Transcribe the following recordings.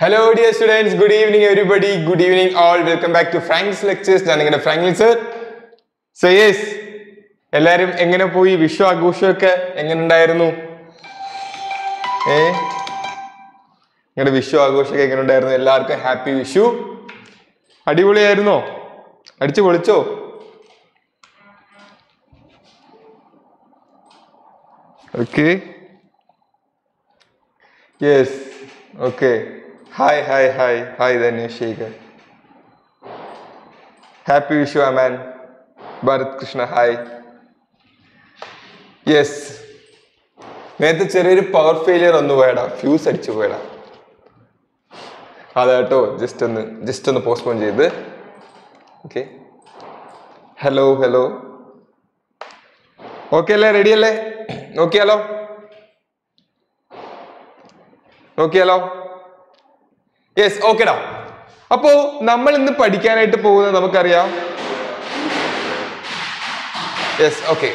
Hello dear students good evening everybody good evening all welcome back to Frank's lectures ഞാൻ നിങ്ങളുടെ Franklin sir so yes എല്ലാരും എങ്ങനെ പോയി വിഷു ആഘോഷമൊക്കെ എങ്ങനെ ഉണ്ടായിരുന്നു ഏ നിങ്ങളുടെ വിഷു ആഘോഷമൊക്കെ എങ്ങനെ ഉണ്ടായിരുന്നു എല്ലാവർക്കും ഹാപ്പി വിഷു അടിപൊളിയായിരുന്നോ അടിച്ചു പൊളിച്ചോ okay yes okay hi hi hi hi Dhanesh Shekhar happy Vishu Aman Bharath Krishna hi yes നേരത്തെ ചെറിയൊരു പവർ ഫെയിലിയർ ഒന്ന് പോയടാ ഫ്യൂസ് അടിച്ചു പോയടാ അതാട്ടോ ജസ്റ്റ് ഒന്ന് ജസ്റ്റ് ഒന്ന് പോസ്റ്റ്പോൺ ചെയ്ത് ഓക്കെ ഹലോ ഹലോ ഓക്കെ അല്ലേ റെഡി അല്ലേ നോക്കിയാലോ നോക്കിയാലോ യെസ് ഓക്കെടാ അപ്പോ നമ്മൾ ഇന്ന് പഠിക്കാനായിട്ട് പോകുന്നത് നമുക്കറിയാം yes okay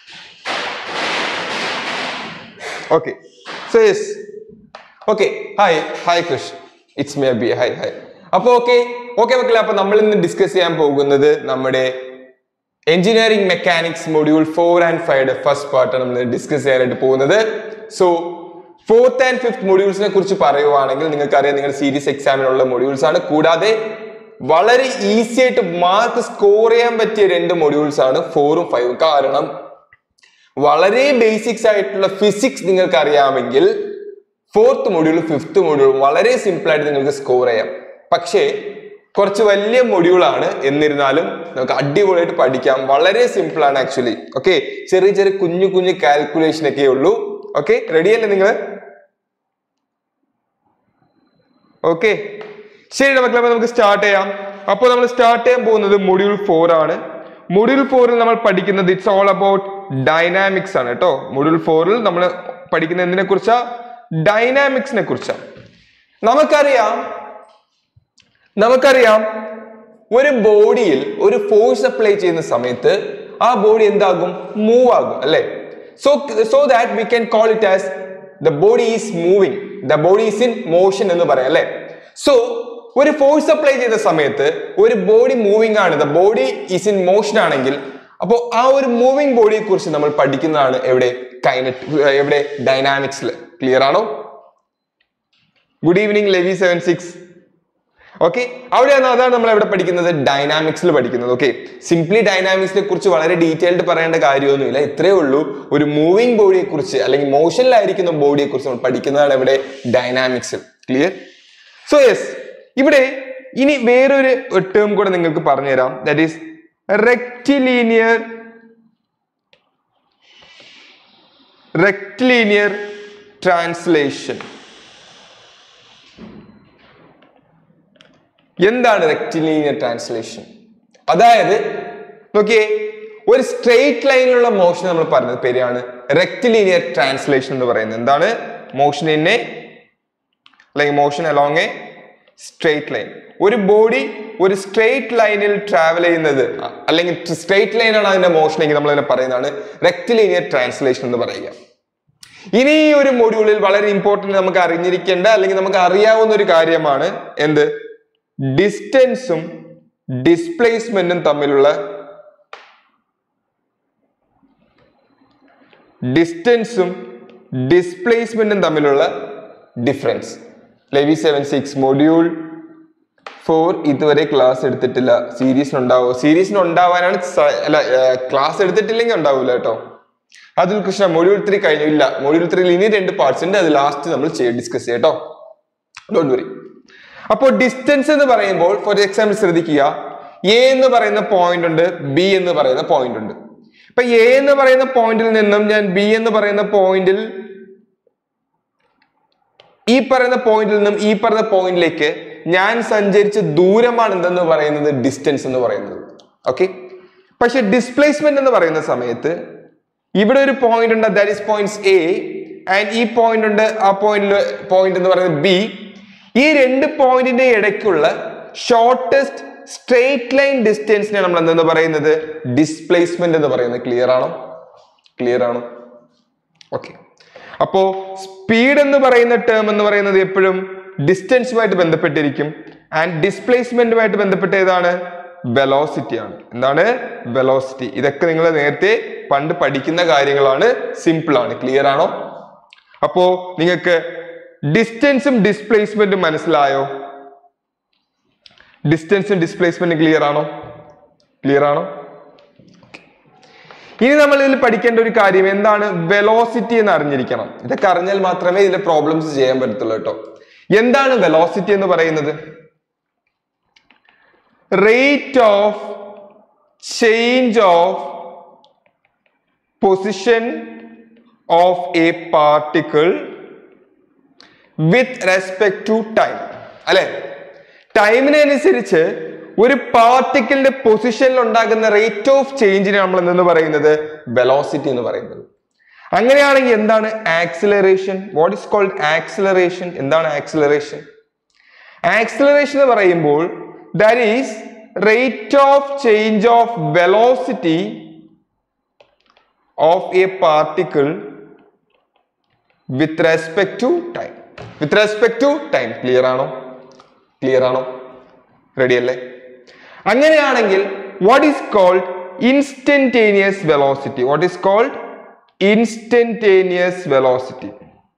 okay so yes okay hi hi Krish it's may be hi hi അപ്പൊ ഓക്കെ ഓക്കെ മക്കളെ അപ്പൊ നമ്മൾ ഇന്ന് ഡിസ്കസ് ചെയ്യാൻ പോകുന്നത് നമ്മുടെ engineering mechanics module four and five first പാർട്ടാണ് നമ്മൾ ഡിസ്കസ് ചെയ്യാനായിട്ട് പോകുന്നത് സോ ഫോർത്ത് ആൻഡ് ഫിഫ്ത് മൊഡ്യൂൾസിനെ കുറിച്ച് പറയുവാണെങ്കിൽ നിങ്ങൾക്കറിയാം നിങ്ങളുടെ സീരീസ് എക്സാമിനുള്ള മൊഡ്യൂൾസ് ആണ് കൂടാതെ വളരെ ഈസി ആയിട്ട് മാർക്ക് സ്കോർ ചെയ്യാൻ പറ്റിയ രണ്ട് മൊഡ്യൂൾസ് ആണ് ഫോറും ഫൈവും കാരണം വളരെ ബേസിക്സ് ആയിട്ടുള്ള ഫിസിക്സ് നിങ്ങൾക്ക് അറിയാമെങ്കിൽ ഫോർത്ത് മൊഡ്യൂൾ ഫിഫ്ത്ത് മൊഡ്യൂൾ വളരെ സിമ്പിൾ ആയിട്ട് നിങ്ങൾക്ക് സ്കോർ ചെയ്യാം പക്ഷേ കുറച്ച് വലിയ മൊഡ്യൂളാണ് എന്നിരുന്നാലും നമുക്ക് അടിപൊളിയായിട്ട് പഠിക്കാം വളരെ സിമ്പിൾ ആണ് ആക്ച്വലി ഓക്കെ ചെറിയ ചെറിയ കുഞ്ഞു കുഞ്ഞു കാൽക്കുലേഷൻ ഒക്കെ ഉള്ളൂ ഓക്കെ റെഡി അല്ലേ നിങ്ങൾ ഓക്കെ ശരി മക്കളെ അപ്പൊ നമുക്ക് സ്റ്റാർട്ട് ചെയ്യാം അപ്പോൾ നമ്മൾ സ്റ്റാർട്ട് ചെയ്യാൻ പോകുന്നത് മൊഡ്യൂൾ ഫോർ ആണ് മൊഡ്യൂൾ ഫോറിൽ നമ്മൾ പഠിക്കുന്നത് ഇറ്റ്സ് ഓൾ അബൌട്ട് ഡൈനാമിക്സ് ആണ് കേട്ടോ മൊഡ്യൂൾ ഫോറിൽ നമ്മൾ പഠിക്കുന്ന എന്തിനെ കുറിച്ചാ ഡൈനാമിക്സിനെ കുറിച്ചാണ് നമുക്കറിയാം നമുക്കറിയാം ഒരു ബോഡിയിൽ ഒരു ഫോഴ്സ് അപ്ലൈ ചെയ്യുന്ന സമയത്ത് ആ ബോഡി എന്താകും മൂവ് ആകും അല്ലെ so so that we can call it as the body is moving the body is in motion എന്ന് പറയാം അല്ലെ സോ ഒരു ഫോഴ്സ് അപ്ലൈ ചെയ്ത സമയത്ത് ഒരു ബോഡി മൂവിങ് ആണ് the body is in motion ആണെങ്കിൽ അപ്പോൾ ആ ഒരു മൂവിങ് ബോഡിയെ കുറിച്ച് നമ്മൾ പഠിക്കുന്നതാണ് എവിടെ കൈനറ്റ് എവിടെ ഡൈനാമിക്സിൽ ക്ലിയർ ആണോ good evening Levi seven six okay അവിടെയാണ് അതാണ് നമ്മൾ എവിടെ പഠിക്കുന്നത് ഡൈനാമിക്സിൽ പഠിക്കുന്നത് ഓക്കെ സിംപ്ലി ഡൈനാമിക്സിനെ കുറിച്ച് വളരെ ഡീറ്റെയിൽഡ് പറയേണ്ട കാര്യമൊന്നുമില്ല ഇത്രയേ ഉള്ളൂ ഒരു മൂവിങ് ബോഡിയെ കുറിച്ച് അല്ലെങ്കിൽ മോഷനിലായിരിക്കുന്ന ബോഡിയെ കുറിച്ച് നമ്മൾ പഠിക്കുന്നതാണ് ഇവിടെ ഡൈനാമിക്സിൽ ക്ലിയർ സോ യെസ് ഇവിടെ ഇനി വേറൊരു ടേം കൂടെ നിങ്ങൾക്ക് പറഞ്ഞുതരാം that is rectilinear rectilinear translation എന്താണ് റെക്റ്റിലീനിയർ ട്രാൻസ്ലേഷൻ അതായത് നോക്കിയേ ഒരു സ്ട്രെയിറ്റ് ലൈനിലുള്ള മോഷൻ നമ്മൾ പറഞ്ഞത് പേരാണ് റെക്റ്റിലീനിയർ ട്രാൻസ്ലേഷൻ എന്ന് പറയുന്നത് എന്താണ് മോഷൻ ഇൻ എ അല്ലെങ്കിൽ motion along a straight line ഒരു ബോഡി ഒരു സ്ട്രെയിറ്റ് ലൈനിൽ ട്രാവൽ ചെയ്യുന്നത് അല്ലെങ്കിൽ സ്ട്രെയിറ്റ് ലൈനാണ് അതിന്റെ മോഷൻ എങ്കിൽ നമ്മൾ അതിനെ പറയുന്നതാണ് റെക്റ്റിലീനിയർ ട്രാൻസ്ലേഷൻ എന്ന് പറയുക ഇനി ഈ ഒരു മൊഡ്യൂളിൽ വളരെ ഇമ്പോർട്ടന്റ് നമുക്ക് അറിഞ്ഞിരിക്കേണ്ട അല്ലെങ്കിൽ നമുക്ക് അറിയാവുന്ന ഒരു കാര്യമാണ് എന്ത് ഡിസ്റ്റൻസും ഡിസ്പ്ലേസ്മെന്റും തമ്മിലുള്ള ഡിസ്റ്റൻസും ഡിസ്പ്ലേസ്മെന്റും തമ്മിലുള്ള difference Levi seven six module four ഇതുവരെ ക്ലാസ് എടുത്തിട്ടില്ല സീരീസിന് ഉണ്ടാവോ സീരീസിന് ഉണ്ടാവാനാണ് സ- അല്ല ക്ലാസ് എടുത്തിട്ടില്ലെങ്കിൽ ഉണ്ടാവൂല കേട്ടോ അതിൽ കൃഷ്ണ മൊഡ്യൂൾ ത്രീ കഴിഞ്ഞു ഇല്ല മൊഡ്യൂൾ ത്രീയിൽ ഇനി രണ്ട് പാർട്സ് ഉണ്ട് അത് ലാസ്റ്റ് നമ്മൾ ഡിസ്കസ് ചെയ്യാം കേട്ടോ ഡോണ്ട് വറി അപ്പോൾ ഡിസ്റ്റൻസ് എന്ന് പറയുമ്പോൾ ഫോർ എക്സാമ്പിൾ ശ്രദ്ധിക്കുക എ എന്ന് പറയുന്ന പോയിന്റ് ഉണ്ട് ബി എന്ന് പറയുന്ന പോയിന്റ് ഉണ്ട് ഇപ്പൊ എ എന്ന് പറയുന്ന പോയിന്റിൽ നിന്നും ഞാൻ ബി എന്ന് പറയുന്ന പോയിന്റിൽ ഈ പറയുന്ന പോയിന്റിൽ നിന്നും ഈ പറയുന്ന പോയിന്റിലേക്ക് ഞാൻ സഞ്ചരിച്ച ദൂരമാണ് എന്തെന്ന് പറയുന്നത് ഡിസ്റ്റൻസ് എന്ന് പറയുന്നത് ഓക്കെ പക്ഷെ ഡിസ്പ്ലേസ്മെന്റ് എന്ന് പറയുന്ന സമയത്ത് ഇവിടെ ഒരു പോയിന്റ് ഉണ്ട് that is points A and ഈ പോയിന്റ് ഉണ്ട് ആ പോയിന്റിൽ പോയിന്റ് എന്ന് പറയുന്നത് ബി ഈ രണ്ട് പോയിന്റിന്റെ ഇടയ്ക്കുള്ള ഷോർട്ടസ്റ്റ് സ്ട്രെയിറ്റ് ലൈൻ ഡിസ്റ്റൻസിനെ നമ്മൾ എന്തെന്ന് പറയുന്നത് ഡിസ്പ്ലേസ്മെന്റ് എന്ന് പറയുന്നത് ക്ലിയർ ആണോ ക്ലിയർ ആണോ ഓക്കെ അപ്പോ സ്പീഡ് എന്ന് പറയുന്ന ടേം എന്ന് പറയുന്നത് എപ്പോഴും ഡിസ്റ്റൻസുമായിട്ട് ബന്ധപ്പെട്ടിരിക്കും ആൻഡ് ഡിസ്പ്ലേസ്മെന്റുമായിട്ട് ബന്ധപ്പെട്ട ഏതാണ് വെലോസിറ്റി ആണ് എന്താണ് വെലോസിറ്റി ഇതൊക്കെ നിങ്ങൾ നേരത്തെ പണ്ട് പഠിക്കുന്ന കാര്യങ്ങളാണ് സിമ്പിൾ ആണ് ക്ലിയർ ആണോ അപ്പോ നിങ്ങൾക്ക് ഡിസ്റ്റൻസും ഡിസ്പ്ലേസ്മെന്റും മനസ്സിലായോ ഡിസ്റ്റൻസും ഡിസ്പ്ലേസ്മെന്റും ക്ലിയർ ആണോ ക്ലിയർ ആണോ ഇനി നമ്മൾ ഇതിൽ പഠിക്കേണ്ട ഒരു കാര്യം എന്താണ് വെലോസിറ്റി എന്ന് അറിഞ്ഞിരിക്കണം ഇതൊക്കെ അറിഞ്ഞാൽ മാത്രമേ ഇതിന്റെ പ്രോബ്ലംസ് ചെയ്യാൻ പറ്റത്തുള്ളൂ കേട്ടോ എന്താണ് വെലോസിറ്റി എന്ന് പറയുന്നത് rate of change of position of a particle with respect to time അല്ലെ ടൈമിനനുസരിച്ച് ഒരു പാർട്ടിക്കിളിന്റെ പൊസിഷനിൽ ഉണ്ടാകുന്ന റേറ്റ് ഓഫ് ചേഞ്ചിനെ നമ്മൾ എന്തെന്ന് പറയുന്നത് വെലോസിറ്റി എന്ന് പറയുന്നത് അങ്ങനെയാണെങ്കിൽ എന്താണ് acceleration what is called acceleration എന്താണ് ആക്സിലറേഷൻ ആക്സിലറേഷൻ എന്ന് പറയുമ്പോൾ that is rate of change of velocity of a particle with respect to time with respect to time clear ആണോ ക്ലിയർ ആണോ റെഡി അല്ലേ അങ്ങനെയാണെങ്കിൽ what is called instantaneous velocity what is called instantaneous velocity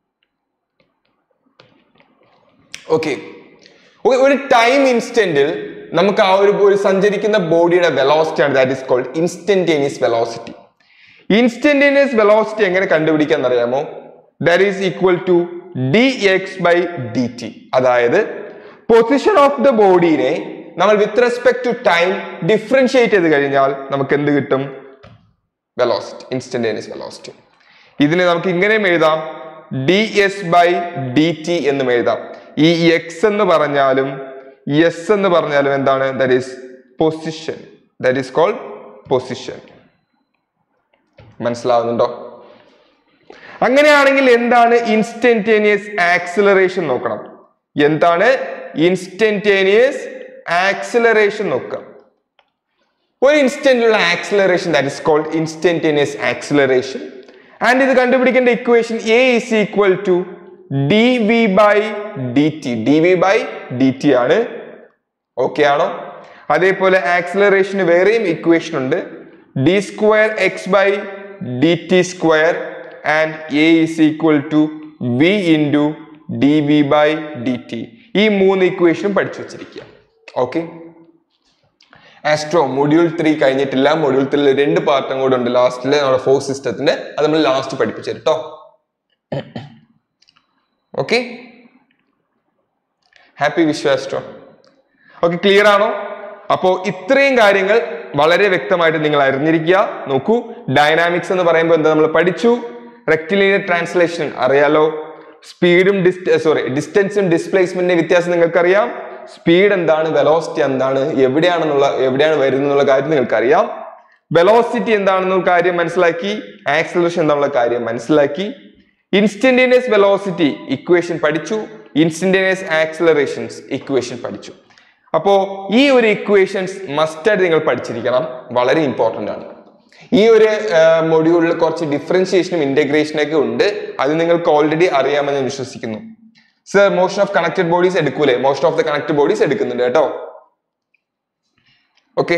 okay ഒരു time ഇൻസ്റ്റന്റിൽ നമുക്ക് ആ ഒരു ഒരു സഞ്ചരിക്കുന്ന ബോഡിയുടെ വെലോസിറ്റി ആണ് that is called instantaneous velocity instantaneous velocity എങ്ങനെ കണ്ടുപിടിക്കാൻ അറിയാമോ that is equal to D X by D t അതായത് പൊസിഷൻ ഓഫ് ദ ബോഡിനെ നമ്മൾ with respect to time differentiate ചെയ്ത് കഴിഞ്ഞാൽ നമുക്ക് എന്ത് കിട്ടും വെലോസിറ്റി ഇൻസ്റ്റന്റേനിയസ് വെലോസിറ്റി ഇതിനെ നമുക്ക് ഇങ്ങനെയും എഴുതാം d S by D t എന്നും എഴുതാം ഈ എക്സ് എന്ന് പറഞ്ഞാലും എസ് എന്ന് പറഞ്ഞാലും എന്താണ് that is position that is called position മനസ്സിലാവുന്നുണ്ടോ അങ്ങനെയാണെങ്കിൽ എന്താണ് ഇൻസ്റ്റന്റേനിയസ് ആക്സിലറേഷൻ നോക്കണം എന്താണ് ഇൻസ്റ്റന്റേനിയസ് ആക്സിലറേഷൻ നോക്കുക ഒരു ഇൻസ്റ്റന്റിലുള്ള acceleration that is called instantaneous acceleration and ഇത് കണ്ടുപിടിക്കേണ്ട equation a is equal to D V by D t d V by D T ആണ് ഓക്കെ ആണോ അതേപോലെ ആക്സിലറേഷന് വേറെയും ഇക്വേഷൻ ഉണ്ട് d square x by D t square and a is equal to v into d V by D t ഈ മൂന്ന് ഇക്വേഷനും പഠിച്ചു വെച്ചിരിക്കുക ഓക്കെ ആസ്ട്രോ മൊഡ്യൂൾ ത്രീ കഴിഞ്ഞിട്ടില്ല മൊഡ്യൂൾ ത്രീയിൽ രണ്ട് പാർട്ടും കൂടെ ഉണ്ട് ലാസ്റ്റിൽ നമ്മുടെ ഫോർ സിസ്റ്റത്തിന്റെ അത് നമ്മൾ ലാസ്റ്റ് പഠിപ്പിച്ചു കേട്ടോ ഓക്കെ ഹാപ്പി വിശ്വാസ്ട്രോ ഓക്കെ ക്ലിയർ ആണോ അപ്പോ ഇത്രയും കാര്യങ്ങൾ വളരെ വ്യക്തമായിട്ട് നിങ്ങൾ അറിഞ്ഞിരിക്കുക നോക്കൂ ഡൈനാമിക്സ് എന്ന് പറയുമ്പോൾ എന്താ നമ്മൾ പഠിച്ചു റെക്ടിലിനിയർ ട്രാൻസ്ലേഷൻ അറിയാലോ സ്പീഡും ഡിസ്റ്റ സോറി ഡിസ്റ്റൻസും ഡിസ്പ്ലേസ്മെന്റിന്റെ വ്യത്യാസം നിങ്ങൾക്കറിയാം സ്പീഡ് എന്താണ് വെലോസിറ്റി എന്താണ് എവിടെയാണെന്നുള്ള എവിടെയാണ് വരുന്നുള്ള കാര്യം നിങ്ങൾക്കറിയാം വെലോസിറ്റി എന്താണെന്നുള്ള കാര്യം മനസ്സിലാക്കി ആക്സലറേഷൻ എന്താണെന്നുള്ള കാര്യം മനസ്സിലാക്കി ഇൻസ്റ്റന്റേനിയസ് വെലോസിറ്റി ഇക്വേഷൻ പഠിച്ചു ഇൻസ്റ്റന്റേനിയസ് ആക്സലറേഷൻസ് ഇക്വേഷൻ പഠിച്ചു അപ്പോ ഈ ഒരു ഇക്വേഷൻസ് മസ്റ്റായിട്ട് നിങ്ങൾ പഠിച്ചിരിക്കണം വളരെ ഇമ്പോർട്ടന്റ് ആണ് ഈ ഒരു മൊഡ്യൂളിൽ കുറച്ച് ഡിഫറൻഷിയേഷനും ഇന്റഗ്രേഷനും ഒക്കെ ഉണ്ട് അത് നിങ്ങൾക്ക് ഓൾറെഡി അറിയാമെന്ന് ഞാൻ വിശ്വസിക്കുന്നു sir motion of connected bodies എടുക്കൂലേ motion of the connected bodies എടുക്കുന്നുണ്ട് കേട്ടോ ഓക്കെ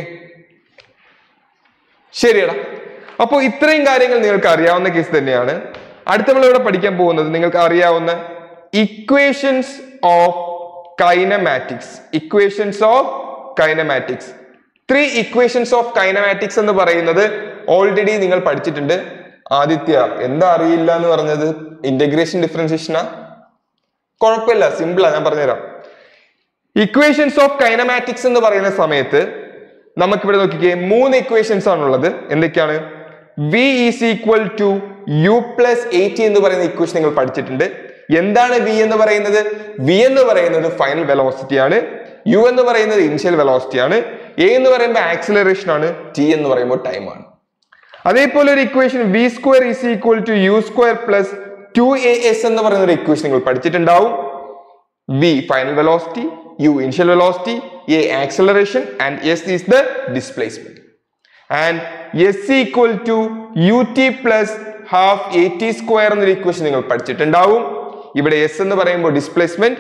ശരിയടാ അപ്പോൾ ഇത്രയും കാര്യങ്ങൾ നിങ്ങൾക്ക് അറിയാവുന്ന കേസ് തന്നെയാണ് അടുത്ത നമ്മൾ ഇവിടെ പഠിക്കാൻ പോകുന്നത് നിങ്ങൾക്ക് അറിയാവുന്ന equations of kinematics equations of kinematics three equations of kinematics എന്ന് പറയുന്നത് ഓൾറെഡി നിങ്ങൾ പഠിച്ചിട്ടുണ്ട് ആദിത്യ എന്താ അറിയില്ല എന്ന് പറഞ്ഞത് ഇന്റഗ്രേഷൻ ഡിഫറൻസിയേഷനാ കുഴപ്പമില്ല സിമ്പിളാ ഞാൻ പറഞ്ഞുതരാം ഇക്വേഷൻസ് ഓഫ് കൈനമാറ്റിക്സ് എന്ന് പറയുന്ന സമയത്ത് നമുക്കിവിടെ നോക്കിക്കേ മൂന്ന് ഇക്വേഷൻസ് ആണുള്ളത് എന്തൊക്കെയാണ് v is equal to U plus eighty എന്ന് പറയുന്ന ഇക്വേഷൻ നിങ്ങൾ പഠിച്ചിട്ടുണ്ട് എന്താണ് വി എന്ന് പറയുന്നത് വി എന്ന് പറയുന്നത് ഫൈനൽ വെലോസിറ്റി ആണ് യു എന്ന് പറയുന്നത് ഇനിഷ്യൽ വെലോസിറ്റി ആണ് എ എന്ന് പറയുമ്പോൾ ആക്സിലറേഷൻ ആണ് ടി എന്ന് പറയുമ്പോൾ ടൈം ആണ് അതേപോലെ ഒരു equation v square is equal to U square plus two A S എന്ന് പറയുന്ന ഒരു ഇക്വേഷൻ നിങ്ങൾ പഠിച്ചിട്ടുണ്ടാവും v final velocity u initial velocity a acceleration and s is the displacement and S equal to u t plus half a t square എന്നൊരു equation നിങ്ങൾ പഠിച്ചിട്ടുണ്ടാവും ഇവിടെ s എന്ന് പറയുമ്പോൾ displacement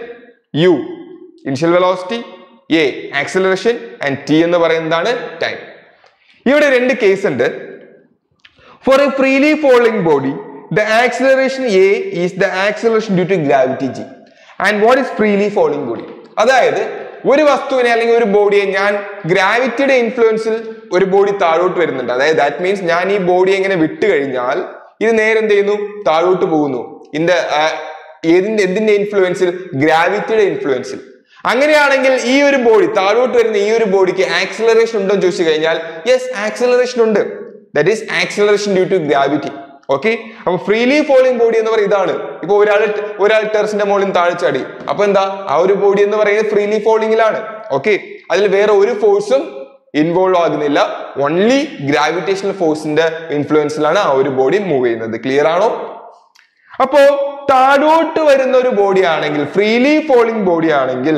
u initial velocity a acceleration and t എന്ന് പറയുന്നതാണ് time ഇവിടെ രണ്ട് കേസ് ഉണ്ട് four A freely falling body the acceleration a is the acceleration due to gravity g and what is freely falling body അതായത് ഒരു വസ്തുവിനെ അല്ലെങ്കിൽ ഒരു ബോഡിയെ ഞാൻ ഗ്രാവിറ്റിയുടെ ഇൻഫ്ലുവൻസിൽ ഒരു ബോഡി താഴോട്ട് വരുന്നുണ്ട് അതായത് ദാറ്റ് മീൻസ് ഞാൻ ഈ ബോഡി എങ്ങനെ വിട്ട് കഴിഞ്ഞാൽ ഇത് നേരെ എന്ത് ചെയ്യുന്നു താഴോട്ട് പോകുന്നു ഇന്റെ ഏതിന്റെ എന്തിന്റെ ഇൻഫ്ലുവൻസിൽ ഗ്രാവിറ്റിയുടെ ഇൻഫ്ലുവൻസിൽ അങ്ങനെയാണെങ്കിൽ ഈ ഒരു ബോഡി താഴോട്ട് വരുന്ന ഈ ഒരു ബോഡിക്ക് ആക്സിലറേഷൻ ഉണ്ടോ എന്ന് ചോദിച്ചു കഴിഞ്ഞാൽ യെസ് ആക്സിലറേഷൻ ഉണ്ട് that is acceleration due to gravity okay അപ്പൊ ഫ്രീലി ഫോളിംഗ് ബോഡി എന്ന് പറയുന്നത് ഇതാണ് ഇപ്പൊ ഒരാൾ ഒരാൾ ടെറസിന്റെ മുകളിൽ നിന്ന് താഴെ ചാടി അപ്പൊ എന്താ ആ ഒരു ബോഡി എന്ന് പറയുന്നത് ഫ്രീലി ഫോളിംഗിലാണ് ഓക്കെ അതിൽ വേറെ ഒരു ഫോഴ്സും ഇൻവോൾവ് ആകുന്നില്ല ഓൺലി ഗ്രാവിറ്റേഷണൽ ഫോഴ്സിന്റെ ഇൻഫ്ലുവൻസിലാണ് ആ ഒരു ബോഡി മൂവ് ചെയ്യുന്നത് ക്ലിയർ ആണോ അപ്പോ താഴോട്ട് വരുന്ന ഒരു ബോഡി ആണെങ്കിൽ ഫ്രീലി ഫോളിംഗ് ബോഡി ആണെങ്കിൽ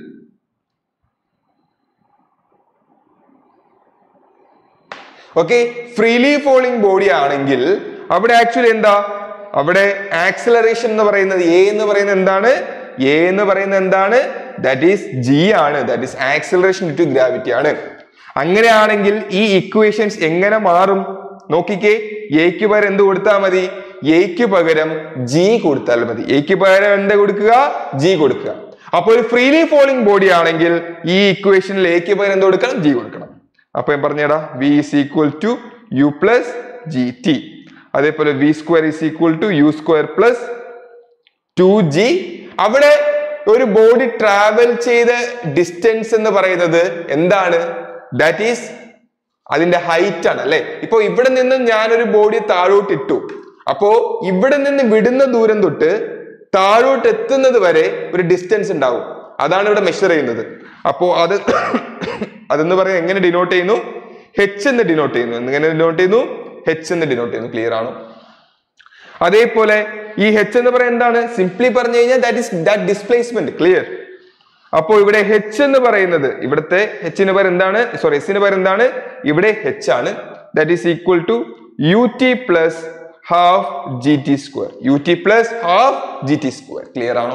ഓക്കെ ഫ്രീലി ഫോളിംഗ് ബോഡി ആണെങ്കിൽ അവിടെ ആക്ച്വലി എന്താ അവിടെ ആക്സിലറേഷൻ എന്ന് പറയുന്നത് എ എന്ന് പറയുന്നത് എന്താണ് എ എന്ന് പറയുന്നത് എന്താണ് ദാറ്റ് ഈസ് ജി ആണ് that is acceleration to gravity ആണ് അങ്ങനെയാണെങ്കിൽ ഈ ഇക്വേഷൻസ് എങ്ങനെ മാറും നോക്കിക്കേ എക്ക് പകരം എന്ത് കൊടുത്താൽ മതി എക്ക് പകരം ജി കൊടുത്താൽ മതി എക്ക് പകരം എന്ത് കൊടുക്കുക ജി കൊടുക്കുക അപ്പൊ ഒരു ഫ്രീലി ഫോളിംഗ് ബോഡി ആണെങ്കിൽ ഈ ഇക്വേഷനിൽ എക്ക് പകരം എന്ത് കൊടുക്കണം ജി കൊടുക്കണം അപ്പൊ ഞാൻ പറഞ്ഞേടാ v is equal to U plus g t അതേപോലെ v square is equal to U square plus two g അവിടെ ഒരു ബോഡി ട്രാവൽ ചെയ്ത ഡിസ്റ്റൻസ് എന്ന് പറയുന്നത് എന്താണ് ദാറ്റ് ഈസ് അതിന്റെ ഹൈറ്റ് ആണ് അല്ലെ ഇപ്പൊ ഇവിടെ നിന്ന് ഞാനൊരു ബോഡി താഴോട്ട് ഇട്ടു അപ്പോ ഇവിടെ നിന്ന് വിടുന്ന ദൂരം തൊട്ട് താഴോട്ട് എത്തുന്നത് വരെ ഒരു ഡിസ്റ്റൻസ് ഉണ്ടാവും അതാണ് ഇവിടെ മെഷർ ചെയ്യുന്നത് അപ്പോ അത് അതെന്ന് പറയുന്നത് എങ്ങനെ ഡിനോട്ട് ചെയ്യുന്നു ഹെച്ച് എന്ന് ഡിനോട്ട് ചെയ്യുന്നു എങ്ങനെ ഡിനോട്ട് ചെയ്യുന്നു ഹെച്ച് എന്ന് ഡിനോട്ട് ചെയ്യുന്നു ക്ലിയർ ആണോ അതേപോലെ ഈ ഹെച്ച് എന്ന് പറയുന്നത് എന്താണ് സിംപ്ലി പറഞ്ഞു കഴിഞ്ഞാൽ that is that displacement clear അപ്പോൾ ഇവിടെ ഹെച്ച് എന്ന് പറയുന്നത് ഇവിടുത്തെ ഹെച്ചിന് പകരം എന്താണ് സോറി എസിന് പകരം എന്താണ് ഇവിടെ ഹെച്ച് ആണ് that is equal to u t plus half g t square u t plus half g t square clear ആണോ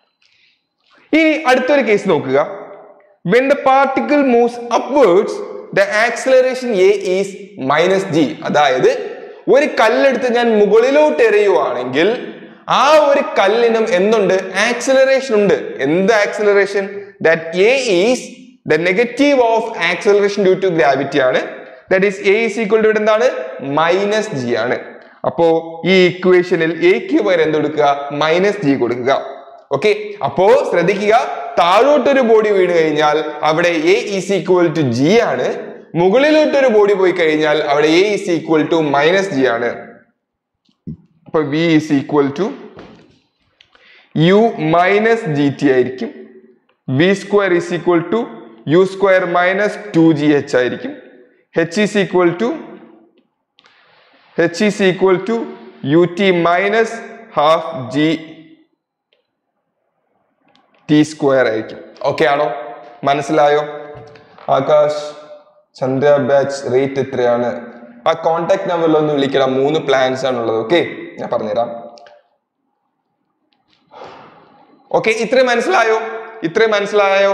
ഇനി അടുത്തൊരു കേസ് നോക്കുക when the particle moves upwards the acceleration a is minus g അതായത് ഒരു കല്ലെടുത്ത് ഞാൻ മുകളിലോട്ട് എറിയുവാണെങ്കിൽ ആ ഒരു കല്ലിനും എന്തുണ്ട് ആക്സിലറേഷൻ ഉണ്ട് എന്ത് acceleration that a is the negative of acceleration due to gravity ആണ് that is a is equal to എന്താണ് മൈനസ് ജി ആണ് അപ്പോ ഈ ഇക്വേഷനിൽ എക്ക് പകരം എന്ത് കൊടുക്കുക മൈനസ് ജി കൊടുക്കുക ഓക്കെ അപ്പോ ശ്രദ്ധിക്കുക താഴോട്ടൊരു ബോഡി വീണ് കഴിഞ്ഞാൽ അവിടെ a is equal to g ആണ് മുകളിലോട്ടൊരു ബോഡി പോയി കഴിഞ്ഞാൽ അവിടെ a is equal to minus g ആണ് അപ്പൊ v is equal to u minus g t ആയിരിക്കും v square is equal to U square minus two g h ആയിരിക്കും h is equal to h is equal to u t minus half g t square ആയിരിക്കും okay ആണോ മനസ്സിലായോ Akash Chandra batch rate എത്രയാണ് ആ contact നമ്പറിൽ ഒന്ന് വിളിക്കണം മൂന്ന് പ്ലാൻസ് ആണുള്ളത് ഓക്കെ ഞാൻ പറഞ്ഞുതരാം ഓക്കെ ഇത്രയും മനസ്സിലായോ ഇത്രയും മനസ്സിലായോ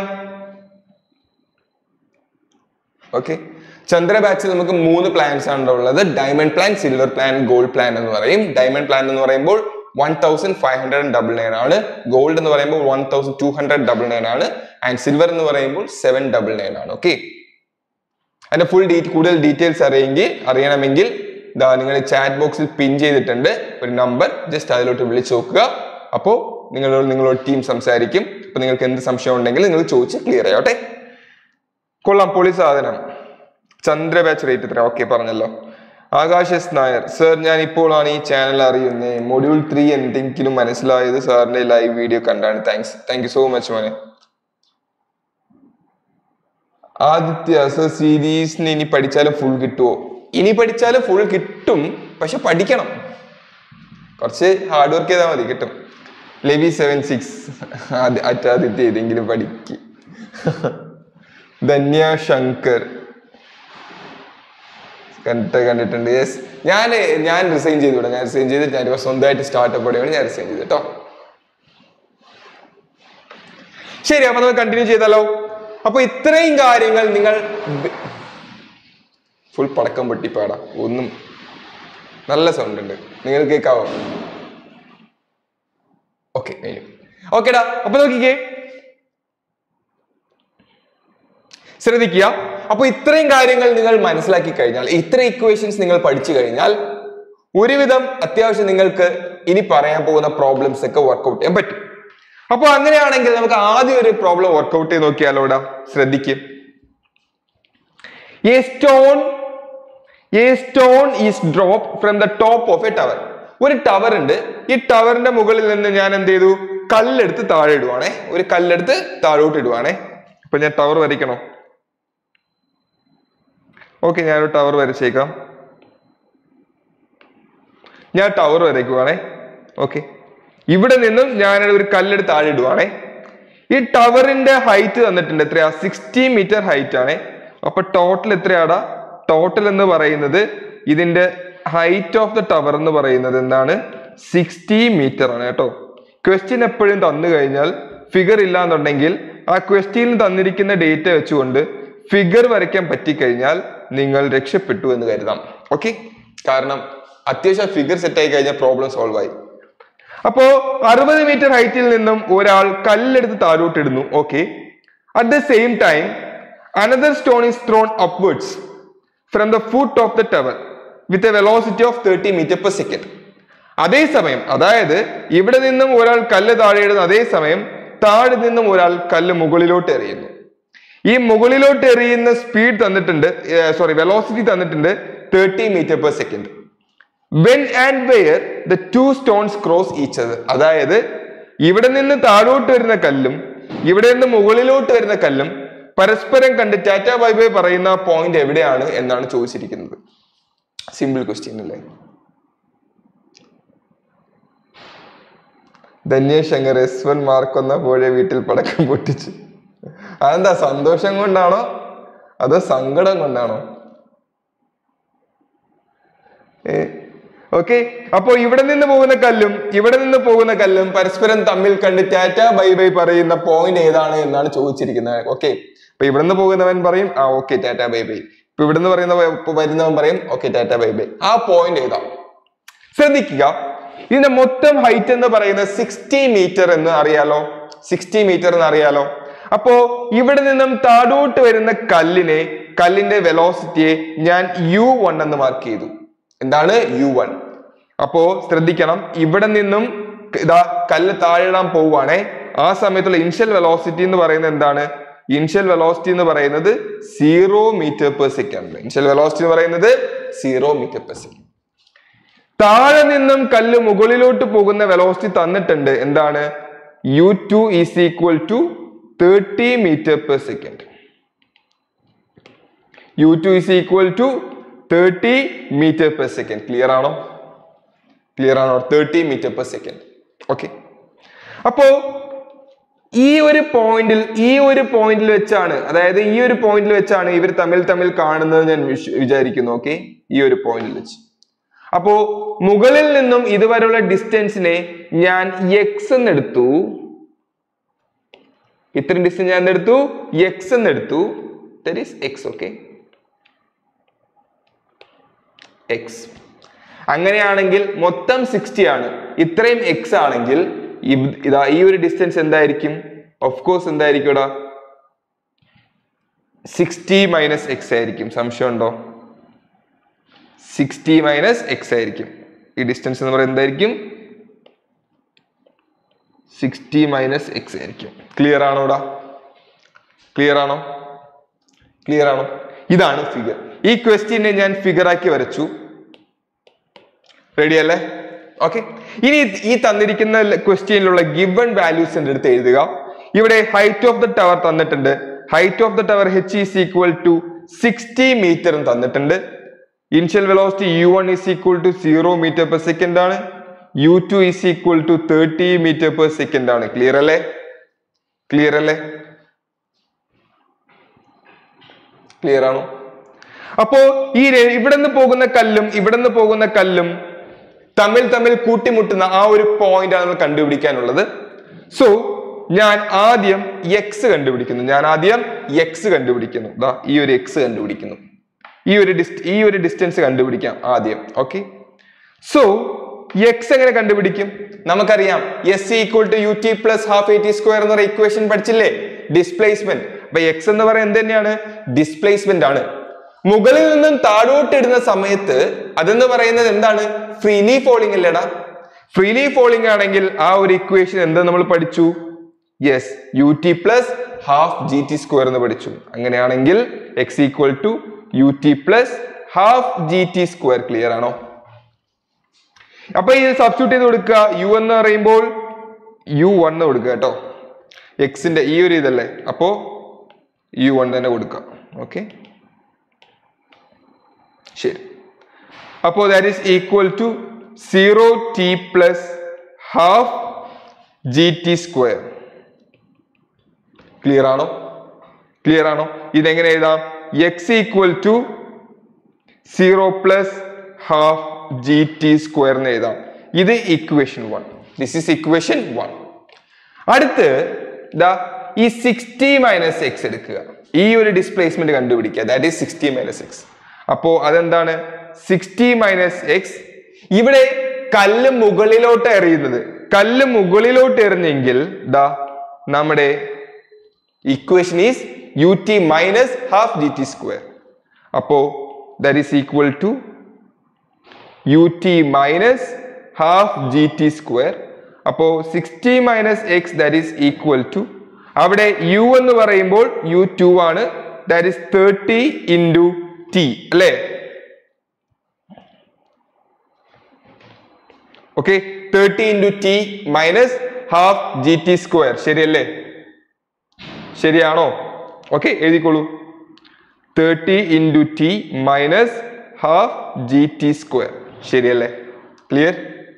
ഓക്കെ ചന്ദ്ര ബാച്ചിൽ നമുക്ക് മൂന്ന് പ്ലാൻസ് ആണ് ഉള്ളത് diamond plan silver plan gold plan എന്ന് പറയും ഡയമണ്ട് പ്ലാൻ എന്ന് പറയുമ്പോൾ one thousand five hundred double nine ആണ് ഗോൾഡ് എന്ന് പറയുമ്പോൾ one thousand two hundred double nine ആണ് ആൻഡ് സിൽവർ എന്ന് പറയുമ്പോൾ സെവൻ ഡബിൾ നയൻ ആണ് ഓക്കെ അതിന്റെ ഫുൾ ഡീ കൂടുതൽ ഡീറ്റെയിൽസ് അറിയെങ്കിൽ അറിയണമെങ്കിൽ ഇതാ നിങ്ങൾ ചാറ്റ് ബോക്സിൽ പിൻ ചെയ്തിട്ടുണ്ട് ഒരു നമ്പർ ജസ്റ്റ് അതിലോട്ട് വിളിച്ചു നോക്കുക അപ്പോൾ നിങ്ങളോട് നിങ്ങളോട് ടീം സംസാരിക്കും അപ്പൊ നിങ്ങൾക്ക് എന്ത് സംശയം ഉണ്ടെങ്കിൽ നിങ്ങൾ ചോദിച്ച് ക്ലിയർ ചെയ്യോട്ടെ കൊള്ളാം പൊളി സാധനം ചന്ദ്ര ബാച്ച് റേറ്റ് എത്ര ഓക്കെ പറഞ്ഞല്ലോ ആകാശ് എസ് നായർ സർ ഞാൻ ഇപ്പോഴാണ് ഈ ചാനൽ അറിയുന്നത് മൊഡ്യൂൾ ത്രീ എന്തെങ്കിലും മനസ്സിലായത് സാറിന്റെ ലൈവ് വീഡിയോ കണ്ടാണ് thanks thank you so much മോനെ ആദിത്യ സർ സീരീസിന് ഇനി പഠിച്ചാലും ഫുൾ കിട്ടുമോ ഇനി പഠിച്ചാലും ഫുൾ കിട്ടും പക്ഷെ പഠിക്കണം കുറച്ച് ഹാർഡ് വർക്ക് ചെയ്താൽ മതി കിട്ടും ലെവി സെവൻ സിക്സ് അറ്റാദിത്യ ഏതെങ്കിലും പഠിക്ക് ധന്യ ശങ്കർ കണ്ടിട്ട് കണ്ടിട്ടുണ്ട് യെസ് ഞാൻ ഞാൻ റിസൈൻ ചെയ്തു വിടാം ഞാൻ റിസൈൻ ചെയ്തിട്ട് ഞാൻ സ്വന്തമായിട്ട് സ്റ്റാർട്ടപ്പ് പടിയാണ് ഞാൻ റിസൈൻ ചെയ്തു കേട്ടോ ശരി അപ്പൊ നമുക്ക് കണ്ടിന്യൂ ചെയ്താലോ അപ്പൊ ഇത്രയും കാര്യങ്ങൾ നിങ്ങൾ ഫുൾ പടക്കം പൊട്ടിപ്പാടാ ഒന്നും നല്ല സൗണ്ട് ഉണ്ട് നിങ്ങൾ കേൾക്കാവോ ഓക്കെ ഓക്കേടാ അപ്പൊ നോക്കിക്കേ ശ്രദ്ധിക്കുക അപ്പൊ ഇത്രയും കാര്യങ്ങൾ നിങ്ങൾ മനസ്സിലാക്കി കഴിഞ്ഞാൽ ഇത്ര ഇക്വേഷൻസ് നിങ്ങൾ പഠിച്ചു കഴിഞ്ഞാൽ ഒരുവിധം അത്യാവശ്യം നിങ്ങൾക്ക് ഇനി പറയാൻ പോകുന്ന പ്രോബ്ലംസ് ഒക്കെ വർക്ക്ഔട്ട് ചെയ്യാൻ പറ്റും അപ്പൊ അങ്ങനെയാണെങ്കിൽ നമുക്ക് ആദ്യം ഒരു പ്രോബ്ലം വർക്ക്ഔട്ട് ചെയ്ത് നോക്കിയാലോടാ ശ്രദ്ധിക്കും a stone a stone is drop from the top of a tower ഒരു ടവർ ഉണ്ട് ഈ ടവറിന്റെ മുകളിൽ നിന്ന് ഞാൻ എന്ത് ചെയ്തു കല്ലെടുത്ത് താഴെ ഇടുവാണേ ഒരു കല്ലെടുത്ത് താഴോട്ട് ഇടുവാണേ അപ്പൊ ഞാൻ ടവർ വരയ്ക്കണോ ഓക്കെ ഞാനൊരു ടവർ വരച്ചേക്കാം ഞാൻ ടവർ വരയ്ക്കുവാണേ ഓക്കെ ഇവിടെ നിന്നും ഞാൻ ഒരു കല്ലെടുത്ത് താഴെ ഇടുവാണേ ഈ ടവറിന്റെ ഹൈറ്റ് തന്നിട്ടുണ്ട് എത്രയാ സിക്സ്റ്റി മീറ്റർ ഹൈറ്റ് ആണേ അപ്പൊ ടോട്ടൽ എത്രയാടാ ടോട്ടൽ എന്ന് പറയുന്നത് ഇതിന്റെ ഹൈറ്റ് ഓഫ് ദ ടവർ എന്ന് പറയുന്നത് എന്താണ് സിക്സ്റ്റി മീറ്റർ ആണ് കേട്ടോ ക്വസ്റ്റ്യൻ എപ്പോഴും തന്നു കഴിഞ്ഞാൽ ഫിഗർ ഇല്ല എന്നുണ്ടെങ്കിൽ ആ ക്വസ്റ്റ്യനിൽ തന്നിരിക്കുന്ന ഡേറ്റ വെച്ചുകൊണ്ട് ഫിഗർ വരയ്ക്കാൻ പറ്റിക്കഴിഞ്ഞാൽ നിങ്ങൾ രക്ഷപ്പെട്ടു എന്ന് കരുതാം ഓക്കെ കാരണം അത്യാവശ്യം ഫിഗർ സെറ്റ് ആയി കഴിഞ്ഞാൽ പ്രോബ്ലം സോൾവ് ആയി അപ്പോ അറുപത് മീറ്റർ ഹൈറ്റിൽ നിന്നും ഒരാൾ കല്ലെടുത്ത് താഴോട്ട് ഇടുന്നു okay at the same time another stone is thrown upwards from the foot of the tower with a velocity of thirty metre per second അതേസമയം അതായത് ഇവിടെ നിന്നും ഒരാൾ കല്ല് താഴെ ഇടുന്ന അതേസമയം താഴെ നിന്നും ഒരാൾ കല്ല് മുകളിലോട്ട് എറിയുന്നു ഈ മുകളിലോട്ട് എറിയുന്ന സ്പീഡ് തന്നിട്ടുണ്ട് സോറി വെലോസിറ്റി തന്നിട്ടുണ്ട് thirty metre per second when and where the two stones cross each അത് അതായത് ഇവിടെ നിന്ന് താഴോട്ട് വരുന്ന കല്ലും ഇവിടെ നിന്ന് മുകളിലോട്ട് വരുന്ന കല്ലും പരസ്പരം കണ്ട് ടാറ്റ ബൈ ബൈ പറയുന്ന പോയിന്റ് എവിടെയാണ് എന്നാണ് ചോദിച്ചിരിക്കുന്നത് സിമ്പിൾ ക്വസ്റ്റ്യൻ അല്ലേ ധന്യശങ്കർ എസ് വൺ മാർക്ക് വന്ന പോലെ വീട്ടിൽ പടക്കം പൊട്ടിച്ചു അതെന്താ സന്തോഷം കൊണ്ടാണോ അതോ സങ്കടം കൊണ്ടാണോ ഏ ഓക്കെ അപ്പോ ഇവിടെ നിന്ന് പോകുന്ന കല്ലും ഇവിടെ നിന്ന് പോകുന്ന കല്ലും പരസ്പരം തമ്മിൽ കണ്ട് ടാറ്റ ബൈ ബൈ പറയുന്ന പോയിന്റ് ഏതാണ് എന്നാണ് ചോദിച്ചിരിക്കുന്നത് ഓക്കെ അപ്പൊ ഇവിടെ നിന്ന് പോകുന്നവൻ പറയും ആ ഓക്കെ ടാറ്റ ബൈ ബൈ ഇപ്പൊ ഇവിടെ നിന്ന് പറയുന്ന വരുന്നവൻ പറയും ഓക്കെ ടാറ്റ ബൈ ബൈ ആ പോയിന്റ് ഏതാ ശ്രദ്ധിക്കുക ഇതിന്റെ മൊത്തം ഹൈറ്റ് എന്ന് പറയുന്നത് സിക്സ്റ്റി മീറ്റർ എന്ന് അറിയാലോ സിക്സ്റ്റി മീറ്റർ എന്ന് അറിയാലോ അപ്പോ ഇവിടെ നിന്നും താഴോട്ട് വരുന്ന കല്ലിനെ കല്ലിന്റെ വെലോസിറ്റിയെ ഞാൻ യു വൺ എന്ന് മാർക്ക് ചെയ്തു എന്താണ് യു വൺ അപ്പോ ശ്രദ്ധിക്കണം ഇവിടെ നിന്നും ഇതാ കല്ല് താഴെയിടാൻ പോവുകയാണേ ആ സമയത്തുള്ള ഇൻഷ്യൽ വെലോസിറ്റി എന്ന് പറയുന്നത് എന്താണ് ഇൻഷ്യൽ വെലോസിറ്റി എന്ന് പറയുന്നത് zero metre per second initial velocity എന്ന് പറയുന്നത് സീറോ മീറ്റർ പെർ സെക്കൻഡ് താഴെ നിന്നും കല്ല് മുകളിലോട്ട് പോകുന്ന വെലോസിറ്റി തന്നിട്ടുണ്ട് എന്താണ് u two is equal to thirty metre per second u two is equal to thirty metre per second clear ആണോ ക്ലിയർ ആണോ thirty metre per second okay അപ്പോ ഈ ഒരു പോയിന്റിൽ ഈ ഒരു പോയിന്റിൽ വെച്ചാണ് അതായത് ഈ ഒരു പോയിന്റിൽ വെച്ചാണ് ഇവർ തമ്മിൽ തമ്മിൽ കാണുന്നത് ഞാൻ വിശ്- വിചാരിക്കുന്നു ഓക്കെ ഈ ഒരു പോയിന്റിൽ വെച്ച് അപ്പോ മുകളിൽ നിന്നും ഇതുവരെയുള്ള ഡിസ്റ്റൻസിനെ ഞാൻ എക്സ് എന്നെടുത്തു ഇത്രയും ഡിസ്റ്റൻസ് ഞാൻ എന്തെടുത്തു എക്സ് എന്നെടുത്തു that is x okay x അങ്ങനെയാണെങ്കിൽ മൊത്തം സിക്സ്റ്റി ആണ് ഇത്രയും എക്സ് ആണെങ്കിൽ ഇവ്- ഇതാ ഈ ഒരു ഡിസ്റ്റൻസ് എന്തായിരിക്കും ഓഫ് കോഴ്സ് എന്തായിരിക്കും ഇവിടെ സിക്സ്റ്റി മൈനസ് എക്സ് ആയിരിക്കും സംശയമുണ്ടോ സിക്സ്റ്റി മൈനസ് എക്സ് ആയിരിക്കും ഈ ഡിസ്റ്റൻസ് എന്ന് പറയുന്നത് എന്തായിരിക്കും സിക്സ്റ്റി മൈനസ് എക്സ് ആയിരിക്കും ക്ലിയർ ആണോ ഇവിടെ ക്ലിയർ ആണോ ക്ലിയർ ആണോ ഇതാണ് ഫിഗർ ഈ ക്വസ്റ്റ്യനെ ഞാൻ ഫിഗർ ആക്കി വരച്ചു റെഡി അല്ലേ ഓക്കെ ഇനി ഈ തന്നിരിക്കുന്ന ക്വസ്റ്റ്യനിലുള്ള ഗിവൺ വാല്യൂസിന്റെ അടുത്ത് എഴുതുക ഇവിടെ ഹൈറ്റ് ഓഫ് ദ ടവർ തന്നിട്ടുണ്ട് height of the tower h is equal to sixty metre തന്നിട്ടുണ്ട് initial velocity u one is equal to zero metre per second ആണ് u two is equal to thirty metre per second ആണ് clear അല്ലേ clear അല്ലേ clear ആണോ അപ്പോ ഈ രെ- ഇവിടെ നിന്ന് പോകുന്ന കല്ലും ഇവിടെ നിന്ന് പോകുന്ന കല്ലും തമ്മിൽ തമ്മിൽ കൂട്ടിമുട്ടുന്ന ആ ഒരു പോയിന്റ് ആണ് നമ്മൾ കണ്ടുപിടിക്കാനുള്ളത് സോ ഞാൻ ആദ്യം എക്സ് കണ്ടുപിടിക്കുന്നു ഞാൻ ആദ്യം എക്സ് കണ്ടുപിടിക്കുന്നു ദാ ഈ ഒരു എക്സ് കണ്ടുപിടിക്കുന്നു ഈ ഒരു ഡിസ്റ്റ് ഈ ഒരു ഡിസ്റ്റൻസ് കണ്ടുപിടിക്കാം ആദ്യം ഓക്കെ സോ എക്സ് എങ്ങനെ കണ്ടുപിടിക്കും നമുക്കറിയാം s equal to u t plus half a t square എന്ന ഇക്വേഷൻ പഠിച്ചില്ലേ ഡിസ്പ്ലേസ്മെന്റ് അപ്പൊ എക്സ് എന്ന് പറയുന്നത് എന്ത് തന്നെയാണ് ഡിസ്പ്ലേസ്മെന്റ് ആണ് മുകളിൽ നിന്നും താഴോട്ട് ഇടുന്ന സമയത്ത് അതെന്ന് പറയുന്നത് എന്താണ് ഫ്രീലി ഫോളിംഗ് അല്ലേടാ ഫ്രീലി ഫോളിംഗ് ആണെങ്കിൽ ആ ഒരു ഇക്വേഷൻ എന്താ നമ്മൾ പഠിച്ചു yes u t plus half g t square എന്ന് പഠിച്ചു അങ്ങനെയാണെങ്കിൽ x equal to u t plus half g t square clear ആണോ അപ്പൊ ഇത് സബ്സ്റ്റിറ്റ്യൂട്ട് ചെയ്ത് കൊടുക്കുക യു എന്ന് പറയുമ്പോൾ യു വൺ കൊടുക്കുക കേട്ടോ എക്സിന്റെ ഈ ഒരു ഇതല്ലേ അപ്പോ യു വൺ തന്നെ കൊടുക്കുക ഓക്കെ ശരി അപ്പോൾ that is equal to zero t plus half g t square clear ആണോ ക്ലിയർ ആണോ ഇതെങ്ങനെ എഴുതാം x equal to zero plus half g t square എന്ന് എഴുതാം ഇത് equation one this is equation one അടുത്ത് ദാ ഈ സിക്സ്റ്റി മൈനസ് എക്സ് എടുക്കുക ഈ ഒരു ഡിസ്പ്ലേസ്മെന്റ് കണ്ടുപിടിക്കുക that is sixty minus x അപ്പോ അതെന്താണ് സിക്സ്റ്റി മൈനസ് എക്സ് ഇവിടെ കല്ല് മുകളിലോട്ട് എറിയുന്നത് കല്ല് മുകളിലോട്ട് എറിഞ്ഞെങ്കിൽ ദാ നമ്മുടെ equation is u t minus half g t square അപ്പോ that is equal to u t minus half g t square അപ്പോ sixty minus x that is equal to അവിടെ യു എന്ന് പറയുമ്പോൾ യു ടു ആണ് that is thirty into t അല്ലേ okay thirty into t minus half g t square ശരിയല്ലേ ശരിയാണോ okay എഴുതിക്കോളൂ thirty into t minus half g t square ശരിയല്ലേ clear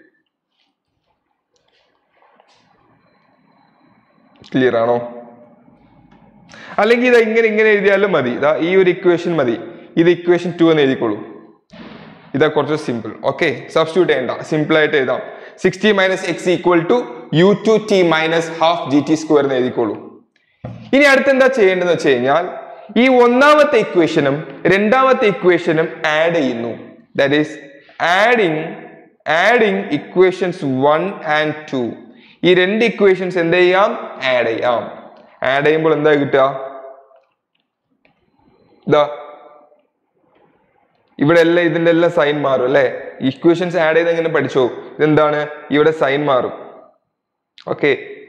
clear ആണോ അല്ലെങ്കിൽ ഇത് ഇങ്ങനെ ഇങ്ങനെ എഴുതിയാലും മതി ഇതാ ഈ ഒരു ഇക്വേഷൻ മതി ഇത് ഇക്വേഷൻ ടു എന്ന് എഴുതിക്കോളൂ ഇതാ കുറച്ച് സിമ്പിൾ ഓക്കെ സബ്സ്റ്റിറ്റ്യൂട്ട് ചെയ്യണ്ട സിമ്പിൾ ആയിട്ട് എഴുതാം sixty minus x equal to u two T minus half g t square എന്ന് എഴുതിക്കോളൂ ഇനി അടുത്ത് എന്താ ചെയ്യേണ്ടതെന്ന് വെച്ച് കഴിഞ്ഞാൽ ഈ ഒന്നാമത്തെ ഇക്വേഷനും രണ്ടാമത്തെ ഇക്വേഷനും ആഡ് ചെയ്യുന്നു that is adding adding equations one and two ഈ രണ്ട് ഇക്വേഷൻസ് എന്ത് ചെയ്യാം ആഡ് ചെയ്യാം ആഡ് ചെയ്യുമ്പോൾ എന്താ കിട്ടുക ഇതാ ഇവിടെ എല്ലാം ഇതിന്റെ എല്ലാം സൈൻ മാറും അല്ലെ ഇക്വേഷൻസ് ആഡ് ചെയ്ത് എങ്ങനെ പഠിച്ചോ ഇതെന്താണ് ഇവിടെ സൈൻ മാറും ഓക്കെ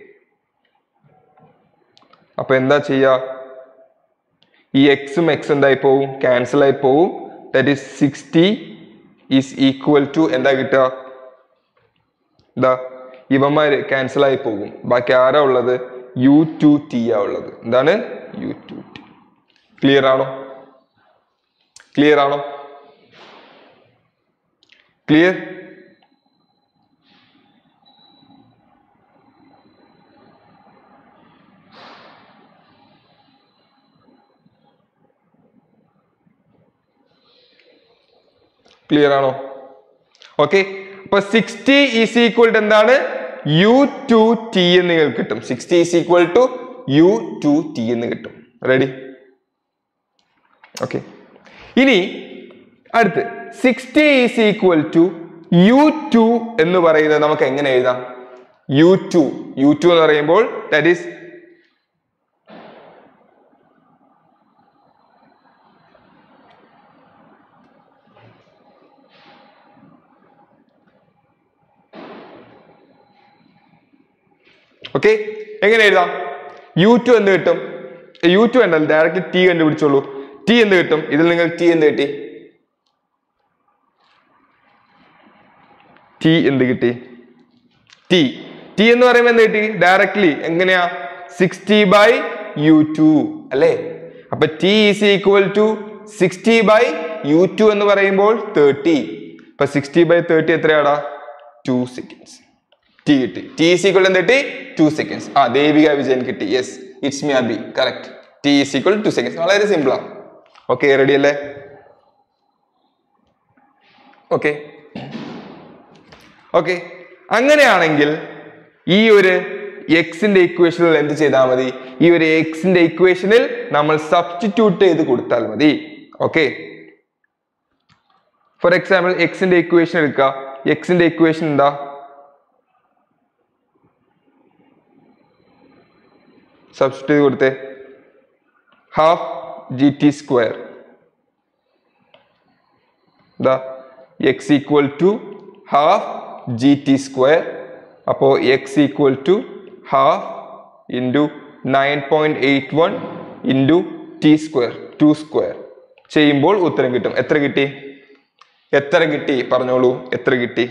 അപ്പൊ എന്താ ചെയ്യാ ഈ എക്സും എക്സ് എന്തായി പോവും ക്യാൻസൽ ആയി പോവും that is sixty is equal to എന്താ കിട്ടുക എന്താ ഇവന്മാര് ക്യാൻസൽ ആയി പോകും ബാക്കി ആരാ ഉള്ളത് യു ടു ടി ആ ഉള്ളത് എന്താണ് യു ടു ടി ക്ലിയർ ആണോ ക്ലിയർ ആണോ ക്ലിയർ ക്ലിയർ ആണോ ഓക്കെ അപ്പൊ സിക്സ്റ്റി ഈസ് ഈക്വൽ ടു എന്താണ് യു ടു ടി എന്ന് നിങ്ങൾക്ക് കിട്ടും sixty is equal to u two t എന്ന് കിട്ടും റെഡി ഓക്കെ ഇനി അടുത്ത് sixty is equal to u two എന്ന് പറയുന്നത് നമുക്ക് എങ്ങനെ എഴുതാം യു ടു യു ടു എന്ന് പറയുമ്പോൾ ദാറ്റ് ഈസ് ഓക്കെ എങ്ങനെ എഴുതാം യു ടു എന്ത് കിട്ടും യു ടു ഉണ്ടല്ലോ ഡയറക്റ്റ് ടി കണ്ടുപിടിച്ചോളൂ ടി എന്ത് കിട്ടും ഇതിൽ നിങ്ങൾ ടി എന്ത് കിട്ടി ടി എന്ത് കിട്ടി ടി ടി എന്ന് പറയുമ്പോൾ എന്ത് കിട്ടി ഡയറക്ട്ലി എങ്ങനെയാ സിക്സ്റ്റി ബൈ യു ടു അല്ലേ അപ്പൊ t is equal to sixty by u two എന്ന് പറയുമ്പോൾ തേർട്ടി ഇപ്പൊ സിക്സ്റ്റി ബൈ തേർട്ടി എത്രയാടാ ടു സെക്കൻഡ്സ് ടി കിട്ടി ടി ഈസ് ഈക്വൽ എന്ത് കിട്ടി ടു സെക്കൻഡ്സ് ആ ദേവിക വിജയൻ കിട്ടി yes it's me Abi correct t is equal to seconds വളരെ സിമ്പിളാ ഓക്കെ റെഡി അല്ലേ ഓക്കെ ഓക്കെ അങ്ങനെയാണെങ്കിൽ ഈ ഒരു എക്സിന്റെ ഇക്വേഷനിൽ എന്ത് ചെയ്താൽ മതി ഈ ഒരു എക്സിന്റെ ഇക്വേഷനിൽ നമ്മൾ സബ്സ്റ്റിറ്റ്യൂട്ട് ചെയ്ത് കൊടുത്താൽ മതി ഓക്കെ ഫോർ എക്സാമ്പിൾ എക്സിന്റെ ഇക്വേഷൻ എടുക്കുക എക്സിന്റെ ഇക്വേഷൻ എന്താ സബ്സ്റ്റിറ്റ്യൂട്ട് ചെയ്ത് കൊടുത്തേ ഹാഫ് ജി ടി സ്ക്വയർ എന്താ x equal to half g t square അപ്പോൾ x equal to half into nine point eight one into t square two square ചെയ്യുമ്പോൾ ഉത്തരം കിട്ടും എത്ര കിട്ടി എത്ര കിട്ടി പറഞ്ഞോളൂ എത്ര കിട്ടി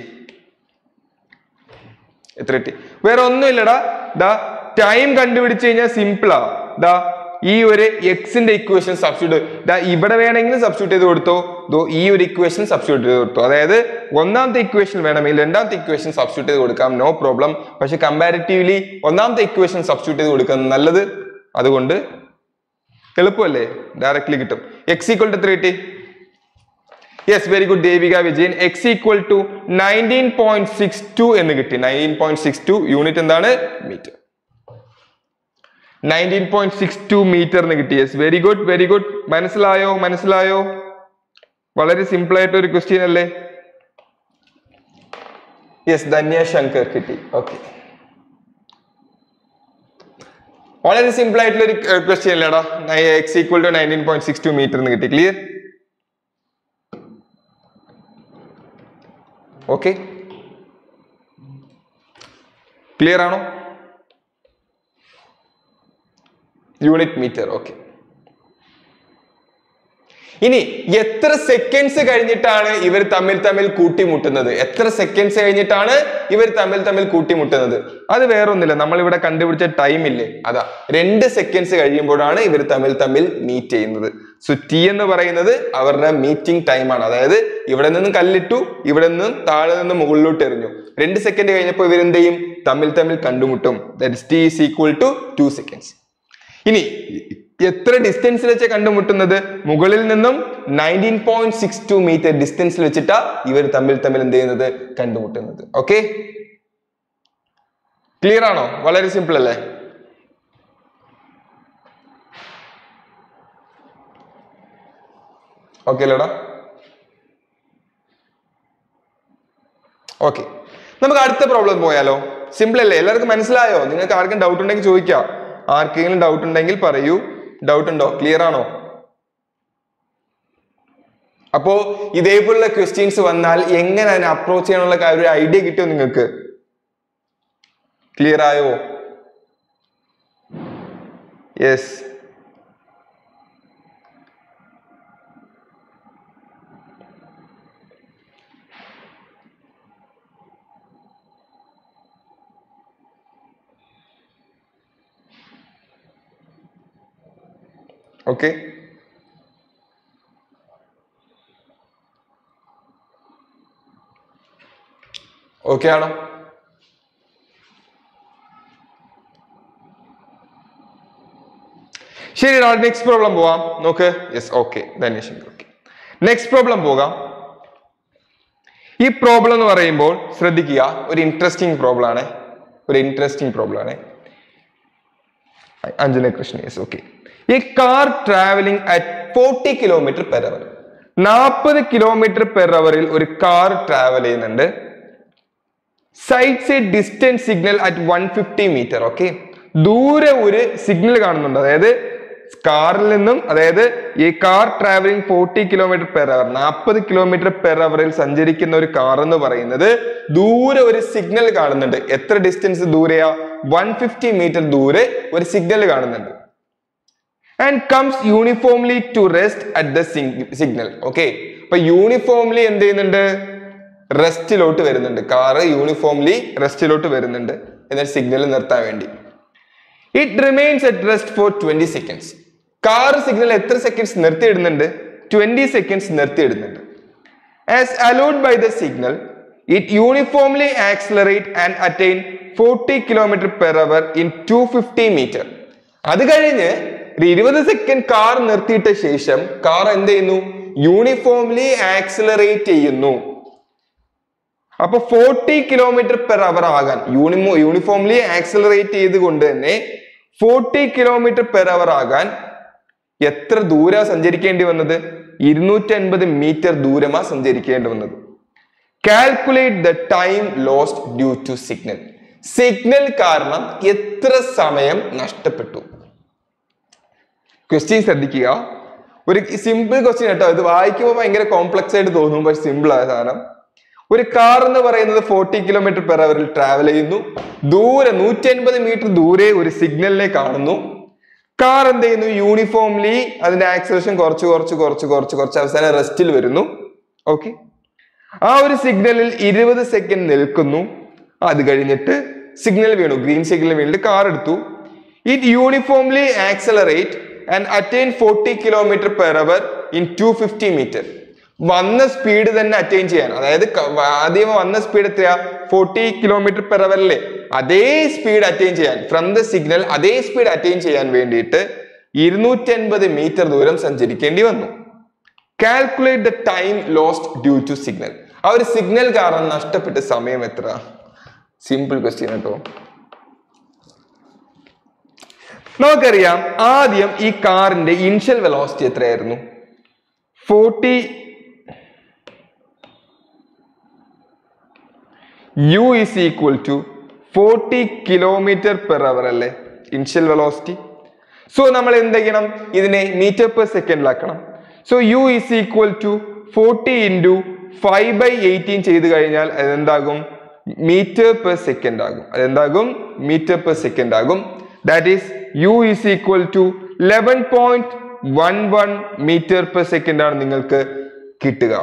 എത്ര കിട്ടി വേറെ ഒന്നുമില്ലടാ ദാ ടൈം കണ്ടുപിടിച്ച് കഴിഞ്ഞാൽ സിമ്പിളാ ദാ ഈ ഒരു എക്സിന്റെ ഇക്വേഷൻ സബ്സ്റ്റിറ്റ്യൂട്ട് ദാ ഇവിടെ വേണമെങ്കിൽ സബ്സ്റ്റിറ്റ്യൂട്ട് ചെയ്ത് കൊടുത്തോ ദോ ഈ ഒരു ഇക്വേഷൻ സബ്സ്റ്റിറ്റ്യൂട്ട് ചെയ്ത് കൊടുത്തോ അതായത് ഒന്നാമത്തെ ഇക്വേഷൻ വേണമെങ്കിൽ രണ്ടാമത്തെ ഇക്വേഷൻ സബ്സ്റ്റിറ്റ്യൂട്ട് ചെയ്ത് കൊടുക്കാം നോ പ്രോബ്ലം പക്ഷെ കമ്പാരിറ്റീവ്ലി ഒന്നാമത്തെ ഇക്വേഷൻ സബ്സ്റ്റിറ്റ്യൂട്ട് ചെയ്ത് കൊടുക്കുന്നത് നല്ലത് അതുകൊണ്ട് എളുപ്പമല്ലേ ഡയറക്ട്ലി കിട്ടും x equal to three t yes very good Devika Vijayan x equal to nineteen point six two എന്ന് കിട്ടി nineteen point six two unit എന്താണ് metre nineteen point six two metre എന്ന് കിട്ടി yes very good very good മനസ്സിലായോ മനസ്സിലായോ വളരെ simple ആയിട്ട് ഒരു ക്വസ്റ്റ്യൻ അല്ലേ യെസ് ധന്യ ശങ്കർ കിട്ടി ഓക്കെ വളരെ സിമ്പിൾ ആയിട്ടുള്ള ഒരു ക്വസ്റ്റ്യൻ അല്ലേടാ x equal to nineteen point six two metre എന്ന് കിട്ടി ക്ലിയർ ഓക്കെ ക്ലിയർ ആണോ യൂണിറ്റ് മീറ്റർ ഓക്കെ ഇനി എത്ര സെക്കൻഡ്സ് കഴിഞ്ഞിട്ടാണ് ഇവർ തമ്മിൽ തമ്മിൽ കൂട്ടിമുട്ടുന്നത് എത്ര സെക്കൻഡ്സ് കഴിഞ്ഞിട്ടാണ് ഇവർ തമ്മിൽ തമ്മിൽ കൂട്ടിമുട്ടുന്നത് അത് വേറൊന്നുമില്ല നമ്മൾ ഇവിടെ കണ്ടുപിടിച്ച ടൈം ഇല്ലേ അതാ രണ്ട് സെക്കൻഡ്സ് കഴിയുമ്പോഴാണ് ഇവർ തമ്മിൽ തമ്മിൽ മീറ്റ് ചെയ്യുന്നത് സോ ടി എന്ന് പറയുന്നത് അവരുടെ മീറ്റിംഗ് ടൈമാണ് അതായത് ഇവിടെ നിന്നും കല്ലിട്ടു ഇവിടെ നിന്നും താഴെ നിന്ന് മുകളിലോട്ട് എറിഞ്ഞു രണ്ട് സെക്കൻഡ് കഴിഞ്ഞപ്പോൾ ഇവർ എന്ത് ചെയ്യും തമ്മിൽ തമ്മിൽ കണ്ടുമുട്ടും that t is equal to two seconds ഇനി എത്ര ഡിസ്റ്റൻസിൽ വെച്ച് കണ്ടുമുട്ടുന്നത് മുകളിൽ നിന്നും nineteen point six two metre ഡിസ്റ്റൻസിൽ വെച്ചിട്ടാ ഇവർ തമ്മിൽ തമ്മിൽ എന്ത് ചെയ്യുന്നത് കണ്ടുമുട്ടുന്നത് ഓക്കെ ക്ലിയർ ആണോ വളരെ സിമ്പിൾ അല്ലേ ഓക്കെ അല്ലേടാ ഓക്കെ നമുക്ക് അടുത്ത പ്രോബ്ലം പോയാലോ സിമ്പിൾ അല്ലേ എല്ലാവർക്കും മനസ്സിലായോ നിങ്ങൾക്ക് ആർക്കും ഡൗട്ട് ഉണ്ടെങ്കിൽ ചോദിക്കാം ആർക്കെങ്കിലും ഡൗട്ട് ഉണ്ടെങ്കിൽ പറയൂ ഡൗട്ട് ഉണ്ടോ ക്ലിയർ ആണോ അപ്പോ ഇതേപോലുള്ള ക്വസ്റ്റ്യൻസ് വന്നാൽ എങ്ങനെ അതിനെ അപ്രോച്ച് ചെയ്യാനുള്ള കാര്യം ഒരു ഐഡിയ കിട്ടിയോ നിങ്ങൾക്ക് ക്ലിയർ ആയോ യെസ് ഓക്കെ ഓക്കെ ആണോ ശരി നെക്സ്റ്റ് പ്രോബ്ലം പോവാം നോക്ക് yes okay Dhanyashankar okay next problem പോകാം ഈ പ്രോബ്ലം എന്ന് പറയുമ്പോൾ ശ്രദ്ധിക്കുക ഒരു ഇൻട്രസ്റ്റിംഗ് പ്രോബ്ലം ആണ് ഒരു ഇൻട്രസ്റ്റിംഗ് പ്രോബ്ലം ആണ് അഞ്ജന കൃഷ്ണ യെസ് ഓക്കെ ഈ car travelling at forty kilometre per hour നാൽപ്പത് കിലോമീറ്റർ പെർ അവറിൽ ഒരു കാർ ട്രാവൽ ചെയ്യുന്നുണ്ട് sights a distance signal at one fifty metre okay ദൂരെ ഒരു സിഗ്നൽ കാണുന്നുണ്ട് അതായത് കാറിൽ നിന്നും അതായത് ഈ car travelling forty kilometre per hour നാൽപ്പത് കിലോമീറ്റർ പെർ അവറിൽ സഞ്ചരിക്കുന്ന ഒരു കാർ എന്ന് പറയുന്നത് ദൂരെ ഒരു സിഗ്നൽ കാണുന്നുണ്ട് എത്ര ഡിസ്റ്റൻസ് ദൂരെയാ വൺ ഫിഫ്റ്റി മീറ്റർ ദൂരെ ഒരു സിഗ്നൽ കാണുന്നുണ്ട് and comes uniformly to rest at the signal okay അപ്പൊ യൂണിഫോംലി എന്ത് ചെയ്യുന്നുണ്ട് റെസ്റ്റിലോട്ട് വരുന്നുണ്ട് കാറ് യൂണിഫോംലി റെസ്റ്റിലോട്ട് വരുന്നുണ്ട് എന്നാൽ സിഗ്നൽ നിർത്താൻ വേണ്ടി it remains at rest for twenty seconds car signal എത്ര സെക്കൻഡ്സ് നിർത്തിയിടുന്നുണ്ട് ട്വന്റി സെക്കൻഡ്സ് നിർത്തിയിടുന്നുണ്ട് as allowed by the signal it uniformly accelerate and attain forty kilometre per hour in two fifty metre അത് കഴിഞ്ഞ് ഒരു ഇരുപത് second car നിർത്തിയിട്ട ശേഷം car എന്ത് ചെയ്യുന്നു യൂണിഫോംലി ആക്സിലറേറ്റ് ചെയ്യുന്നു അപ്പൊ ഫോർട്ടി കിലോമീറ്റർ പെർ അവർ ആകാൻ യൂണിമോ യൂണിഫോംലി ആക്സലറേറ്റ് ചെയ്തുകൊണ്ട് തന്നെ ഫോർട്ടി കിലോമീറ്റർ പെർ അവർ ആകാൻ എത്ര ദൂര സഞ്ചരിക്കേണ്ടി വന്നത് ഇരുന്നൂറ്റി അൻപത് മീറ്റർ ദൂരമാ സഞ്ചരിക്കേണ്ടി വന്നത് calculate the time lost due to signal signal കാരണം എത്ര സമയം നഷ്ടപ്പെട്ടു ക്വസ്റ്റ്യൻ ശ്രദ്ധിക്കുക ഒരു സിമ്പിൾ ക്വസ്റ്റ്യൻ കേട്ടോ ഇത് വായിക്കുമ്പോൾ ഭയങ്കര കോംപ്ലക്സ് ആയിട്ട് തോന്നും പക്ഷെ സിമ്പിൾ ആയ സാധനം ഒരു കാർ എന്ന് പറയുന്നത് ഫോർട്ടി കിലോമീറ്റർ പെർ അവറിൽ ട്രാവൽ ചെയ്യുന്നു ദൂരെ നൂറ്റി അൻപത് മീറ്റർ ദൂരെ ഒരു സിഗ്നലിനെ കാണുന്നു കാർ എന്ത് ചെയ്യുന്നു യൂണിഫോംലി അതിന്റെ ആക്സലേഷൻ കുറച്ച് കുറച്ച് കുറച്ച് കുറച്ച് കുറച്ച് അവസാനം റെസ്റ്റിൽ വരുന്നു ഓക്കെ ആ ഒരു സിഗ്നലിൽ ഇരുപത് സെക്കൻഡ് നിൽക്കുന്നു അത് കഴിഞ്ഞിട്ട് സിഗ്നൽ വീണു ഗ്രീൻ സിഗ്നൽ വീണിട്ട് കാർ എടുത്തു it uniformly accelerate and attain forty kilometre per hour in two fifty metre വന്ന സ്പീഡ് തന്നെ അറ്റൈൻ ചെയ്യാൻ അതായത് ക- ആദ്യം വന്ന സ്പീഡ് എത്രയാ ഫോർട്ടി കിലോമീറ്റർ പെർ അവറിലെ അതേ സ്പീഡ് അറ്റൈൻ ചെയ്യാൻ ഫ്രം ദ സിഗ്നൽ അതേ സ്പീഡ് അറ്റൈൻ ചെയ്യാൻ വേണ്ടിയിട്ട് ഇരുന്നൂറ്റി അൻപത് മീറ്റർ ദൂരം സഞ്ചരിക്കേണ്ടി വന്നു calculate the time lost due to signal ആ ഒരു സിഗ്നൽ കാരണം നഷ്ടപ്പെട്ട സമയം എത്ര സിമ്പിൾ ക്വസ്റ്റ്യൻ കേട്ടോ നമുക്കറിയാം ആദ്യം ഈ കാറിന്റെ ഇനിഷ്യൽ വെലോസിറ്റി എത്രയായിരുന്നു forty U is equal to forty kilometre per hour അല്ലേ ഇനിഷ്യൽ വെലോസിറ്റി സോ നമ്മൾ എന്ത് ചെയ്യണം ഇതിനെ മീറ്റർ പെർ സെക്കൻഡിലാക്കണം so U is equal to forty into five by eighteen ചെയ്ത് കഴിഞ്ഞാൽ അതെന്താകും മീറ്റർ പെർ സെക്കൻഡ് ആകും അതെന്താകും മീറ്റർ പെർ സെക്കൻഡ് ആകും that is U is equal to eleven point one one metre per second ആണ് നിങ്ങൾക്ക് കിട്ടുക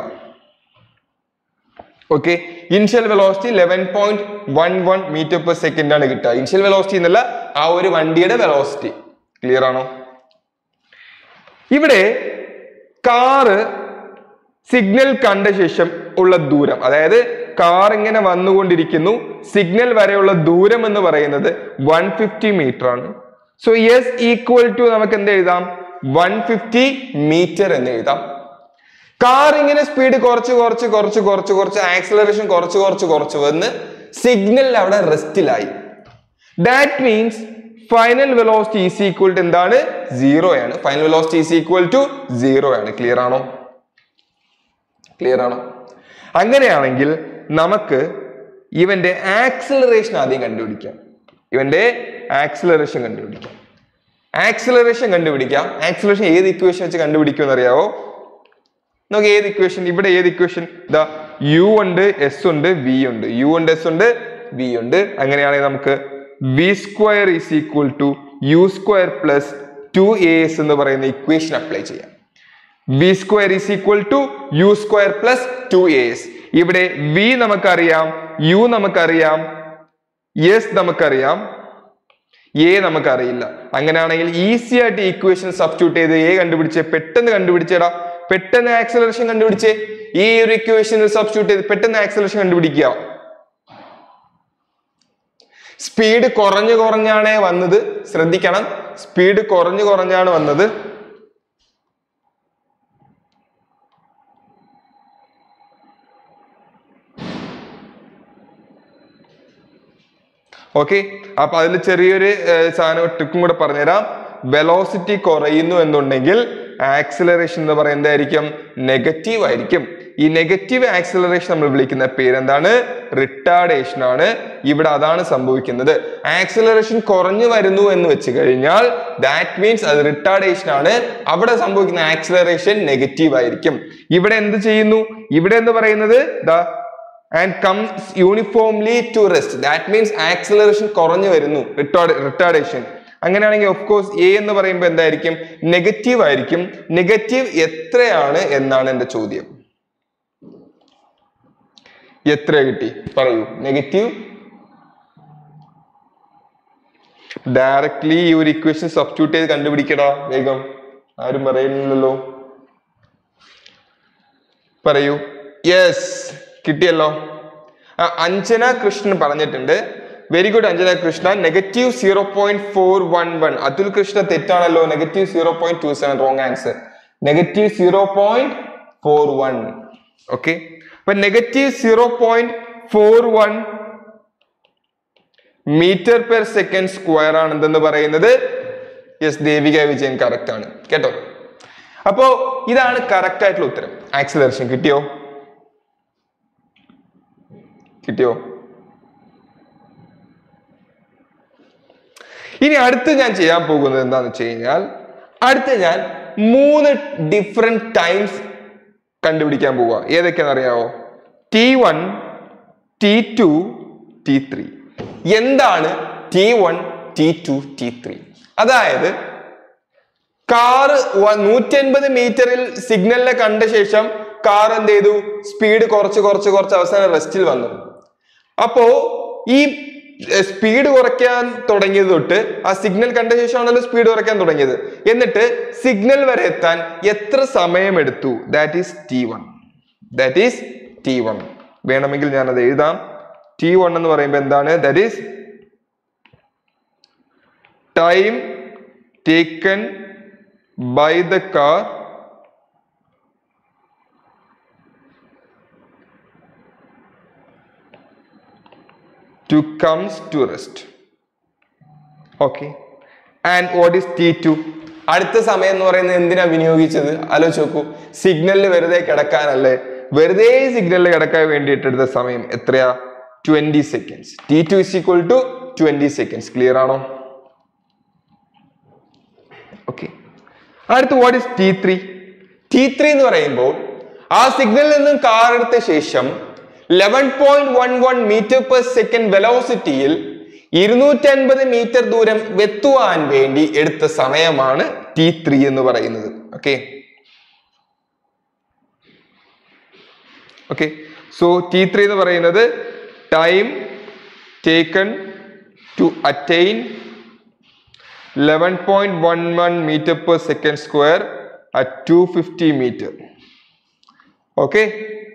okay initial velocity eleven point one one metre per second ആണ് കിട്ടുക ഇനിഷ്യൽ വെലോസിറ്റി എന്നല്ല ആ ഒരു വണ്ടിയുടെ വെലോസിറ്റി ക്ലിയർ ആണോ ഇവിടെ കാറ് സിഗ്നൽ കണ്ട ശേഷം ഉള്ള ദൂരം അതായത് കാർ ഇങ്ങനെ വന്നുകൊണ്ടിരിക്കുന്നു സിഗ്നൽ വരെയുള്ള ദൂരം എന്ന് പറയുന്നത് വൺ ഫിഫ്റ്റി മീറ്റർ ആണ് സോ എസ് ഈക്വൽ ടു നമുക്ക് എന്ത് എഴുതാം വൺ ഫിഫ്റ്റി മീറ്റർ എന്ന് എഴുതാം കാർ ഇങ്ങനെ സ്പീഡ് കുറച്ച് കുറച്ച് കുറച്ച് കുറച്ച് കുറച്ച് ആക്സിലറേഷൻ കുറച്ച് കുറച്ച് കുറച്ച് വന്ന് സിഗ്നൽ അവിടെ റെസ്റ്റിലായി that means final velocity is equal to എന്താണ് സീറോ ആണ് final velocity is equal to zero ആണ് ക്ലിയർ ആണോ ക്ലിയർ ആണോ അങ്ങനെയാണെങ്കിൽ നമുക്ക് ഇവന്റെ ആക്സിലറേഷൻ ആദ്യം കണ്ടുപിടിക്കാം ഇവന്റെ ആക്സിലറേഷൻ കണ്ടുപിടിക്കാം ആക്സിലറേഷൻ കണ്ടുപിടിക്കാം ആക്സിലറേഷൻ ഏത് ഇക്വേഷൻ വെച്ച് കണ്ടുപിടിക്കുമെന്ന് അറിയാവോ നമുക്ക് ഏത് ഇക്വേഷൻ ഇവിടെ ഏത് ഇക്വേഷൻ ഇതാ യു ഉണ്ട് എസ് ഉണ്ട് വി ഉണ്ട് യു ഉണ്ട് എസ് ഉണ്ട് വി ഉണ്ട് അങ്ങനെയാണെങ്കിൽ നമുക്ക് V square is equal to U square plus two A S എന്ന് പറയുന്ന ഇക്വേഷൻ അപ്ലൈ ചെയ്യാം V square is equal to U square plus two A S ഇവിടെ വി നമുക്കറിയാം യു നമുക്കറിയാം എസ് നമുക്കറിയാം എ നമുക്കറിയില്ല അങ്ങനെയാണെങ്കിൽ ഈസി ആയിട്ട് ഇക്വേഷൻ സബ്സ്റ്റിറ്റ്യൂട്ട് ചെയ്ത് എ കണ്ടുപിടിച്ച് പെട്ടെന്ന് കണ്ടുപിടിച്ചേടാ പെട്ടെന്ന് ആക്സലറേഷൻ കണ്ടുപിടിച്ച് ഈ ഒരു ഇക്വേഷനിൽ സബ്സ്റ്റിറ്റ്യൂട്ട് ചെയ്ത് പെട്ടെന്ന് ആക്സലറേഷൻ കണ്ടുപിടിക്കുക സ്പീഡ് കുറഞ്ഞു കുറഞ്ഞാണ് വന്നത് ശ്രദ്ധിക്കണം സ്പീഡ് കുറഞ്ഞു കുറഞ്ഞാണ് വന്നത് ഓക്കെ അപ്പൊ അതിൽ ചെറിയൊരു ഏർ, സാധനം ട്രിക്കും കൂടെ പറഞ്ഞുതരാം വെലോസിറ്റി കുറയുന്നു എന്നുണ്ടെങ്കിൽ ആക്സിലറേഷൻ എന്ന് പറയുന്നതായിരിക്കും നെഗറ്റീവ് ആയിരിക്കും ഈ നെഗറ്റീവ് ആക്സിലറേഷൻ നമ്മൾ വിളിക്കുന്ന പേരെന്താണ് റിട്ടാർഡേഷൻ ആണ് ഇവിടെ അതാണ് സംഭവിക്കുന്നത് ആക്സിലറേഷൻ കുറഞ്ഞു വരുന്നു എന്ന് വെച്ച് കഴിഞ്ഞാൽ ദാറ്റ് മീൻസ് അത് റിട്ടാർഡേഷൻ ആണ് അവിടെ സംഭവിക്കുന്ന ആക്സിലറേഷൻ നെഗറ്റീവ് ആയിരിക്കും ഇവിടെ എന്ത് ചെയ്യുന്നു ഇവിടെ എന്ന് പറയുന്നത് ദാ and comes uniformly to rest that means acceleration കുറഞ്ഞു വരുന്നു റിട്ടാർഡേഷൻ അങ്ങനെയാണെങ്കിൽ ഓഫ് കോഴ്സ് എ എന്ന് പറയുമ്പോൾ എന്തായിരിക്കും നെഗറ്റീവ് ആയിരിക്കും നെഗറ്റീവ് എത്രയാണ് എന്നാണ് എന്റെ ചോദ്യം എത്ര കിട്ടി പറയൂ നെഗറ്റീവ് ഡയറക്ട്ലി ഈ ഒരു ഇക്വേഷൻ സബ്സ്റ്റിറ്റ്യൂട്ട് ചെയ്ത് കണ്ടുപിടിക്കടാ വേഗം ആരും പറയുന്നില്ലല്ലോ പറയൂ യെസ് കിട്ടിയല്ലോ ആ, അഞ്ജന കൃഷ്ണൻ പറഞ്ഞിട്ടുണ്ട് very good Anjana Krishna negative zero point four one one Atul Krishna തെറ്റാണല്ലോ negative zero point two seven wrong answer negative zero point four one okay അപ്പൊ negative zero point four one metre per second square ആണ് എന്തെന്ന് പറയുന്നത് yes Devika Vijayan correct ആണ് കേട്ടോ അപ്പോ ഇതാണ് correct ആയിട്ടുള്ള ഉത്തരം ആക്സിലറേഷൻ കിട്ടിയോ കിട്ടിയോ ഇനി അടുത്ത് ഞാൻ ചെയ്യാൻ പോകുന്നത് എന്താന്ന് വെച്ച് കഴിഞ്ഞാൽ അടുത്ത് ഞാൻ മൂന്ന് ഡിഫറെന്റ് ടൈംസ് കണ്ടുപിടിക്കാൻ പോവുക ഏതൊക്കെയാണെന്ന് അറിയാവോ T one T two T three എന്താണ് T one T two T three അതായത് കാറ് നൂറ്റി അൻപത് മീറ്ററിൽ സിഗ്നലിനെ കണ്ട ശേഷം കാർ എന്ത് ചെയ്തു സ്പീഡ് കുറച്ച് കുറച്ച് കുറച്ച് അവസാനം റെസ്റ്റിൽ വന്നു അപ്പോ ഈ സ്പീഡ് കുറയ്ക്കാൻ തുടങ്ങിയത് തൊട്ട് ആ സിഗ്നൽ കണ്ട ശേഷമാണല്ലോ സ്പീഡ് കുറയ്ക്കാൻ തുടങ്ങിയത് എന്നിട്ട് സിഗ്നൽ വരെ എത്താൻ എത്ര സമയമെടുത്തു that is T one that is T one വേണമെങ്കിൽ ഞാൻ അത് എഴുതാം ടി വൺ എന്ന് പറയുമ്പോൾ എന്താണ് that is time taken by the car to comes to rest okay and what is t2 അടുത്ത സമയം എന്ന് പറയുന്നത് എന്തിനാ വിനിയോഗിച്ചത് ആലോചിച്ച് നോക്കൂ സിഗ്നലിൽ വെറുതെ കിടക്കാനല്ലേ വെറുതെ സിഗ്നലിൽ കിടക്കാൻ വേണ്ടിയിട്ട് എടുത്ത സമയം എത്രയാ twenty seconds T two is equal to twenty seconds clear ആണോ ഓക്കെ അടുത്ത് what is T three T three എന്ന് പറയുമ്പോൾ ആ സിഗ്നലിൽ നിന്നും കാർ എടുത്ത ശേഷം eleven point one one metre per second വെലോസിറ്റിയിൽ ഇരുന്നൂറ്റി അൻപത് മീറ്റർ ദൂരം എത്തുവാൻ വേണ്ടി എടുത്ത സമയമാണ് ടി ത്രീ എന്ന് പറയുന്നത് okay okay so T three എന്ന് പറയുന്നത് time taken to attain eleven point one one metre per second square at two fifty metre okay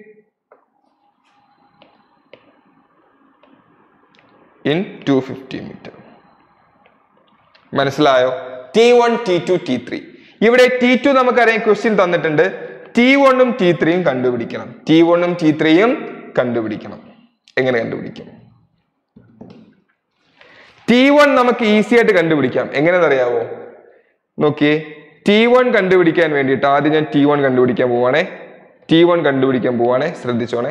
in two fifty metre മനസ്സിലായോ T one T two T three ഇവിടെ T two നമുക്കറിയാം question തന്നിട്ടുണ്ട് T വണ്ണും T ത്രീയും കണ്ടുപിടിക്കണം T വണ്ണും T ത്രീയും കണ്ടുപിടിക്കണം എങ്ങനെ കണ്ടുപിടിക്കും ടി വൺ നമുക്ക് ഈസി ആയിട്ട് കണ്ടുപിടിക്കാം എങ്ങനെയെന്ന് അറിയാവോ നോക്കിയേ ടി വൺ കണ്ടുപിടിക്കാൻ വേണ്ടിയിട്ട് ആദ്യം ഞാൻ ടി വൺ കണ്ടുപിടിക്കാൻ പോവാണേ ടി വൺ കണ്ടുപിടിക്കാൻ പോവാണേ ശ്രദ്ധിച്ചോണേ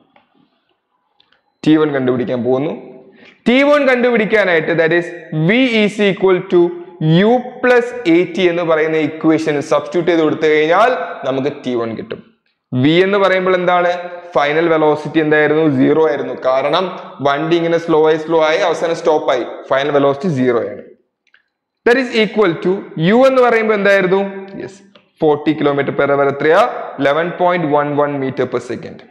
ടി വൺ കണ്ടുപിടിക്കാൻ പോകുന്നു ടി വൺ കണ്ടുപിടിക്കാനായിട്ട് that is V is equal to U plus eighty എന്ന് പറയുന്ന ഇക്വേഷൻ സബ്സ്റ്റിറ്റ്യൂട്ട് ചെയ്ത് കൊടുത്തു കഴിഞ്ഞാൽ നമുക്ക് ടി വൺ കിട്ടും വി എന്ന് പറയുമ്പോൾ എന്താണ് ഫൈനൽ വെലോസിറ്റി എന്തായിരുന്നു സീറോ ആയിരുന്നു കാരണം വണ്ടി ഇങ്ങനെ സ്ലോ ആയി സ്ലോ ആയി അവസാനം സ്റ്റോപ്പ് ആയി ഫൈനൽ വെലോസിറ്റി സീറോ ആണ് that is equal to U എന്ന് പറയുമ്പോൾ എന്തായിരുന്നു yes forty kilometre per hour എത്രയാ eleven point one one metre per second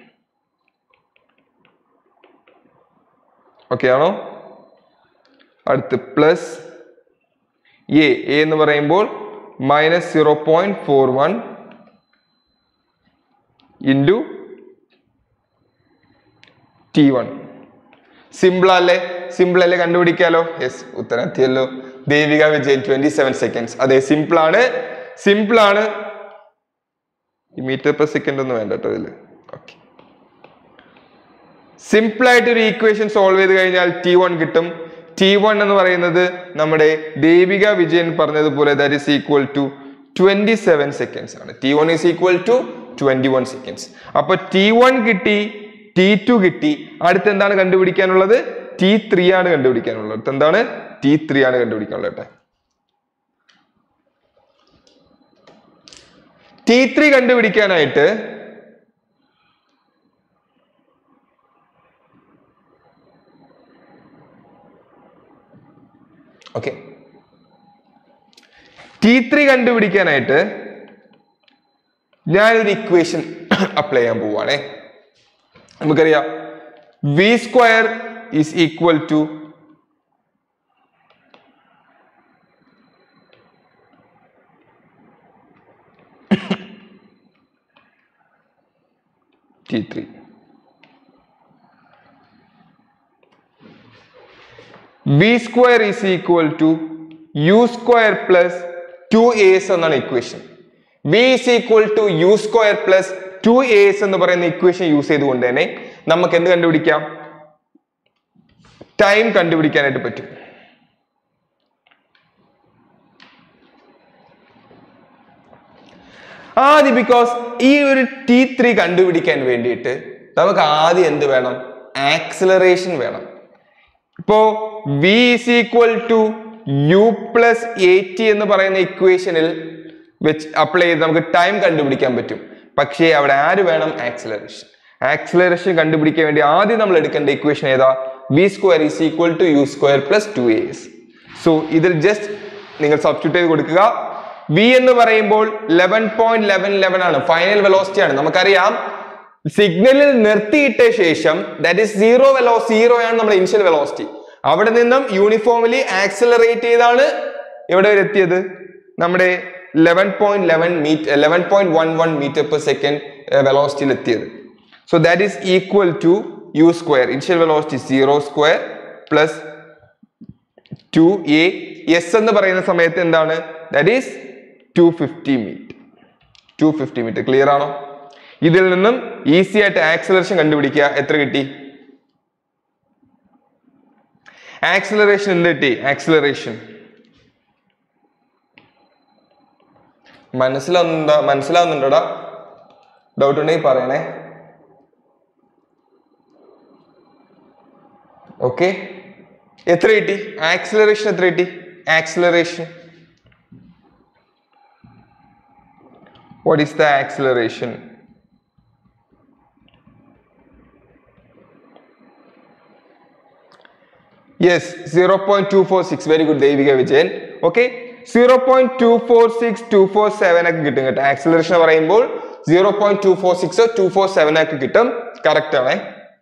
okay ആണോ അടുത്ത് പ്ലസ് എ എന്ന് പറയുമ്പോൾ minus zero point four one into T one simple അല്ലേ സിമ്പിൾ അല്ലേ കണ്ടുപിടിക്കാലോ യെസ് ഉത്തരം എത്തിയല്ലോ Devika Vijayan twenty seven seconds അതെ സിമ്പിൾ ആണ് സിമ്പിൾ ആണ് ഈ മീറ്റർ പെർ സെക്കൻഡ് ഒന്നും വേണ്ട കേട്ടോ ഇതില് ഓക്കെ സിമ്പിൾ ആയിട്ട് ഒരു ഈക്വേഷൻ സോൾവ് ചെയ്ത് കഴിഞ്ഞാൽ ടി വൺ കിട്ടും ടി വൺ എന്ന് പറയുന്നത് നമ്മുടെ ദേവിക വിജയൻ പറഞ്ഞതുപോലെ that is equal to twenty seven seconds ആണ് T one is equal to twenty one seconds അപ്പൊ ടി വൺ കിട്ടി ടി ടു കിട്ടി അടുത്ത് എന്താണ് കണ്ടുപിടിക്കാനുള്ളത് ടി ത്രീ ആണ് കണ്ടുപിടിക്കാനുള്ളത് അടുത്ത് എന്താണ് ടി ത്രീ ആണ് കണ്ടുപിടിക്കാനുള്ളത് കേട്ടെ ടി ത്രീ കണ്ടുപിടിക്കാനായിട്ട് ഓക്കെ ടി ത്രീ കണ്ടുപിടിക്കാനായിട്ട് ഞാനൊരു ഇക്വേഷൻ അപ്ലൈ ചെയ്യാൻ പോവാണേ നമുക്കറിയാം V square is equal to T three V square is equal to U square plus two S എന്നാണ് equation V is equal to U square plus two S എന്ന് പറയുന്ന equation use ചെയ്തുകൊണ്ട് തന്നെ നമുക്ക് എന്ത് കണ്ടുപിടിക്കാം ടൈം കണ്ടുപിടിക്കാനായിട്ട് പറ്റും ആദ്യം ബിക്കോസ് ഈ ഒരു ടി ത്രീ കണ്ടുപിടിക്കാൻ വേണ്ടിയിട്ട് നമുക്ക് ആദ്യം എന്ത് വേണം ആക്സിലറേഷൻ വേണം ഇപ്പോ V is equal to U plus eighty എന്ന് പറയുന്ന ഇക്വേഷനിൽ വെച്ച് അപ്ലൈ ചെയ്ത് നമുക്ക് ടൈം കണ്ടുപിടിക്കാൻ പറ്റും പക്ഷേ അവിടെ ആര് വേണം ആക്സിലറേഷൻ ആക്സിലറേഷൻ കണ്ടുപിടിക്കാൻ വേണ്ടി ആദ്യം നമ്മൾ എടുക്കേണ്ട ഇക്വേഷൻ ഏതാ V square is equal to U square plus two S so ഇതിൽ ജസ്റ്റ് നിങ്ങൾ സബ്സ്റ്റിറ്റ്യൂട്ട് ചെയ്ത് കൊടുക്കുക വി എന്ന് പറയുമ്പോൾ ലെവൻ പോയിന്റ് ലെവൻ ലെവൻ ആണ് ഫൈനൽ വെലോസിറ്റി ആണ് നമുക്കറിയാം സിഗ്നലിൽ നിർത്തിയിട്ട ശേഷം that is zero velo zero ആണ് നമ്മുടെ ഇനിഷ്യൽ വെലോസിറ്റി അവിടെ നിന്നും യൂണിഫോംലി ആക്സിലറേറ്റ് ചെയ്താണ് എവിടെ വരെ എത്തിയത് നമ്മുടെ eleven point eleven metre eleven point one one metre per second വെലോസിറ്റിയിൽ എത്തിയത് so that is equal to U square initial velocity zero square plus two A S എന്ന് പറയുന്ന സമയത്ത് എന്താണ് that is two fifty metre two fifty metre clear ആണോ ഇതിൽ നിന്നും easy ആയിട്ട് ആക്സിലറേഷൻ കണ്ടുപിടിക്കുക എത്ര കിട്ടി ആക്സിലറേഷൻ എന്ത് കിട്ടി ആക്സിലറേഷൻ മനസ്സിലാവുന്നുണ്ടോ മനസ്സിലാവുന്നുണ്ടോടാ ഡൗട്ട് ഉണ്ടെങ്കിൽ പറയണേ ഓക്കെ എത്ര കിട്ടി ആക്സിലറേഷൻ എത്ര കിട്ടി acceleration what is the acceleration yes zero point two four six very good Devika Vijayan okay zero point two four six two four seven ഒക്കെ കിട്ടും കേട്ടോ ആക്സിലറേഷൻ പറയുമ്പോൾ zero point two four six two four seven ഒക്കെ കിട്ടും correct ആണേ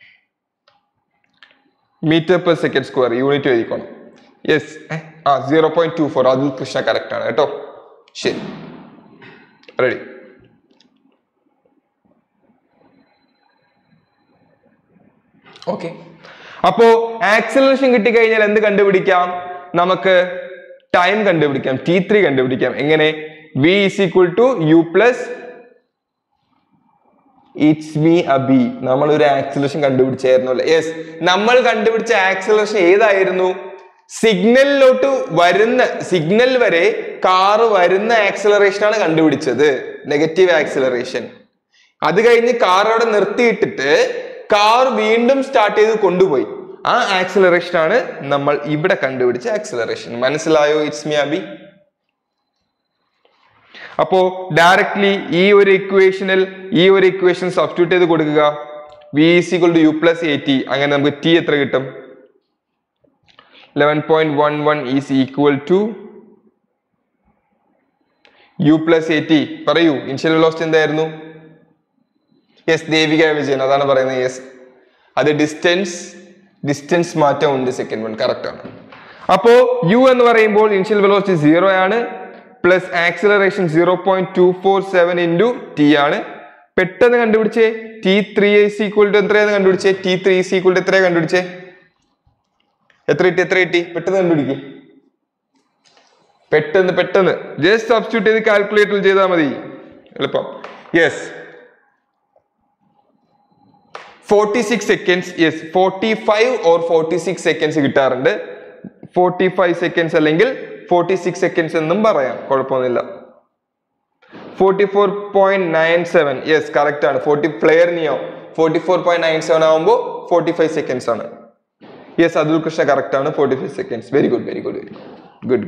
metre per second square unit എഴുതിക്കോണം yes ആ zero point two four അത് കൃഷ്ണ കറക്റ്റ് ആണ് കേട്ടോ ശരി റെഡി ഓക്കെ അപ്പോ ആക്സിലറേഷൻ കിട്ടിക്കഴിഞ്ഞാൽ എന്ത് കണ്ടുപിടിക്കാം നമുക്ക് ടൈം കണ്ടുപിടിക്കാം ടി ത്രീ കണ്ടുപിടിക്കാം എങ്ങനെ V is equal to U plus it's me അബി നമ്മൾ ഒരു ആക്സിലേഷൻ കണ്ടുപിടിച്ചായിരുന്നു അല്ലേ യെസ് നമ്മൾ കണ്ടുപിടിച്ച ആക്സിലേഷൻ ഏതായിരുന്നു സിഗ്നലിലോട്ട് വരുന്ന സിഗ്നൽ വരെ കാറ് വരുന്ന ആക്സിലറേഷൻ ആണ് കണ്ടുപിടിച്ചത് നെഗറ്റീവ് ആക്സിലറേഷൻ അത് കഴിഞ്ഞ് കാർ അവിടെ നിർത്തിയിട്ടിട്ട് കാർ വീണ്ടും സ്റ്റാർട്ട് ചെയ്ത് കൊണ്ടുപോയി ആ ആക്സിലറേഷൻ ആണ് നമ്മൾ ഇവിടെ കണ്ടുപിടിച്ച ആക്സിലറേഷൻ മനസ്സിലായോ ഇറ്റ്സ് മീ അബി അപ്പോ ഡയറക്ട്ലി ഈ ഒരു ഇക്വേഷനിൽ ഈ ഒരു ഇക്വേഷൻ സബ്സ്റ്റിറ്റ്യൂട്ട് ചെയ്ത് കൊടുക്കുക V is equal to U plus A T അങ്ങനെ നമുക്ക് ടി എത്ര കിട്ടും eleven point one one is equal to U plus A T പറയൂ ഇനിഷ്യൽ വെലോസിറ്റി എന്തായിരുന്നു യെസ് ദേവിക വിജയൻ അതാണ് പറയുന്നത് യെസ് അത് ഡിസ്റ്റൻസ് ഡിസ്റ്റൻസ് മാറ്റം ഉണ്ട് സെക്കൻഡ് വൺ കറക്റ്റ് ആണ് അപ്പോ യു എന്ന് പറയുമ്പോൾ ഇനിഷ്യൽ വെലോസിറ്റി സീറോ ആണ് plus acceleration zero point two four seven into T ആണ് പെട്ടെന്ന് കണ്ടുപിടിച്ചേ T three is equal to എത്രയാണ് കണ്ടുപിടിച്ചേ T three is equal to എത്രയാണ് കണ്ടുപിടിച്ചേ എത്ര കിട്ടി എത്ര കിട്ടി പെട്ടെന്ന് കണ്ടുപിടിക്കും പെട്ടെന്ന് പെട്ടെന്ന് ജസ്റ്റ് സബ്സ്റ്റിറ്റ്യൂട്ട് ചെയ്ത് കാൽക്കുലേറ്റർ ചെയ്താൽ മതി എളുപ്പം yes forty six seconds yes forty five or forty six seconds കിട്ടാറുണ്ട് ഫോർട്ടി ഫൈവ് സെക്കൻഡ്സ് അല്ലെങ്കിൽ ഫോർട്ടി സിക്സ് സെക്കൻഡ്സ് എന്നും പറയാം കുഴപ്പമൊന്നുമില്ല forty four point nine seven yes correct ആണ് ഫോർട്ടി പ്ലെയർ നിയോ forty four point nine seven ആകുമ്പോൾ ഫോർട്ടി ഫൈവ് സെക്കൻഡ്സ് ആണ് യെസ് അതുൽ കൃഷ്ണ കറക്റ്റ് ആണ് forty five seconds very good very good very good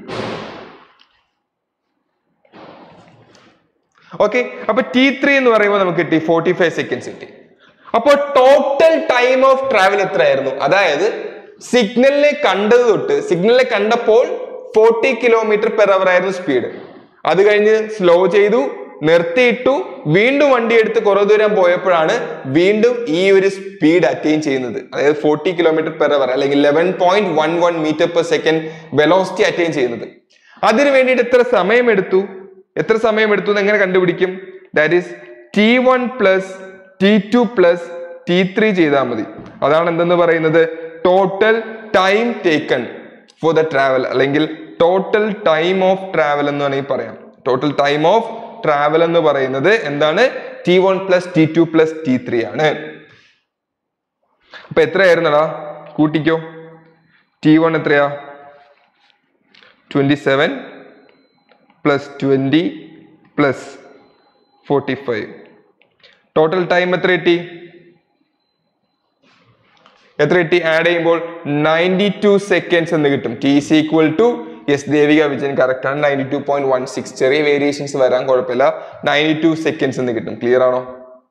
okay അപ്പൊ ടി ത്രീ എന്ന് പറയുമ്പോൾ നമുക്ക് കിട്ടി ഫോർട്ടി ഫൈവ് സെക്കൻഡ്സ് കിട്ടി അപ്പോൾ ടോട്ടൽ ടൈം ഓഫ് ട്രാവൽ എത്രയായിരുന്നു അതായത് സിഗ്നലിനെ കണ്ടത് തൊട്ട് സിഗ്നലിനെ കണ്ടപ്പോൾ ഫോർട്ടി കിലോമീറ്റർ പെർ അവർ ആയിരുന്നു സ്പീഡ് അത് കഴിഞ്ഞ് സ്ലോ ചെയ്തു നിർത്തിയിട്ടു വീണ്ടും വണ്ടി എടുത്ത് കുറെ ദൂരം പോയപ്പോഴാണ് വീണ്ടും ഈ ഒരു സ്പീഡ് അറ്റൈൻ ചെയ്യുന്നത് അതായത് ഫോർട്ടി കിലോമീറ്റർ പെർ അവർ അല്ലെങ്കിൽ eleven point one one metre per second velocity attain ചെയ്യുന്നത് അതിന് വേണ്ടിയിട്ട് എത്ര സമയം എടുത്തു എത്ര സമയം എടുത്തു എന്ന് എങ്ങനെ കണ്ടുപിടിക്കും that is T one plus T two plus T three ചെയ്താൽ മതി അതാണ് എന്തെന്ന് പറയുന്നത് total time taken for the travel അല്ലെങ്കിൽ ടോട്ടൽ ടൈം ഓഫ് ട്രാവൽ എന്ന് വേണമെങ്കിൽ പറയാം ടോട്ടൽ ടൈം ഓഫ് ട്രാവൽ എന്ന് പറയുന്നത് എന്താണ് T one plus T two plus T three ആണ് അപ്പൊ എത്രയായിരുന്നടാ കൂട്ടിക്കോ ടി വൺ എത്രയാ twenty seven plus twenty plus forty five total time എത്ര കിട്ടി എത്ര കിട്ടി ആഡ് ചെയ്യുമ്പോൾ നയൻറ്റി ടു സെക്കൻഡ്സ് എന്ന് കിട്ടും T C equal to yes Devika Vijayan correct ആണ് ninety two point one six ചെറിയ വേരിയേഷൻസ് വരാൻ കുഴപ്പമില്ല നയൻറ്റി ടു സെക്കൻഡ്സ് എന്ന് കിട്ടും ക്ലിയർ ആണോ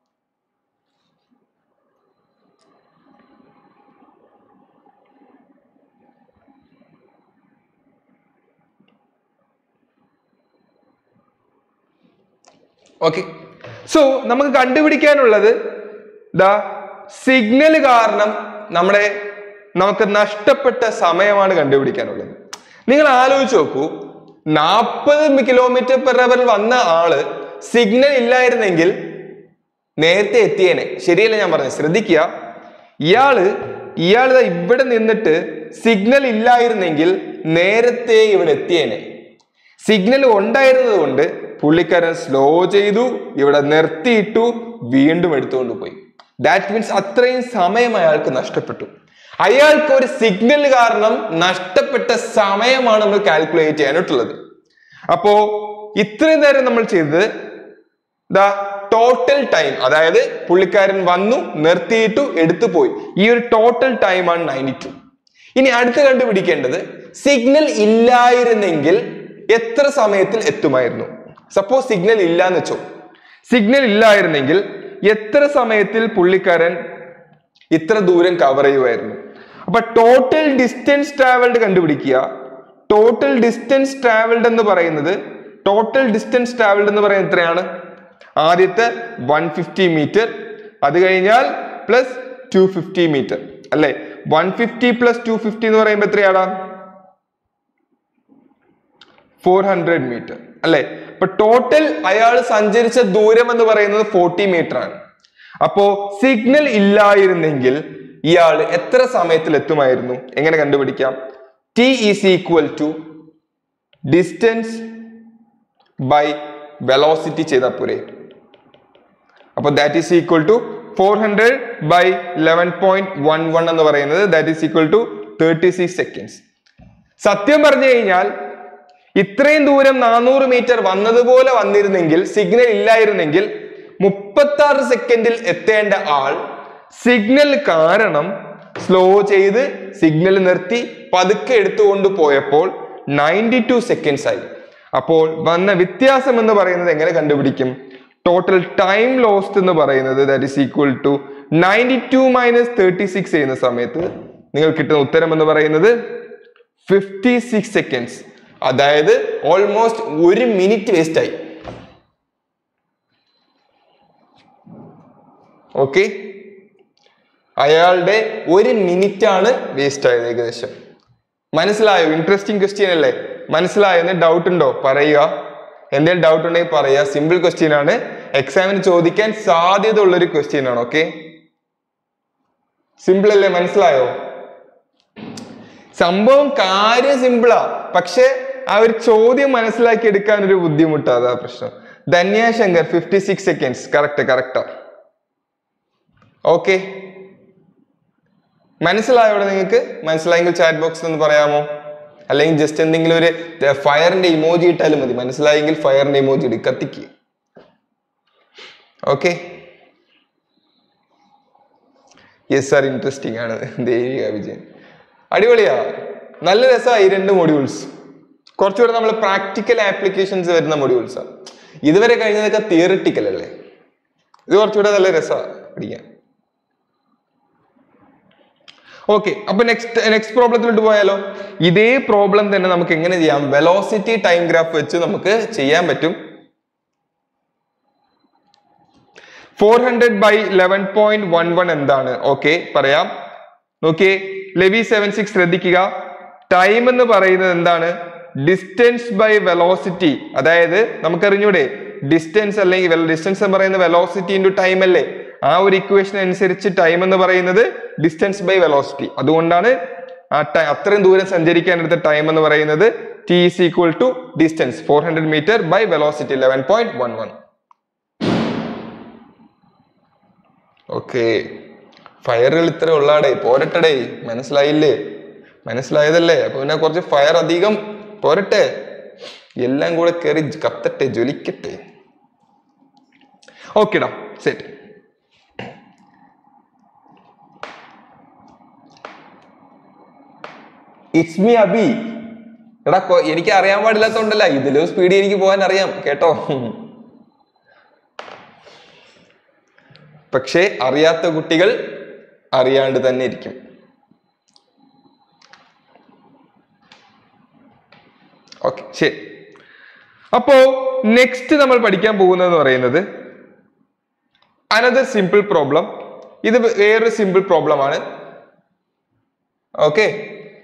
ഓക്കെ സോ നമുക്ക് കണ്ടുപിടിക്കാനുള്ളത് ദാ സിഗ്നൽ കാരണം നമ്മുടെ നമുക്ക് നഷ്ടപ്പെട്ട സമയമാണ് കണ്ടുപിടിക്കാനുള്ളത് നിങ്ങൾ ആലോചിച്ച് നോക്കൂ നാൽപ്പത് കിലോമീറ്റർ പെർ അവർ വന്ന ആള് സിഗ്നൽ ഇല്ലായിരുന്നെങ്കിൽ നേരത്തെ എത്തിയേനെ ശരിയല്ല ഞാൻ പറഞ്ഞത് ശ്രദ്ധിക്കുക ഇയാള് ഇയാൾ ദാ ഇവിടെ നിന്നിട്ട് സിഗ്നൽ ഇല്ലായിരുന്നെങ്കിൽ നേരത്തെ ഇവിടെ എത്തിയേനെ സിഗ്നൽ ഉണ്ടായിരുന്നത് കൊണ്ട് പുള്ളിക്കാരൻ സ്ലോ ചെയ്തു ഇവിടെ നിർത്തിയിട്ടു വീണ്ടും എടുത്തുകൊണ്ട് പോയി ദാറ്റ് മീൻസ് അത്രയും സമയം അയാൾക്ക് നഷ്ടപ്പെട്ടു അയാൾക്ക് ഒരു സിഗ്നൽ കാരണം നഷ്ടപ്പെട്ട സമയമാണ് നമ്മൾ കാൽക്കുലേറ്റ് ചെയ്യാനായിട്ടുള്ളത് അപ്പോ ഇത്രയും നേരം നമ്മൾ ചെയ്തത് ദ ടോട്ടൽ ടൈം അതായത് പുള്ളിക്കാരൻ വന്നു നിർത്തിയിട്ടു എടുത്തു പോയി ഈ ഒരു ടോട്ടൽ ടൈമാണ് നയൻറ്റി ടു ഇനി അടുത്ത് കണ്ടുപിടിക്കേണ്ടത് സിഗ്നൽ ഇല്ലായിരുന്നെങ്കിൽ എത്ര സമയത്തിൽ എത്തുമായിരുന്നു സപ്പോസ് സിഗ്നൽ ഇല്ല എന്ന് വെച്ചോ സിഗ്നൽ ഇല്ലായിരുന്നെങ്കിൽ എത്ര സമയത്തിൽ പുള്ളിക്കാരൻ ഇത്ര ദൂരം കവർ ചെയ്യുമായിരുന്നു അപ്പൊ ടോട്ടൽ ഡിസ്റ്റൻസ് ട്രാവൽഡ് കണ്ടുപിടിക്കുക ടോട്ടൽ ഡിസ്റ്റൻസ് ട്രാവൽഡ് എന്ന് പറയുന്നത് ടോട്ടൽ ഡിസ്റ്റൻസ് ട്രാവൽഡ് എന്ന് പറയുന്നത് എത്രയാണ് ആദ്യത്തെ വൺ ഫിഫ്റ്റി മീറ്റർ അത് കഴിഞ്ഞാൽ പ്ലസ് ടു ഫിഫ്റ്റി മീറ്റർ അല്ലെ one fifty plus two fifty എന്ന് പറയുമ്പോൾ എത്രയാടാ ഫോർ ഹൺഡ്രഡ് മീറ്റർ അല്ലെ അപ്പൊ ടോട്ടൽ അയാൾ സഞ്ചരിച്ച ദൂരം എന്ന് പറയുന്നത് ഫോർട്ടി മീറ്റർ ആണ് അപ്പോ സിഗ്നൽ ഇല്ലായിരുന്നെങ്കിൽ ഇയാൾ എത്ര സമയത്തിൽ എത്തുമായിരുന്നു എങ്ങനെ കണ്ടുപിടിക്കാം T is equal to distance by velocity ചെയ്താൽ പോരെ അപ്പൊ that is equal to four hundred by eleven point one one എന്ന് പറയുന്നത് that is equal to thirty six seconds സത്യം പറഞ്ഞു കഴിഞ്ഞാൽ ഇത്രയും ദൂരം നാനൂറ് മീറ്റർ വന്നതുപോലെ വന്നിരുന്നെങ്കിൽ സിഗ്നൽ ഇല്ലായിരുന്നെങ്കിൽ മുപ്പത്തി ആറ് സെക്കൻഡിൽ എത്തേണ്ട ആൾ സിഗ്നൽ കാരണം സ്ലോ ചെയ്ത് സിഗ്നൽ നിർത്തി പതുക്കെ എടുത്തുകൊണ്ട് പോയപ്പോൾ നയൻറ്റി ടു സെക്കൻഡ്സ് ആയി അപ്പോൾ വന്ന വ്യത്യാസം എന്ന് പറയുന്നത് എങ്ങനെ കണ്ടുപിടിക്കും ടോട്ടൽ ടൈം ലോസ്റ്റ് എന്ന് പറയുന്നത് that is equal to ninety two minus thirty six ചെയ്യുന്ന സമയത്ത് നിങ്ങൾ കിട്ടുന്ന ഉത്തരം എന്ന് പറയുന്നത് ഫിഫ്റ്റി സിക്സ് സെക്കൻഡ്സ് അതായത് ഓൾമോസ്റ്റ് ഒരു മിനിറ്റ് വേസ്റ്റ് ആയി ഓക്കെ അയാളുടെ ഒരു മിനിറ്റ് ആണ് വേസ്റ്റ് ആയത് ഏകദേശം മനസ്സിലായോ ഇൻട്രസ്റ്റിംഗ് ക്വസ്റ്റ്യൻ അല്ലേ മനസ്സിലായോ എന്ന് ഡൗട്ട് ഉണ്ടോ പറയുക എന്തെങ്കിലും ഡൗട്ട് ഉണ്ടെങ്കിൽ പറയുക സിമ്പിൾ ക്വസ്റ്റ്യൻ ആണ് എക്സാമിന് ചോദിക്കാൻ സാധ്യത ഉള്ളൊരു ക്വസ്റ്റ്യൻ ആണ് ഓക്കെ സിമ്പിൾ അല്ലേ മനസ്സിലായോ സംഭവം കാര്യം സിമ്പിളാ പക്ഷെ ആ ഒരു ചോദ്യം മനസ്സിലാക്കി എടുക്കാൻ ഒരു ബുദ്ധിമുട്ടാ അതാ പ്രശ്നം Dhanya Shankar fifty six seconds correct കറക്റ്റാ ഓക്കെ മനസ്സിലായോ ഇവിടെ നിങ്ങൾക്ക് മനസ്സിലായെങ്കിൽ ചാറ്റ് ബോക്സിൽ ഒന്ന് പറയാമോ അല്ലെങ്കിൽ ജസ്റ്റ് എന്തെങ്കിലും ഒരു ഫയറിന്റെ ഇമോജി ഇട്ടാലും മതി മനസ്സിലായെങ്കിൽ ഫയറിന്റെ ഇമോജി ഇടും കത്തിക്ക് ഓക്കെ യെസ് സാർ ഇൻട്രസ്റ്റിംഗ് ആണ് ദേവിക വിജയൻ അടിപൊളിയാ നല്ല രസമായി രണ്ട് മൊഡ്യൂൾസ് കുറച്ചുകൂടെ നമ്മൾ പ്രാക്ടിക്കൽ ആപ്ലിക്കേഷൻസ് വരുന്ന മൊഡ്യൂൾസ് ആണ് ഇതുവരെ കഴിഞ്ഞതൊക്കെ തിയറിറ്റിക്കൽ അല്ലേ ഇത് കുറച്ചുകൂടെ നല്ല രസമാണ് പഠിക്കാൻ ഓക്കെ അപ്പൊ നെക്സ്റ്റ് നെക്സ്റ്റ് പ്രോബ്ലത്തിലോട്ട് പോയാലോ ഇതേ പ്രോബ്ലം തന്നെ നമുക്ക് എങ്ങനെ ചെയ്യാം വെലോസിറ്റി ടൈം ഗ്രാഫ് വെച്ച് നമുക്ക് ചെയ്യാൻ പറ്റും four hundred by eleven point one one എന്താണ് ഓക്കെ പറയാം നോക്കിയേ ലെവി സെവൻ സിക്സ് ശ്രദ്ധിക്കുക ടൈം എന്ന് പറയുന്നത് എന്താണ് ഡിസ്റ്റൻസ് ബൈ വെലോസിറ്റി അതായത് നമുക്കറിഞ്ഞൂടെ ഡിസ്റ്റൻസ് അല്ലെങ്കിൽ ഡിസ്റ്റൻസ് എന്ന് പറയുന്നത് വെലോസിറ്റി ഇൻറ്റു ടൈം അല്ലേ ആ ഒരു ഇക്വേഷൻ അനുസരിച്ച് ടൈം എന്ന് പറയുന്നത് ഡിസ്റ്റൻസ് ബൈ വെലോസിറ്റി അതുകൊണ്ടാണ് ആ ടൈ അത്രയും ദൂരം സഞ്ചരിക്കാൻ എടുത്ത ടൈം എന്ന് പറയുന്നത് T is equal to distance four hundred meter by velocity eleven point one one okay ഫയറുകൾ ഇത്ര ഉള്ളാടേ പോരട്ടടേ മനസ്സിലായില്ലേ മനസ്സിലായതല്ലേ അപ്പൊ പിന്നെ കുറച്ച് ഫയർ അധികം പോരട്ടെ എല്ലാം കൂടെ കയറി കത്തട്ടെ ജ്വലിക്കട്ടെ ഓക്കെടാ സെറ്റ് ഇറ്റ്സ് മീ അബി എടാ കൊ- എനിക്ക് അറിയാൻ പാടില്ലാത്തോണ്ടല്ല ഇതിലും സ്പീഡിൽ എനിക്ക് പോകാൻ അറിയാം കേട്ടോ പക്ഷേ അറിയാത്ത കുട്ടികൾ അറിയാണ്ട് തന്നെ ഇരിക്കും ഓക്കെ ശരി അപ്പോ നെക്സ്റ്റ് നമ്മൾ പഠിക്കാൻ പോകുന്നത് പറയുന്നത് അനദർ സിമ്പിൾ പ്രോബ്ലം ഇത് വേറൊരു സിമ്പിൾ പ്രോബ്ലം ആണ് ഓക്കെ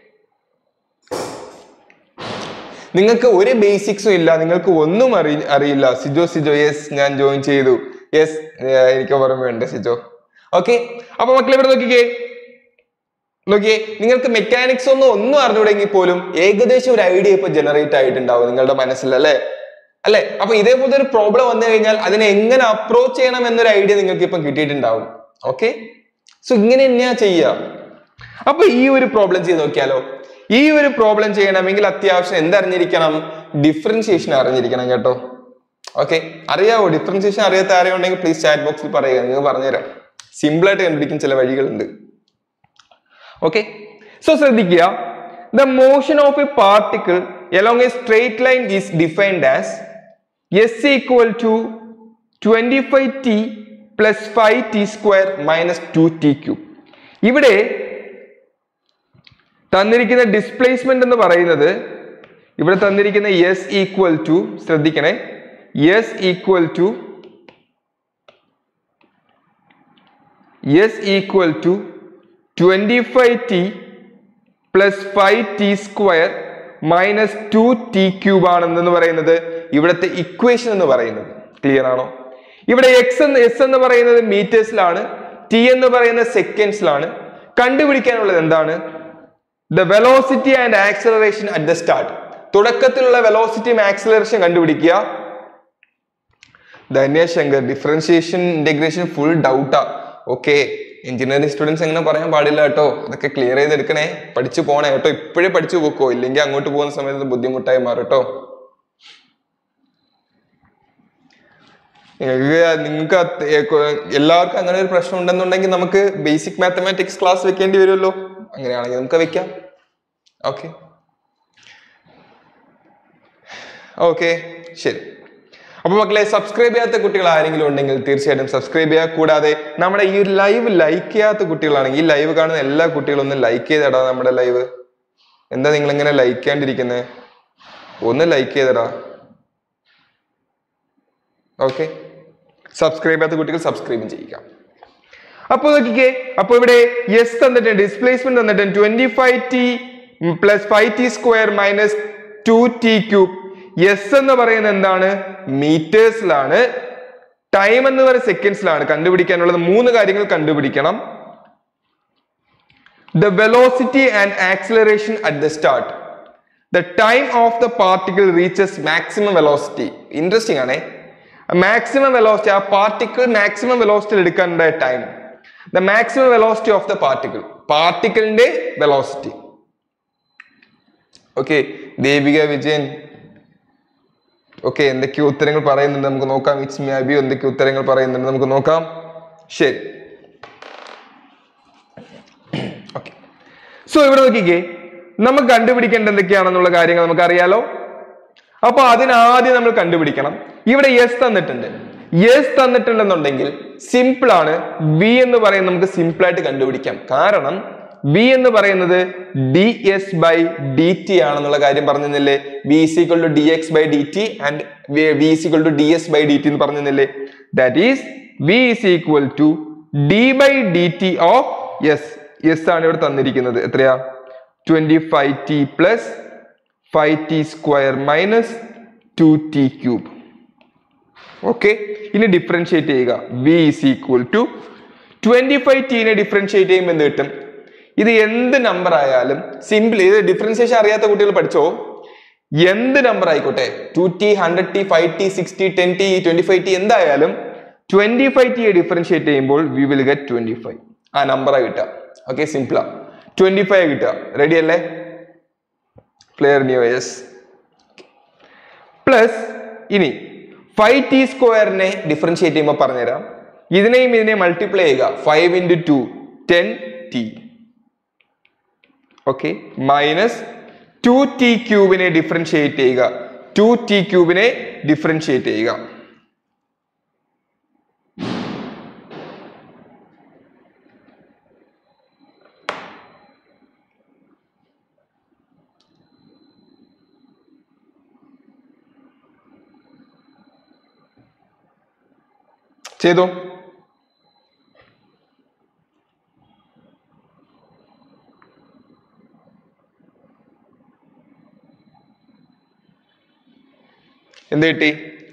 നിങ്ങൾക്ക് ഒരു ബേസിക്സും ഇല്ല നിങ്ങൾക്ക് ഒന്നും അറി അറിയില്ല സിജോ സിജോ യെസ് ഞാൻ ജോയിൻ ചെയ്തു യെസ് എനിക്ക് ഓർമ്മയുണ്ട് സിജോ ഓക്കെ അപ്പൊ മക്കളെ ഇവിടെ നോക്കിക്കേ നോക്കിയേ നിങ്ങൾക്ക് മെക്കാനിക്സ് ഒന്നും ഒന്നും അറിഞ്ഞൂടെങ്കിൽ പോലും ഏകദേശം ഒരു ഐഡിയ ഇപ്പൊ ജനറേറ്റ് ആയിട്ടുണ്ടാവും നിങ്ങളുടെ മനസ്സിൽ അല്ലെ അല്ലെ അപ്പൊ ഇതേപോലത്തെ ഒരു പ്രോബ്ലം വന്നു കഴിഞ്ഞാൽ അതിനെ എങ്ങനെ അപ്രോച്ച് ചെയ്യണം എന്നൊരു ഐഡിയ നിങ്ങൾക്ക് ഇപ്പൊ കിട്ടിയിട്ടുണ്ടാവും ഓക്കെ സോ ഇങ്ങനെ തന്നെയാ ചെയ്യുക അപ്പൊ ഈ ഒരു പ്രോബ്ലം ചെയ്ത് നോക്കിയാലോ ഈ ഒരു പ്രോബ്ലം ചെയ്യണമെങ്കിൽ അത്യാവശ്യം എന്തറിഞ്ഞിരിക്കണം ഡിഫറൻഷിയേഷൻ അറിഞ്ഞിരിക്കണം കേട്ടോ ഓക്കെ അറിയാവോ ഡിഫറൻഷിയേഷൻ അറിയാത്ത ആരെയും ഉണ്ടെങ്കിൽ പ്ലീസ് ചാറ്റ് ബോക്സിൽ പറയുക നിങ്ങൾക്ക് പറഞ്ഞുതരാം സിമ്പിൾ ആയിട്ട് കണ്ടുപിടിക്കുന്ന ചില വഴികളുണ്ട് ഓക്കെ സോ ശ്രദ്ധിക്കുക the motion of a particle along a straight line is defined as S equal to twenty five T plus five T square minus two T cube ഇവിടെ തന്നിരിക്കുന്ന ഡിസ്പ്ലേസ്മെന്റ് എന്ന് പറയുന്നത് ഇവിടെ തന്നിരിക്കുന്ന എസ് ഈക്വൽ ടു ശ്രദ്ധിക്കണേ S equal to S equal to twenty five T plus five T square minus two T cube ആണെന്ന് പറയുന്നത് ഇവിടുത്തെ ഇക്വേഷൻ എന്ന് പറയുന്നത് ക്ലിയർ ആണോ ഇവിടെ എക്സ് എന്ന് എസ് എന്ന് പറയുന്നത് മീറ്റേഴ്സിലാണ് ടി എന്ന് പറയുന്നത് സെക്കൻഡ്സിലാണ് കണ്ടുപിടിക്കാനുള്ളത് എന്താണ് the velocity and acceleration at the start തുടക്കത്തിലുള്ള വെലോസിറ്റിയും ആക്സലറേഷൻ കണ്ടുപിടിക്കുക Dhanya Shankar differentiation integration full ഡൗട്ടാ ഓക്കെ എഞ്ചിനീയറിംഗ് സ്റ്റുഡൻസ് എങ്ങനെ പറയാൻ പാടില്ല കേട്ടോ അതൊക്കെ ക്ലിയർ ചെയ്തെടുക്കണേ പഠിച്ചു പോണേ കേട്ടോ ഇപ്പോഴേ പഠിച്ചു പോക്കോ ഇല്ലെങ്കിൽ അങ്ങോട്ട് പോകുന്ന സമയത്ത് ബുദ്ധിമുട്ടായി മാറും കേട്ടോ നിങ്ങൾക്ക് നിങ്ങൾക്ക് അത് ഏ കൊ- എല്ലാവർക്കും അങ്ങനെ ഒരു പ്രശ്നം ഉണ്ടെന്നുണ്ടെങ്കിൽ നമുക്ക് ബേസിക് മാത്തമാറ്റിക്സ് ക്ലാസ് വെക്കേണ്ടി വരുമല്ലോ അങ്ങനെയാണെങ്കിൽ നമുക്ക് വെക്കാം ഓക്കെ ഓക്കെ ശരി അപ്പൊ മക്കളെ സബ്സ്ക്രൈബ് ചെയ്യാത്ത കുട്ടികൾ ആരെങ്കിലും ഉണ്ടെങ്കിൽ തീർച്ചയായിട്ടും സബ്സ്ക്രൈബ് ചെയ്യുക കൂടാതെ നമ്മുടെ ഈ ഒരു ലൈവ് ലൈക്ക് ചെയ്യാത്ത കുട്ടികളാണെങ്കിൽ ഈ ലൈവ് കാണുന്ന എല്ലാ കുട്ടികളും ഒന്ന് ലൈക്ക് ചെയ്തടാ നമ്മുടെ ലൈവ് എന്താ നിങ്ങൾ ഇങ്ങനെ ലൈക്ക് ചെയ്യാണ്ടിരിക്കുന്നത് ഒന്ന് ലൈക്ക് ചെയ്തടാ ഓക്കെ സബ്സ്ക്രൈബ് ചെയ്യാത്ത കുട്ടികൾ സബ്സ്ക്രൈബും ചെയ്യുക അപ്പൊ നോക്കിക്കേ അപ്പൊ ഇവിടെ എസ് തന്നിട്ടുണ്ട് ഡിസ്പ്ലേസ്മെന്റ് തന്നിട്ടുണ്ട് twenty five T plus five T square minus two T cube S എന്ന് പറയുന്നത് എന്താണ് മീറ്റേഴ്സിലാണ് ടൈം എന്ന് പറയുന്നത് സെക്കൻഡ്സിലാണ് കണ്ടുപിടിക്കാനുള്ളത് മൂന്ന് കാര്യങ്ങൾ കണ്ടുപിടിക്കണം the velocity and acceleration at the start the time of the particle reaches maximum velocity interesting ആണേ മാക്സിമം വെലോസിറ്റി ആ പാർട്ടിക്കിൾ മാക്സിമം വെലോസിറ്റിയിൽ എടുക്കേണ്ട time the maximum velocity of the particle പാർട്ടിക്കിളിന്റെ velocity okay Devika Vijayan okay എന്തൊക്കെ ഉത്തരങ്ങൾ പറയുന്നുണ്ട് നമുക്ക് നോക്കാം ഇറ്റ്സ് മി അബി എന്തൊക്കെ ഉത്തരങ്ങൾ പറയുന്നുണ്ട് നമുക്ക് നോക്കാം ശരി ഓക്കെ സോ ഇവിടെ നോക്കിക്കേ നമുക്ക് കണ്ടുപിടിക്കേണ്ട എന്തൊക്കെയാണെന്നുള്ള കാര്യങ്ങൾ നമുക്ക് അറിയാലോ അപ്പൊ അതിനാദ്യം നമ്മൾ കണ്ടുപിടിക്കണം ഇവിടെ എസ് തന്നിട്ടുണ്ട് എസ് തന്നിട്ടുണ്ടെന്നുണ്ടെങ്കിൽ സിമ്പിൾ ആണ് ബി എന്ന് പറയുന്നത് നമുക്ക് സിമ്പിൾ ആയിട്ട് കണ്ടുപിടിക്കാം കാരണം ബി എന്ന് പറയുന്നത് D S by D T ആണെന്നുള്ള കാര്യം പറഞ്ഞില്ലേ V is equal to D X by D T and V is equal to D S by D T എന്ന് പറഞ്ഞില്ലേ that is V is equal to D by D T of S S ആണ് ഇവിടെ തന്നിരിക്കുന്നത് എത്രയാ twenty five T plus five T square minus two T cube okay ഇനി differentiate ചെയ്യുക V is equal to twenty five ടീനെ differentiate ചെയ്യുമ്പോൾ എന്ത് കിട്ടും ഇത് എന്ത് നമ്പർ ആയാലും സിമ്പിൾ ഇത് ഡിഫറൻഷിയേഷൻ അറിയാത്ത കുട്ടികൾ പഠിച്ചോ എന്ത് നമ്പർ ആയിക്കോട്ടെ two T hundred T five T sixty ten T twenty five T എന്തായാലും ട്വന്റി ഫൈവ് ടിയെ ഡിഫറൻഷിയേറ്റ് ചെയ്യുമ്പോൾ we will get twenty five ആ നമ്പറാണ് കിട്ടുക ഓക്കെ സിമ്പിളാ ട്വന്റി ഫൈവ് കിട്ടുക റെഡി അല്ലേ ക്ലിയർ ന്യൂ യെസ് പ്ലസ് ഇനി ഫൈവ് ടി സ്ക്വയറിനെ ഡിഫറൻഷിയേറ്റ് ചെയ്യുമ്പോൾ പറഞ്ഞുതരാം ഇതിനെയും ഇതിനെ മൾട്ടിപ്ലൈ ചെയ്യുക five into two ten T okay minus two T ക്യൂബിനെ ഡിഫറൻഷിയേറ്റ് ചെയ്യുക ടു ടി ക്യൂബിനെ ഡിഫറൻഷിയേറ്റ് ചെയ്യുക ചെയ്തോ എന്ത് കിട്ടി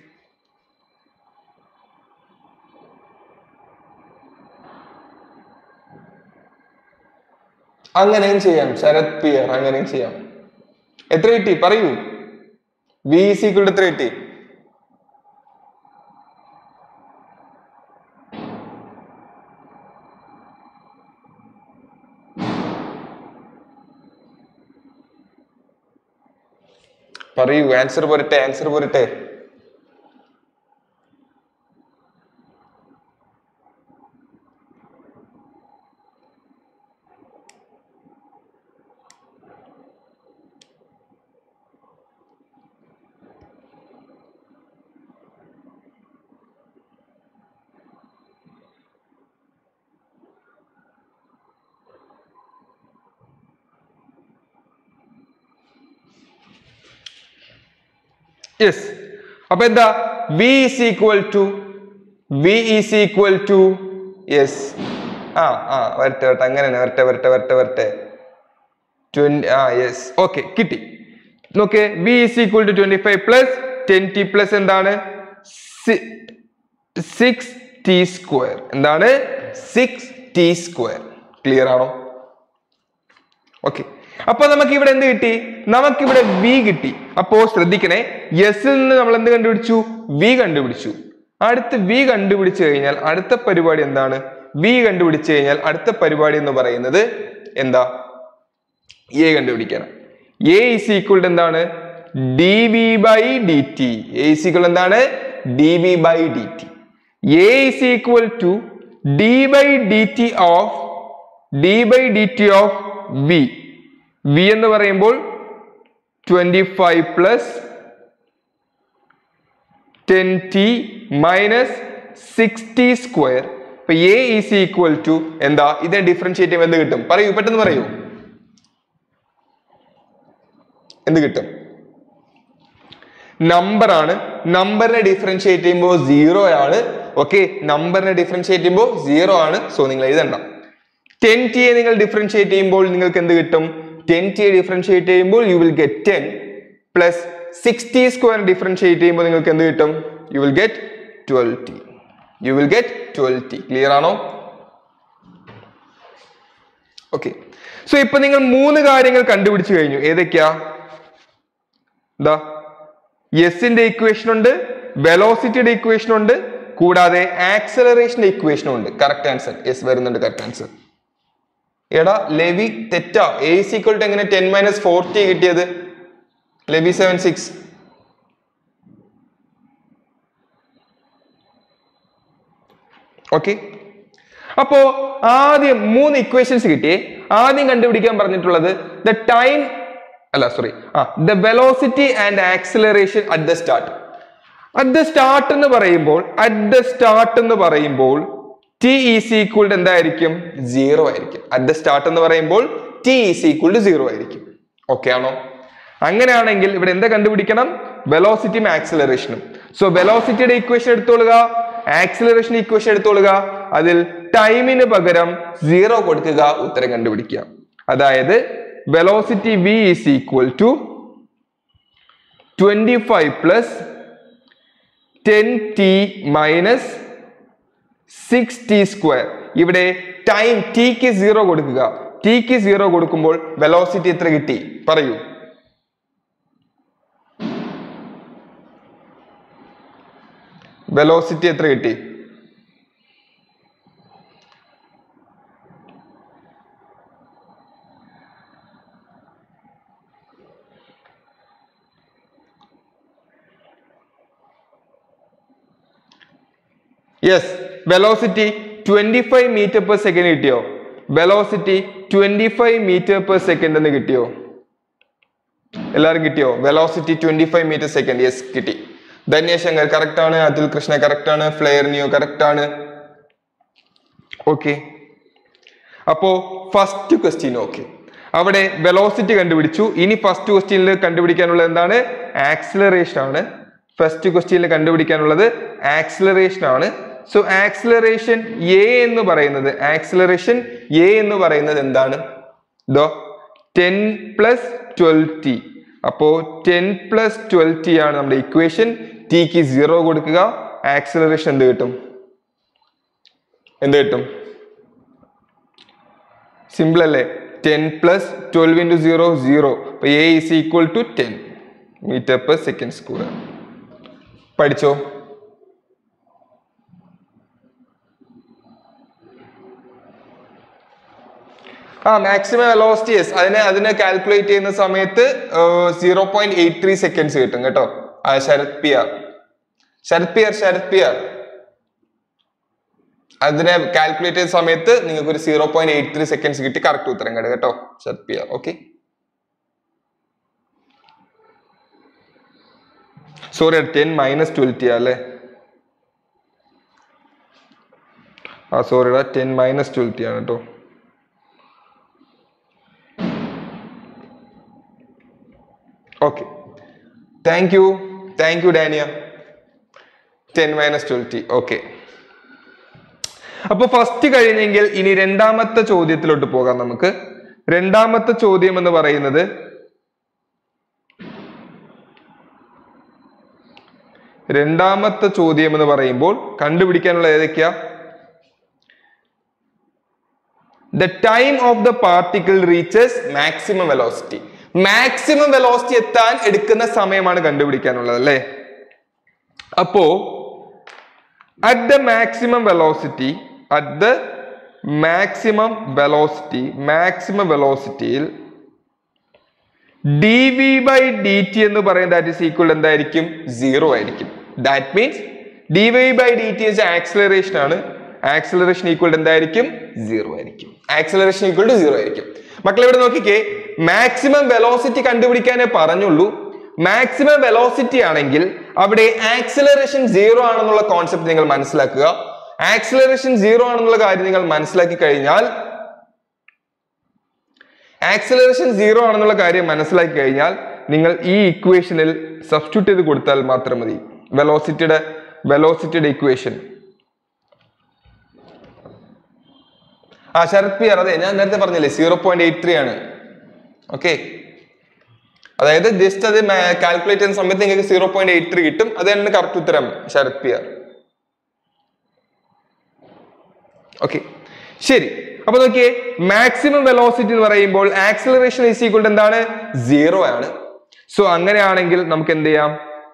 അങ്ങനെയും ചെയ്യാം ശരത് പിയർ അങ്ങനെയും ചെയ്യാം എത്ര കിട്ടി പറയൂ വി സിക്കളുടെ എത്ര കിട്ടി പറയൂ ആൻസർ പോരട്ടെ ആൻസർ പോരട്ടെ യെസ് അപ്പൊ എന്താ V is equal to V is equal to yes ആ ആ വരട്ടെ വരട്ടെ അങ്ങനെ തന്നെ വരട്ടെ വരട്ടെ വരട്ടെ വരട്ടെ ട്വന്റി ആ യെസ് ഓക്കെ കിട്ടി നോക്കേ V is equal to twenty five plus ten T plus എന്താണ് സിക്സ് ടി സ്ക്വയർ എന്താണ് സിക്സ് ടി സ്ക്വയർ ക്ലിയർ ആണോ ഓക്കെ അപ്പൊ നമുക്ക് ഇവിടെ എന്ത് കിട്ടി നമുക്കിവിടെ വി കിട്ടി അപ്പോ ശ്രദ്ധിക്കണേ യെസിൽ നിന്ന് നമ്മൾ എന്ത് കണ്ടുപിടിച്ചു വി കണ്ടുപിടിച്ചു അടുത്ത് വി കണ്ടുപിടിച്ചു കഴിഞ്ഞാൽ അടുത്ത പരിപാടി എന്താണ് വി കണ്ടുപിടിച്ചു കഴിഞ്ഞാൽ അടുത്ത പരിപാടി എന്ന് പറയുന്നത് എന്താ എ കണ്ടുപിടിക്കണം എ ഇസ് ഈക്വൾ എന്താണ് D V by D T A is equal എന്താണ് D V by D T A is equal to D by D T of D by D T of V V എന്ന് പറയുമ്പോൾ twenty five plus ten T minus sixty square ഇപ്പൊ A is equal to എന്താ ഇതിനെ differentiate ചെയ്യുമ്പോൾ എന്ത് കിട്ടും പറയൂ പെട്ടെന്ന് പറയൂ എന്ത് കിട്ടും നമ്പർ ആണ് നമ്പറിനെ ഡിഫറൻഷിയേറ്റ് ചെയ്യുമ്പോൾ സീറോ ആണ് ഓക്കെ നമ്പറിനെ ഡിഫറൻഷിയേറ്റ് ചെയ്യുമ്പോൾ സീറോ ആണ് സോ നിങ്ങൾ എഴുതണ്ട ടെൻ ടിയെ നിങ്ങൾ ഡിഫറൻഷിയേറ്റ് ചെയ്യുമ്പോൾ നിങ്ങൾക്ക് എന്ത് കിട്ടും ടെൻ ടിയെ ഡിഫറൻഷിയേറ്റ് ചെയ്യുമ്പോൾ you will get ten plus sixty square differentiate ചെയ്യുമ്പോൾ നിങ്ങൾക്ക് എന്ത് കിട്ടും you will get twelve T you will get twelve T clear ആണോ ഓക്കെ സോ ഇപ്പൊ നിങ്ങൾ മൂന്ന് കാര്യങ്ങൾ കണ്ടുപിടിച്ചു കഴിഞ്ഞു ഏതൊക്കെയാ എന്താ എസിന്റെ ഇക്വേഷൻ ഉണ്ട് വെലോസിറ്റിയുടെ ഇക്വേഷൻ ഉണ്ട് കൂടാതെ ആക്സലറേഷന്റെ ഇക്വേഷനും ഉണ്ട് കറക്റ്റ് ആൻസർ യെസ് വരുന്നുണ്ട് കറക്റ്റ് ആൻസർ എടാ ലെവി തെറ്റാ എ സിക്വൽ ടു എങ്ങനെ ടെൻ മൈനസ് ഫോർട്ടി കിട്ടിയത് ലെവി സെവൻ സിക്സ് ഓക്കെ അപ്പോ ആദ്യം മൂന്ന് ഇക്വേഷൻസ് കിട്ടിയേ ആദ്യം കണ്ടുപിടിക്കാൻ പറഞ്ഞിട്ടുള്ളത് ദ ടൈം അല്ല സോറി ആ the velocity and acceleration at the start at the start എന്ന് പറയുമ്പോൾ അറ്റ് ദ സ്റ്റാർട്ട് എന്ന് പറയുമ്പോൾ ടി ഈസ് ഈക്വൾ ടു എന്തായിരിക്കും സീറോ ആയിരിക്കും അറ്റ് ദ സ്റ്റാർട്ട് എന്ന് പറയുമ്പോൾ T is equal to zero ആയിരിക്കും ഓക്കെ ആണോ അങ്ങനെയാണെങ്കിൽ ഇവിടെ എന്താ കണ്ടുപിടിക്കണം വെലോസിറ്റിയും ആക്സിലറേഷനും സോ വെലോസിറ്റിയുടെ ഇക്വേഷൻ എടുത്തോളുക ആക്സിലറേഷൻ ഇക്വേഷൻ എടുത്തോളുക അതിൽ ടൈമിന് പകരം സീറോ കൊടുക്കുക ഉത്തരം കണ്ടുപിടിക്കുക അതായത് velocity V is equal to twenty five plus ten T minus six T square ഇവിടെ ടൈം ടിക്ക് സീറോ കൊടുക്കുക ടിക്ക് സീറോ കൊടുക്കുമ്പോൾ വെലോസിറ്റി എത്ര കിട്ടി പറയൂ വെലോസിറ്റി എത്ര കിട്ടി yes velocity twenty five metre per second കിട്ടിയോ velocity twenty five metre per second എന്ന് കിട്ടിയോ എല്ലാവരും കിട്ടിയോ velocity twenty five metre second yes കിട്ടി ധന്യശങ്കർ കറക്റ്റ് ആണ് അതുൽ കൃഷ്ണ കറക്റ്റ് ആണ് ഫ്ലെയർ നിയോ കറക്റ്റ് ആണ് ഓക്കെ അപ്പോ ഫസ്റ്റ് ക്വസ്റ്റ്യൻ ഓക്കെ അവിടെ വെലോസിറ്റി കണ്ടുപിടിച്ചു ഇനി ഫസ്റ്റ് ക്വസ്റ്റ്യനിൽ കണ്ടുപിടിക്കാനുള്ളത് എന്താണ് ആക്സിലറേഷൻ ആണ് ഫസ്റ്റ് ക്വസ്റ്റ്യനിൽ കണ്ടുപിടിക്കാനുള്ളത് ആക്സിലറേഷൻ ആണ് സോ ആക്സിലറേഷൻ എ എന്ന് പറയുന്നത് ആക്സിലറേഷൻ എ എന്ന് പറയുന്നത് എന്താണ് though ten plus twelve T അപ്പോ ടെൻ പ്ലസ് ട്വൽവ് ടി ആണ് നമ്മുടെ ഇക്വേഷൻ ടിക്ക് സീറോ കൊടുക്കുക ആക്സിലറേഷൻ എന്ത് കിട്ടും എന്ത് കിട്ടും സിമ്പിൾ അല്ലേ ten plus twelve into zero zero അപ്പൊ A is equal to ten meter per second square പഠിച്ചോ ആ മാക്സിമം വെലോസിറ്റി യെസ് അതിനെ അതിനെ കാൽക്കുലേറ്റ് ചെയ്യുന്ന സമയത്ത് zero point eight three seconds കിട്ടും കേട്ടോ ആ Sharath P R Sharath P R Sharath P R അതിനെ കാൽക്കുലേറ്റ് ചെയ്ത സമയത്ത് നിങ്ങൾക്ക് ഒരു zero point eight three seconds കിട്ടി കറക്റ്റ് ഉത്തരം കേട്ടോ കേട്ടോ Sharath P R okay sorry ten minus twelve T അല്ലേ ആ സോറിടാ ടെൻ മൈനസ് ട്വൽറ്റി ആണ് കേട്ടോ okay thank you thank you Daniya ten minus twelve T okay അപ്പൊ ഫസ്റ്റ് കഴിഞ്ഞെങ്കിൽ ഇനി രണ്ടാമത്തെ ചോദ്യത്തിലോട്ട് പോകാം നമുക്ക് രണ്ടാമത്തെ ചോദ്യം എന്ന് പറയുന്നത് രണ്ടാമത്തെ ചോദ്യം എന്ന് പറയുമ്പോൾ കണ്ടുപിടിക്കാനുള്ള ഏതൊക്കെയാ the time of the particle reaches maximum velocity maximum velocity എത്താൻ എടുക്കുന്ന സമയമാണ് കണ്ടുപിടിക്കാനുള്ളത് അല്ലേ അപ്പോ at the maximum velocity at the maximum velocity maximum വെലോസിറ്റിയിൽ D V by D T എന്ന് പറയുന്നത് ദാറ്റ് ഇസ് ഈക്വൽ എന്തായിരിക്കും സീറോ ആയിരിക്കും that means D Y by D T acceleration ആണ് ആക്സിലറേഷൻ ഈക്വൽ എന്തായിരിക്കും സീറോ ആയിരിക്കും ആക്സിലറേഷൻ ഈക്വൽ ടു സീറോ ആയിരിക്കും മക്കളെ ഇവിടെ നോക്കിക്കേ മാക്സിമം വെലോസിറ്റി കണ്ടുപിടിക്കാനേ പറഞ്ഞുള്ളൂ മാക്സിമം വെലോസിറ്റി ആണെങ്കിൽ അവിടെ ആക്സിലറേഷൻ സീറോ ആണെന്നുള്ള കോൺസെപ്റ്റ് നിങ്ങൾ മനസ്സിലാക്കുക ആക്സിലറേഷൻ സീറോ ആണെന്നുള്ള കാര്യം നിങ്ങൾ മനസ്സിലാക്കി കഴിഞ്ഞാൽ ആക്സിലറേഷൻ സീറോ ആണെന്നുള്ള കാര്യം മനസ്സിലാക്കി കഴിഞ്ഞാൽ നിങ്ങൾ ഈ ഇക്വേഷനിൽ സബ്സ്റ്റിറ്റ്യൂട്ട് ചെയ്ത് കൊടുത്താൽ മാത്രം മതി വെലോസിറ്റിയുടെ വെലോസിറ്റിയുടെ ഇക്വേഷൻ ആ ശരത് പി ആർ അതെ ഞാൻ നേരത്തെ പറഞ്ഞില്ലേ സീറോ പോയിന്റ് എയ്റ്റ് ത്രീ ആണ് ഓക്കെ അതായത് ജസ്റ്റ് അത് കാൽക്കുലേറ്റ് ചെയ്യുന്ന സമയത്ത് നിങ്ങൾക്ക് സീറോ പോയിന്റ് എയ്റ്റ് ത്രീ കിട്ടും അത് തന്നെ കറക്റ്റ് ഉത്തരം ശരത് പി ആർ ഓക്കെ ശരി അപ്പൊ നോക്കിയേ മാക്സിമം വെലോസിറ്റി എന്ന് പറയുമ്പോൾ ആക്സിലറേഷൻ ഈസ് ഈക്വൽ എന്താണ് സീറോ ആണ് സോ അങ്ങനെയാണെങ്കിൽ നമുക്ക് എന്ത് ചെയ്യാം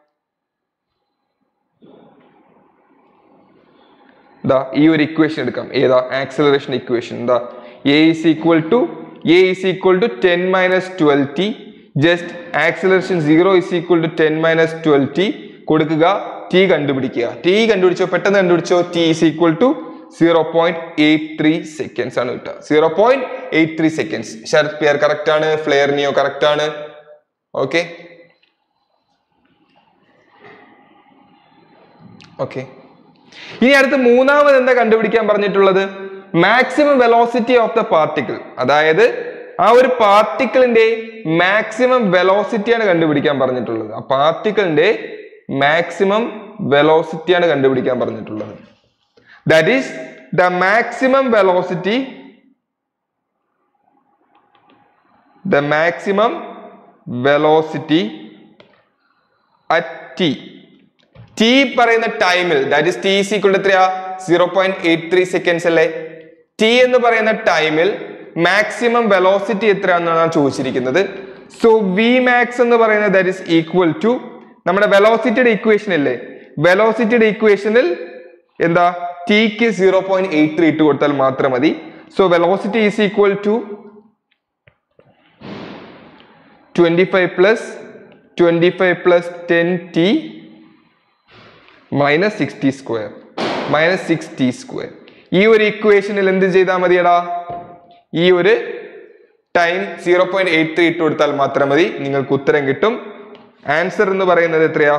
ദാ ഈ ഒരു ഇക്വേഷൻ എടുക്കാം ഏതാ ആക്സിലറേഷൻ ഇക്വേഷൻ എന്താ A is equal to A is equal to ten minus twelve T just acceleration zero is equal to ten minus twelve T കൊടുക്കുക ടി കണ്ടുപിടിക്കുക ടി കണ്ടുപിടിച്ചോ പെട്ടെന്ന് കണ്ടുപിടിച്ചോ T is equal to zero point eight three seconds ആണ് കിട്ടുക zero point eight three seconds Sharath P R correct ആണ് Flair നിയോ correct ആണ് okay okay ഇനി അടുത്ത് മൂന്നാമത് എന്താ കണ്ടുപിടിക്കാൻ പറഞ്ഞിട്ടുള്ളത് maximum velocity of the particle അതായത് ആ ഒരു പാർട്ടിക്കിളിന്റെ മാക്സിമം വെലോസിറ്റിയാണ് കണ്ടുപിടിക്കാൻ പറഞ്ഞിട്ടുള്ളത് ആ പാർട്ടിക്കിളിന്റെ മാക്സിമം വെലോസിറ്റിയാണ് കണ്ടുപിടിക്കാൻ പറഞ്ഞിട്ടുള്ളത് that is the maximum velocity the maximum velocity at T T പറയുന്ന ടൈമിൽ that is T is equal to എത്രയാ zero point eight three seconds അല്ലേ ടി എന്ന് പറയുന്ന ടൈമിൽ മാക്സിമം വെലോസിറ്റി എത്രയാണെന്നാണ് ചോദിച്ചിരിക്കുന്നത് സോ വി മാക്സ് എന്ന് പറയുന്നത് ദാറ്റ് ഇസ് ഈക്വൽ ടു നമ്മുടെ വെലോസിറ്റിയുടെ ഇക്വേഷൻ അല്ലേ വെലോസിറ്റിയുടെ ഇക്വേഷനിൽ എന്താ ടിക്ക് സീറോ പോയിന്റ് എയ്റ്റ് ത്രീ ഇട്ട് കൊടുത്താൽ മാത്രം മതി so velocity is equal to twenty five plus twenty five plus ten T minus sixty square minus six T square ഈ ഒരു ഇക്വേഷനിൽ എന്ത് ചെയ്താൽ മതിയടാ ഈ ഒരു time zero point eight three ഇട്ട് കൊടുത്താൽ മാത്രം മതി നിങ്ങൾക്ക് ഉത്തരം കിട്ടും ആൻസർ എന്ന് പറയുന്നത് എത്രയാ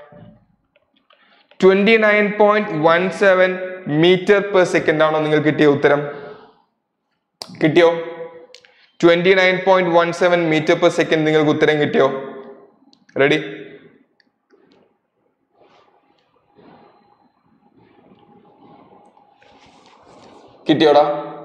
twenty nine point one seven meter per second ആണോ നിങ്ങൾക്ക് കിട്ടിയ ഉത്തരം കിട്ടിയോ twenty nine point one seven meter per second നിങ്ങൾക്ക് ഉത്തരം കിട്ടിയോ റെഡി കിട്ടിയോടാ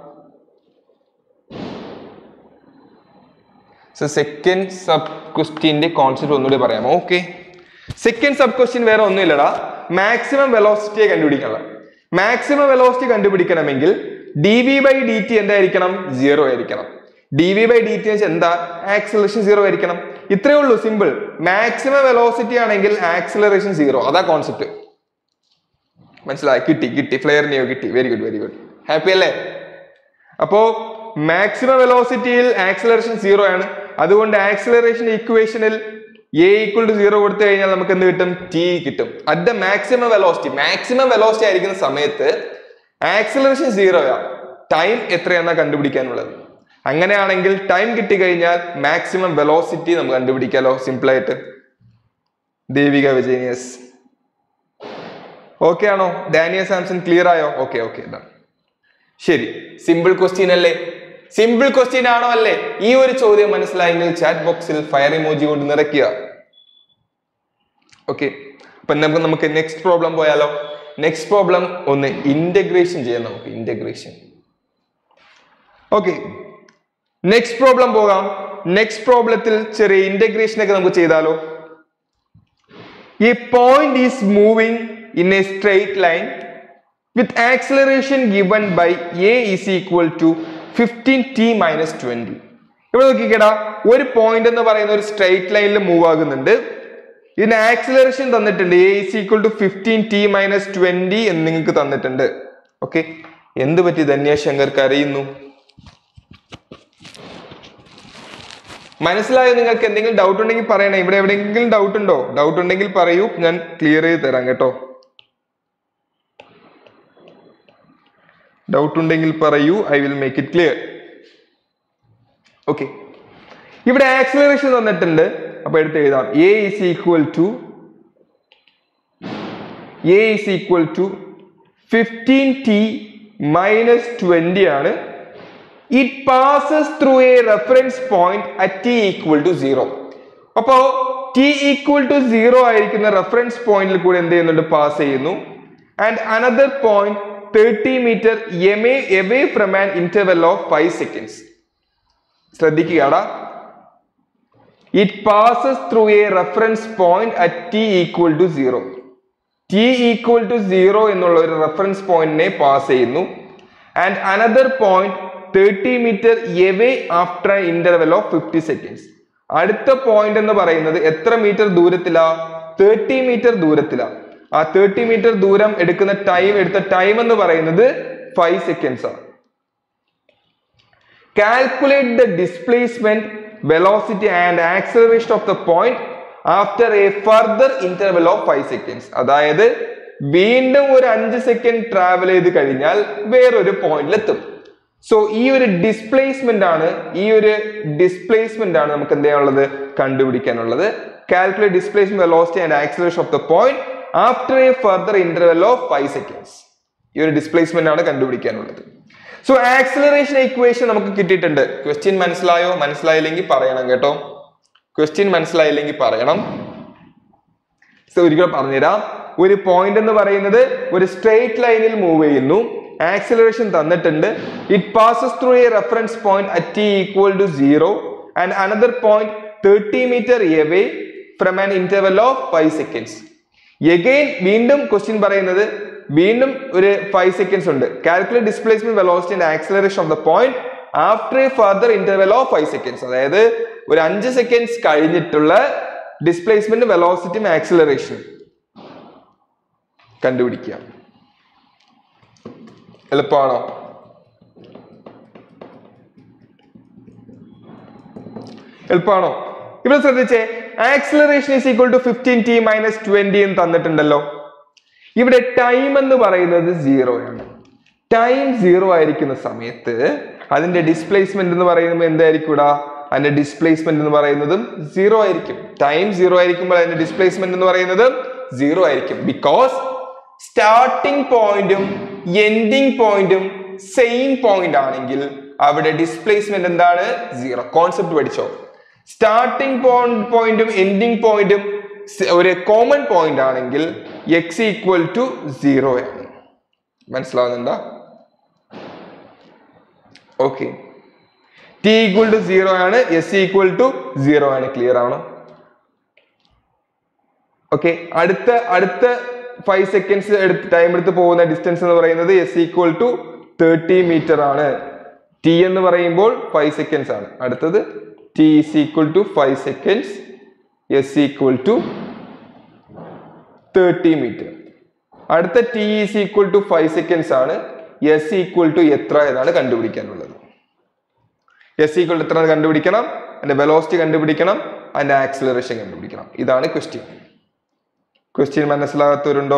സോ സെക്കൻഡ് സബ് ക്വസ്റ്റ്യന്റെ കോൺസെപ്റ്റ് ഒന്നുകൂടി പറയാമോ ഓക്കെ സെക്കൻഡ് സബ് ക്വസ്റ്റ്യൻ വേറെ ഒന്നുമില്ലടാ മാക്സിമം വെലോസിറ്റിയെ കണ്ടുപിടിക്കാനുള്ള മാക്സിമം വെലോസിറ്റി കണ്ടുപിടിക്കണമെങ്കിൽ D V by D T എന്തായിരിക്കണം സീറോ ആയിരിക്കണം D V by D T എന്ന് വെച്ചാൽ എന്താ ആക്സിലറേഷൻ സീറോ ആയിരിക്കണം ഇത്രയേ ഉള്ളൂ സിമ്പിൾ മാക്സിമം വെലോസിറ്റി ആണെങ്കിൽ ആക്സിലറേഷൻ സീറോ അതാ കോൺസെപ്റ്റ് മനസ്സിലായി കിട്ടി കിട്ടി ഫ്ലെയർ നിയോ കിട്ടി very good very good happy അല്ലേ അപ്പോ മാക്സിമം വെലോസിറ്റിയിൽ ആക്സിലറേഷൻ സീറോ ആണ് അതുകൊണ്ട് ആക്സിലറേഷൻ ഇക്വേഷനിൽ എ ഈക്വൽ ടു സീറോ കൊടുത്തു കഴിഞ്ഞാൽ നമുക്ക് എന്ത് കിട്ടും ടി കിട്ടും at the maximum velocity maximum velocity ആയിരിക്കുന്ന സമയത്ത് ആക്സിലറേഷൻ സീറോയാ ടൈം എത്രയാണെന്നാ കണ്ടുപിടിക്കാനുള്ളത് അങ്ങനെയാണെങ്കിൽ ടൈം കിട്ടിക്കഴിഞ്ഞാൽ മാക്സിമം വെലോസിറ്റി നമുക്ക് കണ്ടുപിടിക്കാലോ സിമ്പിൾ ആയിട്ട് ദേവിക വിജയനിയസ് ഓക്കെ ആണോ ഡാനിയ സാംസൺ ക്ലിയർ ആയോ ഓക്കെ ഓക്കെ ശരി സിമ്പിൾ ക്വസ്റ്റ്യൻ അല്ലേ സിമ്പിൾ ക്വസ്റ്റ്യൻ ആണോ അല്ലേ ഈ ഒരു ചോദ്യം മനസ്സിലായെങ്കിൽ ചാറ്റ് ബോക്സിൽ ഫയർ ഇമോജി കൊണ്ട് നിറയ്ക്കുക ഓക്കെ അപ്പൊ നമുക്ക് നമുക്ക് നെക്സ്റ്റ് പ്രോബ്ലം പോയാലോ നെക്സ്റ്റ് പ്രോബ്ലം ഒന്ന് ഇന്റഗ്രേഷൻ ചെയ്യാം നമുക്ക് ഇന്റഗ്രേഷൻ ഓക്കെ നെക്സ്റ്റ് പ്രോബ്ലം പോകാം നെക്സ്റ്റ് പ്രോബ്ലത്തിൽ ചെറിയ ഇന്റഗ്രേഷൻ ഒക്കെ നമുക്ക് ചെയ്താലോ A point is moving in a straight line with acceleration given by a is equal to 15t minus 20. ഇവിടെ നോക്കിക്കേടാ ഒരു പോയിന്റ് എന്ന് പറയുന്ന ഒരു സ്ട്രൈറ്റ് ലൈനിൽ മൂവ് ആകുന്നുണ്ട് ഇതിന് ആക്സിലറേഷൻ തന്നിട്ടുണ്ട് A is equal to fifteen T minus twenty എന്ന് നിങ്ങൾക്ക് തന്നിട്ടുണ്ട് ഓക്കെ എന്ത് പറ്റി ധന്യ ശങ്കർക്ക് അറിയുന്നു മനസ്സിലായോ നിങ്ങൾക്ക് എന്തെങ്കിലും ഡൗട്ട് ഉണ്ടെങ്കിൽ പറയണേ ഇവിടെ എവിടെയെങ്കിലും ഡൗട്ട് ഉണ്ടോ ഡൗട്ട് ഉണ്ടെങ്കിൽ പറയൂ ഞാൻ ക്ലിയർ ചെയ്ത് തരാം കേട്ടോ ഡൗട്ട് ഉണ്ടെങ്കിൽ പറയൂ I will make it clear okay ഇവിടെ ആക്സിലറേഷൻ തന്നിട്ടുണ്ട് അപ്പൊ എടുത്ത് എഴുതാം A is equal to A is equal to fifteen T minus twenty ആണ് it passes through a reference point at T equal to zero അപ്പോ T equal to zero ആയിരിക്കുന്ന reference പോയിന്റിൽ കൂടെ എന്ത് ചെയ്യുന്നുണ്ട് പാസ് ചെയ്യുന്നു and another point thirty metre എമേ away from an interval of five seconds ശ്രദ്ധിക്കുകയാടാ it passes through a reference point at T equal to zero T equal to zero എന്നുള്ള ഒരു റെഫറൻസ് പോയിന്റിനെ പാസ് ചെയ്യുന്നു and another point thirty metre away after interval of fifty seconds അടുത്ത point എന്ന് പറയുന്നത് എത്ര മീറ്റർ ദൂരത്തിലാ തേർട്ടി മീറ്റർ ദൂരത്തിലാ ആ തേർട്ടി മീറ്റർ ദൂരം എടുക്കുന്ന ടൈം എടുത്ത ടൈം എന്ന് പറയുന്നത് ഫൈവ് സെക്കൻഡ്സ് ആണ് calculate the displacement velocity and acceleration of the point after a further interval of five seconds അതായത് വീണ്ടും ഒരു അഞ്ച് സെക്കൻഡ് ട്രാവൽ ചെയ്ത് കഴിഞ്ഞാൽ വേറൊരു പോയിന്റിൽ എത്തും സോ ഈ ഒരു ഡിസ്പ്ലേസ്മെന്റ് ആണ് ഈ ഒരു ഡിസ്പ്ലേസ്മെന്റ് ആണ് നമുക്ക് എന്ത് ചെയ്യാനുള്ളത് കണ്ടുപിടിക്കാനുള്ളത് calculate displacement velocity and acceleration of the point after a further interval of five seconds ഈ ഒരു ഡിസ്പ്ലേസ്മെന്റ് ആണ് കണ്ടുപിടിക്കാനുള്ളത് സോ ആക്സിലറേഷൻ ഇക്വേഷൻ നമുക്ക് കിട്ടിയിട്ടുണ്ട് ക്വസ്റ്റ്യൻ മനസ്സിലായോ മനസ്സിലായില്ലെങ്കിൽ പറയണം കേട്ടോ ക്വസ്റ്റ്യൻ മനസ്സിലായില്ലെങ്കിൽ പറയണം സോ ഒരിക്കലും പറഞ്ഞുതരാം ഒരു പോയിന്റ് എന്ന് പറയുന്നത് ഒരു സ്ട്രെയിറ്റ് ലൈനിൽ മൂവ് ചെയ്യുന്നു ആക്സിലറേഷൻ തന്നിട്ടുണ്ട് it passes through a reference point at T equal to zero and another point thirty metre away from an interval of five seconds again വീണ്ടും ക്വസ്റ്റ്യൻ പറയുന്നത് വീണ്ടും ഒരു ഫൈവ് സെക്കൻഡ്സ് ഉണ്ട് calculate displacement velocity and acceleration of the point after a further interval of five seconds അതായത് ഒരു അഞ്ച് seconds കഴിഞ്ഞിട്ടുള്ള displacement വെലോസിറ്റിയും ആക്സിലറേഷനും കണ്ടുപിടിക്കുക എളുപ്പമാണോ എളുപ്പമാണോ ഇവിടെ ശ്രദ്ധിച്ചേ acceleration is equal to fifteen T minus twenty എന്ന് തന്നിട്ടുണ്ടല്ലോ ഇവിടെ ടൈം എന്ന് പറയുന്നത് സീറോ ആണ് ടൈം സീറോ ആയിരിക്കുന്ന സമയത്ത് അതിന്റെ ഡിസ്പ്ലേസ്മെന്റ് എന്ന് പറയുന്നത് എന്തായിരിക്കൂടാ അതിന്റെ ഡിസ്പ്ലേസ്മെന്റ് എന്ന് പറയുന്നതും സീറോ ആയിരിക്കും ടൈം സീറോ ആയിരിക്കുമ്പോൾ അതിന്റെ ഡിസ്പ്ലേസ്മെന്റ് എന്ന് പറയുന്നത് സീറോ ആയിരിക്കും ബിക്കോസ് സ്റ്റാർട്ടിംഗ് പോയിന്റും എൻഡിങ് പോയിന്റും സെയിം പോയിന്റ് ആണെങ്കിൽ അവിടെ ഡിസ്പ്ലേസ്മെന്റ് എന്താണ് സീറോ കോൺസെപ്റ്റ് പഠിച്ചോ സ്റ്റാർട്ടിംഗ് പോയിന്റും എൻഡിങ് പോയിന്റും ഒരു കോമൺ പോയിന്റ് ആണെങ്കിൽ എക്സ് ഈക്വൽ ടു സീറോ ആണ് മനസ്സിലാവുന്നുണ്ടോ okay T equal to zero ആണ് എസ് ഈക്വൽ ടു സീറോ ആണ് ക്ലിയർ ആണോ ഓക്കെ അടുത്ത അടുത്ത ഫൈവ് സെക്കൻഡ്സ് എടുത്ത് ടൈം എടുത്ത് പോകുന്ന ഡിസ്റ്റൻസ് എന്ന് പറയുന്നത് S equal to thirty metre ആണ് ടി എന്ന് പറയുമ്പോൾ ഫൈവ് സെക്കൻഡ്സ് ആണ് അടുത്തത് T is equal to five seconds S equal to thirty metre അടുത്ത T is equal to five seconds ആണ് എസ് ഈക്വൽ ടു എത്ര എന്നാണ് കണ്ടുപിടിക്കാനുള്ളത് എസ് ഈക്വൽ ടു എത്ര കണ്ടുപിടിക്കണം അതിന്റെ വെലോസിറ്റി കണ്ടുപിടിക്കണം അതിന്റെ ആക്സിലറേഷൻ കണ്ടുപിടിക്കണം ഇതാണ് ക്വസ്റ്റ്യൻ ക്വസ്റ്റ്യൻ മനസ്സിലാകാത്തവരുണ്ടോ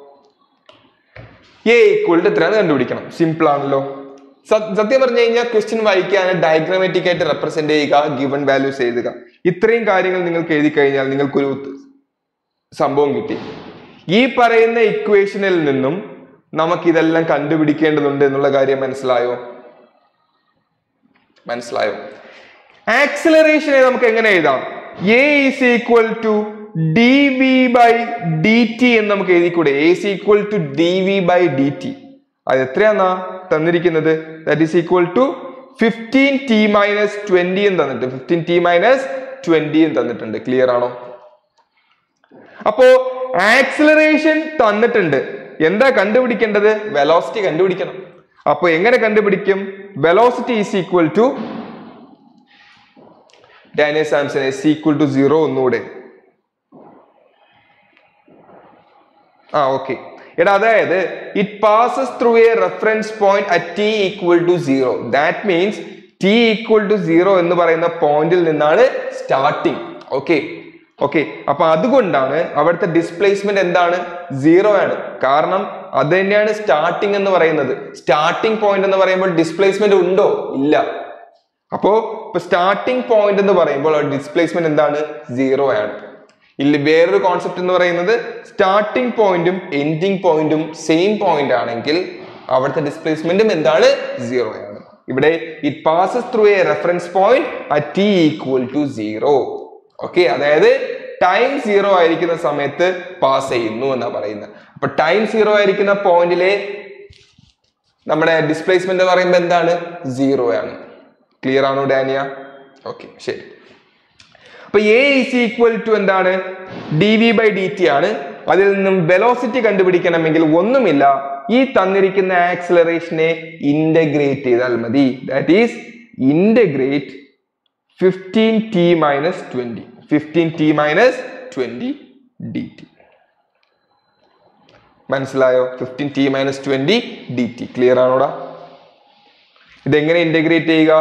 എ ഈക്വൽ ടു എത്രയാണ് കണ്ടുപിടിക്കണം സിമ്പിൾ ആണല്ലോ സ- സത്യം പറഞ്ഞു കഴിഞ്ഞാൽ ക്വസ്റ്റ്യൻ വായിക്കാൻ ഡയഗ്രാമാറ്റിക് ആയിട്ട് റെപ്രസെന്റ് ചെയ്യുക ഗിവൺ വാല്യൂസ് എഴുതുക ഇത്രയും കാര്യങ്ങൾ നിങ്ങൾക്ക് എഴുതി കഴിഞ്ഞാൽ നിങ്ങൾക്കൊരു ഉത്ത- സംഭവം കിട്ടി ഈ പറയുന്ന ഇക്വേഷനിൽ നിന്നും നമുക്ക് ഇതെല്ലാം കണ്ടുപിടിക്കേണ്ടതുണ്ട് എന്നുള്ള കാര്യം മനസ്സിലായോ മനസ്സിലായോ ആക്സിലറേഷനെ നമുക്ക് എങ്ങനെ എഴുതാം A is equal to D V by D T എന്ന് നമുക്ക് എഴുതിക്കൂടെ A is equal to D V by D T അത് എത്രയാന്നാ തന്നിരിക്കുന്നത് that is equal to fifteen T minus twenty എന്ന് തന്നിട്ട് ഫിഫ്റ്റീൻ ടി മൈനസ് ട്വന്റി എന്ന് തന്നിട്ടുണ്ട് ക്ലിയർ ആണോ അപ്പോ ആക്സിലറേഷൻ തന്നിട്ടുണ്ട് എന്താ കണ്ടുപിടിക്കേണ്ടത് വെലോസിറ്റി കണ്ടുപിടിക്കണം അപ്പൊ എങ്ങനെ കണ്ടുപിടിക്കും velocity is equal to Daniel Samson S equal to zero ഒന്നുകൂടെ ആ ഓക്കെ എടാ അതായത് it passes through a reference point at T equal to zero that means T equal to zero എന്ന് പറയുന്ന പോയിന്റിൽ നിന്നാണ് സ്റ്റാർട്ടിങ് ഓക്കെ ഓക്കെ അപ്പൊ അതുകൊണ്ടാണ് അവിടുത്തെ ഡിസ്പ്ലേസ്മെന്റ് എന്താണ് സീറോ ആണ് കാരണം അത് തന്നെയാണ് സ്റ്റാർട്ടിങ് എന്ന് പറയുന്നത് സ്റ്റാർട്ടിംഗ് പോയിന്റ് എന്ന് പറയുമ്പോൾ ഡിസ്പ്ലേസ്മെന്റ് ഉണ്ടോ ഇല്ല അപ്പോ ഇപ്പൊ സ്റ്റാർട്ടിംഗ് പോയിന്റ് എന്ന് പറയുമ്പോൾ ഡിസ്പ്ലേസ്മെന്റ് എന്താണ് സീറോ ആണ് ഇല്ല വേറൊരു കോൺസെപ്റ്റ് എന്ന് പറയുന്നത് സ്റ്റാർട്ടിംഗ് പോയിന്റും എൻഡിങ് പോയിന്റും സെയിം പോയിന്റ് ആണെങ്കിൽ അവിടുത്തെ ഡിസ്പ്ലേസ്മെന്റും എന്താണ് സീറോ ആണ് ഇവിടെ it passes through a reference point at T equal to zero okay അതായത് ടൈം സീറോ ആയിരിക്കുന്ന സമയത്ത് പാസ് ചെയ്യുന്നു എന്നാ പറയുന്നത് അപ്പൊ ടൈം സീറോ ആയിരിക്കുന്ന പോയിന്റിലെ നമ്മുടെ ഡിസ്പ്ലേസ്മെന്റ് എന്ന് പറയുമ്പോൾ എന്താണ് സീറോ ആണ് ക്ലിയർ ആണോ ഡാനിയ ഓക്കെ ശരി അപ്പൊ എ ഇസ് ഈക്വൽ ടു എന്താണ് D V by D T ആണ് അതിൽ നിന്നും വെലോസിറ്റി കണ്ടുപിടിക്കണമെങ്കിൽ ഒന്നുമില്ല ഈ തന്നിരിക്കുന്ന ആക്സിലറേഷനെ ഇന്റഗ്രേറ്റ് ചെയ്താൽ മതി that is integrate fifteen T minus twenty fifteen T minus twenty D T മനസ്സിലായോ fifteen T minus twenty D T clear ആണോടാ ഇതെങ്ങനെ ഇന്റഗ്രേറ്റ് ചെയ്യുക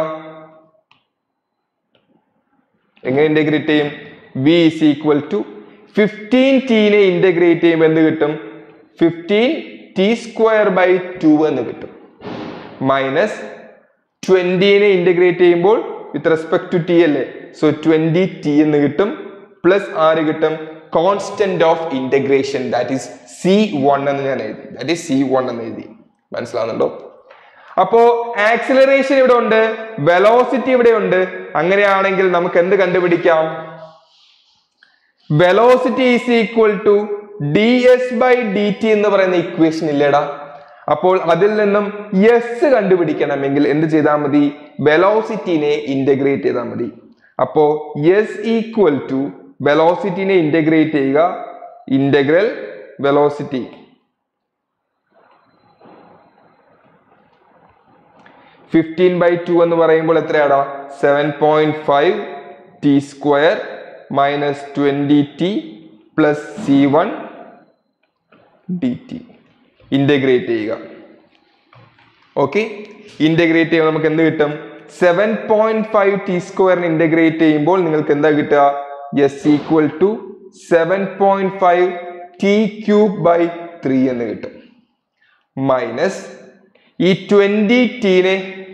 എങ്ങനെ ഇന്റഗ്രേറ്റ് ചെയ്യും V is equal to fifteen ടീനെ ഇന്റഗ്രേറ്റ് ചെയ്യുമ്പോൾ എന്ത് കിട്ടും fifteen T square by two എന്ന് കിട്ടും മൈനസ് ട്വന്റീനെ ഇന്റഗ്രേറ്റ് ചെയ്യുമ്പോൾ വിത്ത് റെസ്പെക്ട് ടു ടി അല്ലേ സോ ട്വന്റി ടി എന്ന് കിട്ടും പ്ലസ് ആര് കിട്ടും constant of integration that is C one എന്ന് ഞാൻ എഴുതി ദാറ്റ് ഈസ് സി വൺ എന്ന് എഴുതി മനസ്സിലാവുന്നുണ്ടോ അപ്പോ ആക്സിലറേഷൻ ഇവിടെ ഉണ്ട് വെലോസിറ്റി ഇവിടെ ഉണ്ട് അങ്ങനെയാണെങ്കിൽ നമുക്ക് എന്ത് കണ്ടുപിടിക്കാം velocity is equal to D S by D T എന്ന് പറയുന്ന ഇക്വേഷൻ ഇല്ലേടാ അപ്പോൾ അതിൽ നിന്നും എസ് കണ്ടുപിടിക്കണമെങ്കിൽ എന്ത് ചെയ്താൽ മതി വെലോസിറ്റിനെ ഇന്റഗ്രേറ്റ് ചെയ്താൽ മതി അപ്പോ എസ് ഈക്വൽ ടു വെലോസിറ്റിനെ ഇന്റഗ്രേറ്റ് ചെയ്യുക integral velocity fifteen by two എന്ന് പറയുമ്പോൾ എത്രയാടാ seven point five T square minus twenty T plus C one D T integrate ചെയ്യുക ഓക്കെ ഇന്റഗ്രേറ്റ് ചെയ്യുമ്പോൾ നമുക്ക് എന്ത് കിട്ടും സെവൻ പോയിന്റ് ഫൈവ് ടി സ്ക്വയറിന് ഇന്റഗ്രേറ്റ് ചെയ്യുമ്പോൾ നിങ്ങൾക്ക് എന്താ കിട്ടുക S equal to seven point five T cube by three എന്ന് കിട്ടും മൈനസ് ഈ ട്വന്റി ടീനെ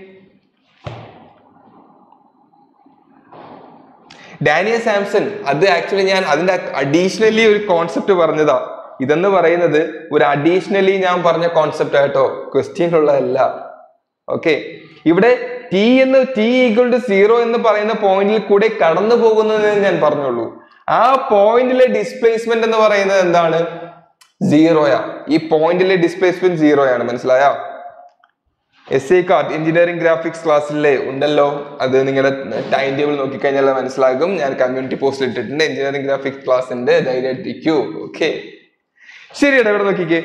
ഡാനിയ സാംസൺ അത് ആക്ച്വലി ഞാൻ അതിന്റെ അഡീഷണലി ഒരു കോൺസെപ്റ്റ് പറഞ്ഞതാ ഇതെന്ന് പറയുന്നത് ഒരു അഡീഷണലി ഞാൻ പറഞ്ഞ കോൺസെപ്റ്റ് ആട്ടോ ക്വസ്റ്റ്യൻ ഉള്ളതല്ല ഓക്കെ ഇവിടെ ടി എന്ന് ടി ഈക്വൽ ടു സീറോ എന്ന് പറയുന്ന പോയിന്റിൽ കൂടെ കടന്നു പോകുന്നതെന്ന് ഞാൻ പറഞ്ഞുള്ളൂ ആ പോയിന്റിലെ ഡിസ്പ്ലേസ്മെന്റ് എന്ന് പറയുന്നത് എന്താണ് സീറോയാ ഈ പോയിന്റിലെ ഡിസ്പ്ലേസ്മെന്റ് സീറോയാണ് മനസ്സിലായോ S I card engineering graphics ക്ലാസ്സിലെ ഉണ്ടല്ലോ അത് നിങ്ങളുടെ ടൈം ടേബിൾ നോക്കിക്കഴിഞ്ഞാൽ മനസ്സിലാകും ഞാൻ കമ്മ്യൂണിറ്റി പോസ്റ്റിൽ ഇട്ടിട്ടുണ്ട് എഞ്ചിനീയറിംഗ് ഗ്രാഫിക്സ് ക്ലാസ്സിന്റെ ധൈര്യമായിട്ടിരിക്കൂ ഓക്കെ ശരിയടാ ഇവിടെ നോക്കിക്കേ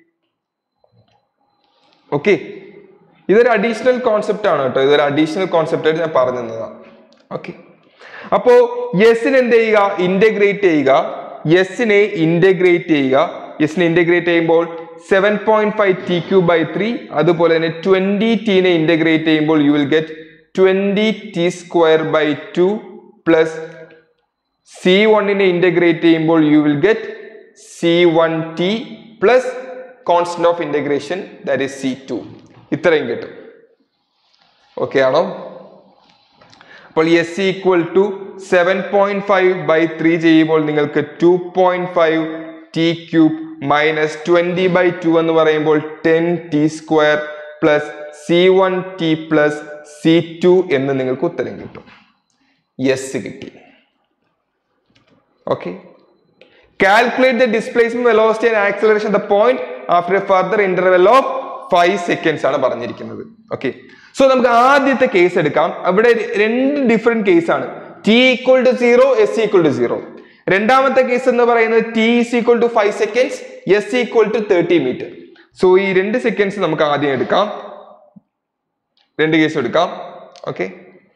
ഓക്കെ ഇതൊരു അഡീഷണൽ കോൺസെപ്റ്റ് ആണ് കേട്ടോ ഇതൊരു അഡീഷണൽ കോൺസെപ്റ്റ് ആയിട്ട് ഞാൻ പറഞ്ഞു തന്നതാണ് ഓക്കെ അപ്പോ യെസിന് എന്ത് ചെയ്യുക ഇന്റഗ്രേറ്റ് ചെയ്യുക യെസിനെ ഇന്റഗ്രേറ്റ് ചെയ്യുക യെസിനെ ഇന്റഗ്രേറ്റ് ചെയ്യുമ്പോൾ seven point five T cube by three അതുപോലെ തന്നെ ട്വന്റി ടീനെ ഇന്റഗ്രേറ്റ് ചെയ്യുമ്പോൾ you will get twenty T square by two plus C വണ്ണിനെ ഇന്റഗ്രേറ്റ് ചെയ്യുമ്പോൾ you will get C one T plus constant of integration that is C two ഇത്രയും കിട്ടും okay ആണോ അപ്പോൾ S equal to seven point five by three ചെയ്യുമ്പോൾ നിങ്ങൾക്ക് two point five T cube minus twenty by two എന്ന് പറയുമ്പോൾ ten T square plus C one T plus C two എന്ന് നിങ്ങൾക്ക് ഉത്തരം കിട്ടും യെസ് കിട്ടി okay calculate the displacement velocity and acceleration the point after a further interval of five seconds ആണ് പറഞ്ഞിരിക്കുന്നത് okay so നമുക്ക് ആദ്യത്തെ കേസ് എടുക്കാം അവിടെ രണ്ട് ഡിഫറെന്റ് കേസ് ആണ് T equal to zero S equal to zero രണ്ടാമത്തെ കേസ് എന്ന് പറയുന്നത് T is equal to five seconds S equal to thirty metre so ഈ രണ്ട് സെക്കൻഡ്സ് നമുക്ക് ആദ്യം എടുക്കാം രണ്ട് കേസ് എടുക്കാം ഓക്കെ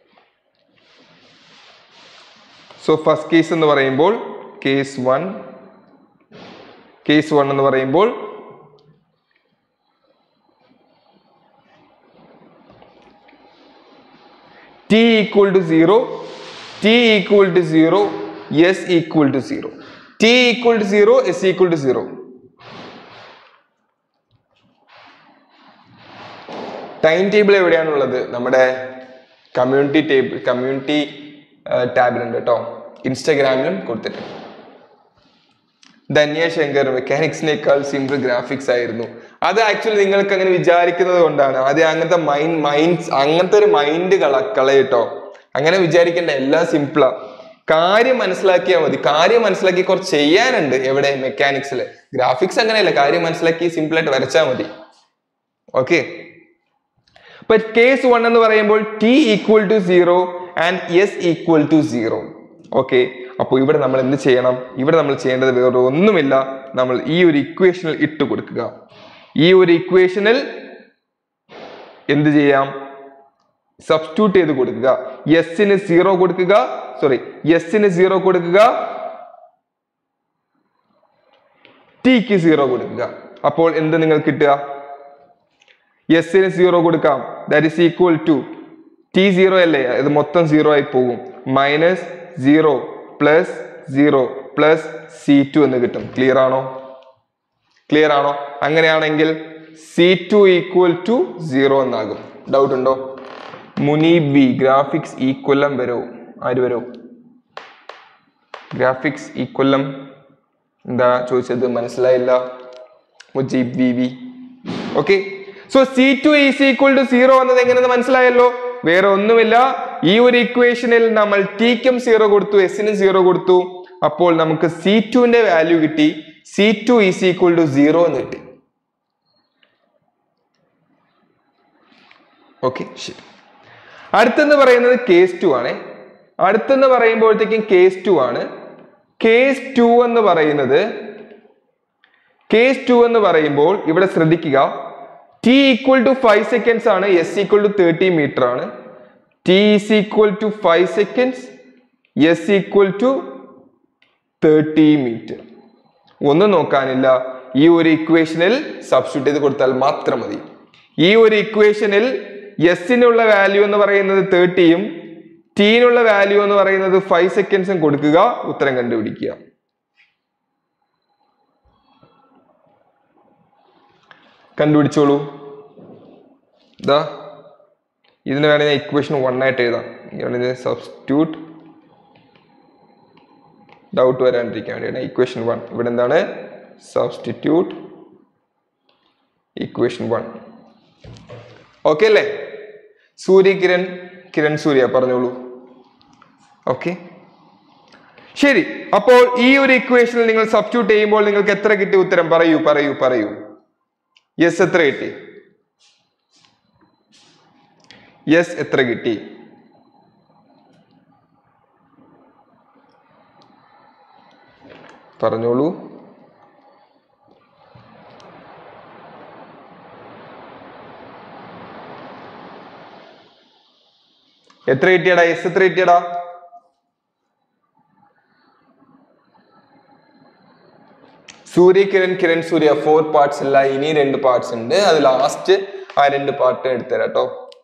സോ ഫസ്റ്റ് കേസ് എന്ന് പറയുമ്പോൾ കേസ് വൺ കേസ് വൺ എന്ന് പറയുമ്പോൾ T equal to zero T equal to zero S equal to zero T equal to zero S equal to zero time table എവിടെയാണുള്ളത് നമ്മുടെ community table community ടാബിലുണ്ട് കേട്ടോ ഇൻസ്റ്റാഗ്രാമിലും കൊടുത്തിട്ടുണ്ട് ധന്യ ശങ്കർ മെക്കാനിക്സിനേക്കാൾ സിമ്പിൾ ഗ്രാഫിക്സ് ആയിരുന്നു അത് ആക്ച്വലി നിങ്ങൾക്ക് അങ്ങനെ വിചാരിക്കുന്നത് കൊണ്ടാണ് ആദ്യം അങ്ങനത്തെ മൈൻഡ് മൈൻഡ്സ് അങ്ങനത്തെ ഒരു മൈൻഡ് കള കളയട്ടോ അങ്ങനെ വിചാരിക്കേണ്ട എല്ലാം സിമ്പിളാ കാര്യം മനസ്സിലാക്കിയാൽ മതി കാര്യം മനസ്സിലാക്കി കുറച്ച് ചെയ്യാനുണ്ട് എവിടെ മെക്കാനിക്സിൽ ഗ്രാഫിക്സ് അങ്ങനെയല്ല കാര്യം മനസ്സിലാക്കി സിമ്പിൾ ആയിട്ട് വരച്ചാൽ മതി ഓക്കെ ഇപ്പൊ കേസ് വൺ എന്ന് പറയുമ്പോൾ T equal to zero and S equal to zero okay അപ്പോൾ ഇവിടെ നമ്മൾ എന്ത് ചെയ്യണം ഇവിടെ നമ്മൾ ചെയ്യേണ്ടത് വേറെ ഒന്നുമില്ല നമ്മൾ ഈ ഒരു ഇക്വേഷനിൽ ഇട്ട് കൊടുക്കുക ഈ ഒരു ഇക്വേഷനിൽ എന്ത് ചെയ്യാം സബ്സ്റ്റിറ്റ്യൂട്ട് ചെയ്ത് കൊടുക്കുക എസിന് സീറോ കൊടുക്കുക സോറി എസിന് സീറോ കൊടുക്കുക ടിക്ക് സീറോ കൊടുക്കുക അപ്പോൾ എന്ത് നിങ്ങൾ കിട്ടുക എസിന് സീറോ കൊടുക്കാം that is equal to T zero അല്ലേ ഇത് മൊത്തം സീറോ ആയി പോകും minus zero plus zero plus C two എന്ന് കിട്ടും ക്ലിയർ ആണോ ക്ലിയർ ആണോ അങ്ങനെയാണെങ്കിൽ C two equal to zero എന്നാകും ഡൗട്ട് ഉണ്ടോ മുനീബ് ബി ഗ്രാഫിക്സ് ഈക്വലം വരോ ആര് വരോ ഗ്രാഫിക്സ് ഈക്വലം എന്താ ചോദിച്ചത് മനസ്സിലായില്ല Mujeeb V V okay so C two is equal to zero എന്നത് എങ്ങനെയെന്ന് മനസ്സിലായല്ലോ വേറെ ഒന്നുമില്ല ഈ ഒരു ഇക്വേഷനിൽ നമ്മൾ ടിക്കും സീറോ കൊടുത്തു എസിനും സീറോ കൊടുത്തു അപ്പോൾ നമുക്ക് സി ടുവിന്റെ വാല്യൂ കിട്ടി C two is equal to zero എന്ന് കിട്ടി ഓക്കെ ശരി അടുത്തെന്ന് പറയുന്നത് കേസ് ടു ആണ് അടുത്തെന്ന് പറയുമ്പോഴത്തേക്കും കേസ് ടു ആണ് കേസ് ടു എന്ന് പറയുന്നത് കേസ് ടു എന്ന് പറയുമ്പോൾ ഇവിടെ ശ്രദ്ധിക്കുക T equal to five seconds ആണ് S equal to thirty metre ആണ് T is equal to five seconds S equal to thirty metre ഒന്നും നോക്കാനില്ല ഈ ഒരു ഇക്വേഷനിൽ സബ്സ്റ്റിറ്റ്യൂട്ട് ചെയ്ത് കൊടുത്താൽ മാത്രം മതി ഈ ഒരു ഇക്വേഷനിൽ എസിനുള്ള വാല്യൂ എന്ന് പറയുന്നത് തേർട്ടിയും ടീനുള്ള വാല്യൂ എന്ന് പറയുന്നത് ഫൈവ് സെക്കൻഡ്സും കൊടുക്കുക ഉത്തരം കണ്ടുപിടിക്കുക കണ്ടുപിടിച്ചോളൂ ഇതാ ഇതിന് വേണമെങ്കിൽ ഞാൻ ഇക്വേഷൻ വൺ ആയിട്ട് എഴുതാം ഇങ്ങനെ സബ്സ്റ്റിറ്റ്യൂട്ട് ഡൗട്ട് വരാണ്ടിരിക്കാൻ വേണ്ടിയാണ് ഇക്വേഷൻ വൺ ഇവിടെ എന്താണ് സബ്സ്റ്റിറ്റ്യൂട്ട് ഇക്വേഷൻ വൺ ഓക്കെ അല്ലേ സൂര്യ കിരൺ കിരൺ സൂര്യ പറഞ്ഞോളൂ ഓക്കെ ശരി അപ്പോൾ ഈ ഒരു ഇക്വേഷനിൽ നിങ്ങൾ സബ്സ്റ്റിറ്റ്യൂട്ട് ചെയ്യുമ്പോൾ നിങ്ങൾക്ക് എത്ര കിട്ടിയ ഉത്തരം പറയൂ പറയൂ പറയൂ യെസ് എത്ര കിട്ടി യെസ് എത്ര കിട്ടി പറഞ്ഞോളൂ എത്ര കിട്ടിയടാ എസ് എത്ര കിട്ടിയടാ സൂര്യ കിരൺ കിരൺ സൂര്യ ഫോർ പാർട്സ് അല്ല ഇനി രണ്ട് പാർട്സ് ഉണ്ട് അത് ലാസ്റ്റ് ആ രണ്ട് പാർട്ട് എടുത്തുതരാം കേട്ടോ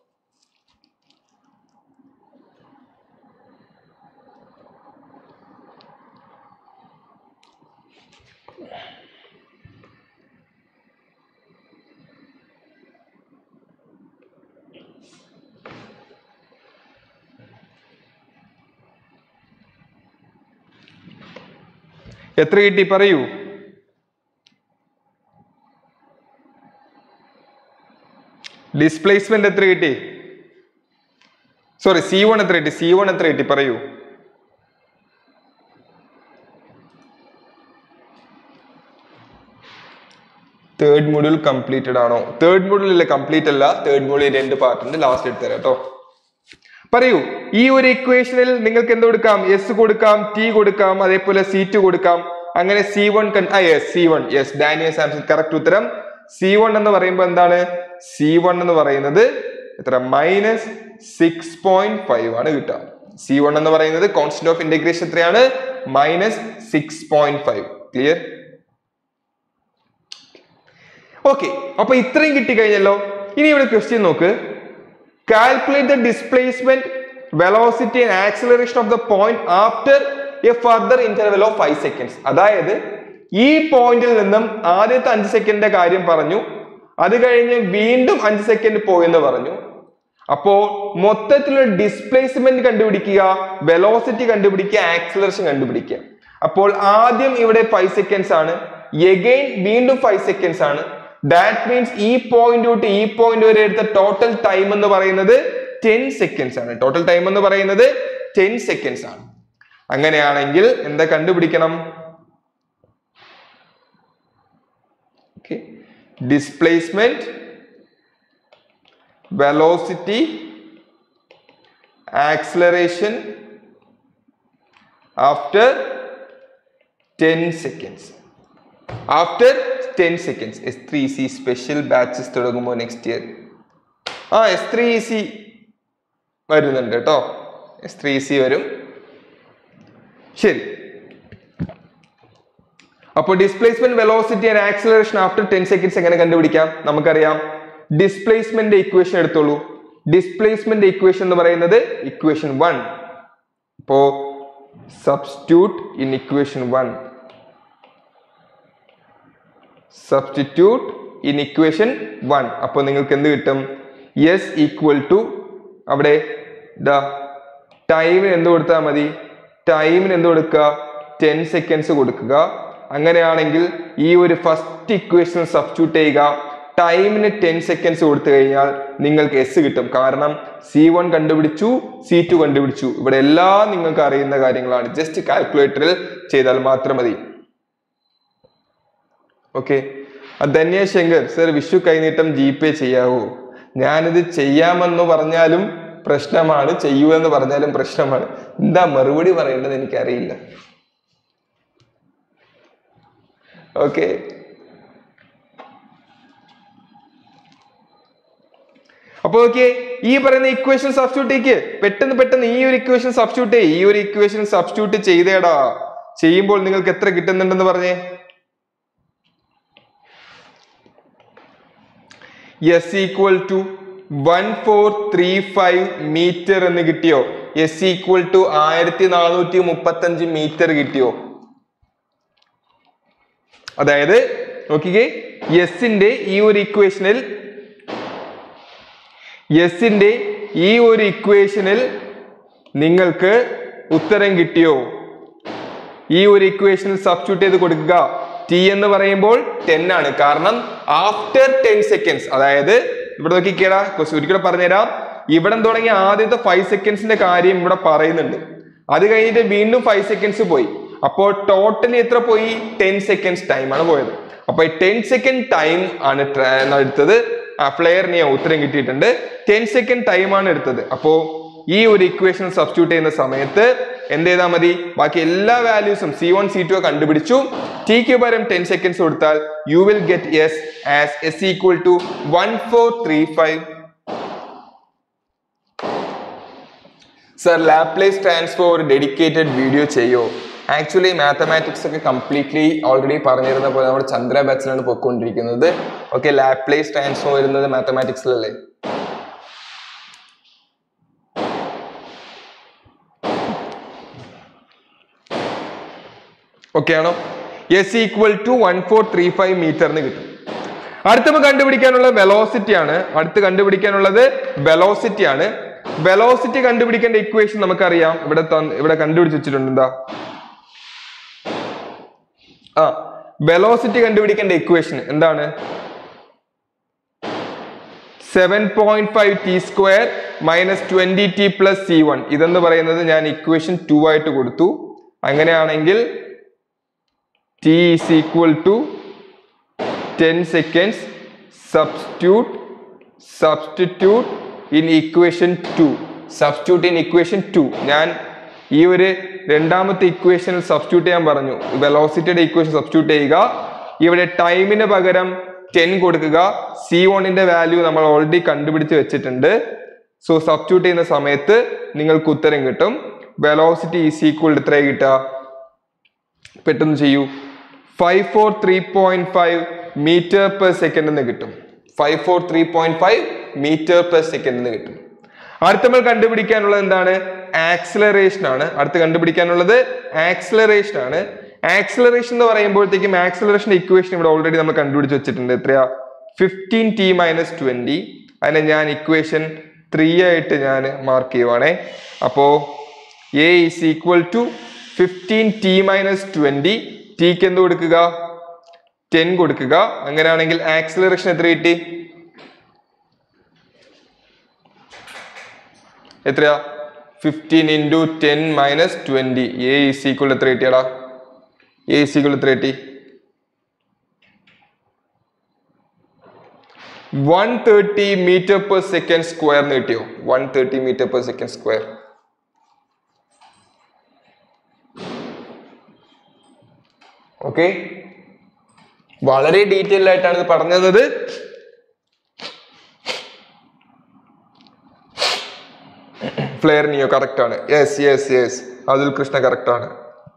എത്ര കിട്ടി പറയൂ ഡിസ്പ്ലേസ്മെന്റ് എത്ര കിട്ടി സോറി സി വൺ എത്ര കിട്ടി സി വൺ എത്ര കിട്ടി പറയൂ തേർഡ് മൊഡ്യൂൾ കംപ്ലീറ്റഡ് ആണോ തേർഡ് മൊഡ്യൂൾ ഇല്ല കംപ്ലീറ്റ് അല്ല തേർഡ് മൊഡ്യൂൾ രണ്ട് പാർട്ട് ഉണ്ട് ലാസ്റ്റ് എടുത്തു തരാം കേട്ടോ പറയൂ ഈ ഒരു ഇക്വേഷനിൽ നിങ്ങൾക്ക് എന്ത് കൊടുക്കാം എസ് കൊടുക്കാം ടി കൊടുക്കാം അതേപോലെ സി ടു കൊടുക്കാം അങ്ങനെ സി വൺ ആ yes C one yes Daniel Samson correct ഉത്തരം സി വൺ എന്ന് പറയുമ്പോൾ എന്താണ് സി വൺ എന്ന് പറയുന്നത് എത്ര മൈനസ് സിക്സ് പോയിന്റ് ഫൈവ് ആണ് കിട്ടുക സി വൺ എന്ന് പറയുന്നത് കോൺസ്റ്റന്റ് ഓഫ് ഇന്റഗ്രേഷൻ എത്രയാണ് minus six point five clear okay അപ്പൊ ഇത്രയും കിട്ടിക്കഴിഞ്ഞല്ലോ ഇനി ഇവിടെ ക്വസ്റ്റ്യൻ നോക്ക് calculate the displacement velocity and acceleration of the point after a further interval of five seconds അതായത് ഈ പോയിന്റിൽ നിന്നും ആദ്യത്തെ അഞ്ച് സെക്കൻഡിന്റെ കാര്യം പറഞ്ഞു അത് കഴിഞ്ഞ് വീണ്ടും അഞ്ച് സെക്കൻഡ് പോയെന്ന് പറഞ്ഞു അപ്പോ മൊത്തത്തിലുള്ള ഡിസ്പ്ലേസ്മെന്റ് കണ്ടുപിടിക്കുക വെലോസിറ്റി കണ്ടുപിടിക്കുക ആക്സിലറേഷൻ കണ്ടുപിടിക്കുക അപ്പോൾ ആദ്യം ഇവിടെ ഫൈവ് സെക്കൻഡ്സ് ആണ് എഗെയിൻ വീണ്ടും ഫൈവ് സെക്കൻഡ്സ് ആണ് ദാറ്റ് മീൻസ് ഈ പോയിന്റ് തൊട്ട് ഈ പോയിന്റ് വരെ എടുത്ത ടോട്ടൽ ടൈം എന്ന് പറയുന്നത് ടെൻ സെക്കൻഡ്സ് ആണ് ടോട്ടൽ ടൈം എന്ന് പറയുന്നത് ടെൻ സെക്കൻഡ്സ് ആണ് അങ്ങനെയാണെങ്കിൽ എന്താ കണ്ടുപിടിക്കണം displacement velocity acceleration after ten seconds after ten seconds S three C special batches തുടങ്ങുമ്പോൾ നെക്സ്റ്റ് ഇയർ ആ എസ് ത്രീ സി വരുന്നുണ്ട് കേട്ടോ എസ് ത്രീ സി വരും ശരി അപ്പോൾ displacement velocity and acceleration after ten seconds എങ്ങനെ കണ്ടുപിടിക്കാം നമുക്കറിയാം ഡിസ്പ്ലേസ്മെന്റ് ഇക്വേഷൻ എടുത്തോളൂ ഡിസ്പ്ലേസ്മെന്റ് ഇക്വേഷൻ എന്ന് പറയുന്നത് ഇക്വേഷൻ വൺ ഇപ്പോ substitute in equation one substitute in equation one അപ്പോൾ നിങ്ങൾക്ക് എന്ത് കിട്ടും എസ് ഈക്വൽ ടു അവിടെ ദ ടൈമിന് എന്ത് കൊടുത്താൽ മതി ടൈമിന് എന്ത് കൊടുക്കുക ടെൻ സെക്കൻഡ്സ് കൊടുക്കുക അങ്ങനെയാണെങ്കിൽ ഈ ഒരു ഫസ്റ്റ് ഇക്വേഷൻ സബ്സ്റ്റിറ്റ്യൂട്ട് ചെയ്യുക ടൈമിന് ടെൻ സെക്കൻഡ്സ് കൊടുത്തു കഴിഞ്ഞാൽ നിങ്ങൾക്ക് എസ് കിട്ടും കാരണം സി വൺ കണ്ടുപിടിച്ചു സി ടു കണ്ടുപിടിച്ചു ഇവിടെ എല്ലാം നിങ്ങൾക്ക് അറിയുന്ന കാര്യങ്ങളാണ് ജസ്റ്റ് കാൽക്കുലേറ്ററിൽ ചെയ്താൽ മാത്രം മതി ഓക്കെ ധന്യ ശങ്കർ സർ വിഷു കൈനീട്ടം ജി പേ ചെയ്യാവോ ഞാനിത് ചെയ്യാമെന്ന് പറഞ്ഞാലും പ്രശ്നമാണ് ചെയ്യൂ എന്ന് പറഞ്ഞാലും പ്രശ്നമാണ് എന്താ മറുപടി പറയേണ്ടത് എനിക്കറിയില്ല ഓക്കെ അപ്പൊ ഓക്കെ ഈ പറയുന്ന ഇക്വേഷൻ സബ്സ്റ്റിറ്റ്യൂട്ടേക്ക് പെട്ടെന്ന് പെട്ടെന്ന് ഈ ഒരു ഇക്വേഷൻ സബ്സ്റ്റിറ്റ്യൂട്ട് ഈ ഒരു ഇക്വേഷൻ സബ്സ്റ്റിറ്റ്യൂട്ട് ചെയ്തേടാ ചെയ്യുമ്പോൾ നിങ്ങൾക്ക് എത്ര കിട്ടുന്നുണ്ടെന്ന് പറഞ്ഞേ S equal to one four three five metre എന്ന് കിട്ടിയോ എസ് ഈക്വൽ ടു ആയിരത്തി നാനൂറ്റി മുപ്പത്തി അഞ്ച് മീറ്റർ കിട്ടിയോ അതായത് നോക്കിക്കേ എസിന്റെ ഈ ഒരു ഇക്വേഷനിൽ എസിന്റെ ഈ ഒരു ഇക്വേഷനിൽ നിങ്ങൾക്ക് ഉത്തരം കിട്ടിയോ ഈ ഒരു ഇക്വേഷനിൽ സബ്സ്റ്റിറ്റ്യൂട്ട് ചെയ്ത് കൊടുക്കുക ടി എന്ന് പറയുമ്പോൾ ടെൻ ആണ് കാരണം ആഫ്റ്റർ ടെൻ സെക്കൻഡ്സ് അതായത് ഇവിടെ നോക്കിക്കേടാ ഒരിക്കലും പറഞ്ഞുതരാം ഇവിടെ തുടങ്ങിയ ആദ്യത്തെ ഫൈവ് സെക്കൻഡ്സിന്റെ കാര്യം ഇവിടെ പറയുന്നുണ്ട് അത് കഴിഞ്ഞിട്ട് വീണ്ടും ഫൈവ് സെക്കൻഡ്സ് പോയി അപ്പോൾ ടോട്ടലി എത്ര പോയി ടെൻ സെക്കൻഡ്സ് ടൈം ആണ് പോയത് അപ്പൊ ടെൻ സെക്കൻഡ് ടൈം ആണ് ട്ര- എന്നാ എടുത്തത് ഫ്ലെയറിന് ഞാൻ ഉത്തരം കിട്ടിയിട്ടുണ്ട് ടെൻ സെക്കൻഡ് ടൈം ആണ് എടുത്തത് അപ്പോ ഈ ഒരു ഇക്വേഷൻ സബ്സ്റ്റിറ്റ്യൂട്ട് ചെയ്യുന്ന സമയത്ത് എന്ത് ചെയ്താൽ മതി ബാക്കി എല്ലാ വാല്യൂസും സി വൺ സി ടു കണ്ടുപിടിച്ചു ടിക്ക് പകരം ടെൻ സെക്കൻഡ്സ് കൊടുത്താൽ you will get S as S equal to one four three five sir Laplace transform ഒരു ഡെഡിക്കേറ്റഡ് വീഡിയോ ചെയ്യോ ആക്ച്വലി മാത്തമാറ്റിക്സ് ഒക്കെ കംപ്ലീറ്റ്ലി ഓൾറെഡി പറഞ്ഞിരുന്ന പോലെ നമ്മുടെ ചന്ദ്ര ബാച്ചിലാണ് പൊയ്ക്കൊണ്ടിരിക്കുന്നത് ഓക്കെ ലാപ്ലേസ് ട്രാൻസ്ഫോർ വരുന്നത് മാത്തമാറ്റിക്സിലല്ലേ ഓക്കെ ആണോ S equal to one four three five മീറ്ററിന് കിട്ടും അടുത്ത നമുക്ക് കണ്ടുപിടിക്കാനുള്ള വെലോസിറ്റി ആണ് അടുത്ത് കണ്ടുപിടിക്കാനുള്ളത് വെലോസിറ്റി ആണ് വെലോസിറ്റി കണ്ടുപിടിക്കേണ്ട ഇക്വേഷൻ നമുക്കറിയാം ഇവിടെ തന്ന്- ഇവിടെ കണ്ടുപിടിച്ച് വെച്ചിട്ടുണ്ട് എന്താ ആ വെലോസിറ്റി കണ്ടുപിടിക്കേണ്ട ഇക്വേഷൻ എന്താണ് seven point five T square minus twenty T plus C one ഇതെന്ന് പറയുന്നത് ഞാൻ ഇക്വേഷൻ ടു ആയിട്ട് കൊടുത്തു അങ്ങനെയാണെങ്കിൽ T is equal to ten seconds substitute substitute in equation to substitute in equation two ഞാൻ ഈ ഒരു രണ്ടാമത്തെ ഇക്വേഷനിൽ സബ്സ്റ്റിറ്റ്യൂട്ട് ചെയ്യാൻ പറഞ്ഞു വെലോസിറ്റിയുടെ ഇക്വേഷൻ സബ്സ്റ്റിറ്റ്യൂട്ട് ചെയ്യുക ഇവിടെ ടൈമിന് പകരം ടെൻ കൊടുക്കുക സി വണ്ണിന്റെ വാല്യൂ നമ്മൾ ഓൾറെഡി കണ്ടുപിടിച്ച് വെച്ചിട്ടുണ്ട് സോ സബ്സ്റ്റിറ്റ്യൂട്ട് ചെയ്യുന്ന സമയത്ത് നിങ്ങൾക്ക് ഉത്തരം കിട്ടും വെലോസിറ്റി ഈസ് ഈക്വൽ എത്ര കിട്ടുക പെട്ടെന്ന് ചെയ്യൂ five four three point five metre per second എന്ന് കിട്ടും five four three point five metre per second എന്ന് കിട്ടും അടുത്ത നമ്മൾ കണ്ടുപിടിക്കാനുള്ളത് എന്താണ് ആക്സിലറേഷൻ ആണ് അടുത്ത് കണ്ടുപിടിക്കാനുള്ളത് ആക്സിലറേഷൻ ആണ് ആക്സിലറേഷൻ എന്ന് പറയുമ്പോഴത്തേക്കും ആക്സിലറേഷൻ ഇക്വേഷൻ ഇവിടെ ഓൾറെഡി നമ്മൾ കണ്ടുപിടിച്ച് വെച്ചിട്ടുണ്ട് എത്രയാ ഫിഫ്റ്റീൻ ടി മൈനസ് ട്വന്റി അതിനെ ഞാൻ ഇക്വേഷൻ ത്രീ ആയിട്ട് ഞാൻ മാർക്ക് ചെയ്യുവാണേ അപ്പോ A is equal to fifteen T minus twenty ടിക്ക് എന്ത് കൊടുക്കുക ടെൻ കൊടുക്കുക അങ്ങനെയാണെങ്കിൽ ആക്സിലറേഷൻ എത്ര കിട്ടി എത്രയാ fifteen into ten minus twenty A is equal എത്ര കിട്ടിയടാ എ ഈസ് ഈക്വൽ എത്ര കിട്ടി one thirty metre per second സ്ക്വയറിന് കിട്ടിയോ one thirty metre per second square okay വളരെ ഡീറ്റെയിൽ ആയിട്ടാണ് ഇത് പറഞ്ഞത് ഫ്ലെയർ നിയോ കറക്റ്റ് ആണ് yes yes yes Atul Krishna correct ആണ്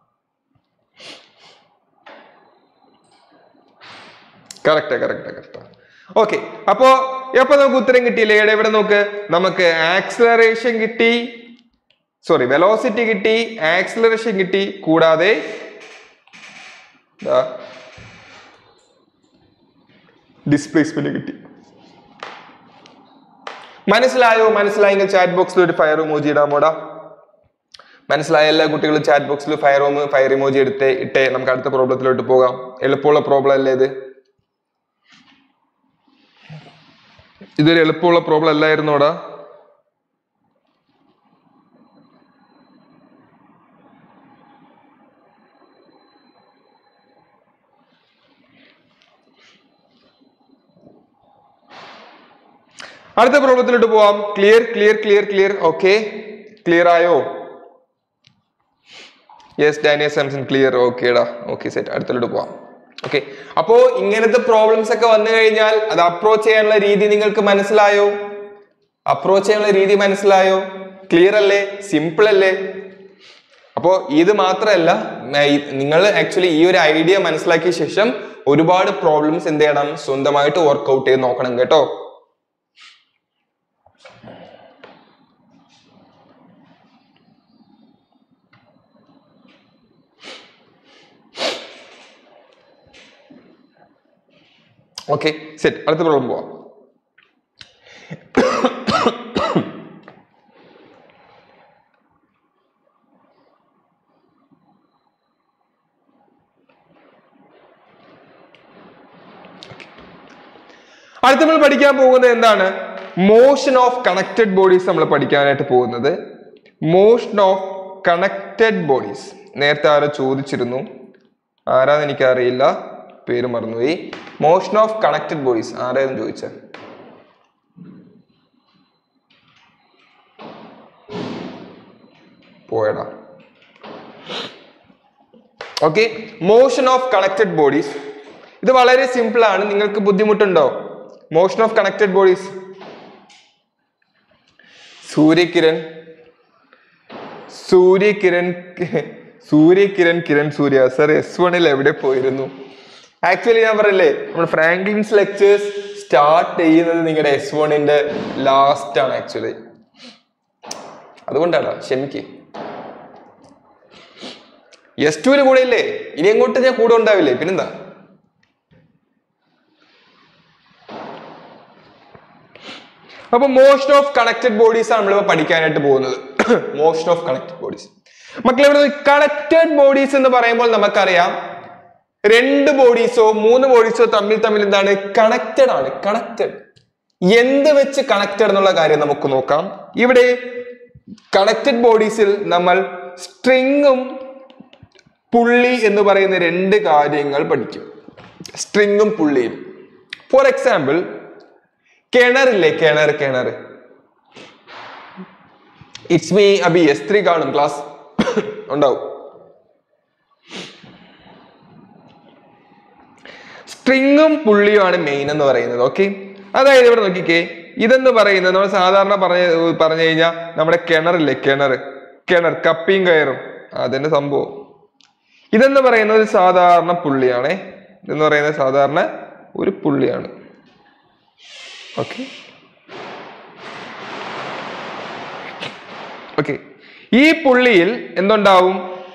കറക്റ്റ് കറക്റ്റ് കറക്റ്റ് ഓക്കെ അപ്പോ എപ്പോ നമുക്ക് ഉത്തരം കിട്ടിയില്ലേ ഇവിടെ ഇവിടെ നോക്ക് നമുക്ക് ആക്സിലറേഷൻ കിട്ടി സോറി വെലോസിറ്റി കിട്ടി ആക്സിലറേഷൻ കിട്ടി കൂടാതെ ഡിസ്പ്ലേസ്മെന്റ് കിട്ടി മനസ്സിലായോ മനസ്സിലായെങ്കിൽ ചാറ്റ് ബോക്സിൽ ഒരു ഫയർ ഇമോജി ഇടാമോടാ മനസ്സിലായ എല്ലാ കുട്ടികളും ചാറ്റ് ബോക്സിൽ ഫയർ ഫയർ ഇമോജി എടുത്തേ ഇട്ടേ നമുക്ക് അടുത്ത പ്രോബ്ലത്തിലോട്ട് പോകാം എളുപ്പമുള്ള പ്രോബ്ലം അല്ലേ ഇത് ഇതൊരു എളുപ്പമുള്ള പ്രോബ്ലം അല്ലായിരുന്നോടാ അടുത്ത പ്രോബ്ലത്തിലോട്ട് പോവാം clear clear clear clear okay clear ആയോ യെസ് ഡാനിയ സാംസൺ ക്ലിയർ ഓക്കേടാ ഓക്കെ സെറ്റ് അടുത്തോട്ട് പോവാം ഓക്കെ അപ്പോ ഇങ്ങനത്തെ പ്രോബ്ലംസ് ഒക്കെ വന്നു കഴിഞ്ഞാൽ അത് അപ്രോച്ച് ചെയ്യാനുള്ള രീതി നിങ്ങൾക്ക് മനസ്സിലായോ അപ്രോച്ച് ചെയ്യാനുള്ള രീതി മനസ്സിലായോ ക്ലിയർ അല്ലേ സിമ്പിൾ അല്ലേ അപ്പോൾ ഇത് മാത്രമല്ല നിങ്ങൾ ആക്ച്വലി ഈ ഒരു ഐഡിയ മനസ്സിലാക്കിയ ശേഷം ഒരുപാട് പ്രോബ്ലംസ് എന്ത് ചെയ്യണം സ്വന്തമായിട്ട് വർക്ക്ഔട്ട് ചെയ്ത് നോക്കണം കേട്ടോ ഓക്കെ സെറ്റ് അടുത്ത പ്രോബ്ലം പോവാം അടുത്ത നമ്മൾ പഠിക്കാൻ പോകുന്നത് എന്താണ് മോഷൻ ഓഫ് കണക്റ്റഡ് ബോഡീസ് നമ്മൾ പഠിക്കാനായിട്ട് പോകുന്നത് മോഷൻ ഓഫ് കണക്റ്റഡ് ബോഡീസ് നേരത്തെ ആരോ ചോദിച്ചിരുന്നു ആരാന്ന് എനിക്കറിയില്ല പേര് മറന്നുപോയി മോഷൻ ഓഫ് കണക്റ്റഡ് ബോഡീസ് ആരായിരുന്നു ചോദിച്ചത് പോയടാ okay motion of connected bodies ഇത് വളരെ സിമ്പിൾ ആണ് നിങ്ങൾക്ക് ബുദ്ധിമുട്ടുണ്ടോ motion of connected bodies Suryakiran Suryakiran Suryakiran Kiran Surya sir S വണിൽ എവിടെ പോയിരുന്നു ആക്ച്വലി ഞാൻ പറയല്ലേ നമ്മൾ ഫ്രാങ്ക്ലിൻസ് ലെക്ചേഴ്സ് സ്റ്റാർട്ട് ചെയ്യുന്നത് നിങ്ങളുടെ എസ് വണിന്റെ ലാസ്റ്റ് ആണ് ആക്ച്വലി അതുകൊണ്ടാണ് ക്ഷമിക്ക് എസ് ടുവിന് കൂടെ ഇല്ലേ ഇനി എങ്ങോട്ട് ഞാൻ കൂടെ ഉണ്ടാവില്ലേ പിന്നെന്താ അപ്പൊ മോഷൻ ഓഫ് കണക്റ്റഡ് ബോഡീസ് ആണ് നമ്മളിപ്പോ പഠിക്കാനായിട്ട് പോകുന്നത് മോഷൻ ഓഫ് കണക്റ്റഡ് ബോഡീസ് മക്കളെ ഇവിടെ കണക്റ്റഡ് ബോഡീസ് എന്ന് പറയുമ്പോൾ നമുക്കറിയാം രണ്ട് ബോഡീസോ മൂന്ന് ബോഡീസോ തമ്മിൽ തമ്മിൽ എന്താണ് കണക്റ്റഡ് ആണ് കണക്റ്റഡ് എന്ത് വെച്ച് കണക്റ്റഡ് എന്നുള്ള കാര്യം നമുക്ക് നോക്കാം ഇവിടെ കണക്റ്റഡ് ബോഡീസിൽ നമ്മൾ സ്ട്രിങ്ങും പുള്ളി എന്ന് പറയുന്ന രണ്ട് കാര്യങ്ങൾ പഠിക്കും സ്ട്രിങ്ങും പുള്ളിയും ഫോർ എക്സാമ്പിൾ കിണറില്ലേ കിണർ കിണർ it's me Abhi S three കാണും ക്ലാസ് ഉണ്ടാവും സ്ട്രിങ്ങും പുള്ളിയുമാണ് മെയിൻ എന്ന് പറയുന്നത് ഓക്കെ അതായത് ഇവിടെ നോക്കിക്കേ ഇതെന്ന് പറയുന്നത് നമ്മൾ സാധാരണ പറഞ്ഞ പറഞ്ഞു കഴിഞ്ഞാൽ നമ്മുടെ കിണറില്ലേ കിണർ കിണർ കപ്പിയും കയറും അതിന്റെ സംഭവം ഇതെന്ന് പറയുന്നത് ഒരു സാധാരണ പുള്ളിയാണേ ഇതെന്ന് പറയുന്നത് സാധാരണ ഒരു പുള്ളിയാണ് ഓക്കെ ഓക്കെ ഈ പുള്ളിയിൽ എന്തുണ്ടാവും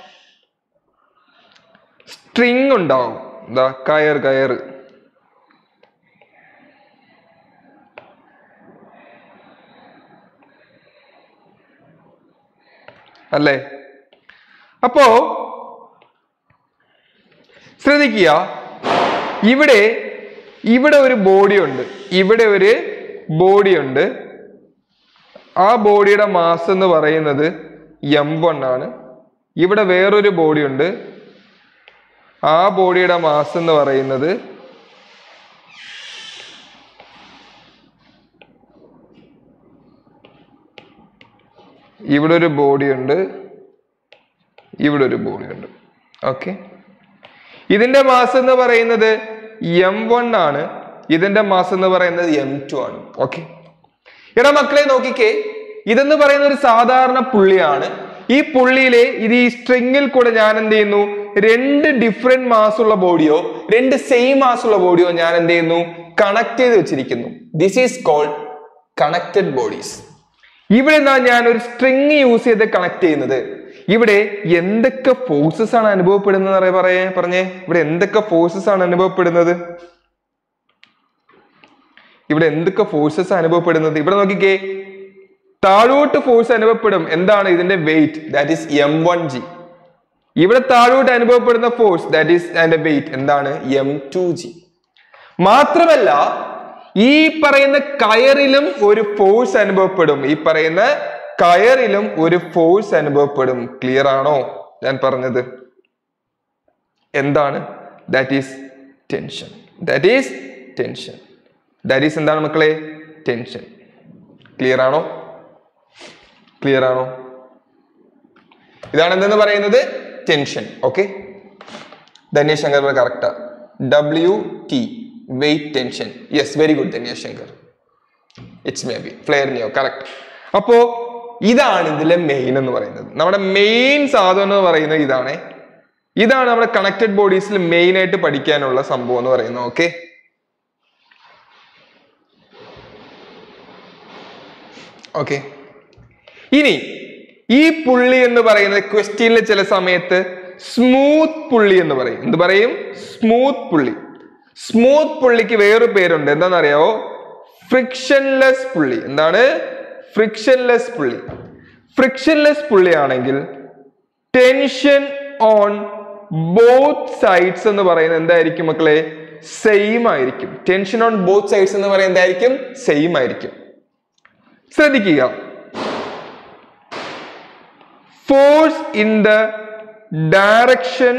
സ്ട്രിങ് ഉണ്ടാവും എന്താ കയർ കയർ അല്ലേ അപ്പോ ശ്രദ്ധിക്കുക ഇവിടെ ഇവിടെ ഒരു ബോഡി ഉണ്ട് ഇവിടെ ഒരു ബോഡി ഉണ്ട് ആ ബോഡിയുടെ മാസ് എന്ന് പറയുന്നത് എം വൺ ആണ് ഇവിടെ വേറൊരു ബോഡി ഉണ്ട് ആ ബോഡിയുടെ മാസ് എന്ന് പറയുന്നത് ഇവിടെ ഒരു ബോഡി ഉണ്ട് ഇവിടെ ഒരു ബോഡി ഉണ്ട് ഓക്കെ ഇതിന്റെ മാസ് എന്ന് പറയുന്നത് എം വൺ ആണ് ഇതിന്റെ മാസ് എന്ന് പറയുന്നത് എം ടു ആണ് ഓക്കെ എടാ മക്കളെ നോക്കിക്കേ ഇതെന്ന് പറയുന്ന ഒരു സാധാരണ പുള്ളിയാണ് ഈ പുള്ളിയിലെ ഇത് ഈ സ്ട്രിങ്ങിൽ കൂടെ ഞാൻ എന്ത് ചെയ്യുന്നു രണ്ട് ഡിഫറെന്റ് മാസ് ഉള്ള ബോഡിയോ രണ്ട് സെയിം മാസ് ഉള്ള ബോഡിയോ ഞാൻ എന്ത് ചെയ്യുന്നു കണക്ട് ചെയ്ത് വെച്ചിരിക്കുന്നു this is called connected bodies ഇവിടെ എന്താ ഞാൻ ഒരു സ്ട്രിങ് യൂസ് ചെയ്ത് കണക്ട് ചെയ്യുന്നത് ഇവിടെ എന്തൊക്കെ ഫോഴ്സസ് ആണ് അനുഭവപ്പെടുന്നത് അറിയ പറയേ പറഞ്ഞേ ഇവിടെ എന്തൊക്കെ ഫോഴ്സസ് ആണ് അനുഭവപ്പെടുന്നത് ഇവിടെ എന്തൊക്കെ ഫോഴ്സസ് അനുഭവപ്പെടുന്നത് ഇവിടെ നോക്കിക്കേ താഴോട്ട് ഫോഴ്സ് അനുഭവപ്പെടും എന്താണ് ഇതിന്റെ weight that is M one G ഇവിടെ താഴോട്ട് അനുഭവപ്പെടുന്ന ഫോഴ്സ് ദാറ്റ് ഈസ് അതിന്റെ വെയിറ്റ് എന്താണ് എം ടു ജി മാത്രമല്ല ഈ പറയുന്ന കയറിലും ഒരു ഫോഴ്സ് അനുഭവപ്പെടും ഈ പറയുന്ന കയറിലും ഒരു ഫോഴ്സ് അനുഭവപ്പെടും ക്ലിയർ ആണോ ഞാൻ പറഞ്ഞത് എന്താണ് that is tension that is tension that is എന്താണ് മക്കളെ ടെൻഷൻ ക്ലിയർ ആണോ ക്ലിയർ ആണോ ഇതാണ് എന്തെന്ന് പറയുന്നത് ടെൻഷൻ ഓക്കെ ധന്യ ശങ്കർ കറക്റ്റാ W T weight tension yes very good Dhanya Shankar it's may maybe Flare neo correct അപ്പോ ഇതാണ് ഇതിലെ മെയിൻ എന്ന് പറയുന്നത് നമ്മുടെ മെയിൻ സാധനം എന്ന് പറയുന്നത് ഇതാണ് ഇതാണ് നമ്മുടെ കണക്റ്റഡ് ബോഡീസിൽ മെയിൻ ആയിട്ട് പഠിക്കാനുള്ള സംഭവം എന്ന് പറയുന്നത് ഓക്കെ ഓക്കെ ഇനി ഈ പുള്ളി എന്ന് പറയുന്നത് ക്വസ്റ്റ്യനിൽ ചില സമയത്ത് സ്മൂത്ത് പുള്ളി എന്ന് പറയും എന്ത് പറയും സ്മൂത്ത് പുള്ളി സ്മൂത്ത് പുള്ളിക്ക് വേറൊരു പേരുണ്ട് എന്താണെന്നറിയാവോ ഫ്രിക്ഷൻലെസ് പുള്ളി എന്താണ് ഫ്രിക്ഷൻലെസ് പുള്ളി ഫ്രിക്ഷൻലെസ് പുള്ളിയാണെങ്കിൽ ടെൻഷൻ ഓൺ ബോത്ത് സൈഡ്സ് എന്ന് പറയുന്നത് എന്തായിരിക്കും മക്കളെ സെയിം ആയിരിക്കും ടെൻഷൻ ഓൺ ബോത്ത് സൈഡ്സ് എന്ന് പറയുന്നത് എന്തായിരിക്കും സെയിം ആയിരിക്കും ശ്രദ്ധിക്കുക force in the direction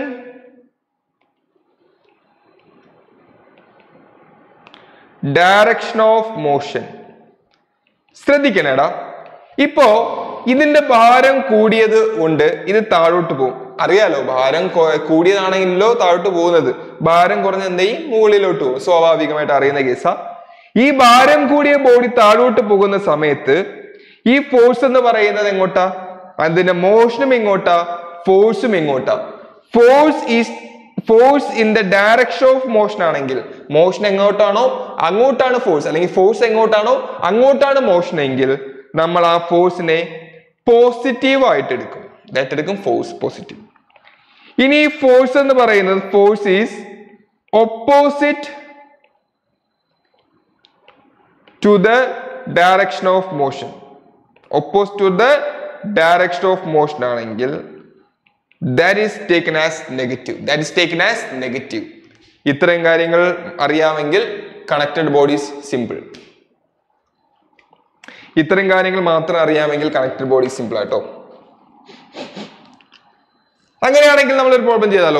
direction of motion ശ്രദ്ധിക്കണേടാ ഇപ്പോ ഇതിന്റെ ഭാരം കൂടിയത് കൊണ്ട് ഇത് താഴോട്ട് പോകും അറിയാലോ ഭാരം കൊ- കൂടിയതാണെങ്കിലോ താഴോട്ട് പോകുന്നത് ഭാരം കുറഞ്ഞ എന്തെയും മുകളിലോട്ട് പോകും സ്വാഭാവികമായിട്ട് അറിയുന്ന കേസാ ഈ ഭാരം കൂടിയ ബോഡി താഴോട്ട് പോകുന്ന സമയത്ത് ഈ ഫോഴ്സ് എന്ന് പറയുന്നത് എങ്ങോട്ടാ അതിന്റെ മോഷനും എങ്ങോട്ടാ ഫോഴ്സും എങ്ങോട്ടാ force is force in the direction of motion ആണെങ്കിൽ മോഷൻ എങ്ങോട്ടാണോ അങ്ങോട്ടാണ് ഫോഴ്സ് അല്ലെങ്കിൽ ഫോഴ്സ് എങ്ങോട്ടാണോ അങ്ങോട്ടാണ് മോഷൻ എങ്കിൽ നമ്മൾ ആ ഫോഴ്സിനെ പോസിറ്റീവ് ആയിട്ട് എടുക്കും ദാറ്റ് എടുക്കും ഫോഴ്സ് പോസിറ്റീവ് ഇനി ഈ ഫോഴ്സ് എന്ന് പറയുന്നത് force is opposite to the direction of motion opposite to the direction of motion ആണെങ്കിൽ that is taken as negative that is taken as negative ഇത്രയും കാര്യങ്ങൾ അറിയാമെങ്കിൽ കണക്റ്റഡ് ബോഡീസ് സിമ്പിൾ ഇത്രയും കാര്യങ്ങൾ മാത്രം അറിയാമെങ്കിൽ കണക്റ്റഡ് ബോഡി സിമ്പിൾ ആട്ടോ അങ്ങനെയാണെങ്കിൽ നമ്മൾ ഒരു പ്രോബ്ലം ചെയ്താലോ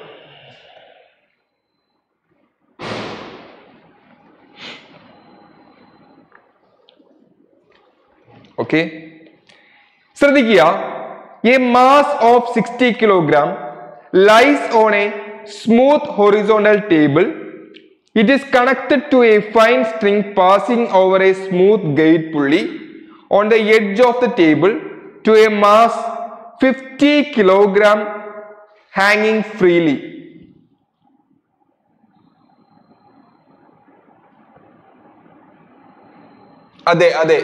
ഓക്കെ ശ്രദ്ധിക്കുക a mass of sixty kilogram lies on a smooth horizontal table it is connected to a fine string passing over a smooth guide pulley on the edge of the table to a mass fifty kilogram ഹാങ്ങിങ് freely അതെ അതെ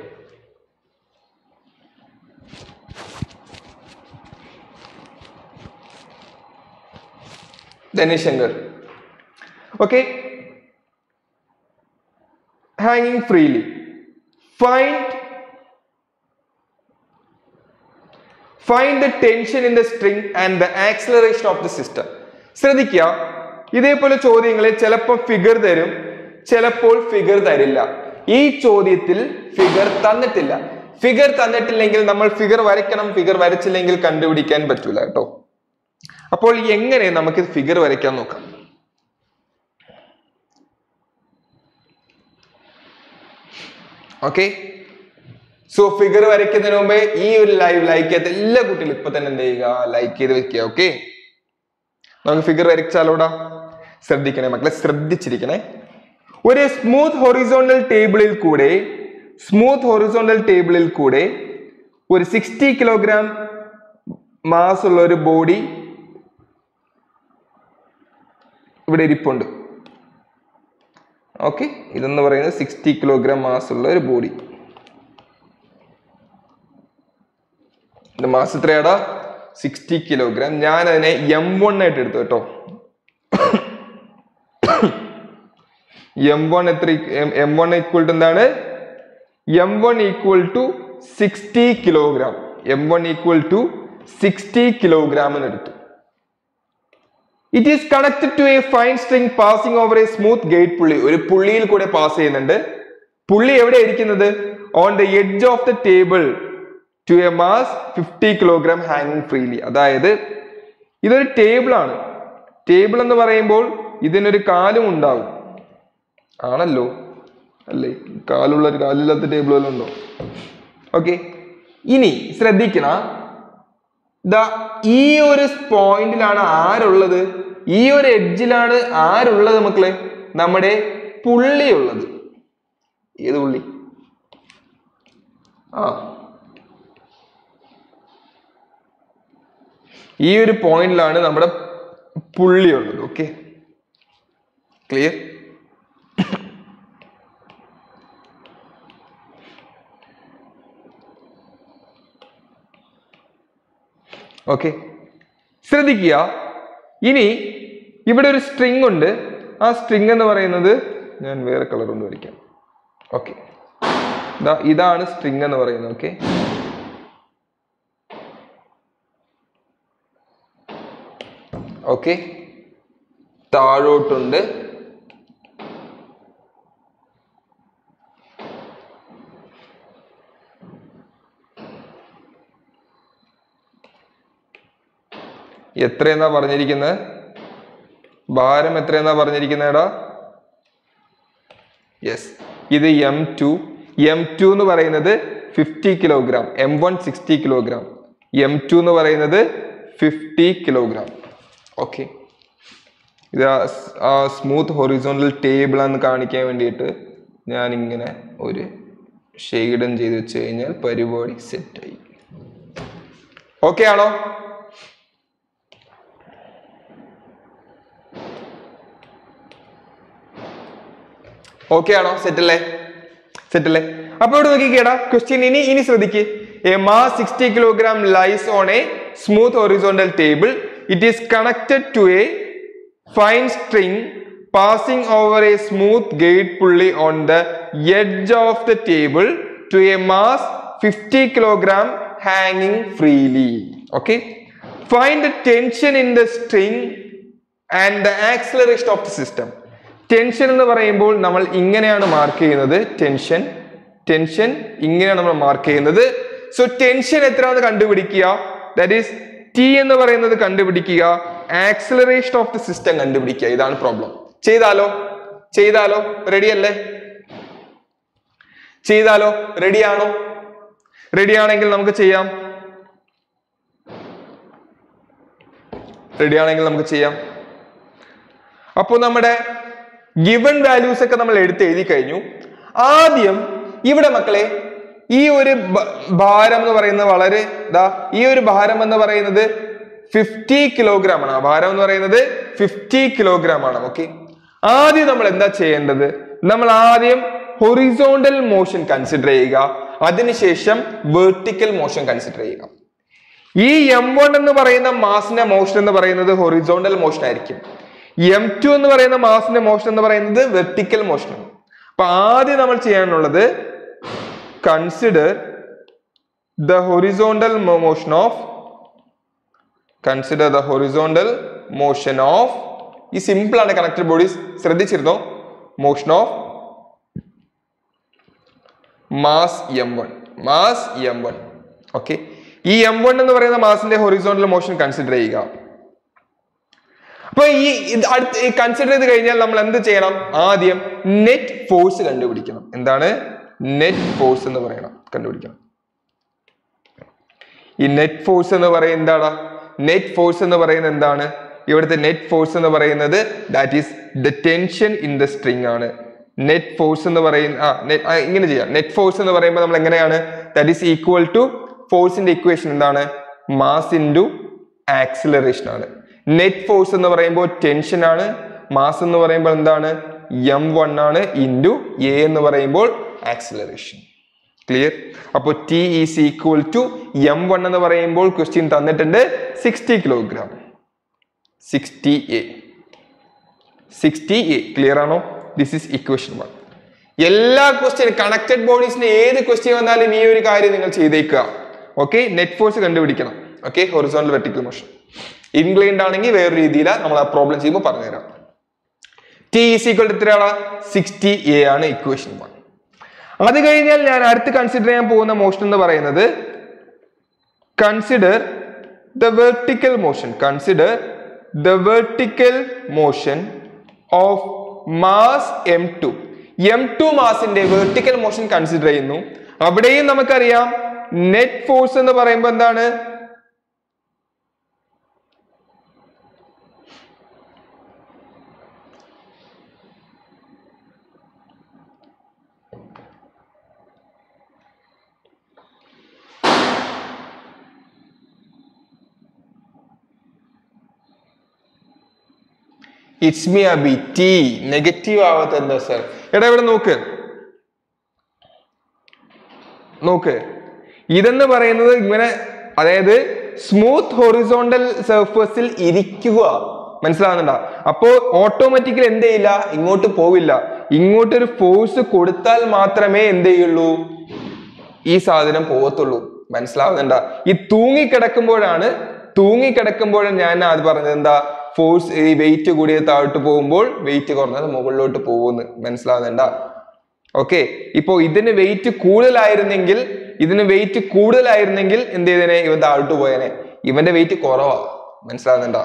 Danish Shankar. Okay. Hanging freely. Find find the tension in the string and the acceleration of the system. ശ്രദ്ധിക്കുക ഇതേപോലെ ചോദ്യങ്ങളിൽ ചിലപ്പോൾ figure തരും ചിലപ്പോൾ figure തരില്ല ഈ ചോദ്യത്തിൽ ഫിഗർ തന്നിട്ടില്ല ഫിഗർ തന്നിട്ടില്ലെങ്കിൽ നമ്മൾ ഫിഗർ വരയ്ക്കണം ഫിഗർ വരച്ചില്ലെങ്കിൽ കണ്ടുപിടിക്കാൻ പറ്റൂല കേട്ടോ അപ്പോൾ എങ്ങനെ നമുക്ക് ഫിഗർ വരയ്ക്കാൻ നോക്കാം ഓക്കെ സോ ഫിഗർ വരയ്ക്കുന്നതിന് മുമ്പേ ഈ ഒരു ലൈവ് ലൈക്ക് ചെയ്യാത്ത എല്ലാ കുട്ടികളും ഇപ്പൊ തന്നെ എന്ത് ചെയ്യുക ലൈക്ക് ചെയ്ത് വെക്കുക ഓക്കെ നമുക്ക് ഫിഗർ വരച്ചാലോടാ ശ്രദ്ധിക്കണേ മക്കളെ ശ്രദ്ധിച്ചിരിക്കണേ ഒരു സ്മൂത്ത് ഹൊറിസോണ്ടൽ ടേബിളിൽ കൂടെ സ്മൂത്ത് ഹൊറിസോണ്ടൽ ടേബിളിൽ കൂടെ ഒരു സിക്സ്റ്റി കിലോഗ്രാം മാസ് ഉള്ള ഒരു ബോഡി ഇവിടെ ഇരിപ്പുണ്ട് ഓക്കെ ഇതെന്ന് പറയുന്നത് സിക്സ്റ്റി കിലോഗ്രാം മാസ് ഉള്ള ഒരു ബോഡി മാസ് എത്രയാടാ സിക്സ്റ്റി കിലോഗ്രാം ഞാൻ അതിനെ എം വൺ ആയിട്ട് എടുത്തു കേട്ടോ എം വൺ എത്ര എം വൺ ഈക്വൽ ടു എന്താണ് M one equal to sixty kilogram M one equal to sixty kilogram എന്ന് എടുത്തു it is connected to a fine string passing over a smooth gate pulley ഒരു പുള്ളിയിൽ കൂടെ pass ചെയ്യുന്നുണ്ട് pulley എവിടെ ഇരിക്കുന്നത് on the edge of the table to a mass fifty kilogram ഹാങ്ങിങ് freely അതായത് ഇതൊരു ടേബിൾ ആണ് ടേബിൾ എന്ന് പറയുമ്പോൾ ഇതിനൊരു കാലും ഉണ്ടാവും ആണല്ലോ അല്ലേ കാലുള്ള ഒരു കാലില്ലാത്ത ടേബിൾ വല്ലതും ഉണ്ടോ ഓക്കെ ഇനി ശ്രദ്ധിക്കണ ദാ ഈ ഒരു പോയിന്റിലാണ് ആരുള്ളത് ഈ ഒരു എഡ്ജിലാണ് ആരുള്ളത് മക്കളെ നമ്മുടെ പുള്ളി ഉള്ളത് ഏത് പുള്ളി ആ ഈ ഒരു പോയിന്റിലാണ് നമ്മുടെ പുള്ളി ഉള്ളത് ഓക്കെ ക്ലിയർ ഓക്കെ ശ്രദ്ധിക്കുക ഇനി ഇവിടെ ഒരു സ്ട്രിങ് ഉണ്ട് ആ സ്ട്രിങ് എന്ന് പറയുന്നത് ഞാൻ വേറെ കളർ കൊണ്ട് വരയ്ക്കാം ഓക്കെ ഇതാണ് സ്ട്രിങ് എന്ന് പറയുന്നത് ഓക്കെ ഓക്കെ താഴോട്ടുണ്ട് എത്രയെന്നാ പറഞ്ഞിരിക്കുന്നത് ഭാരം എത്രയെന്നാ പറഞ്ഞിരിക്കുന്നേടാ യെസ് ഇത് എം ടു എം ടു എന്ന് പറയുന്നത് fifty kilogram M one sixty kilogram M two എന്ന് പറയുന്നത് ഫിഫ്റ്റി കിലോഗ്രാം ഓക്കെ ഇത് ആ സ്മൂത്ത് ഹൊറിസോണ്ടൽ ടേബിൾ എന്ന് കാണിക്കാൻ വേണ്ടിയിട്ട് ഞാൻ ഇങ്ങനെ ഒരു ഷെയ്ഡൻ ചെയ്ത് വെച്ച് കഴിഞ്ഞാൽ പരിപാടി സെറ്റായി ഓക്കെ ആണോ ഓക്കെ ആണോ സെറ്റ് അല്ലേ സെറ്റ് അല്ലേ അപ്പൊ ഇവിടെ നോക്കിക്കേടാ ക്വസ്റ്റ്യൻ ഇനി ഇനി ശ്രദ്ധിക്ക് a mass sixty kilogram lies on a smooth horizontal table it is connected to a fine string passing over a smooth gate pulley on the edge of the table to a mass fifty kilogram ഹാങ്ങിങ് freely okay find the tension in the string and the acceleration of the system tension എന്ന് പറയുമ്പോൾ നമ്മൾ ഇങ്ങനെയാണ് mark ചെയ്യുന്നത് tension tension ഇങ്ങനെയാണ് നമ്മൾ mark ചെയ്യുന്നത് so tension എത്രയാണെന്ന് കണ്ടുപിടിക്കുക ദാറ്റ് ഈസ് ടി എന്ന് പറയുന്നത് കണ്ടുപിടിക്കുക ആക്സിലറേഷൻ ഓഫ് ദി സിസ്റ്റം കണ്ടുപിടിക്കുക ഇതാണ് പ്രോബ്ലം ചെയ്താലോ ചെയ്താലോ റെഡി അല്ലേ ചെയ്താലോ റെഡിയാണോ റെഡിയാണെങ്കിൽ നമുക്ക് ചെയ്യാം റെഡിയാണെങ്കിൽ നമുക്ക് ചെയ്യാം അപ്പോൾ നമ്മുടെ ഗിവൺ വാല്യൂസ് ഒക്കെ നമ്മൾ എടുത്ത് എഴുതി കഴിഞ്ഞു ആദ്യം ഇവിടെ മക്കളെ ഈ ഒരു ഭ- ഭാരം എന്ന് പറയുന്നത് വളരെ ദാ ഈ ഒരു ഭാരം എന്ന് പറയുന്നത് ഫിഫ്റ്റി കിലോഗ്രാം ആണ് ആ ഭാരം എന്ന് പറയുന്നത് ഫിഫ്റ്റി കിലോഗ്രാം ആണ് ഓക്കെ ആദ്യം നമ്മൾ എന്താ ചെയ്യേണ്ടത് നമ്മൾ ആദ്യം ഹൊറിസോണ്ടൽ മോഷൻ കൺസിഡർ ചെയ്യുക അതിനുശേഷം വെർട്ടിക്കൽ മോഷൻ കൺസിഡർ ചെയ്യുക ഈ എം വൺ എന്ന് പറയുന്ന മാസിന്റെ മോഷൻ എന്ന് പറയുന്നത് ഹൊറിസോണ്ടൽ മോഷൻ ആയിരിക്കും എം ടു എന്ന് പറയുന്ന മാസിന്റെ മോഷൻ എന്ന് പറയുന്നത് വെർട്ടിക്കൽ മോഷൻ ആണ് അപ്പൊ ആദ്യം നമ്മൾ ചെയ്യാനുള്ളത് consider the horizontal motion of consider the horizontal motion of ഈ സിമ്പിൾ ആണ് കണക്റ്റഡ് ബോഡീസ് ശ്രദ്ധിച്ചിരുന്നോ motion of mass M one mass M one okay ഈ എം വൺ എന്ന് പറയുന്ന മാസിന്റെ ഹൊറിസോണ്ടൽ മോഷൻ കൺസിഡർ ചെയ്യുക അപ്പൊ ഈ ഇത് അടുത്ത് കൺസിഡർ ചെയ്ത് കഴിഞ്ഞാൽ നമ്മൾ എന്ത് ചെയ്യണം ആദ്യം നെറ്റ് ഫോഴ്സ് കണ്ടുപിടിക്കണം എന്താണ് നെറ്റ് ഫോഴ്സ് എന്ന് പറയണം കണ്ടുപിടിക്കണം ഈ നെറ്റ് ഫോഴ്സ് എന്ന് പറയുന്നത് എന്താണ് നെറ്റ് ഫോഴ്സ് എന്ന് പറയുന്നത് എന്താണ് ഇവിടുത്തെ നെറ്റ് ഫോഴ്സ് എന്ന് പറയുന്നത് that is the tension in the string ആണ് നെറ്റ് ഫോഴ്സ് എന്ന് പറയുന്ന ആ net- ആ, ഇങ്ങനെ ചെയ്യാം നെറ്റ് ഫോഴ്സ് എന്ന് പറയുമ്പോൾ നമ്മൾ എങ്ങനെയാണ് ദാറ്റ് ഈസ് ഈക്വൽ ടു ഫോഴ്സിന്റെ ഇക്വേഷൻ എന്താണ് മാസ് ഇൻറ്റു ആക്സിലറേഷൻ ആണ് നെറ്റ് ഫോഴ്സ് എന്ന് പറയുമ്പോൾ ടെൻഷൻ ആണ് മാസ് എന്ന് പറയുമ്പോൾ എന്താണ് എം വൺ ആണ് ഇൻറ്റു എ എന്ന് പറയുമ്പോൾ ആക്സിലറേഷൻ ക്ലിയർ അപ്പോൾ T is equal to M one എന്ന് പറയുമ്പോൾ ക്വസ്റ്റ്യൻ തന്നിട്ടുണ്ട് sixty kilogram sixty A sixty A clear ആണോ ദിസ് ഇസ് ഇക്വേഷൻ വൺ എല്ലാ ക്വസ്റ്റ്യൻ കണക്റ്റഡ് ബോഡീസിന് ഏത് ക്വസ്റ്റ്യൻ വന്നാലും ഈ ഒരു കാര്യം നിങ്ങൾ ചെയ്തേക്കുക ഓക്കെ നെറ്റ് ഫോഴ്സ് കണ്ടുപിടിക്കണം okay horizontal vertical motion inclined ആണെങ്കിൽ വേറൊരു രീതിയിലാണ് നമ്മൾ ആ പ്രോബ്ലം ചെയ്യുമ്പോൾ പറഞ്ഞുതരാം ടി ഈസ് ഈക്വൽ ടു എത്രയാണ് സിക്സ്റ്റി എ ആണ് ഇക്വേഷൻ വൺ അത് കഴിഞ്ഞാൽ ഞാൻ അടുത്ത് കൺസിഡർ ചെയ്യാൻ പോകുന്ന മോഷൻ എന്ന് പറയുന്നത് consider the vertical motion consider the vertical motion of mass M two M two മാസിന്റെ വെർട്ടിക്കൽ മോഷൻ കൺസിഡർ ചെയ്യുന്നു അവിടെയും നമുക്കറിയാം നെറ്റ് ഫോഴ്സ് എന്ന് പറയുമ്പോൾ എന്താണ് it's me Abhi T negative ആവാത്ത എന്താ സർ എടാ ഇവിടെ നോക്ക് നോക്ക് ഇതെന്ന് പറയുന്നത് ഇങ്ങനെ അതായത് സ്മൂത്ത് ഹൊറിസോണ്ടൽ സർഫസിൽ ഇരിക്കുക മനസ്സിലാവുന്നുണ്ടോ അപ്പോ ഓട്ടോമാറ്റിക്കലി എന്ത് ചെയ്യില്ല ഇങ്ങോട്ട് പോവില്ല ഇങ്ങോട്ട് ഒരു ഫോഴ്സ് കൊടുത്താൽ മാത്രമേ എന്ത് ചെയ്യുള്ളൂ ഈ സാധനം പോകത്തുള്ളൂ മനസ്സിലാവുന്നുണ്ടോ ഈ തൂങ്ങിക്കിടക്കുമ്പോഴാണ് തൂങ്ങിക്കിടക്കുമ്പോഴാണ് ഞാൻ അത് പറഞ്ഞത് എന്താ ഫോഴ്സ് ഈ വെയിറ്റ് കൂടിയ താഴോട്ട് പോകുമ്പോൾ വെയിറ്റ് കുറഞ്ഞത് മുകളിലോട്ട് പോകുമെന്ന് മനസ്സിലാവുന്നുണ്ടോ ഓക്കെ ഇപ്പോ ഇതിന് വെയിറ്റ് കൂടുതലായിരുന്നെങ്കിൽ ഇതിന് വെയിറ്റ് കൂടുതലായിരുന്നെങ്കിൽ എന്ത് ചെയ്തേനെ ഇവൻ താഴോട്ട് പോയേനെ ഇവന്റെ വെയിറ്റ് കുറവാ മനസ്സിലാവുന്നുണ്ടോ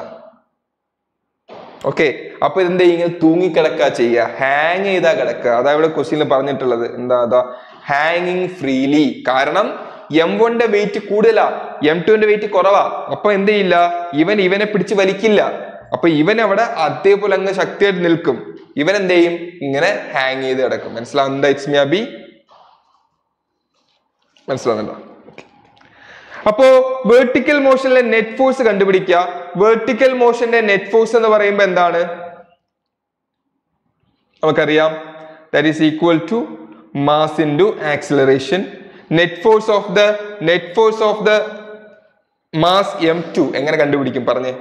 ഓക്കെ അപ്പൊ ഇതെന്താ ഇങ്ങനെ തൂങ്ങിക്കിടക്കുക ചെയ്യുക ഹാങ് ചെയ്താ കിടക്കുക അതാ ഇവിടെ ക്വസ്റ്റ്യനിൽ പറഞ്ഞിട്ടുള്ളത് എന്താ അതാ ഹാങ്ങിങ് ഫ്രീലി കാരണം എം വണ്ടെ വെയിറ്റ് കൂടുതലാ എം ടുവിന്റെ വെയിറ്റ് കുറവാ അപ്പൊ എന്ത് ചെയ്യില്ല ഇവൻ ഇവനെ പിടിച്ച് വലിക്കില്ല അപ്പൊ ഇവൻ അവിടെ അതേപോലെ അങ്ങ് ശക്തിയായിട്ട് നിൽക്കും ഇവൻ എന്ത് ചെയ്യും ഇങ്ങനെ ഹാങ് ചെയ്ത് കിടക്കും മനസ്സിലാവുന്നുണ്ടോ ഇറ്റ്സ് മി അബി മനസ്സിലാവുന്നുണ്ടോ അപ്പോ വേർട്ടിക്കൽ മോഷനിലെ നെറ്റ് ഫോഴ്സ് കണ്ടുപിടിക്കുക വേർട്ടിക്കൽ മോഷന്റെ നെറ്റ് ഫോഴ്സ് എന്ന് പറയുമ്പോൾ എന്താണ് നമുക്കറിയാം that is equal to mass into acceleration net force of the net force of the mass M two എങ്ങനെ കണ്ടുപിടിക്കും പറഞ്ഞേ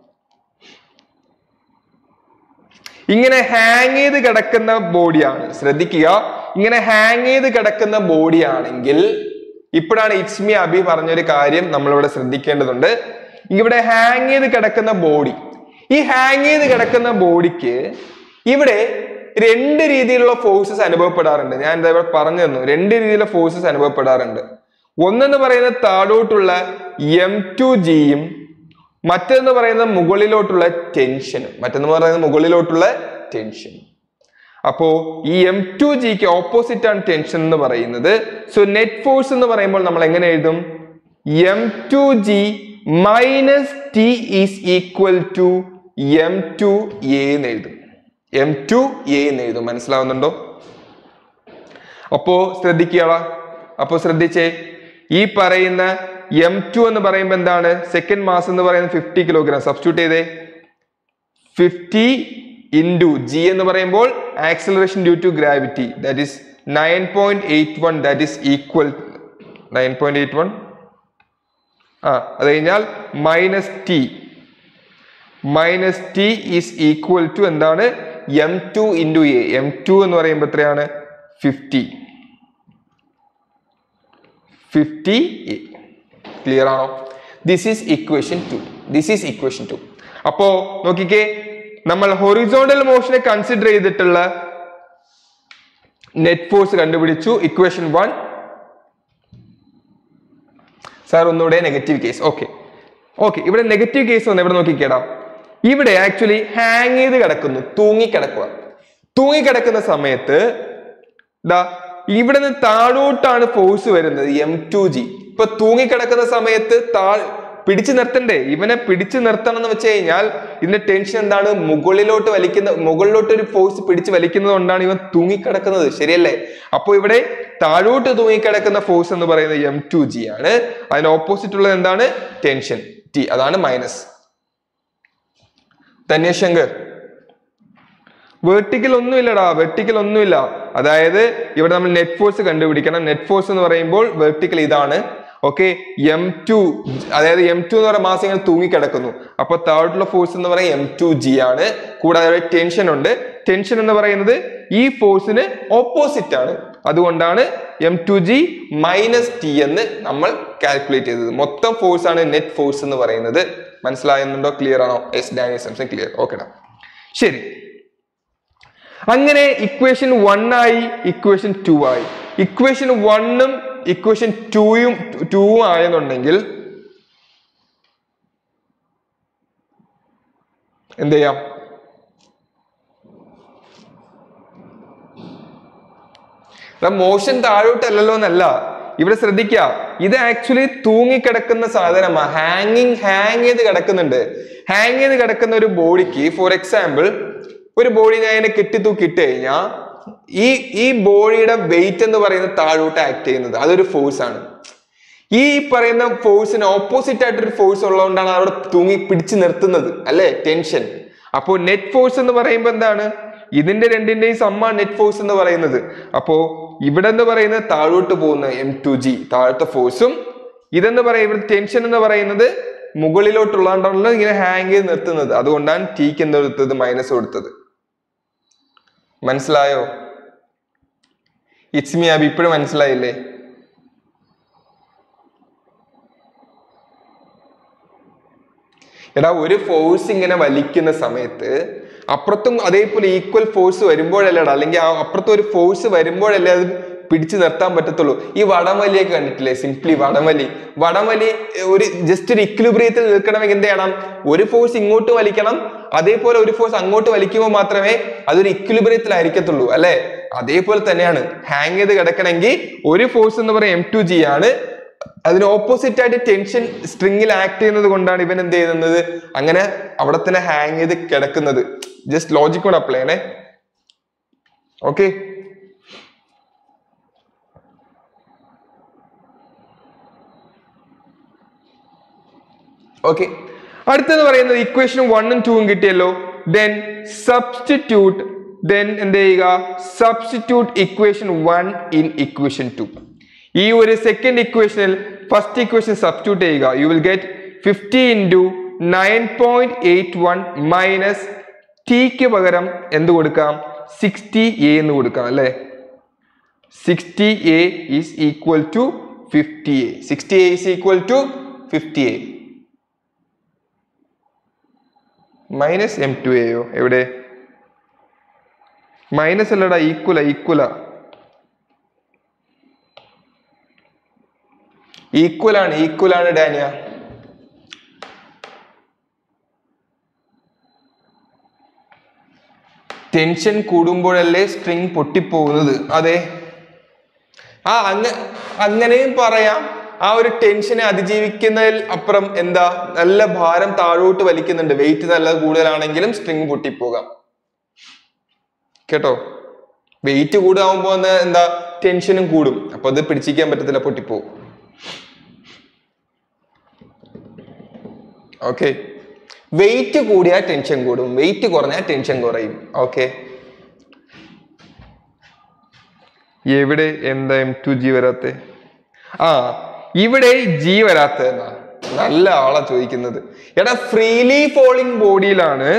ഇങ്ങനെ ഹാങ് ചെയ്ത് കിടക്കുന്ന ബോഡിയാണ് ശ്രദ്ധിക്കുക ഇങ്ങനെ ഹാങ് ചെയ്ത് കിടക്കുന്ന ബോഡി ആണെങ്കിൽ ഇപ്പോഴാണ് ഇറ്റ്സ്മി അബി പറഞ്ഞൊരു കാര്യം നമ്മളിവിടെ ശ്രദ്ധിക്കേണ്ടതുണ്ട് ഇവിടെ ഹാങ് ചെയ്ത് കിടക്കുന്ന ബോഡി ഈ ഹാങ് ചെയ്ത് കിടക്കുന്ന ബോഡിക്ക് ഇവിടെ രണ്ട് രീതിയിലുള്ള ഫോഴ്സസ് അനുഭവപ്പെടാറുണ്ട് ഞാൻ എന്താ ഇവിടെ പറഞ്ഞു തന്നു രണ്ട് രീതിയിലുള്ള ഫോഴ്സസ് അനുഭവപ്പെടാറുണ്ട് ഒന്നെന്ന് പറയുന്നത് താഴോട്ടുള്ള എം ടു ജിയും മറ്റൊന്ന് പറയുന്നത് മുകളിലോട്ടുള്ള ടെൻഷനും മറ്റൊന്ന് പറയുന്നത് മുകളിലോട്ടുള്ള ടെൻഷൻ അപ്പോ ഈ എം ടു ജിക്ക് ഓപ്പോസിറ്റ് ആണ് ടെൻഷൻ എന്ന് പറയുന്നത് സോ നെറ്റ് ഫോഴ്സ് എന്ന് പറയുമ്പോൾ നമ്മൾ എങ്ങനെ എഴുതും M two G minus T is equal to M two A എന്ന് എഴുതും എം ടു എ എന്ന് എഴുതും മനസ്സിലാവുന്നുണ്ടോ അപ്പോ ശ്രദ്ധിക്കുക അപ്പോ ശ്രദ്ധിച്ചേ ഈ പറയുന്ന എം ടു എന്ന് പറയുമ്പോൾ എന്താണ് സെക്കൻഡ് മാസ് എന്ന് പറയുന്നത് ഫിഫ്റ്റി കിലോഗ്രാം സബ്സ്റ്റിറ്റ്യൂട്ട് ചെയ്തേ ഫിഫ്റ്റി ഇൻറ്റു ജി എന്ന് പറയുമ്പോൾ acceleration due to gravity that is nine point eight one that is equal nine point eight one ആ അത് കഴിഞ്ഞാൽ minus T minus T is equal to എന്താണ് M two into A M two എന്ന് പറയുമ്പോൾ എത്രയാണ് fifty fifty A clear ആണോ this is equation two this is equation two അപ്പോ നോക്കിക്കേ നമ്മൾ ഹൊറിസോണ്ടൽ മോഷനെ കൺസിഡർ ചെയ്തിട്ടുള്ള നെറ്റ് ഫോഴ്സ് കണ്ടുപിടിച്ചു ഇക്വേഷൻ വൺ സാർ ഒന്നുകൂടെ നെഗറ്റീവ് കേസ് ഓക്കെ ഓക്കെ ഇവിടെ നെഗറ്റീവ് കേസ് വന്ന് ഇവിടെ നോക്കിക്കേടാ ഇവിടെ ആക്ച്വലി ഹാങ് ചെയ്ത് കിടക്കുന്നു തൂങ്ങിക്കിടക്കുക തൂങ്ങിക്കിടക്കുന്ന സമയത്ത് ദാ ഇവിടെ നിന്ന് താഴോട്ടാണ് ഫോഴ്സ് വരുന്നത് എം ടു ജി ഇപ്പൊ തൂങ്ങിക്കിടക്കുന്ന സമയത്ത് താഴ് പിടിച്ചു നിർത്തണ്ടേ ഇവനെ പിടിച്ചു നിർത്തണം എന്ന് വെച്ച് കഴിഞ്ഞാൽ ഇതിന്റെ ടെൻഷൻ എന്താണ് മുകളിലോട്ട് വലിക്കുന്ന മുകളിലോട്ട് ഒരു ഫോഴ്സ് പിടിച്ച് വലിക്കുന്നത് കൊണ്ടാണ് ഇവൻ തൂങ്ങിക്കിടക്കുന്നത് ശരിയല്ലേ അപ്പൊ ഇവിടെ താഴോട്ട് തൂങ്ങിക്കിടക്കുന്ന ഫോഴ്സ് എന്ന് പറയുന്നത് എം ടു ജി ആണ് അതിന് ഓപ്പോസിറ്റ് ഉള്ളത് എന്താണ് ടെൻഷൻ ടി അതാണ് മൈനസ് ധന്യശങ്കർ വെർട്ടിക്കൽ ഒന്നുമില്ലടാ വെർട്ടിക്കൽ ഒന്നുമില്ല അതായത് ഇവിടെ നമ്മൾ നെറ്റ് ഫോഴ്സ് കണ്ടുപിടിക്കണം നെറ്റ് ഫോഴ്സ് എന്ന് പറയുമ്പോൾ വെർട്ടിക്കൽ ഇതാണ് ഓക്കെ എം ടു അതായത് എം ടു എന്ന് പറയുന്ന മാസം ഇങ്ങനെ തൂങ്ങിക്കിടക്കുന്നു അപ്പൊ താഴോട്ടുള്ള ഫോഴ്സ് എന്ന് പറയുന്നത് എം ടു ജി ആണ് കൂടാതെ ടെൻഷൻ ഉണ്ട് ടെൻഷൻ എന്ന് പറയുന്നത് ഈ ഫോഴ്സിന് ഓപ്പോസിറ്റ് ആണ് അതുകൊണ്ടാണ് M two G minus T എന്ന് നമ്മൾ കാൽക്കുലേറ്റ് ചെയ്തത് മൊത്തം ഫോഴ്സ് ആണ് നെറ്റ് ഫോഴ്സ് എന്ന് പറയുന്നത് മനസ്സിലാകുന്നുണ്ടോ ക്ലിയർ ആണോ എസ് ഡാനിസംസ് ക്ലിയർ ഓക്കെടാ ശരി അങ്ങനെ ഇക്വേഷൻ വൺ ആയി ഇക്വേഷൻ ടു ആയി ഇക്വേഷൻ വണ്ണും ഇക്വേഷൻ ടൂയും ടൂവും ആയെന്നുണ്ടെങ്കിൽ എന്ത് ചെയ്യാം മോഷൻ താഴോട്ടല്ലല്ലോ എന്നല്ല ഇവിടെ ശ്രദ്ധിക്കുക ഇത് ആക്ച്വലി തൂങ്ങിക്കിടക്കുന്ന സാധനമാ ഹാങ്ങിങ് ഹാങ് ചെയ്ത് കിടക്കുന്നുണ്ട് ഹാങ് ചെയ്ത് കിടക്കുന്ന ഒരു ബോഡിക്ക് ഫോർ എക്സാമ്പിൾ ഒരു ബോഡി ഞാൻ ഇങ്ങനെ കെട്ടി തൂക്കിയിട്ട് കഴിഞ്ഞാൽ ഈ ഈ ബോഡിയുടെ വെയിറ്റ് എന്ന് പറയുന്നത് താഴോട്ട് ആക്ട് ചെയ്യുന്നത് അതൊരു ഫോഴ്സ് ആണ് ഈ പറയുന്ന ഫോഴ്സിന് ഓപ്പോസിറ്റ് ആയിട്ടൊരു ഫോഴ്സ് ഉള്ളതുകൊണ്ടാണ് അവിടെ തൂങ്ങി പിടിച്ചു നിർത്തുന്നത് അല്ലെ ടെൻഷൻ അപ്പോൾ നെറ്റ് ഫോഴ്സ് എന്ന് പറയുമ്പോൾ എന്താണ് ഇതിന്റെ രണ്ടിന്റെയും സമ്മാണ് നെറ്റ് ഫോഴ്സ് എന്ന് പറയുന്നത് അപ്പോ ഇവിടെ എന്ന് പറയുന്നത് താഴോട്ട് പോകുന്ന എം ടു ജി താഴത്തെ ഫോഴ്സും ഇതെന്ന് പറയുന്നത് ഇവിടെ ടെൻഷൻ എന്ന് പറയുന്നത് മുകളിലോട്ടുള്ളതുകൊണ്ടാണല്ലോ ഇങ്ങനെ ഹാങ് ചെയ്ത് നിർത്തുന്നത് അതുകൊണ്ടാണ് ടീക്ക് എന്ത് കൊടുത്തത് മൈനസ് കൊടുത്തത് മനസ്സിലായോ ഇറ്റ്സ് മീ അബി ഇപ്പോഴും മനസ്സിലായില്ലേ എടാ ഒരു ഫോഴ്സ് ഇങ്ങനെ വലിക്കുന്ന സമയത്ത് അപ്പുറത്തും അതേപോലെ ഈക്വൽ ഫോഴ്സ് വരുമ്പോഴല്ലേടാ അല്ലെങ്കിൽ ആ അപ്പുറത്തും ഒരു ഫോഴ്സ് വരുമ്പോഴല്ലേ അത് പിടിച്ചു നിർത്താൻ പറ്റത്തുള്ളൂ ഈ വടംവലിയൊക്കെ കണ്ടിട്ടില്ലേ സിംപ്ലി വടംവലി വടംവലി ഏർ, ഒരു ജസ്റ്റ് ഒരു ഇക്വിലിബ്രിയത്തിൽ നിൽക്കണമെങ്കിൽ എന്ത് ചെയ്യണം ഒരു ഫോഴ്സ് ഇങ്ങോട്ട് വലിക്കണം അതേപോലെ ഒരു ഫോഴ്സ് അങ്ങോട്ട് വലിക്കുമ്പോൾ മാത്രമേ അതൊരു ഇക്വിലിബ്രിയത്തിലായിരിക്കത്തുള്ളൂ അല്ലെ അതേപോലെ തന്നെയാണ് ഹാങ് ചെയ്ത് കിടക്കണമെങ്കിൽ ഒരു ഫോഴ്സ് എന്ന് പറയുന്നത് എം ടു ജി ആണ് അതിന് ഓപ്പോസിറ്റ് ആയിട്ട് ടെൻഷൻ സ്ട്രിങ്ങിൽ ആക്ട് ചെയ്യുന്നത് കൊണ്ടാണ് ഇവൻ എന്ത് ചെയ്യുന്നത് അങ്ങനെ അവിടെ തന്നെ ഹാങ് ചെയ്ത് കിടക്കുന്നത് ജസ്റ്റ് ലോജിക് കൂടെ അപ്ലൈ ചെയ്യണേ ഓക്കെ ഓക്കെ അടുത്തെന്ന് പറയുന്നത് ഇക്വേഷൻ വണ്ണും ടൂവും കിട്ടിയല്ലോ ദെൻ സബ്സ്റ്റിറ്റ്യൂട്ട് ദെൻ എന്ത് ചെയ്യുക substitute equation one in equation two ഈ ഒരു സെക്കൻഡ് ഇക്വേഷനിൽ ഫസ്റ്റ് ഇക്വേഷൻ സബ്സ്റ്റിറ്റ്യൂട്ട് ചെയ്യുക you will get fifty into nine point eight one minus ടിക്ക് പകരം എന്ത് കൊടുക്കാം സിക്സ്റ്റി എ എന്ന് കൊടുക്കാം അല്ലേ sixty A is equal to fifty A sixty A is equal to fifty A minus M two എയോ എവിടെ മൈനസ് അല്ലടാ ഈക്വല ഈക്വല ഈക്വൽ ആണ് ഈക്വൽ ആണ് ഡാനിയ ടെൻഷൻ കൂടുമ്പോഴല്ലേ സ്ട്രിങ് പൊട്ടിപ്പോകുന്നത് അതെ ആ അങ്ങ അങ്ങനെയും പറയാം ആ ഒരു ടെൻഷനെ അതിജീവിക്കുന്നതിൽ അപ്പുറം എന്താ നല്ല ഭാരം താഴോട്ട് വലിക്കുന്നുണ്ട് വെയിറ്റ് നല്ല കൂടുതലാണെങ്കിലും സ്ട്രിങ് പൊട്ടിപ്പോകാം കേട്ടോ വെയിറ്റ് കൂടുമ്പോ എന്താ ടെൻഷനും കൂടും അപ്പൊ അത് പിടിച്ചിരിക്കാൻ പറ്റത്തില്ല പൊട്ടിപ്പോവും ഓക്കെ വെയിറ്റ് കൂടിയാൽ ടെൻഷൻ കൂടും വെയിറ്റ് കുറഞ്ഞാൽ ടെൻഷൻ കുറയും ഓക്കെ എവിടെ എന്താ എം ടു ജി വരാത്തെ ആ ഇവിടെ ജി വരാത്ത എന്നാ നല്ല ആളാ ചോദിക്കുന്നത് എടാ ഫ്രീലി ഫോളിങ് ബോഡിയിലാണ്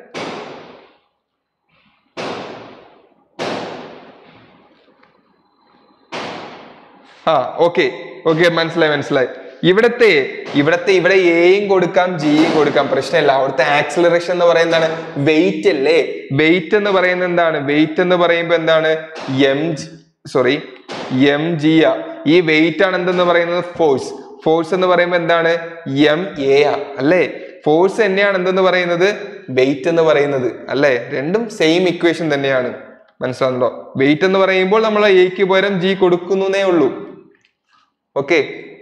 ആ ഓക്കെ ഓക്കെ മനസ്സിലായി മനസ്സിലായി ഇവിടത്തെ ഇവിടത്തെ ഇവിടെ എയും കൊടുക്കാം ജിയും കൊടുക്കാം പ്രശ്നമില്ല അവിടുത്തെ ആക്സിലറേഷൻ എന്ന് പറയുന്നതാണ് വെയിറ്റ് അല്ലേ വെയിറ്റ് എന്ന് പറയുന്നത് എന്താണ് വെയിറ്റ് എന്ന് പറയുമ്പോൾ എന്താണ് എം സോറി എം ജി ആ ഈ വെയിറ്റ് ആണ് എന്തെന്ന് പറയുന്നത് ഫോഴ്സ് ഫോഴ്സ് എന്ന് പറയുമ്പോൾ എന്താണ് എം എ ആ അല്ലേ ഫോഴ്സ് തന്നെയാണ് എന്തെന്ന് പറയുന്നത് വെയിറ്റ് എന്ന് പറയുന്നത് അല്ലേ രണ്ടും സെയിം ഇക്വേഷൻ തന്നെയാണ് മനസ്സിലാകുന്നുണ്ടോ വെയിറ്റ് എന്ന് പറയുമ്പോൾ നമ്മൾ എക്ക് പകരം ജി കൊടുക്കുന്നേ ഉള്ളൂ ഓക്കെ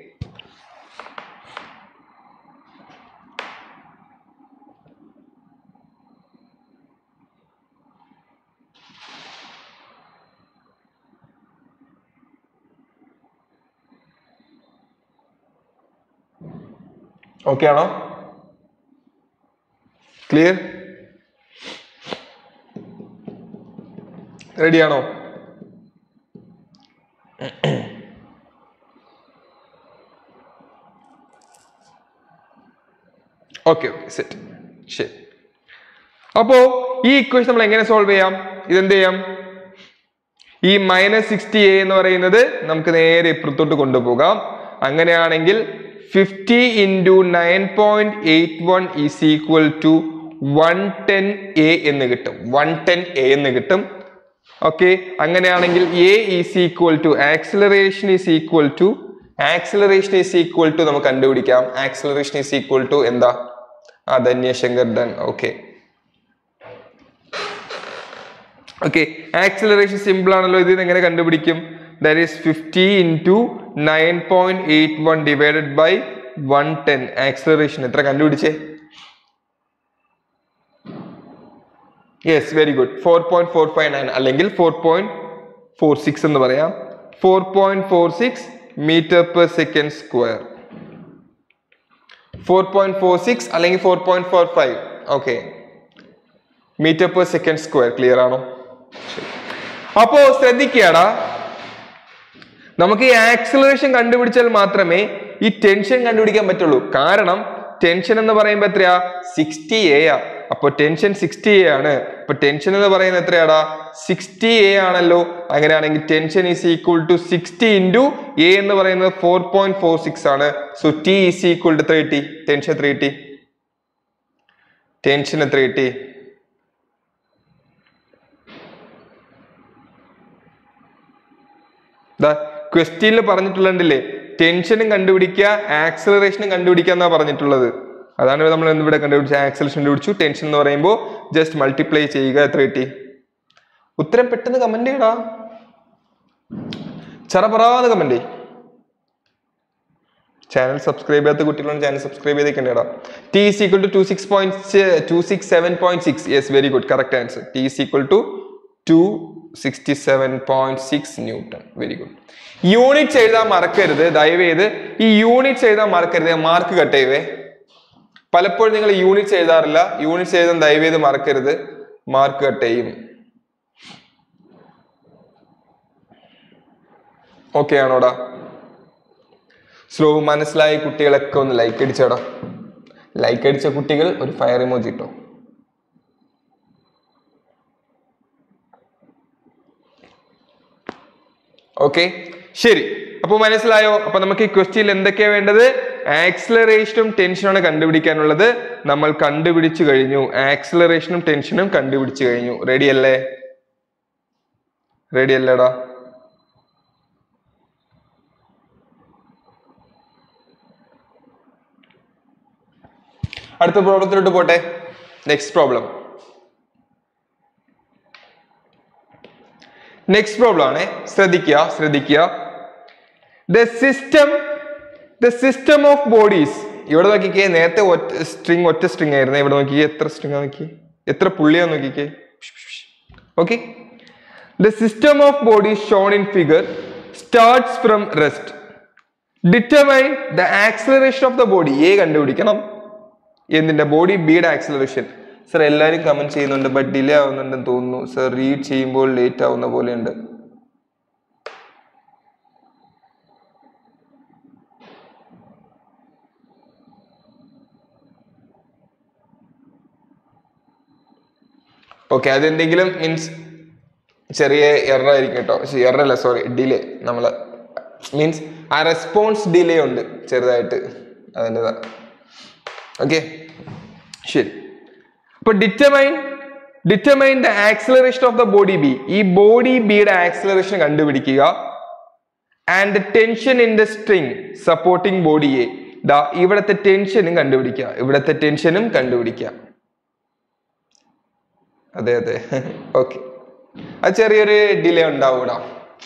ഓക്കെ ആണോ ക്ലിയർ റെഡിയാണോ ഓക്കെ ഓക്കെ സെറ്റ് ശരി അപ്പോ ഈ ഇക്വേഷൻ നമ്മൾ എങ്ങനെ സോൾവ് ചെയ്യാം ഇതെന്ത് ചെയ്യാം ഈ മൈനസ് സിക്സ്റ്റി എ എന്ന് പറയുന്നത് നമുക്ക് നേരെ ഇപ്പുറത്തോട്ട് കൊണ്ടുപോകാം അങ്ങനെയാണെങ്കിൽ fifty into nine point eight one is equal to one ten A എന്ന് കിട്ടും വൺ ടെൻ എ എന്ന് കിട്ടും ഓക്കെ അങ്ങനെയാണെങ്കിൽ A is equal to acceleration is equal to acceleration is equal to നമുക്ക് കണ്ടുപിടിക്കാം ആക്സിലറേഷൻ ഈസ് ഈക്വൽ ടു എന്താ ആ Dhanya Shankar done okay okay acceleration simple ആണല്ലോ ഇത് എങ്ങനെ കണ്ടുപിടിക്കും that is fifty into nine point eight one divided by one ten acceleration എത്ര കണ്ടുപിടിച്ചേ yes very good four point four five nine അല്ലെങ്കിൽ ഫോർ പോയിന്റ് ഫോർ സിക്സ് എന്ന് പറയാം four point four six meter per second square four point four six അല്ലെങ്കിൽ four point four five okay meter per second square clear ആണോ ശരി. അപ്പോ ശ്രദ്ധിക്കടാ നമുക്ക് ഈ acceleration കണ്ടുപിടിച്ചാൽ മാത്രമേ ഈ ടെൻഷൻ കണ്ടുപിടിക്കാൻ പറ്റുള്ളൂ കാരണം ടെൻഷൻ എന്ന് പറയുമ്പോൾ എത്രയാ സിക്സ്റ്റി എ ആ അപ്പൊ ടെൻഷൻ സിക്സ്റ്റി എ ആണ് അപ്പൊ ടെൻഷൻ എന്ന് പറയുന്നത് എത്രയാടാ സിക്സ്റ്റി എ ആണല്ലോ അങ്ങനെയാണെങ്കിൽ tension is equal to sixty into A എന്ന് പറയുന്നത് ഫോർ പോയിന്റ് ഫോർ സിക്സ് ആണ് so T is equal to three T tension എത്ര കിട്ടി ടെൻഷൻ എത്ര കിട്ടി ക്വസ്റ്റ്യനിൽ പറഞ്ഞിട്ടുള്ളതില്ലേ ടെൻഷനും കണ്ടുപിടിക്കുക ആക്സലറേഷനും കണ്ടുപിടിക്കുക എന്നാ പറഞ്ഞിട്ടുള്ളത് അതാണ് നമ്മൾ ഇവിടെ കണ്ടുപിടിച്ച ആക്സലേഷൻ കണ്ടുപിടിച്ചു ടെൻഷൻ എന്ന് പറയുമ്പോൾ ജസ്റ്റ് മൾട്ടിപ്ലൈ ചെയ്യുക എത്ര കിട്ടി ഉത്തരം പെട്ടെന്ന് കമന്റ് ചെയ്യടാ ചറപറാന്ന് കമന്റ് ചാനൽ സബ്സ്ക്രൈബ് ചെയ്യാത്ത കുട്ടികളാണ് ചാനൽ സബ്സ്ക്രൈബ് ചെയ്തേക്കണ്ടേടാ T is equal to two six point two six seven point six yes very good correct answer T is equal to two sixty seven point six newton very good units എഴുതാൻ മറക്കരുത് ദയവേത് ഈ units എഴുതാൻ മറക്കരുത് mark cut ചെയ്യുവേ പലപ്പോഴും നിങ്ങൾ units എഴുതാറില്ല units എഴുതാൻ ദയവേത് മറക്കരുത് മാർക്ക് കട്ട് ചെയ്യും ഓക്കെ ആണോടാ സ്ലോ മനസ്സിലായ കുട്ടികളൊക്കെ ഒന്ന് ലൈക്ക് അടിച്ചോടാ ലൈക്ക് അടിച്ച കുട്ടികൾ ഒരു ഫയർ ഇമോജി ഇട്ടോ ഓക്കെ ശരി അപ്പൊ മനസ്സിലായോ അപ്പൊ നമുക്ക് ഈ ക്വസ്റ്റ്യനിൽ എന്തൊക്കെയാ വേണ്ടത് ആക്സിലറേഷനും ടെൻഷനാണ് കണ്ടുപിടിക്കാനുള്ളത് നമ്മൾ കണ്ടുപിടിച്ചു കഴിഞ്ഞു ആക്സിലറേഷനും ടെൻഷനും കണ്ടുപിടിച്ചു കഴിഞ്ഞു റെഡി അല്ലേ റെഡി അല്ലേടാ അടുത്ത പ്രോബ്ലത്തിലോട്ട് പോട്ടെ നെക്സ്റ്റ് പ്രോബ്ലം നെക്സ്റ്റ് പ്രോബ്ലം ആണ് ശ്രദ്ധിക്കുക ശ്രദ്ധിക്കുക the system the system of bodies ഇവിടെ നോക്കിക്കേ നേരത്തെ ഒറ്റ സ്ട്രിങ് ഒറ്റ സ്ട്രിങ് ആയിരുന്നു ഇവിടെ നോക്കിക്കേ എത്ര സ്ട്രിങ് നോക്കി എത്ര പുള്ളിയാ നോക്കിക്കേ okay the system of bodies shown in figure starts from rest determine the acceleration of the body A കണ്ടുപിടിക്കണം എന്തിന്റെ ബോഡി ബിയുടെ ആക്സിലറേഷൻ സർ എല്ലാവരും കമന്റ് ചെയ്യുന്നുണ്ട് ബട്ട് ഡിലേ ആവുന്നുണ്ടെന്ന് തോന്നുന്നു സർ റീഡ് ചെയ്യുമ്പോൾ ലേറ്റ് ആവുന്ന പോലെയുണ്ട് ഓക്കെ അതെന്തെങ്കിലും മീൻസ് ചെറിയ എറർ ആയിരിക്കും കേട്ടോ എറർ അല്ല സോറി ഡിലേ നമ്മൾ മീൻസ് ആ റെസ്പോൺസ് ഡിലേ ഉണ്ട് ചെറുതായിട്ട് അതിൻ്റെതാ ഓക്കെ ശരി അപ്പൊ determine determine the acceleration of the body B ഈ ബോഡി ബിയുടെ ആക്സിലറേഷൻ കണ്ടുപിടിക്കുക and tension in the string supporting body A ദാ ഇവിടത്തെ ടെൻഷനും കണ്ടുപിടിക്കുക ഇവിടത്തെ ടെൻഷനും കണ്ടുപിടിക്കുക അതെ അതെ ഓക്കെ അത് ചെറിയൊരു ഡിലേ ഉണ്ടാവൂടാ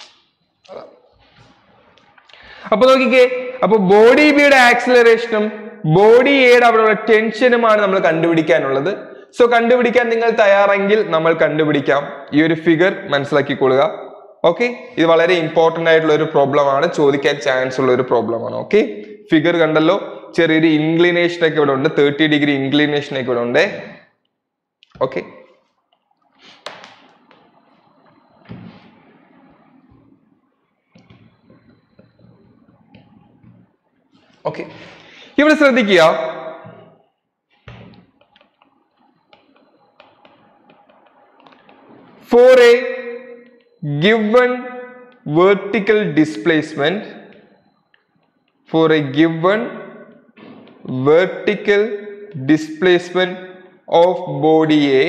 അപ്പൊ നോക്കിക്കേ അപ്പൊ ബോഡി ബിയുടെ ആക്സിലറേഷനും ബോഡി എയുടെ അവിടെയുള്ള ടെൻഷനുമാണ് നമ്മൾ കണ്ടുപിടിക്കാനുള്ളത് സോ കണ്ടുപിടിക്കാൻ നിങ്ങൾ തയ്യാറെങ്കിൽ നമ്മൾ കണ്ടുപിടിക്കാം ഈ ഒരു ഫിഗർ മനസ്സിലാക്കിക്കൊള്ളുക ഓക്കെ ഇത് വളരെ ഇമ്പോർട്ടന്റ് ആയിട്ടുള്ള ഒരു പ്രോബ്ലം ആണ് ചോദിക്കാൻ ചാൻസ് ഉള്ള ഒരു പ്രോബ്ലം ആണ് ഓക്കെ ഫിഗർ കണ്ടല്ലോ ചെറിയൊരു ഇൻക്ലിനേഷൻ ഒക്കെ ഇവിടെ ഉണ്ട് തേർട്ടി ഡിഗ്രി ഇൻക്ലിനേഷൻ ഒക്കെ ഇവിടെ ഉണ്ട് ഓക്കെ ഓക്കെ ഇവിടെ ശ്രദ്ധിക്കുക for a given vertical displacement for a given vertical displacement of body A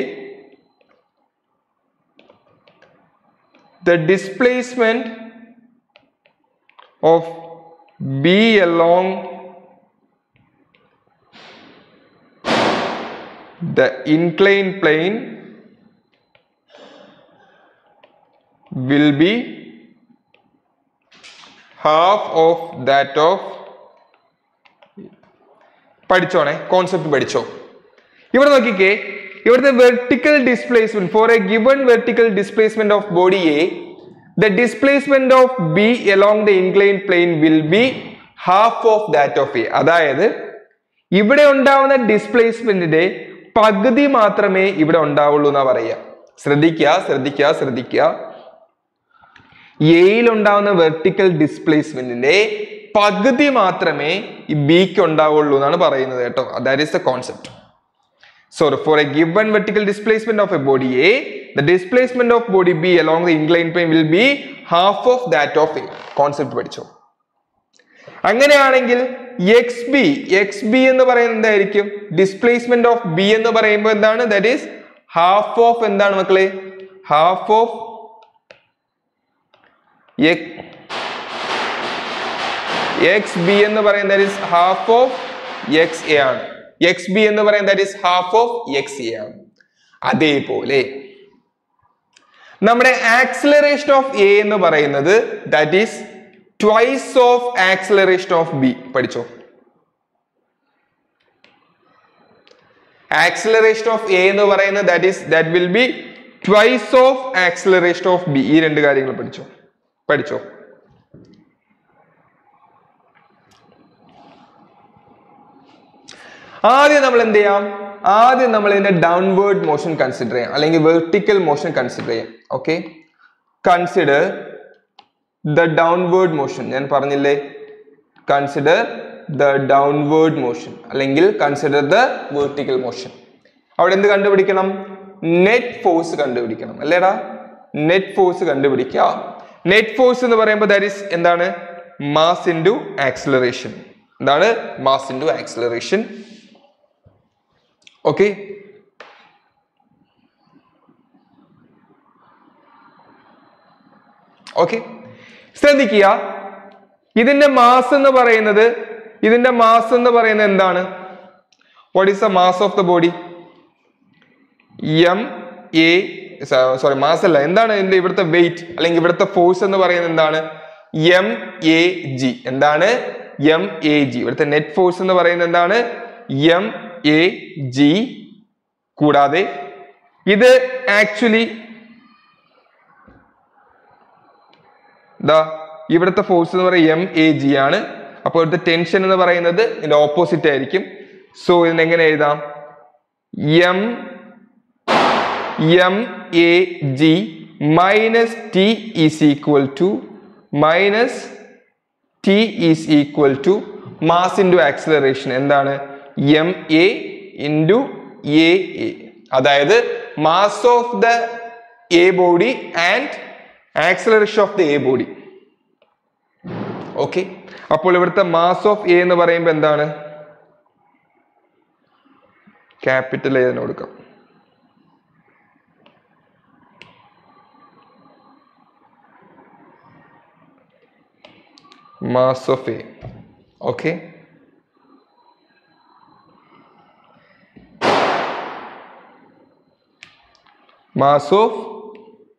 the displacement of B along the inclined plane will be half of that of പഠിച്ചോണേ concept പഠിച്ചോ ഇവിടെ നോക്കിക്കേ ഇവിടുത്തെ vertical displacement for A given vertical displacement of body A the displacement of B along the incline plane will be half of that of A അതായത് ഇവിടെ ഉണ്ടാവുന്ന ഡിസ്പ്ലേസ്മെന്റിന്റെ പകുതി മാത്രമേ ഇവിടെ ഉണ്ടാവുള്ളൂ എന്നാ പറയുക ശ്രദ്ധിക്കുക ശ്രദ്ധിക്കുക ശ്രദ്ധിക്കുക എയിൽ ഉണ്ടാവുന്ന വെർട്ടിക്കൽ ഡിസ്പ്ലേസ്മെന്റിന്റെ പകുതി മാത്രമേ ഈ ബിക്ക് ഉണ്ടാവുള്ളൂ എന്നാണ് പറയുന്നത് കേട്ടോ that is the concept So for a given vertical displacement of a body A, the displacement of body B along the inclined plane will be half of that of A. Concept പഠിച്ചോ അങ്ങനെയാണെങ്കിൽ X B X B എന്ന് പറയുന്നത് എന്തായിരിക്കും displacement of B എന്ന് പറയുമ്പോൾ എന്താണ് that is half of എന്താണ് മക്കളെ ഹാഫ് ഓഫ് എക്സ് ബി എന്ന് പറയുന്നത് that is half of X A ആണ് എക്സ് ബി എന്ന് പറയുന്നത് that is half of X A ആണ് അതേപോലെ നമ്മുടെ ആക്സിലറേഷൻ ഓഫ് എ എന്ന് പറയുന്നത് that is twice of acceleration of B പഠിച്ചോ ആക്സിലറേഷൻ ഓഫ് എ എന്ന് പറയുന്നത് that is that will be twice of acceleration of B ഈ രണ്ട് കാര്യങ്ങൾ പഠിച്ചോ പഠിച്ചോ ആദ്യം നമ്മൾ എന്ത് ചെയ്യാം ആദ്യം നമ്മൾ ഇതിന്റെ ഡൗൺവേർഡ് മോഷൻ കൺസിഡർ ചെയ്യാം അല്ലെങ്കിൽ വെർട്ടിക്കൽ മോഷൻ കൺസിഡർ ചെയ്യാം okay consider the downward motion ഞാൻ പറഞ്ഞില്ലേ കൺസിഡർ ദ ഡൗൺവേർഡ് മോഷൻ അല്ലെങ്കിൽ കൺസിഡർ ദ വെർട്ടിക്കൽ മോഷൻ അവിടെ എന്ത് കണ്ടുപിടിക്കണം നെറ്റ് ഫോഴ്സ് കണ്ടുപിടിക്കണം അല്ലേടാ നെറ്റ് ഫോഴ്സ് കണ്ടുപിടിക്കുക നെറ്റ് ഫോഴ്സ് എന്ന് പറയുമ്പോൾ ദാറ്റ് ഈസ് എന്താണ് മാസ് ഇൻറ്റു ആക്സിലറേഷൻ എന്താണ് mass into acceleration okay okay ശ്രദ്ധിക്കുക ഇതിന്റെ മാസ് എന്ന് പറയുന്നത് ഇതിന്റെ മാസ് എന്ന് പറയുന്നത് എന്താണ് what is the mass of the body M A sorry mass അല്ല എന്താണ് ഇതിന്റെ ഇവിടുത്തെ വെയിറ്റ് അല്ലെങ്കിൽ ഇവിടുത്തെ ഫോഴ്സ് എന്ന് പറയുന്നത് എന്താണ് എം എ ജി എന്താണ് എം എ ജി ഇവിടുത്തെ നെറ്റ് ഫോഴ്സ് എന്ന് പറയുന്നത് എന്താണ് എം എ ജി കൂടാതെ ഇത് ആക്ച്വലി ദാ ഇവിടുത്തെ ഫോഴ്സ് എന്ന് പറയുന്നത് എം എ ജി ആണ് അപ്പോൾ ഇവിടുത്തെ ടെൻഷൻ എന്ന് പറയുന്നത് ഇതിന്റെ ഓപ്പോസിറ്റ് ആയിരിക്കും സോ ഇതിന് എങ്ങനെ എഴുതാം M M A G minus T is equal to minus T is equal to mass into acceleration എന്താണ് M A into A A അതായത് mass of the A body and acceleration of the A body okay അപ്പോൾ ഇവിടുത്തെ mass of A എന്ന് പറയുമ്പോൾ എന്താണ് capital A തന്നെ കൊടുക്കാം mass of A. Okay. Mass of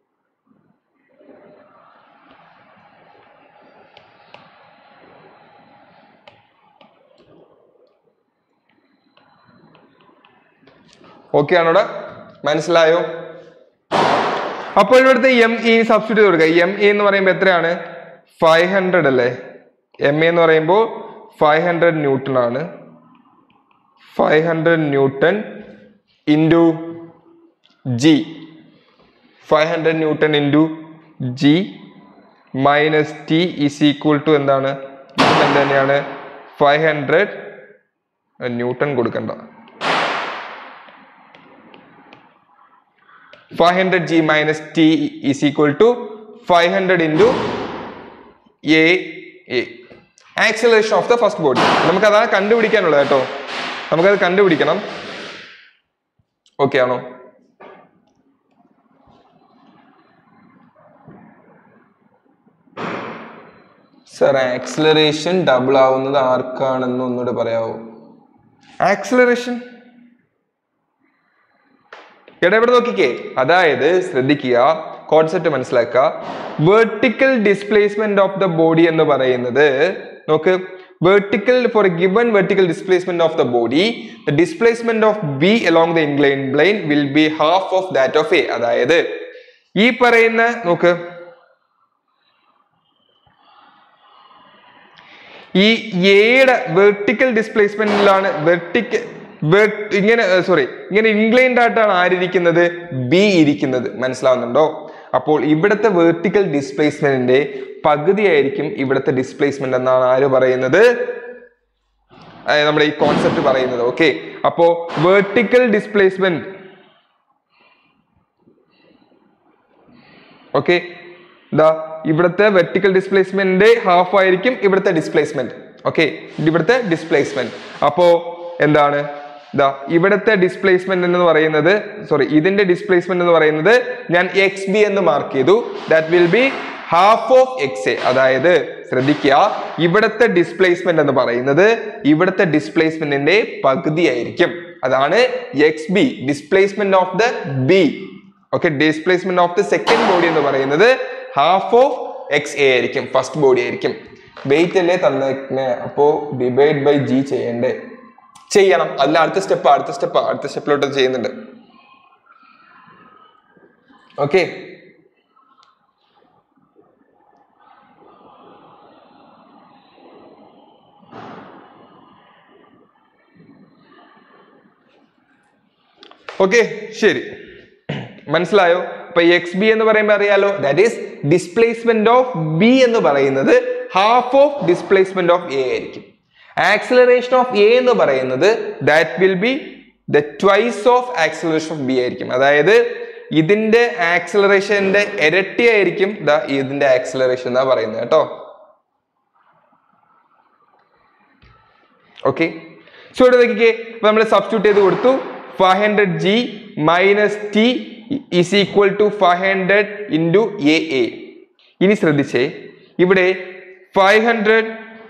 okay ആണോടാ മനസ്സിലായോ അപ്പോൾ ഇവിടുത്തെ എം ഇ സബ്സ്റ്റിറ്റ്യൂട്ട് കൊടുക്കുക എം ഇ എന്ന് പറയുമ്പോൾ എത്രയാണ് ഫൈവ് ഹൺഡ്രഡ് അല്ലേ എം എ എന്ന് പറയുമ്പോൾ ഫൈവ് ഹൺഡ്രഡ് ന്യൂട്ടൺ ആണ് five hundred newton into G five hundred newton into G minus T is equal to എന്താണ് ഇതും എന്ത് തന്നെയാണ് ഫൈവ് ഹൺഡ്രഡ് ന്യൂട്ടൺ കൊടുക്കണ്ട five hundred G minus T is equal to five hundred into A A acceleration of the first body നമുക്ക് അതാണ് കണ്ടുപിടിക്കാനുള്ളത് കേട്ടോ നമുക്കത് കണ്ടുപിടിക്കണം ഓക്കെ ആണോ സർ ആക്സിലറേഷൻ ഡബിൾ ആവുന്നത് ആർക്കാണെന്ന് ഒന്നുകൂടെ പറയാവോ ആക്സിലറേഷൻ എടാ ഇവിടെ നോക്കിക്കേ അതായത് ശ്രദ്ധിക്കുക കോൺസെപ്റ്റ് മനസ്സിലാക്കുക vertical displacement of the body എന്ന് പറയുന്നത് നോക്ക് vertical for given vertical displacement of the body the displacement of B along the incline plane will be half of that of A അതായത് ഈ പറയുന്ന നോക്ക് ഈ എയുടെ വെർട്ടിക്കൽ ഡിസ്പ്ലേസ്മെന്റിലാണ് വെർട്ടിക്കൽ ഇങ്ങനെ സോറി ഇങ്ങനെ ഇൻക്ലൈൻഡ് ആയിട്ടാണ് ആരിയിരിക്കുന്നത് ബി ഇരിക്കുന്നത് മനസ്സിലാവുന്നുണ്ടോ അപ്പോൾ ഇവിടുത്തെ വേർട്ടിക്കൽ ഡിസ്പ്ലേസ്മെന്റിന്റെ പകുതിയായിരിക്കും ഇവിടുത്തെ ഡിസ്പ്ലേസ്മെന്റ് എന്നാണ് ആര് പറയുന്നത് അതായത് നമ്മുടെ ഈ കോൺസെപ്റ്റ് പറയുന്നത് ഓക്കെ അപ്പോ വേർട്ടിക്കൽ ഡിസ്പ്ലേസ്മെന്റ് ഓക്കെ ദാ ഇവിടുത്തെ വെർട്ടിക്കൽ ഡിസ്പ്ലേസ്മെന്റിന്റെ ഹാഫ് ആയിരിക്കും ഇവിടുത്തെ ഡിസ്പ്ലേസ്മെന്റ് ഓക്കെ ഇവിടുത്തെ ഡിസ്പ്ലേസ്മെന്റ് അപ്പോ എന്താണ് ദാ ഇവിടുത്തെ ഡിസ്പ്ലേസ്മെന്റ് എന്ന് പറയുന്നത് സോറി ഇതിന്റെ ഡിസ്പ്ലേസ്മെന്റ് എന്ന് പറയുന്നത് ഞാൻ എക്സ് ബി എന്ന് മാർക്ക് ചെയ്തു that will be half of X A അതായത് ശ്രദ്ധിക്കുക ഇവിടുത്തെ ഡിസ്പ്ലേസ്മെന്റ് എന്ന് പറയുന്നത് ഇവിടുത്തെ ഡിസ്പ്ലേസ്മെന്റിന്റെ പകുതിയായിരിക്കും അതാണ് X B displacement of the B okay displacement of the second body എന്ന് പറയുന്നത് ഹാഫ് ഓഫ് എക്സ് എ ആയിരിക്കും ഫസ്റ്റ് ബോഡി ആയിരിക്കും വെയിറ്റ് അല്ലേ തന്നേക്കണേ അപ്പോ ഡിവൈഡ് ബൈ ജി ചെയ്യണ്ടേ ചെയ്യണം അല്ല അടുത്ത സ്റ്റെപ്പ് അടുത്ത സ്റ്റെപ്പ് അടുത്ത സ്റ്റെപ്പിലോട്ട് ചെയ്യുന്നുണ്ട് ഓക്കെ ഓക്കെ ശരി മനസ്സിലായോ അപ്പൊ എക്സ് ബി എന്ന് പറയുമ്പോൾ അറിയാലോ that is displacement of B എന്ന് പറയുന്നത് half of displacement of A ആയിരിക്കും ആക്സിലറേഷൻ ഓഫ് എ എന്ന് പറയുന്നത് that will be the twice of acceleration of B ആയിരിക്കും അതായത് ഇതിന്റെ ആക്സിലറേഷന്റെ ഇരട്ടിയായിരിക്കും ദ ഇതിന്റെ ആക്സിലറേഷൻ എന്നാ പറയുന്നത് കേട്ടോ ഓക്കെ സോ ഇവിടെ നോക്കിക്കേ നമ്മൾ സബ്സ്റ്റിറ്റ്യൂട്ട് ചെയ്ത് കൊടുത്തു five hundred G minus T is equal to five hundred into A A ഇനി ശ്രദ്ധിച്ചേ ഇവിടെ ഫൈവ് ഹൺഡ്രഡ്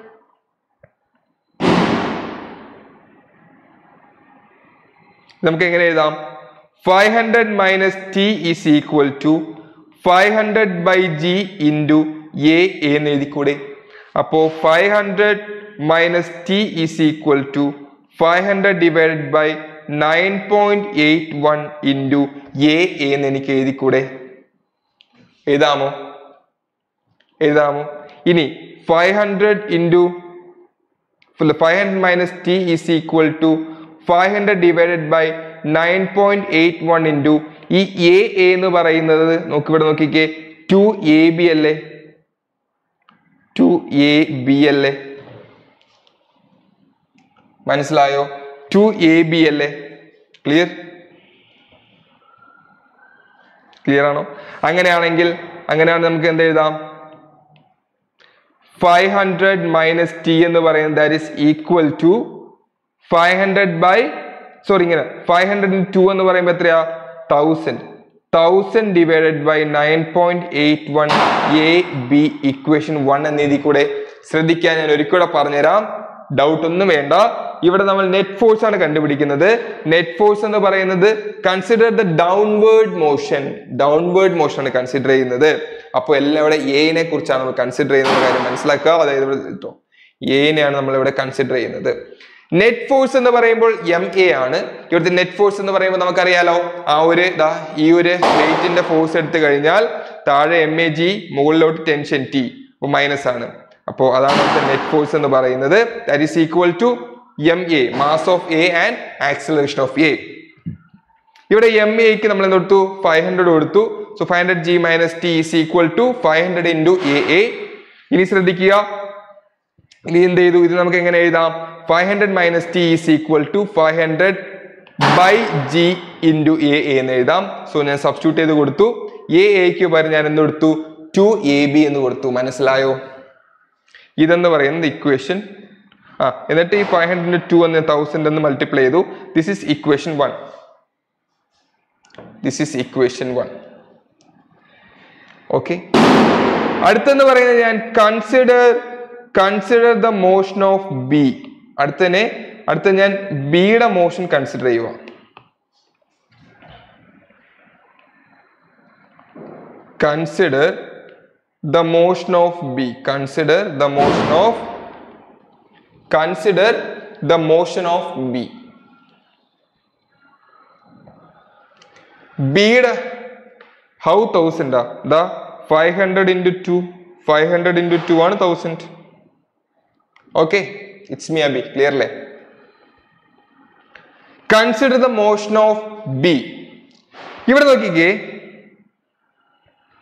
നമുക്ക് എങ്ങനെ എഴുതാം five hundred minus T is equal to five hundred by G into A എന്ന് എഴുതിക്കൂടെ അപ്പോ five hundred minus T is equal to five hundred divided by nine point eight one into A എന്ന് എനിക്ക് എഴുതിക്കൂടെ എഴുതാമോ എഴുതാമോ ഇനി five hundred into five hundred minus T is equal to five hundred divided by nine point eight one into ഈ A എന്ന് പറയുന്നത് നോക്കി ഇവിടെ നോക്കിക്കേ ടു എ ബി അല്ലേ ടു എ ബി അല്ലേ മനസ്സിലായോ ടു എ ബി അല്ലേ ക്ലിയർ ക്ലിയർ ആണോ അങ്ങനെയാണെങ്കിൽ അങ്ങനെയാണെങ്കിൽ നമുക്ക് എന്ത് എഴുതാം ഫൈവ് ഹൺഡ്രഡ് മൈനസ് ടി എന്ന് പറയുന്നത് that is equal to five hundred by sorry ഇങ്ങനെ ഫൈവ് ഹൺഡ്രഡ് ടു എന്ന് പറയുമ്പോൾ എത്രയാ thousand thousand divided by nine point eight one A B equation one എന്ന രീതി കൂടെ ശ്രദ്ധിക്കാൻ ഞാൻ ഒരിക്കലും പറഞ്ഞുതരാം ഡൗട്ട് ഒന്നും വേണ്ട ഇവിടെ നമ്മൾ നെറ്റ് ഫോഴ്സ് ആണ് കണ്ടുപിടിക്കുന്നത് നെറ്റ് ഫോഴ്സ് എന്ന് പറയുന്നത് consider the downward motion downward motion ആണ് കൺസിഡർ ചെയ്യുന്നത് അപ്പോൾ എല്ലാം ഇവിടെ എനെ കുറിച്ചാണ് നമ്മൾ കൺസിഡർ ചെയ്യുന്ന കാര്യം മനസ്സിലാക്കുക അതായത് ഇവിടെ കേട്ടോ എനെയാണ് നമ്മൾ ഇവിടെ കൺസിഡർ ചെയ്യുന്നത് നെറ്റ് ഫോഴ്സ് എന്ന് പറയുമ്പോൾ എം എ ആണ് ഇവിടുത്തെ നെറ്റ് ഫോഴ്സ് എന്ന് പറയുമ്പോൾ നമുക്കറിയാലോ ആ ഒരു ദാ ഈ ഒരു വെയിറ്റിന്റെ ഫോഴ്സ് എടുത്തു കഴിഞ്ഞാൽ താഴെ എം എ ജി മുകളിലോട്ട് ടെൻഷൻ ടി മൈനസ് ആണ് അപ്പോൾ അതാണ് ഇവിടുത്തെ നെറ്റ് ഫോഴ്സ് എന്ന് പറയുന്നത് that is equal to M A mass of A and acceleration of A ഇവിടെ എം എക്ക് നമ്മൾ എന്ത് കൊടുത്തു ഫൈവ് ഹൺഡ്രഡ് കൊടുത്തു so five hundred G minus T is equal to five hundred into A A ഇനി ശ്രദ്ധിക്കുക ഇനി എന്ത് ചെയ്തു ഇത് നമുക്ക് എങ്ങനെ എഴുതാം five hundred minus T is equal to five hundred by G into A എന്ന് എഴുതാം സോ ഞാൻ സബ്സ്റ്റിറ്റ്യൂട്ട് ചെയ്ത് കൊടുത്തു എ എക്ക് പകരം ഞാൻ എന്ത് കൊടുത്തു ടു എ ബി എന്ന് കൊടുത്തു മനസ്സിലായോ ഇതെന്ന് പറയുന്നത് ഇക്വേഷൻ ആ എന്നിട്ട് ഈ ഫൈവ് ഹൺഡ്രഡ് ടു എന്ന് തൗസൻഡ് എന്ന് മൾട്ടിപ്ലൈ ചെയ്തു this is equation one this is equation one okay അടുത്തെന്ന് പറയുന്നത് ഞാൻ consider consider the motion of B അടുത്തനെ അടുത്ത ഞാൻ ബിയുടെ മോഷൻ കൺസിഡർ ചെയ്യുക consider the motion of B consider the motion of consider the motion of B ബിയുടെ how തൗസൻഡാ the five hundred into two five hundred into two ആണ് thousand okay it's me അബി clear അല്ലേ consider the motion of B ഇവിടെ നോക്കിക്കേ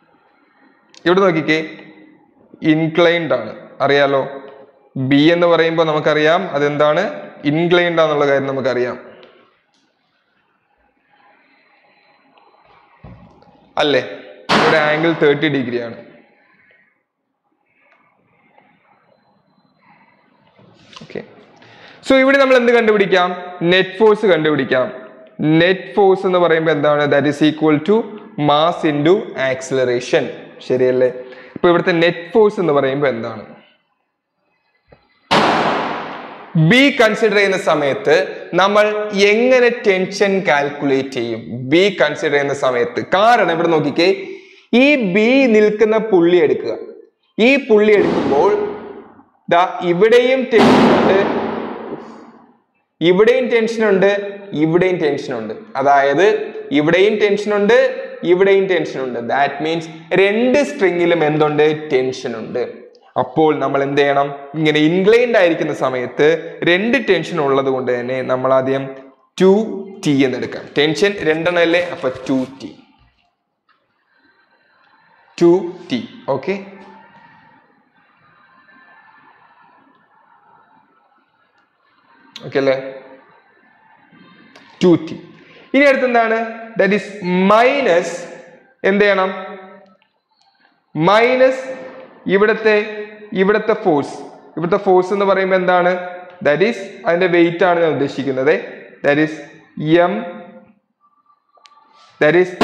ഇവിടെ നോക്കിക്കേ inclined ആണ് അറിയാലോ ബി എന്ന് പറയുമ്പോൾ നമുക്കറിയാം അതെന്താണ് ഇൻക്ലൈൻഡ് ആണെന്നുള്ള കാര്യം നമുക്കറിയാം അല്ലേ ഇവിടെ ആംഗിൾ തേർട്ടി ഡിഗ്രി ആണ് ഓക്കെ സോ ഇവിടെ നമ്മൾ എന്ത് കണ്ടുപിടിക്കാം നെറ്റ് ഫോഴ്സ് കണ്ടുപിടിക്കാം നെറ്റ് ഫോഴ്സ് എന്ന് പറയുമ്പോൾ എന്താണ് that is equal to mass into acceleration ശരിയല്ലേ ഇപ്പൊ ഇവിടുത്തെ നെറ്റ് ഫോഴ്സ് എന്ന് പറയുമ്പോൾ എന്താണ് ബി കൺസിഡർ ചെയ്യുന്ന സമയത്ത് നമ്മൾ എങ്ങനെ ടെൻഷൻ കാൽക്കുലേറ്റ് ചെയ്യും ബി കൺസിഡർ ചെയ്യുന്ന സമയത്ത് കാരണം ഇവിടെ നോക്കിക്കേ ഈ ബി നിൽക്കുന്ന പുള്ളി എടുക്കുക ഈ പുള്ളി എടുക്കുമ്പോൾ ദാ ഇവിടെയും ടെൻഷൻ ഉണ്ട് ഇവിടെയും ടെൻഷൻ ഉണ്ട് ഇവിടെയും ടെൻഷൻ ഉണ്ട് അതായത് ഇവിടെയും ടെൻഷൻ ഉണ്ട് ഇവിടെയും ടെൻഷൻ ഉണ്ട് ദാറ്റ് മീൻസ് രണ്ട് സ്ട്രിങ്ങിലും എന്തുണ്ട് ടെൻഷൻ ഉണ്ട് അപ്പോൾ നമ്മൾ എന്ത് ചെയ്യണം ഇങ്ങനെ ഇൻക്ലൈൻഡ് ആയിരിക്കുന്ന സമയത്ത് രണ്ട് ടെൻഷൻ ഉള്ളത് കൊണ്ട് തന്നെ നമ്മൾ ആദ്യം ടു ടി എന്ന് എടുക്കാം ടെൻഷൻ രണ്ടെണ്ണം അല്ലേ അപ്പൊ two T two T okay okay അല്ലേ ടു ടി ഇനി അടുത്ത് എന്താണ് ദാറ്റ് ഈസ് മൈനസ് എന്ത് ചെയ്യണം മൈനസ് ഇവിടുത്തെ ഇവിടുത്തെ ഫോഴ്സ് ഇവിടുത്തെ ഫോഴ്സ് എന്ന് പറയുമ്പോൾ എന്താണ് ദാറ്റ് ഈസ് അതിന്റെ വെയിറ്റ് ആണ് ഞാൻ ഉദ്ദേശിക്കുന്നത് that is M that is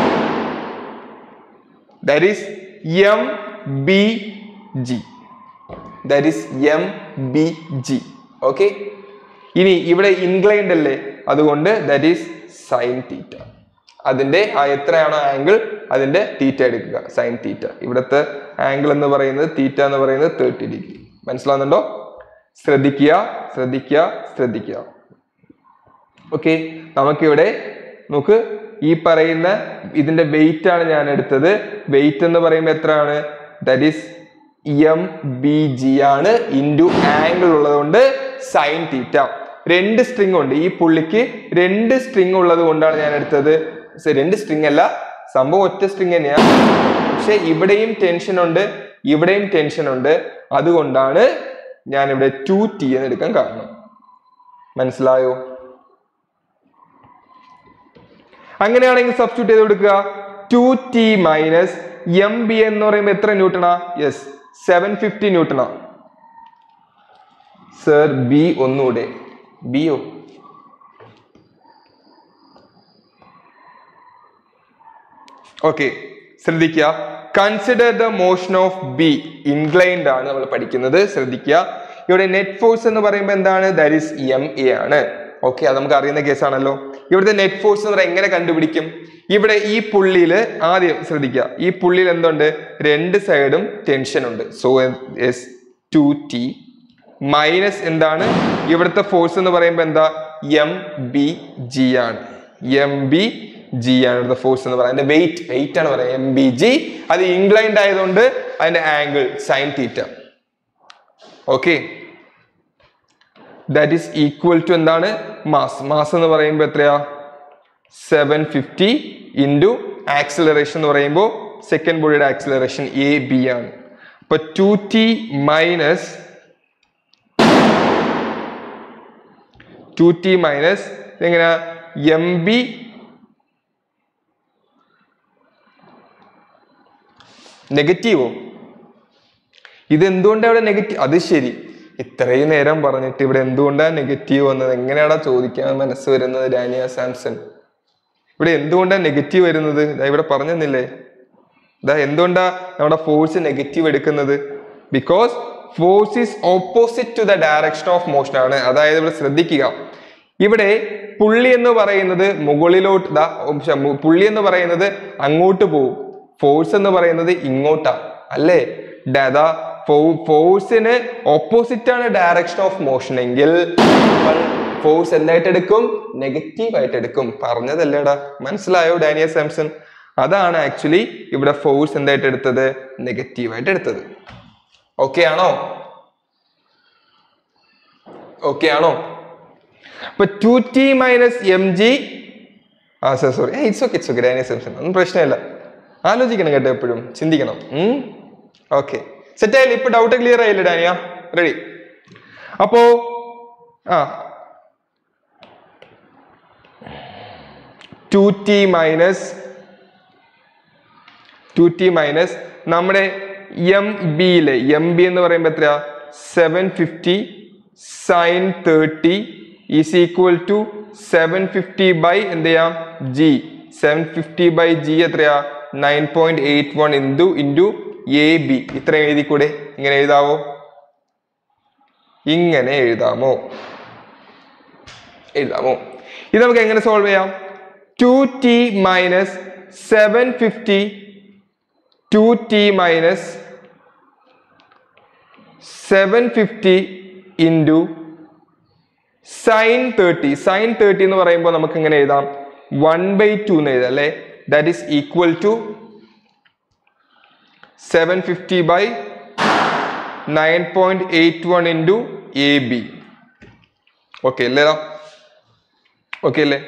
that is M B G that is M B G okay ഇനി ഇവിടെ ഇൻക്ലൈൻഡ് അല്ലേ അതുകൊണ്ട് ദാറ്റ് ഈസ് സൈൻ തീറ്റ അതിന്റെ ആ എത്രയാണോ ആംഗിൾ അതിന്റെ തീറ്റ എടുക്കുക സൈൻ തീറ്റ ഇവിടുത്തെ ആംഗിൾ എന്ന് പറയുന്നത് തീറ്റ എന്ന് പറയുന്നത് തേർട്ടി ഡിഗ്രി മനസ്സിലാവുന്നുണ്ടോ ശ്രദ്ധിക്കുക ശ്രദ്ധിക്കുക ശ്രദ്ധിക്കുക ഓക്കെ നമുക്കിവിടെ നമുക്ക് ഈ പറയുന്ന ഇതിന്റെ വെയിറ്റ് ആണ് ഞാൻ എടുത്തത് വെയിറ്റ് എന്ന് പറയുമ്പോൾ എത്രയാണ് that is M B G ആണ് ഇൻറ്റു ആംഗിൾ ഉള്ളതുകൊണ്ട് സൈൻ തീറ്റ രണ്ട് സ്ട്രിങ് ഉണ്ട് ഈ പുള്ളിക്ക് രണ്ട് സ്ട്രിങ് ഉള്ളത് കൊണ്ടാണ് ഞാൻ എടുത്തത് സെ- രണ്ട് സ്ട്രിങ് അല്ല സംഭവം ഒറ്റ സ്ട്രിങ് തന്നെയാണ് പക്ഷെ ഇവിടെയും ടെൻഷൻ ഉണ്ട് ഇവിടെയും ടെൻഷൻ ഉണ്ട് അതുകൊണ്ടാണ് ഞാൻ ഇവിടെ ടു ടി എന്ന് എടുക്കാൻ കാരണം മനസ്സിലായോ അങ്ങനെയാണെങ്കിൽ സബ്സ്റ്റിറ്റ്യൂട്ട് ചെയ്ത് കൊടുക്കുക two T minus M B എന്ന് പറയുമ്പോൾ എത്ര ന്യൂട്ടണാ യെസ് സെവൻ ഫിഫ്റ്റി ന്യൂട്ടണാ സർ ബി ഒന്നുകൂടെ ബിയോ ഓക്കെ ശ്രദ്ധിക്കുക consider the motion of B inclined ആണ് നമ്മൾ പഠിക്കുന്നത് ശ്രദ്ധിക്കുക ഇവിടെ നെറ്റ് ഫോഴ്സ് എന്ന് പറയുമ്പോൾ എന്താണ് ദാറ്റ് ഈസ് എം എ ആണ് ഓക്കെ അത് നമുക്ക് അറിയുന്ന കേസാണല്ലോ ഇവിടുത്തെ നെറ്റ് ഫോഴ്സ് എന്ന് പറയുന്നത് എങ്ങനെ കണ്ടുപിടിക്കും ഇവിടെ ഈ പുള്ളിയിൽ ആദ്യം ശ്രദ്ധിക്കുക ഈ പുള്ളിയിൽ എന്തുണ്ട് രണ്ട് സൈഡും ടെൻഷൻ ഉണ്ട് so S two T minus എന്താണ് ഇവിടുത്തെ ഫോഴ്സ് എന്ന് പറയുമ്പോൾ എന്താ എം ബി ജി ആണ് എം ബി ജി ആണ് ഇവിടുത്തെ ഫോഴ്സ് എന്ന് പറയുന്നത് അതിന്റെ വെയിറ്റ് വെയിറ്റ് ആണ് പറയുന്നത് എം ബി ജി അത് ഇൻക്ലൈൻഡ് ആയതുകൊണ്ട് അതിന്റെ angle sine theta okay that is equal to എന്താണ് മാസ് മാസ് എന്ന് പറയുമ്പോൾ എത്രയാ സെവൻ ഫിഫ്റ്റി ഇൻറ്റു ആക്സിലറേഷൻ എന്ന് പറയുമ്പോൾ സെക്കൻഡ് ബോഡിയുടെ ആക്സിലറേഷൻ എ ബി ആണ് അപ്പൊ two T minus two T minus എങ്ങനെ എം ബി നെഗറ്റീവോ ഇത് എന്തുകൊണ്ടാണ് ഇവിടെ നെഗറ്റീവ് അത് ശരി ഇത്രയും നേരം പറഞ്ഞിട്ട് ഇവിടെ എന്തുകൊണ്ടാണ് നെഗറ്റീവ് വന്നത് എങ്ങനെയാടാ ചോദിക്കാൻ മനസ്സ് വരുന്നത് ഡാനിയ സാംസൺ ഇവിടെ എന്തുകൊണ്ടാണ് നെഗറ്റീവ് വരുന്നത് ദാ ഇവിടെ പറഞ്ഞെന്നില്ലേ ഇതാ എന്തുകൊണ്ടാ നമ്മുടെ ഫോഴ്സ് നെഗറ്റീവ് എടുക്കുന്നത് because force is opposite to the direction of motion ആണ് അതായത് ഇവിടെ ശ്രദ്ധിക്കുക ഇവിടെ പുള്ളി എന്ന് പറയുന്നത് മുകളിലോട്ട് ദാ ശ്ശെ, മു- പുള്ളി എന്ന് പറയുന്നത് അങ്ങോട്ട് പോകും ഫോഴ്സ് എന്ന് പറയുന്നത് ഇങ്ങോട്ടാ അല്ലേ ഡ- ദാ ഫോഴ്സിന് ഓപ്പോസിറ്റ് ആണ് ഡയറക്ഷൻ ഓഫ് മോഷൻ എങ്കിൽ നമ്മൾ ഫോഴ്സ് എന്തായിട്ട് എടുക്കും നെഗറ്റീവ് ആയിട്ട് എടുക്കും പറഞ്ഞതല്ലേടാ മനസ്സിലായോ ഡാനിയ സാംസൺ അതാണ് ആക്ച്വലി ഇവിടെ ഫോഴ്സ് എന്തായിട്ട് എടുത്തത് നെഗറ്റീവ് ആയിട്ട് എടുത്തത് ഓക്കെ ആണോ ഓക്കെ ആണോ അപ്പൊ two T minus M G ആ sir sorry it's okay it's okay Dania Samson ഒന്നും പ്രശ്നമില്ല ആലോചിക്കണം കേട്ടോ എപ്പോഴും ചിന്തിക്കണം ഓക്കെ സെറ്റ് ആയില്ലേ ഇപ്പൊ ഡൗട്ട് ക്ലിയർ ആയില്ലേ ഡാനിയ റെഡി അപ്പോ ആ two T minus two T minus നമ്മുടെ എം ബിയിലെ എം ബി എന്ന് പറയുമ്പോൾ എത്രയാ seven fifty sine thirty is equal to seven fifty by എന്ത് ചെയ്യാം G seven fifty by G എത്രയാ nine point eight one into into A B ഇത്ര എഴുതിക്കൂടെ ഇങ്ങനെ എഴുതാവോ ഇങ്ങനെ എഴുതാമോ എഴുതാമോ ഇത് നമുക്ക് എങ്ങനെ സോൾവ് ചെയ്യാം two T minus seven fifty two T minus seven fifty into sine thirty sine thirty എന്ന് പറയുമ്പോൾ നമുക്ക് എങ്ങനെ എഴുതാം വൺ ബൈ ടു എന്ന് എഴുതാം അല്ലേ that is equal to seven fifty by nine point eight one into A B okay അല്ലേടാ okay അല്ലേ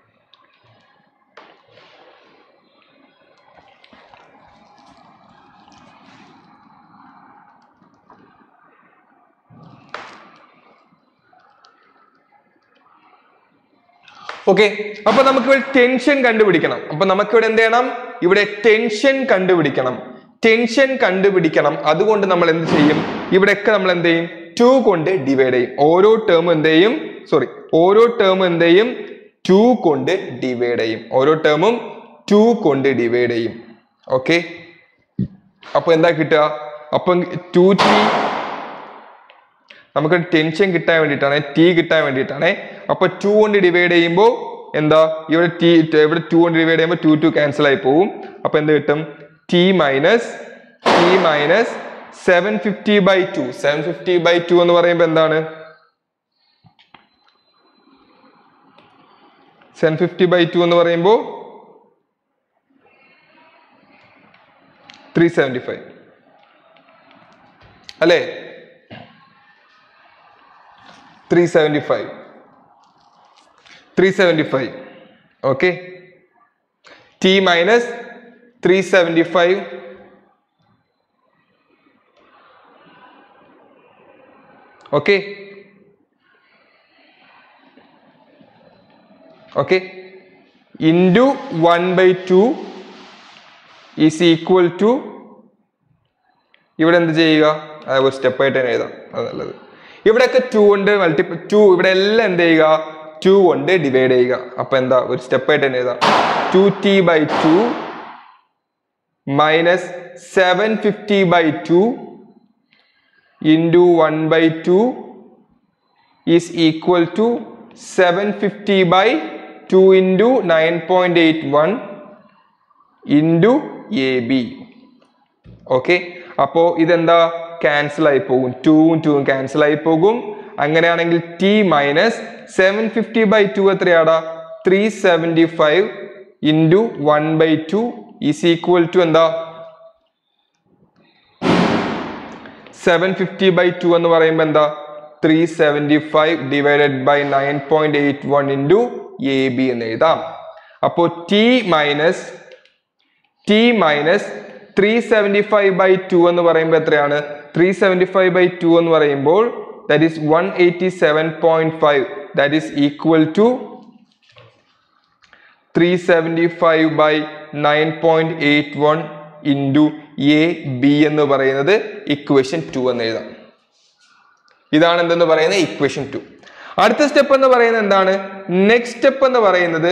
ഓക്കെ അപ്പൊ നമുക്ക് ഇവിടെ ടെൻഷൻ കണ്ടുപിടിക്കണം അപ്പൊ നമുക്ക് ഇവിടെ എന്ത് ചെയ്യണം ഇവിടെ ടെൻഷൻ കണ്ടുപിടിക്കണം ടെൻഷൻ കണ്ടുപിടിക്കണം അതുകൊണ്ട് നമ്മൾ എന്ത് ചെയ്യും ഇവിടെയൊക്കെ നമ്മൾ എന്ത് ചെയ്യും ടു കൊണ്ട് ഡിവൈഡ് ചെയ്യും ഓരോ ടേം എന്ത് ചെയ്യും സോറി ഓരോ ടേം എന്ത് ചെയ്യും ടു കൊണ്ട് ഡിവൈഡ് ചെയ്യും ഓരോ ടേമും ടു കൊണ്ട് ഡിവൈഡ് ചെയ്യും ഓക്കെ അപ്പൊ എന്താ കിട്ടുക അപ്പൊ ടു ടി നമുക്ക് ടെൻഷൻ കിട്ടാൻ വേണ്ടിയിട്ടാണ് ടി കിട്ടാൻ വേണ്ടിയിട്ടാണ് അപ്പൊ ടു കൊണ്ട് ഡിവൈഡ് ചെയ്യുമ്പോൾ എന്താ ഇവിടെ ടി ഇവിടെ ടു കൊണ്ട് ഡിവൈഡ് ചെയ്യുമ്പോൾ ടു ടു ക്യാൻസൽ ആയി പോവും അപ്പൊ എന്ത് കിട്ടും T minus T minus seven fifty by two seven fifty by two എന്ന് പറയുമ്പോൾ എന്താണ് സെവൻ ഫിഫ്റ്റി ബൈ ടു എന്ന് പറയുമ്പോൾ ത്രീ സെവൻറ്റി ഫൈവ് അല്ലേ three seventy five three seventy five okay T minus three seventy five okay okay into one by two is equal to ഇവിടെ എന്ത് ചെയ്യുക അത് ഒരു സ്റ്റെപ്പായിട്ട് തന്നെ എഴുതാം അത് നല്ലത് ഇവിടെയൊക്കെ ടു കൊണ്ട് മൾട്ടിപ്പിൾ ടു ഇവിടെ എല്ലാം എന്ത് ചെയ്യുക ടു കൊണ്ട് ഡിവൈഡ് ചെയ്യുക അപ്പൊ എന്താ ഒരു സ്റ്റെപ്പായിട്ട് തന്നെ എഴുതാം two T by two minus seven fifty by two into one by two is equal to seven fifty by two into nine point eight one into A B okay അപ്പോ ഇതെന്താ ക്യാൻസൽ ആയി പോകും ടൂവും ടൂവും ക്യാൻസൽ ആയി പോകും അങ്ങനെയാണെങ്കിൽ T minus seven fifty by two എത്രയാടാ three seventy five into one by two is equal to എന്താ സെവൻ ഫിഫ്റ്റി ബൈ ടു എന്ന് പറയുമ്പോൾ എന്താ three seventy five divided by nine point eight one into A B എന്ന് എഴുതാം അപ്പോൾ T minus T minus three seventy five by two എന്ന് പറയുമ്പോൾ എത്രയാണ് three seventy five by two എന്ന് പറയുമ്പോൾ that is one eighty seven point five that is equal to three seventy five by nine point eight one into A B എന്ന് പറയുന്നത് equation two എന്ന് എഴുതാം ഇതാണ് എന്തെന്ന് പറയുന്നത് ഇക്വേഷൻ ടു അടുത്ത സ്റ്റെപ്പ് എന്ന് പറയുന്നത് എന്താണ് നെക്സ്റ്റ് സ്റ്റെപ്പ് എന്ന് പറയുന്നത്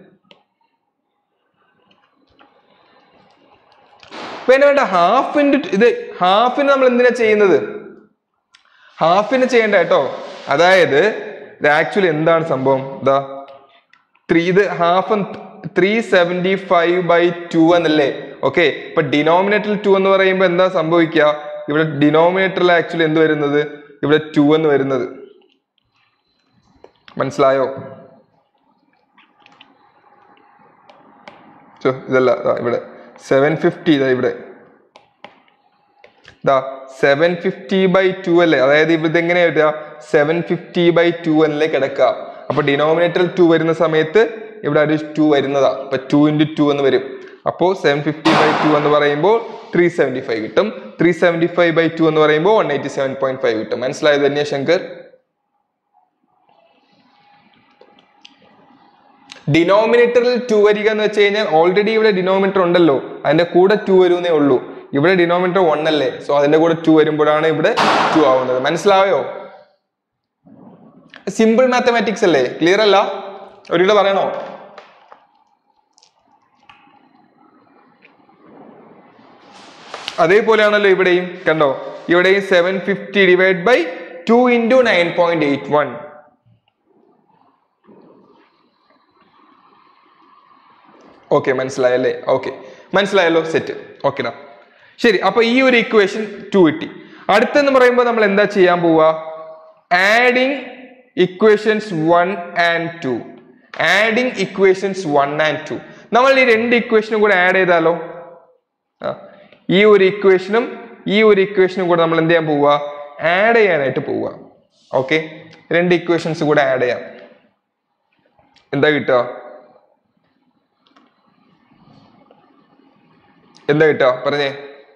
പിന്നെ വേണ്ട ഹാഫ് ഇൻറ്റു ഇത് ഹാഫിന് നമ്മൾ എന്തിനാ ചെയ്യുന്നത് ഹാഫിന് ചെയ്യേണ്ട കേട്ടോ അതായത് ഇത് ആക്ച്വലി എന്താണ് സംഭവം ഇതാ ത്രീ ഇത് half three seventy five by two എന്നല്ലേ ഓക്കെ ഇപ്പൊ ഡിനോമിനേറ്ററിൽ ടു എന്ന് പറയുമ്പോൾ എന്താ സംഭവിക്കുക ഇവിടെ ഡിനോമിനേറ്ററിൽ ആക്ച്വലി എന്ത് വരുന്നത് ഇവിടെ ടു എന്ന് വരുന്നത് മനസ്സിലായോ ചോ, ഇതല്ല ദാ ഇവിടെ സെവൻ ഫിഫ്റ്റി ഇതാ ഇവിടെ ദാ സെവൻ ഫിഫ്റ്റി ബൈ ടു അല്ലേ അതായത് ഇവിടെ എങ്ങനെ എഴുതുക സെവൻ ഫിഫ്റ്റി ബൈ ടു എന്നല്ലേ കിടക്കുക അപ്പൊ ഡിനോമിനേറ്ററിൽ ടു വരുന്ന സമയത്ത് ഇവിടെ ഒരു ടു വരുന്നതാ അപ്പൊ ടു ഇൻറ്റു ടു എന്ന് വരും അപ്പോൾ സെവൻ ഫിഫ്റ്റി ബൈ ടു എന്ന് പറയുമ്പോൾ ത്രീ സെവൻറ്റി ഫൈവ് കിട്ടും three seventy five by two എന്ന് പറയുമ്പോൾ one eighty seven point five കിട്ടും മനസ്സിലായത് തന്നെയാ ശങ്കർ ഡിനോമിനേറ്ററിൽ ടു വരിക എന്ന് വെച്ച് കഴിഞ്ഞാൽ ഓൾറെഡി ഇവിടെ ഡിനോമിനേറ്റർ ഉണ്ടല്ലോ അതിന്റെ കൂടെ ടു വരുന്നേ ഉള്ളൂ ഇവിടെ ഡിനോമിനേറ്റർ വൺ അല്ലേ സോ അതിന്റെ കൂടെ ടു വരുമ്പോഴാണ് ഇവിടെ ടു ആവുന്നത് മനസ്സിലായോ സിമ്പിൾ മാത്തമാറ്റിക്സ് അല്ലേ ക്ലിയർ അല്ല ഒരിക്കലും പറയണോ അതേപോലെയാണല്ലോ ഇവിടെയും കണ്ടോ ഇവിടെയും seven fifty divide by two into nine point eight one okay മനസ്സിലായല്ലേ ഓക്കെ മനസ്സിലായല്ലോ സെറ്റ് ഓക്കെടാ ശരി അപ്പൊ ഈ ഒരു ഇക്വേഷൻ ടു കിട്ടി അടുത്തെന്ന് പറയുമ്പോൾ നമ്മൾ എന്താ ചെയ്യാൻ പോവുക adding equations one and two adding equations one and two നമ്മൾ ഈ രണ്ട് ഇക്വേഷനും കൂടെ ആഡ് ചെയ്താലോ ആ, ഈ ഒരു ഇക്വേഷനും ഈ ഒരു ഇക്വേഷനും കൂടെ നമ്മൾ എന്ത് ചെയ്യാൻ പോവുക ആഡ് ചെയ്യാനായിട്ട് പോവുക ഓക്കെ രണ്ട് ഇക്വേഷൻസ് കൂടെ ആഡ് ചെയ്യാം എന്താ കിട്ടുക എന്താ കിട്ടുക പറഞ്ഞേ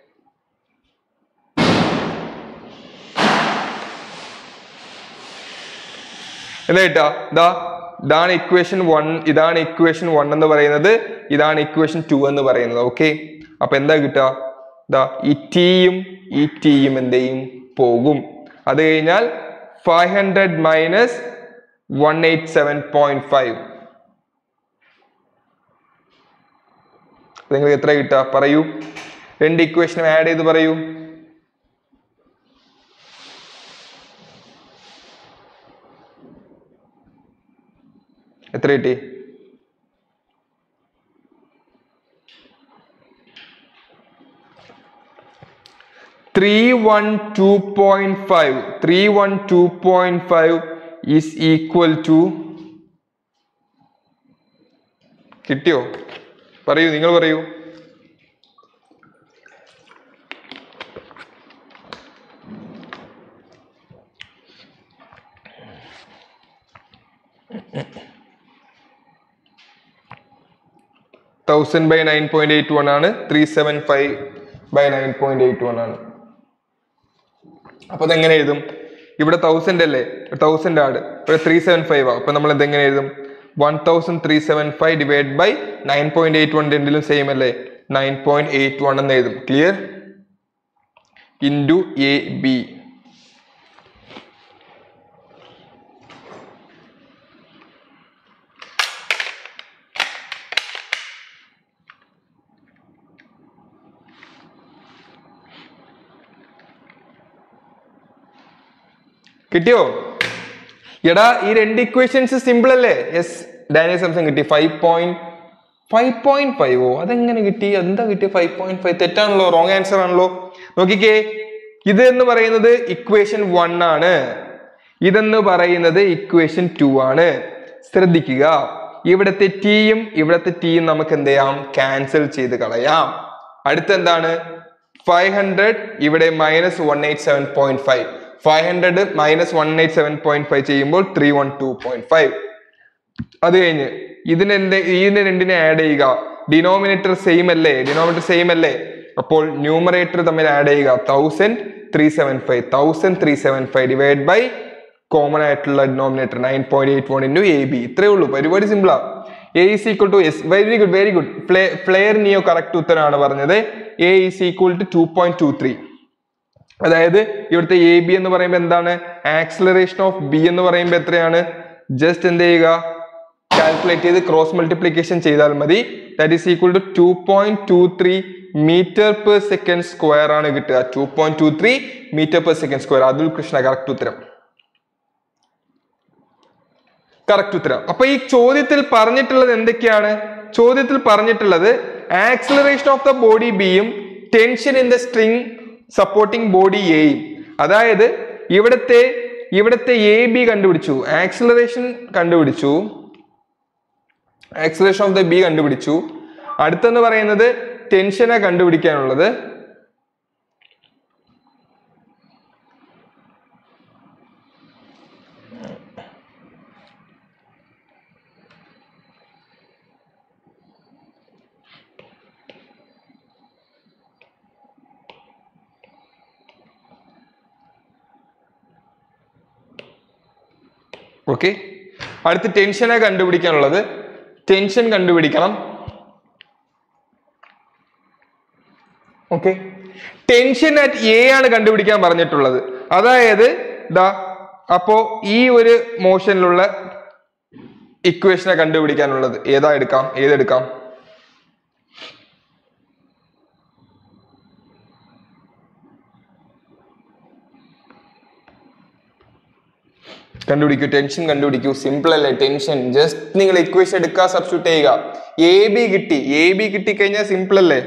എന്താ കിട്ടുക ഇതാ ഇതാണ് ഇക്വേഷൻ വൺ ഇതാണ് ഇക്വേഷൻ വൺ എന്ന് പറയുന്നത് ഇതാണ് ഇക്വേഷൻ ടു എന്ന് പറയുന്നത് ഓക്കെ അപ്പൊ എന്താ കിട്ടുക ഇതാ ഈ ടിയും ഈ ടിയും എന്ത് ചെയ്യും പോകും അത് കഴിഞ്ഞാൽ five hundred minus one eight seven point five നിങ്ങൾക്ക് എത്ര കിട്ടുക പറയൂ രണ്ട് ഇക്വേഷനും ആഡ് ചെയ്ത് പറയൂ എത്ര കിട്ടി three one two point five three one two point five is equal to കിട്ടിയോ പറയൂ നിങ്ങൾ പറയൂ thousand by nine point eight one ആണ് three seven five by nine point eight one ആണ് അപ്പൊ അതെങ്ങനെ എഴുതും ഇവിടെ തൗസൻഡ് അല്ലേ തൗസൻഡ് ആണ് ഇവിടെ ത്രീ സെവൻ ഫൈവ് ആ അപ്പൊ നമ്മൾ എന്തെങ്ങനെ എഴുതും one thousand three seven five divide by nine point eight one രണ്ടിലും സെയിം അല്ലേ നയൻ പോയിന്റ് എയ്റ്റ് വൺ എന്ന് എഴുതും ക്ലിയർ ഇൻറ്റു എ ബി കിട്ടിയോ എടാ ഈ രണ്ട് ഇക്വേഷൻസ് സിമ്പിൾ അല്ലേ യെസ് ഡാനിയൽ സാംസൺ കിട്ടി ഫൈവ് പോയിന്റ് ഫൈവ് പോയിന്റ് ഫൈവോ അതെങ്ങനെ കിട്ടി എന്താ കിട്ടി ഫൈവ് പോയിന്റ് ഫൈവ് തെറ്റാണല്ലോ റോങ് ആൻസർ ആണല്ലോ നോക്കിക്കേ ഇത് എന്ന് പറയുന്നത് ഇക്വേഷൻ വൺ ആണ് ഇതെന്ന് പറയുന്നത് ഇക്വേഷൻ ടു ആണ് ശ്രദ്ധിക്കുക ഇവിടത്തെ ടിയും ഇവിടത്തെ ടിയും നമുക്ക് എന്ത് ചെയ്യാം ക്യാൻസൽ ചെയ്ത് കളയാം അടുത്തെന്താണ് ഫൈവ് ഹൺഡ്രഡ് ഇവിടെ minus one eight seven point five five hundred minus one eight seven point five ചെയ്യുമ്പോൾ three one two point five അത് കഴിഞ്ഞ് ഇതിന് എന്ത് ഇതിന് രണ്ടിനെ ആഡ് ചെയ്യുക ഡിനോമിനേറ്റർ സെയിം അല്ലേ ഡിനോമിനേറ്റർ സെയിം അല്ലേ അപ്പോൾ ന്യൂമറേറ്റർ തമ്മിൽ ആഡ് ചെയ്യുക thousand three seven five thousand three seven five divide by common ആയിട്ടുള്ള denominator nine point eight one into A B ഇത്രേ ഉള്ളൂ പരിപാടി സിമ്പിളാ A is equal to S very good very good ഫ്ലേ ഫ്ലെയർ നിയോ കറക്റ്റ് ഉത്തരമാണ് പറഞ്ഞത് A is equal to two point two three അതായത് ഇവിടുത്തെ എ ബി എന്ന് പറയുമ്പോൾ എന്താണ് ആക്സിലറേഷൻ ഓഫ് ബി എന്ന് പറയുമ്പോൾ എത്രയാണ് ജസ്റ്റ് എന്ത് ചെയ്യുക കാൽക്കുലേറ്റ് ചെയ്ത് ക്രോസ് മൾട്ടിപ്ലിക്കേഷൻ ചെയ്താൽ മതി that is equal to two point two three meter per second square ആണ് കിട്ടുക two point two three meter per second square Athul Krishna correct ഉത്തരം കറക്റ്റ് ഉത്തരം അപ്പൊ ഈ ചോദ്യത്തിൽ പറഞ്ഞിട്ടുള്ളത് എന്തൊക്കെയാണ് ചോദ്യത്തിൽ പറഞ്ഞിട്ടുള്ളത് ആക്സിലറേഷൻ ഓഫ് ദ ബോഡി ബിയും tension in the string supporting body എയും അതായത് ഇവിടത്തെ ഇവിടത്തെ എ ബി കണ്ടുപിടിച്ചു ആക്സിലറേഷൻ കണ്ടുപിടിച്ചു ആക്സിലറേഷൻ ഓഫ് ദ ബി കണ്ടുപിടിച്ചു അടുത്തെന്ന് പറയുന്നത് ടെൻഷനെ കണ്ടുപിടിക്കാനുള്ളത് ഓക്കെ അടുത്ത് ടെൻഷനെ കണ്ടുപിടിക്കാനുള്ളത് ടെൻഷൻ കണ്ടുപിടിക്കണം ഓക്കെ ടെൻഷൻ അറ്റ് എ ആണ് കണ്ടുപിടിക്കാൻ പറഞ്ഞിട്ടുള്ളത് അതായത് ദാ അപ്പോ ഈ ഒരു മോഷനിലുള്ള ഇക്വേഷനെ കണ്ടുപിടിക്കാനുള്ളത് ഏതാ എടുക്കാം ഏതെടുക്കാം കണ്ടുപിടിക്കൂ ടെൻഷൻ കണ്ടുപിടിക്കൂ സിമ്പിൾ അല്ലേ ടെൻഷൻ ജസ്റ്റ് നിങ്ങൾ ഇക്വേഷൻ എടുക്കുക സബ്സ്റ്റിറ്റ്യൂട്ട് ചെയ്യുക എ ബി കിട്ടി എ ബി കിട്ടിക്കഴിഞ്ഞാൽ സിമ്പിൾ അല്ലേ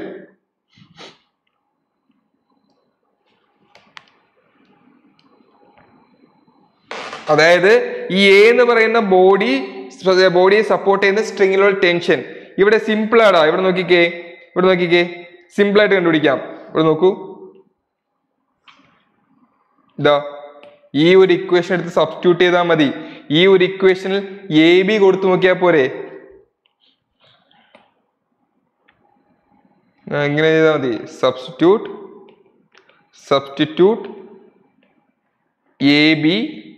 അതായത് ഈ എ എന്ന് പറയുന്ന ബോഡി ബോഡിയെ സപ്പോർട്ട് ചെയ്യുന്ന സ്ട്രിങ്ങിലുള്ള ടെൻഷൻ ഇവിടെ സിമ്പിൾ ആടാ ഇവിടെ നോക്കിക്കേ ഇവിടെ നോക്കിക്കേ സിമ്പിൾ ആയിട്ട് കണ്ടുപിടിക്കാം ഇവിടെ നോക്കൂ ഇതാ ഈ ഒരു ഇക്വേഷൻ എടുത്ത് സബ്സ്റ്റിറ്റ്യൂട്ട് ചെയ്താൽ മതി ഈ ഒരു ഇക്വേഷനിൽ എ ബി കൊടുത്തു നോക്കിയാൽ പോരെ ആ, ഇങ്ങനെ ചെയ്താൽ മതി substitute substitute A B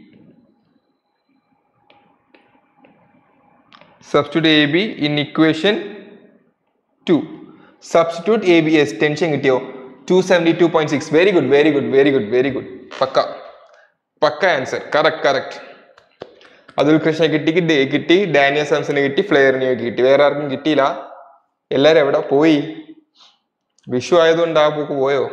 substitute AB in equation 2 substitute ABS tension കിട്ടിയോ two seventy two point six very good very good very good very good pukka pukka answer correct correct Athul Krishna കിട്ടി കിട്ടി കിട്ടി ഡാനിയൽ സാംസന് കിട്ടി ഫ്ലെയറിനെയോ കിട്ടി വേറെ ആർക്കും കിട്ടിയില്ല എല്ലാരും എവിടെ പോയി വിഷു ആയതുകൊണ്ട് ആ പോക്ക് പോയോ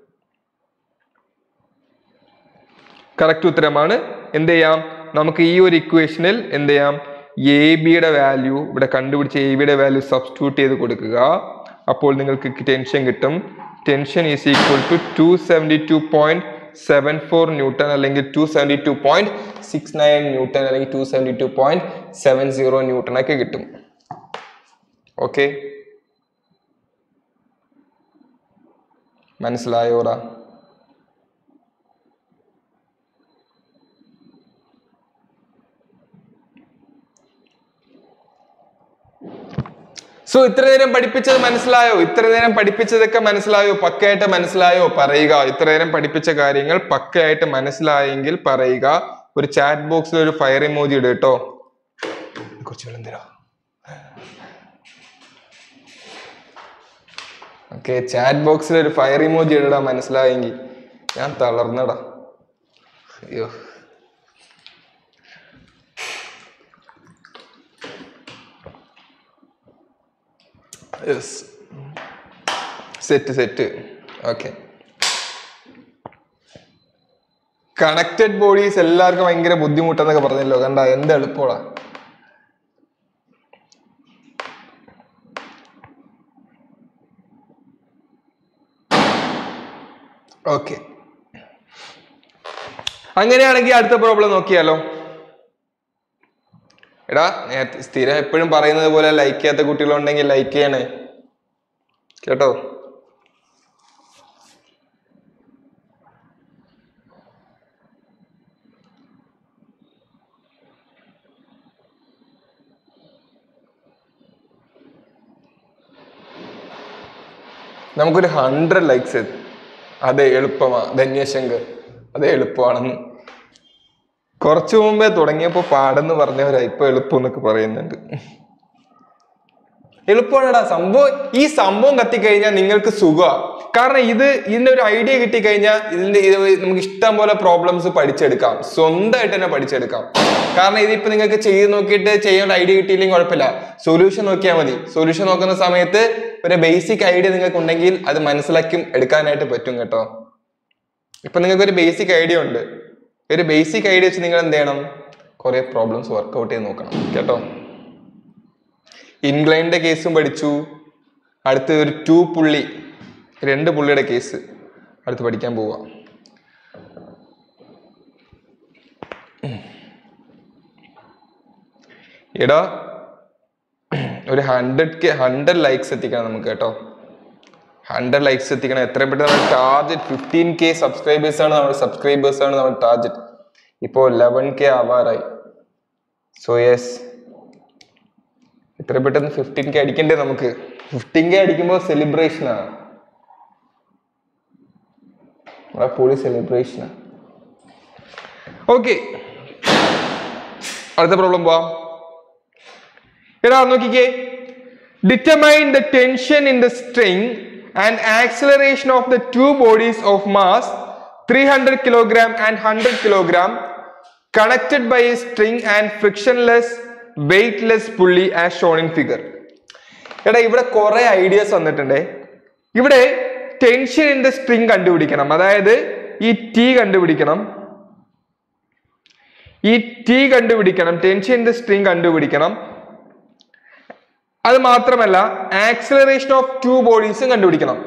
കറക്റ്റ് ഉത്തരമാണ് എന്ത് ചെയ്യാം നമുക്ക് ഈ ഒരു ഇക്വേഷനിൽ എന്ത് ചെയ്യാം എ ബിയുടെ വാല്യൂ ഇവിടെ കണ്ടുപിടിച്ച എ ബിയുടെ വാല്യൂ സബ്സ്റ്റിറ്റ്യൂട്ട് ചെയ്ത് കൊടുക്കുക അപ്പോൾ നിങ്ങൾക്ക് ടെൻഷൻ കിട്ടും tension is equal to two seventy two point seven four newton അല്ലെങ്കിൽ two seventy two point six nine newton അല്ലെങ്കിൽ two seventy two point seven zero newton ഒക്കെ കിട്ടും ഓക്കെ മനസ്സിലായോടാ സോ ഇത്ര നേരം പഠിപ്പിച്ചത് മനസ്സിലായോ ഇത്ര നേരം പഠിപ്പിച്ചതൊക്കെ മനസ്സിലായോ പക്കയായിട്ട് മനസ്സിലായോ പറയുക ഇത്ര നേരം പഠിപ്പിച്ച കാര്യങ്ങൾ പക്കയായിട്ട് മനസ്സിലായെങ്കിൽ പറയുക ഒരു ചാറ്റ് ബോക്സിൽ ഒരു ഫയർ ഇമോജി ഇട് കേട്ടോ കുറച്ച് വെള്ളം തരാം ഓക്കെ ചാറ്റ് ബോക്സിൽ ഒരു ഫയർ ഇമോജി ഇടടാ മനസ്സിലായെങ്കിൽ ഞാൻ തളർന്നടാ അയ്യോ yes set set okay connected bodies എല്ലാവർക്കും ഭയങ്കര ബുദ്ധിമുട്ടെന്നൊക്കെ പറഞ്ഞല്ലോ കണ്ട എന്ത് എളുപ്പമാ ഓക്കെ അങ്ങനെയാണെങ്കിൽ അടുത്ത പ്രോബ്ലം നോക്കിയാലോ എടാ നേരത്തെ സ്ഥിരം എപ്പോഴും പറയുന്നത് പോലെ ലൈക്ക് ചെയ്യാത്ത കുട്ടികളുണ്ടെങ്കിൽ ലൈക്ക് ചെയ്യണേ കേട്ടോ നമുക്കൊരു ഹൺഡ്രഡ് ലൈക്സ് അതെ എളുപ്പമാ ധന്യശങ്കർ അതെ എളുപ്പമാണെന്ന് കുറച്ചു മുമ്പേ തുടങ്ങിയപ്പോ പാടെന്ന് പറഞ്ഞവരാ ഇപ്പൊ എളുപ്പം എന്നൊക്കെ പറയുന്നുണ്ട് എളുപ്പമാണെടാ സംഭവം ഈ സംഭവം കത്തിക്കഴിഞ്ഞാൽ നിങ്ങൾക്ക് സുഖമാ കാരണം ഇത് ഇതിന്റെ ഒരു ഐഡിയ കിട്ടിക്കഴിഞ്ഞാൽ ഇതിന്റെ ഇത് നമുക്ക് ഇഷ്ടം പോലെ പ്രോബ്ലംസ് പഠിച്ചെടുക്കാം സ്വന്തമായിട്ട് തന്നെ പഠിച്ചെടുക്കാം കാരണം ഇതിപ്പോ നിങ്ങൾക്ക് ചെയ്ത് നോക്കിയിട്ട് ചെയ്യാൻ ഐഡിയ കിട്ടിയില്ലെങ്കിൽ കുഴപ്പമില്ല സൊല്യൂഷൻ നോക്കിയാൽ മതി സൊല്യൂഷൻ നോക്കുന്ന സമയത്ത് ഒരു ബേസിക് ഐഡിയ നിങ്ങൾക്ക് ഉണ്ടെങ്കിൽ അത് മനസ്സിലാക്കി എടുക്കാനായിട്ട് പറ്റും കേട്ടോ ഇപ്പൊ നിങ്ങൾക്ക് ഒരു ബേസിക് ഐഡിയ ഉണ്ട് ഒരു ബേസിക് ഐഡിയ വെച്ച് നിങ്ങൾ എന്ത് ചെയ്യണം കുറെ പ്രോബ്ലംസ് വർക്ക്ഔട്ട് ചെയ്ത് നോക്കണം കേട്ടോ ഇൻക്ലൈൻ്റെ കേസും പഠിച്ചു അടുത്ത് ഒരു ടു പുള്ളി രണ്ട് പുള്ളിയുടെ കേസ് അടുത്ത് പഠിക്കാൻ പോവാ എടാ ഒരു ഹൺഡ്രഡ് കെ ഹൺഡ്രഡ് ലൈക്സ് എത്തിക്കണം നമുക്ക് കേട്ടോ ഹൺഡ്രഡ് ലൈക്സ് എത്തിക്കണം എത്ര പെട്ടെന്ന് ടാർജറ്റ് ഫിഫ്റ്റീൻ കെ സബ്സ്ക്രൈബേഴ്സ് ആണ് നമ്മുടെ സബ്സ്ക്രൈബേഴ്സ് ആണ് നമ്മുടെ ടാർജറ്റ് ഇപ്പോൾ ലെവൻ കെ ആവാറായി സോ യെസ് എത്ര പെട്ടെന്ന് ഫിഫ്റ്റീൻ കെ അടിക്കണ്ടേ നമുക്ക് ഫിഫ്റ്റീൻ കെ അടിക്കുമ്പോൾ സെലിബ്രേഷനാണ് നമ്മുടെ പൊളി സെലിബ്രേഷനാണ് ഓക്കെ അടുത്ത പ്രോബ്ലം പോവാം എടാ നോക്കിക്കേ determine the tension in the string and acceleration of the two bodies of mass three hundred kilogram and hundred kilogram connected by a string and frictionless weightless pulley as shown in figure എടാ ഇവിടെ കുറെ ideas വന്നിട്ടുണ്ട് ഇവിടെ tension in the string കണ്ടുപിടിക്കണം അതായത് ഈ T കണ്ടുപിടിക്കണം ഈ ടി കണ്ടുപിടിക്കണം ടെൻഷൻ ഇൻ ദ സ്ട്രിങ് കണ്ടുപിടിക്കണം അത് മാത്രമല്ല ആക്സിലറേഷൻ ഓഫ് ടു ബോഡീസും കണ്ടുപിടിക്കണം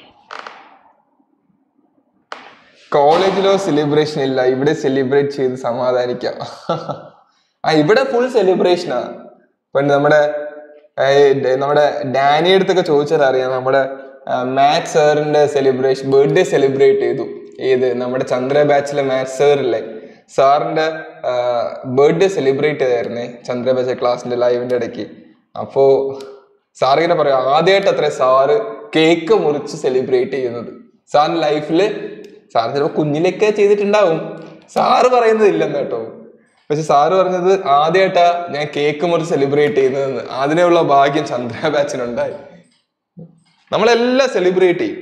കോളേജിലോ സെലിബ്രേഷൻ ഇല്ല ഇവിടെ സെലിബ്രേറ്റ് ചെയ്ത് സമാധാനിക്കാം ആ ഇവിടെ ഫുൾ സെലിബ്രേഷനാ പണ്ട് നമ്മുടെ ഏർ, ഡ- നമ്മുടെ ഡാനി അടുത്തൊക്കെ ചോദിച്ചാൽ അറിയാം നമ്മുടെ മാത്സ് സാറിന്റെ സെലിബ്രേഷൻ ബർത്ത്ഡേ സെലിബ്രേറ്റ് ചെയ്തു ഏത് നമ്മുടെ ചന്ദ്ര ബാച്ചിലെ മാത്സ് സാറില്ലേ സാറിന്റെ ബർത്ത്ഡേ സെലിബ്രേറ്റ് ചെയ്തായിരുന്നേ ചന്ദ്ര ബാച്ച് ക്ലാസ്സിന്റെ ലൈവിന്റെ ഇടയ്ക്ക് അപ്പോ സാർ ഇങ്ങനെ പറയാം ആദ്യമായിട്ട് അത്ര സാറ് കേക്ക് മുറിച്ച് സെലിബ്രേറ്റ് ചെയ്യുന്നത് സാറിന്റെ ലൈഫിൽ സാർ ചിലപ്പോൾ കുഞ്ഞിലൊക്കെ ചെയ്തിട്ടുണ്ടാവും സാറ് പറയുന്നത് ഇല്ലെന്ന് കേട്ടോ പക്ഷെ സാറ് പറഞ്ഞത് ആദ്യമായിട്ടാ ഞാൻ കേക്ക് മുറിച്ച് സെലിബ്രേറ്റ് ചെയ്യുന്നതെന്ന് അതിനുള്ള ഭാഗ്യം ചന്ദ്ര ബാച്ചിനുണ്ടായി നമ്മളെല്ലാം സെലിബ്രേറ്റ് ചെയ്യും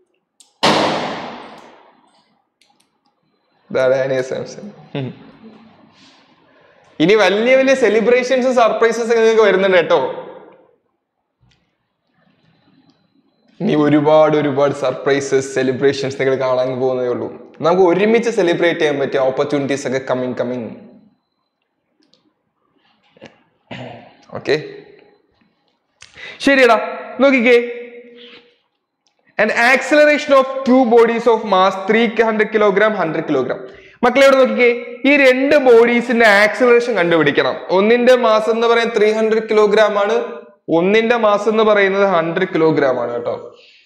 ദാ ഡാനിയ സാംസൺ. ഉം. ഇനി വലിയ വലിയ സെലിബ്രേഷൻസ് സർപ്രൈസസ് ഒക്കെ നിങ്ങൾക്ക് വരുന്നുണ്ട് കേട്ടോ ഇനി ഒരുപാട് ഒരുപാട് സർപ്രൈസസ് സെലിബ്രേഷൻസ് നിങ്ങൾ കാണാൻ പോകുന്നതേ ഉള്ളൂ നമുക്ക് ഒരുമിച്ച് സെലിബ്രേറ്റ് ചെയ്യാൻ പറ്റിയ ഓപ്പർച്യൂണിറ്റീസ് ഒക്കെ കമ്മിങ് കമ്മിങ് ഓക്കെ ശരിയടാ നോക്കിക്കേ and acceleration of two bodies of mass three hundred kilogram hundred kilogram മക്കളെ ഇവിടെ നോക്കിക്കേ ഈ രണ്ട് ബോഡീസിന്റെ ആക്സിലറേഷൻ കണ്ടുപിടിക്കണം ഒന്നിന്റെ മാസ് എന്ന് പറയുന്നത് ത്രീ ഹൺഡ്രഡ് കിലോഗ്രാം ആണ് ഒന്നിന്റെ മാസ് എന്ന് പറയുന്നത് ഹൺഡ്രഡ് കിലോഗ്രാം ആണ് കേട്ടോ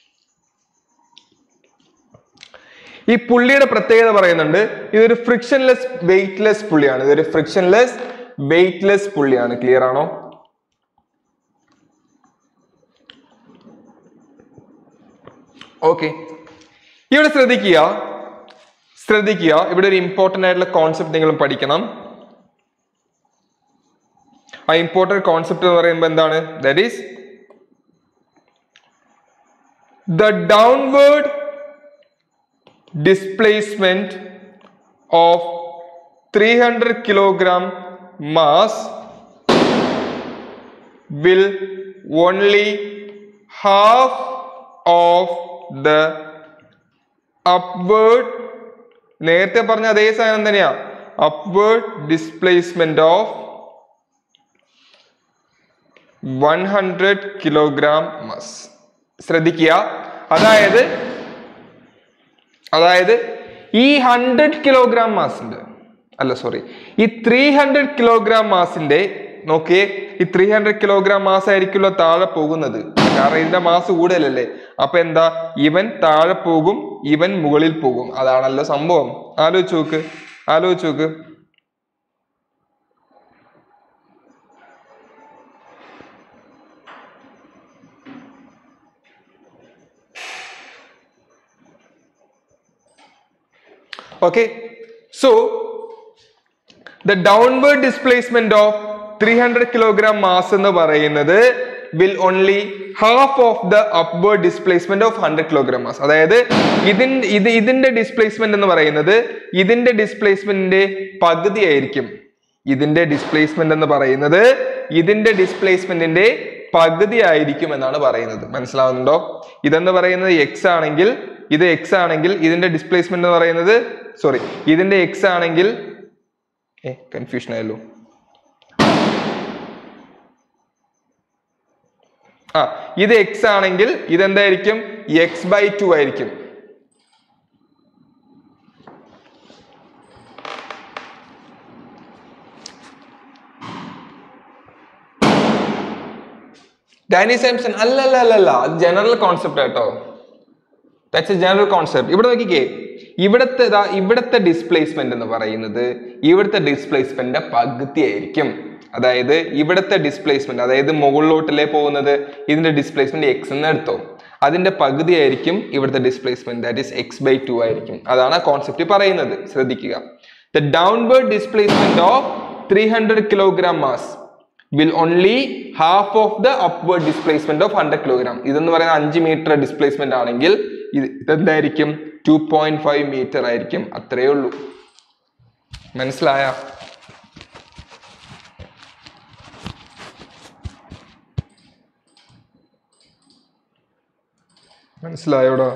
ഈ പുള്ളിയുടെ പ്രത്യേകത പറയുന്നുണ്ട് ഇതൊരു ഫ്രിക്ഷൻലെസ് വെയിറ്റ്ലെസ് പുള്ളിയാണ് ഇതൊരു ഫ്രിക്ഷൻലെസ് വെയിറ്റ്ലെസ് പുള്ളിയാണ് ക്ലിയർ ആണോ ഓക്കെ ഇവിടെ ശ്രദ്ധിക്കുക ശ്രദ്ധിക്കുക ഇവിടെ ഒരു ഇമ്പോർട്ടന്റ് ആയിട്ടുള്ള കോൺസെപ്റ്റ് നിങ്ങൾ പഠിക്കണം ആ ഇമ്പോർട്ടന്റ് കോൺസെപ്റ്റ് എന്ന് പറയുമ്പോൾ എന്താണ് that is the downward displacement of 300 kilogram mass will only half of the upward നേരത്തെ പറഞ്ഞ അതേ സാധനം തന്നെയാ upward displacement of 100 kilogram mass ശ്രദ്ധിക്കുക അതായത് അതായത് ഈ ഹൺഡ്രഡ് കിലോഗ്രാം മാസിന്റെ അല്ല സോറി ഈ ത്രീ ഹൺഡ്രഡ് കിലോഗ്രാം മാസിന്റെ നോക്കിയേ ഈ ത്രീ ഹൺഡ്രഡ് കിലോഗ്രാം മാസ് ആയിരിക്കുമല്ലോ താഴെ പോകുന്നത് കാരണം ഇതിന്റെ മാസ് കൂടുതലല്ലേ അപ്പൊ എന്താ ഇവൻ താഴെ പോകും ഇവൻ മുകളിൽ പോകും അതാണല്ലോ സംഭവം ആലോചിച്ച് നോക്ക് ആലോചിച്ച് നോക്ക് okay so the downward displacement of 300 kilogram mass എന്ന് പറയുന്നത് will only half of the upward displacement of 100 kilogram mass അതായത് ഇതിന്റെ ഇത് ഇതിന്റെ ഡിസ്പ്ലേസ്മെന്റ് എന്ന് പറയുന്നത് ഇതിന്റെ ഡിസ്പ്ലേസ്മെന്റിന്റെ പകുതി ആയിരിക്കും ഇതിന്റെ ഡിസ്പ്ലേസ്മെന്റ് എന്ന് പറയുന്നത് ഇതിന്റെ ഡിസ്പ്ലേസ്മെന്റിന്റെ പകുതി ആയിരിക്കും എന്നാണ് പറയുന്നത് മനസ്സിലാവുന്നുണ്ടോ ഇതെന്ന് പറയുന്നത് എക്സ് ആണെങ്കിൽ ഇത് എക്സ് ആണെങ്കിൽ ഇതിന്റെ ഡിസ്പ്ലേസ്മെന്റ് എന്ന് പറയുന്നത് സോറി ഇതിന്റെ എക്സ് ആണെങ്കിൽ ഏ കൺഫ്യൂഷൻ ആയല്ലോ ആ ഇത് എക്സ് ആണെങ്കിൽ ഇതെന്തായിരിക്കും എക്സ് ബൈ ടു ആയിരിക്കും ഡാനി സാംസൺ അല്ല അല്ല അല്ല അല്ല അത് ജനറൽ കോൺസെപ്റ്റ് കേട്ടോ ദാറ്റ്സ് എ ജനറൽ കോൺസെപ്റ്റ് ഇവിടെ നോക്കിക്കേ ഇവിടുത്തെ ദാ ഇവിടുത്തെ ഡിസ്പ്ലേസ്മെന്റ് എന്ന് പറയുന്നത് ഇവിടുത്തെ ഡിസ്പ്ലേസ്മെന്റിന്റെ പകുതി ആയിരിക്കും അതായത് ഇവിടുത്തെ ഡിസ്പ്ലേസ്മെന്റ് അതായത് മുകളിലോട്ടല്ലേ പോകുന്നത് ഇതിന്റെ ഡിസ്പ്ലേസ്മെന്റ് എക്സ് എന്ന് എടുത്തോ അതിന്റെ പകുതി ആയിരിക്കും ഇവിടുത്തെ displacement that is x by two ആയിരിക്കും അതാണ് ആ കോൺസെപ്റ്റ് പറയുന്നത് ശ്രദ്ധിക്കുക the downward displacement of three hundred kilogram mass will only half of the upward displacement of hundred kilogram ഇതെന്ന് പറയുന്ന അഞ്ച് മീറ്റർ ഡിസ്പ്ലേസ്മെന്റ് ആണെങ്കിൽ ഇത് ഇതെന്തായിരിക്കും ടു പോയിന്റ് ഫൈവ് മീറ്റർ ആയിരിക്കും അത്രയേ ഉള്ളൂ മനസ്സിലായ മനസ്സിലായോടാ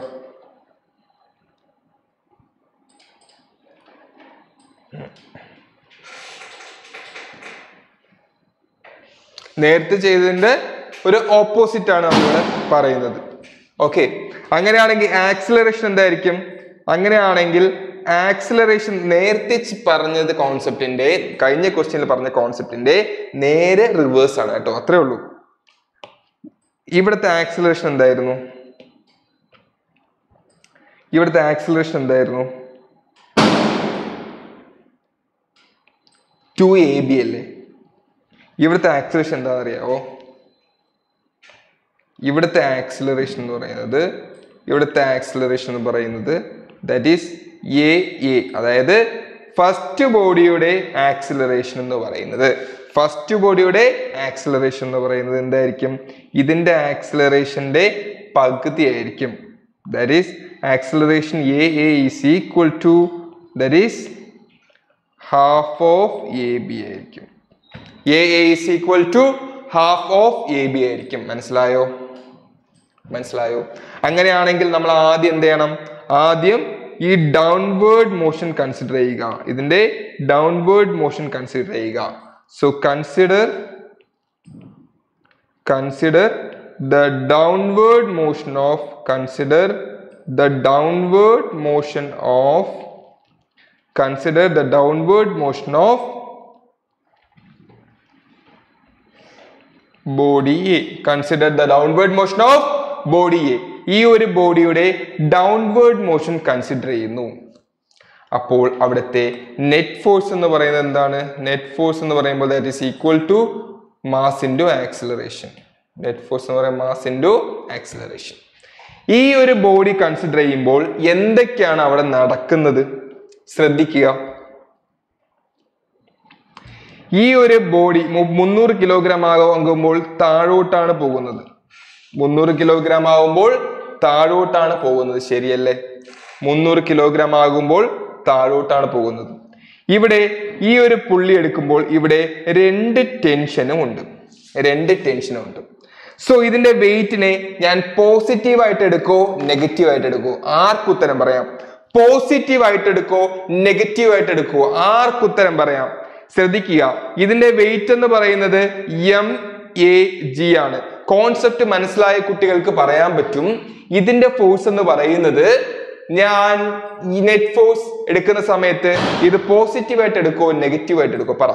നേരത്തെ ചെയ്തതിന്റെ ഒരു ഓപ്പോസിറ്റ് ആണ് നമ്മൾ പറയുന്നത് ഓക്കെ അങ്ങനെയാണെങ്കിൽ ആക്സിലറേഷൻ എന്തായിരിക്കും അങ്ങനെയാണെങ്കിൽ ആക്സിലറേഷൻ നേരത്തെ ചി- പറഞ്ഞത് കോൺസെപ്റ്റിന്റെ കഴിഞ്ഞ ക്വസ്റ്റ്യനിൽ പറഞ്ഞ കോൺസെപ്റ്റിന്റെ നേരെ റിവേഴ്സ് ആണ് കേട്ടോ അത്രേ ഉള്ളൂ ഇവിടുത്തെ ആക്സിലറേഷൻ എന്തായിരുന്നു ഇവിടുത്തെ ആക്സിലറേഷൻ എന്തായിരുന്നു ടു എ ബി അല്ലേ ഇവിടുത്തെ ആക്സിലറേഷൻ എന്താണെന്ന് അറിയാവോ ഇവിടുത്തെ ആക്സിലറേഷൻ എന്ന് പറയുന്നത് ഇവിടുത്തെ ആക്സിലറേഷൻ എന്ന് പറയുന്നത് ദാറ്റ് ഈസ് എ എ അതായത് ഫസ്റ്റ് ബോഡിയുടെ ആക്സിലറേഷൻ എന്ന് പറയുന്നത് ഫസ്റ്റ് ബോഡിയുടെ ആക്സിലറേഷൻ എന്ന് പറയുന്നത് എന്തായിരിക്കും ഇതിന്റെ ആക്സിലറേഷന്റെ പകുതി ആയിരിക്കും that is acceleration a a is equal to that is half of a b ആയിരിക്കും a a is equal to half of a b ആയിരിക്കും മനസ്സിലായോ മനസ്സിലായോ അങ്ങനെയാണെങ്കിൽ നമ്മൾ ആദ്യം എന്ത് ചെയ്യണം ആദ്യം ഈ ഡൗൺവേർഡ് മോഷൻ കൺസിഡർ ചെയ്യുക ഇതിന്റെ ഡൗൺവേർഡ് മോഷൻ കൺസിഡർ ചെയ്യുക so consider consider the downward motion of consider the downward motion of consider the downward motion of body a consider the downward motion of body a ഈ ഒരു ബോഡിയുടെ downward motion consider ചെയ്യുന്നു അപ്പോൾ അവിടുത്തെ net force എന്ന് പറയുന്നത് എന്താണ് net force എന്ന് പറയുമ്പോൾ that is equal to mass into acceleration net force എന്ന് പറയുമ്പോൾ മാസ് ഇൻറ്റു ആക്സിലറേഷൻ ഈ ഒരു ബോഡി കൺസിഡർ ചെയ്യുമ്പോൾ എന്തൊക്കെയാണ് അവിടെ നടക്കുന്നത് ശ്രദ്ധിക്കുക ഈ ഒരു ബോഡി മുന്നൂറ് കിലോഗ്രാം ആകുമ്പോൾ താഴോട്ടാണ് പോകുന്നത് മുന്നൂറ് കിലോഗ്രാം ആകുമ്പോൾ താഴോട്ടാണ് പോകുന്നത് ശരിയല്ലേ മുന്നൂറ് കിലോഗ്രാം ആകുമ്പോൾ താഴോട്ടാണ് പോകുന്നത് ഇവിടെ ഈ ഒരു പുള്ളി എടുക്കുമ്പോൾ ഇവിടെ രണ്ട് ടെൻഷനും ഉണ്ട് രണ്ട് ടെൻഷനും ഉണ്ട് സോ ഇതിന്റെ വെയിറ്റിനെ ഞാൻ പോസിറ്റീവ് ആയിട്ട് എടുക്കോ നെഗറ്റീവ് ആയിട്ട് എടുക്കോ ആർക്കുത്തരം പറയാം പോസിറ്റീവ് ആയിട്ട് എടുക്കോ നെഗറ്റീവ് ആയിട്ട് എടുക്കോ ആർക്കുത്തരം പറയാം ശ്രദ്ധിക്കുക ഇതിന്റെ വെയിറ്റ് എന്ന് പറയുന്നത് എം എ ജി ആണ് കോൺസെപ്റ്റ് മനസ്സിലായ കുട്ടികൾക്ക് പറയാൻ പറ്റും ഇതിന്റെ ഫോഴ്സ് എന്ന് പറയുന്നത് ഞാൻ ഈ നെറ്റ് ഫോഴ്സ് എടുക്കുന്ന സമയത്ത് ഇത് പോസിറ്റീവ് ആയിട്ട് എടുക്കോ നെഗറ്റീവ് ആയിട്ട് എടുക്കോ പറ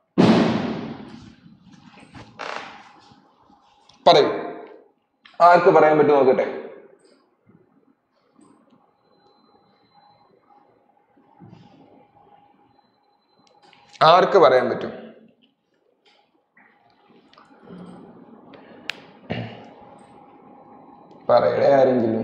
പറയൂ ആർക്ക് പറയാൻ പറ്റും നോക്കട്ടെ ആർക്ക് പറയാൻ പറ്റും പറയടേ ആരെങ്കിലും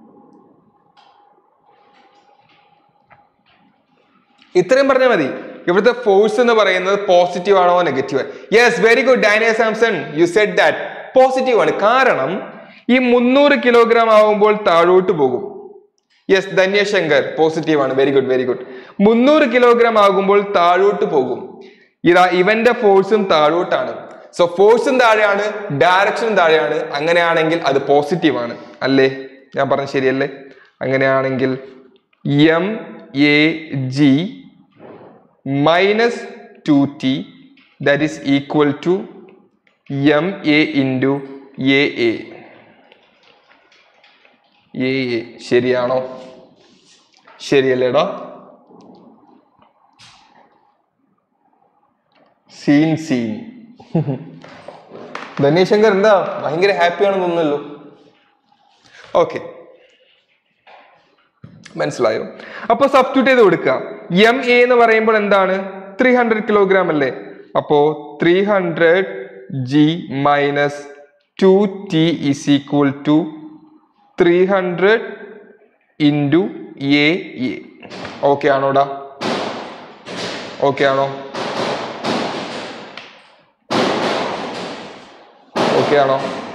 ഇത്രയും പറഞ്ഞാൽ മതി ഇവിടുത്തെ ഫോഴ്സ് എന്ന് പറയുന്നത് പോസിറ്റീവ് ആണോ negative yes very good Daniya Samson you said that positive ആണ് കാരണം ഈ മുന്നൂറ് കിലോഗ്രാം ആവുമ്പോൾ താഴോട്ട് പോകും യെസ് ധന്യശങ്കർ പോസിറ്റീവ് ആണ് വെരി ഗുഡ് വെരി ഗുഡ് മുന്നൂറ് കിലോഗ്രാം ആകുമ്പോൾ താഴോട്ട് പോകും ഇതാ ഇവന്റെ ഫോഴ്സും താഴോട്ടാണ് സോ ഫോഴ്സും താഴെയാണ് ഡയറക്ഷനും താഴെയാണ് അങ്ങനെയാണെങ്കിൽ അത് പോസിറ്റീവ് ആണ് അല്ലേ ഞാൻ പറഞ്ഞ ശരിയല്ലേ അങ്ങനെയാണെങ്കിൽ m A G minus two t that is equal to M A into A a a a ശരിയാണോ ശരിയല്ലേടാ സീൻ സീൻ ധനീശങ്കർ എന്താ ഭയങ്കര ഹാപ്പി ആണെന്ന് തോന്നുന്നല്ലോ ഓക്കെ മനസ്സിലായോ അപ്പൊ സബ്സ്റ്റിറ്റ്യൂട്ട് ചെയ്ത് കൊടുക്കുക എം എ എന്ന് പറയുമ്പോൾ എന്താണ് ത്രീ ഹൺഡ്രഡ് കിലോഗ്രാം അല്ലേ അപ്പോ three hundred G minus two t is equal to three hundred into A a okay ആണോടാ ഓക്കെ ആണോ ഓക്കെ ആണോ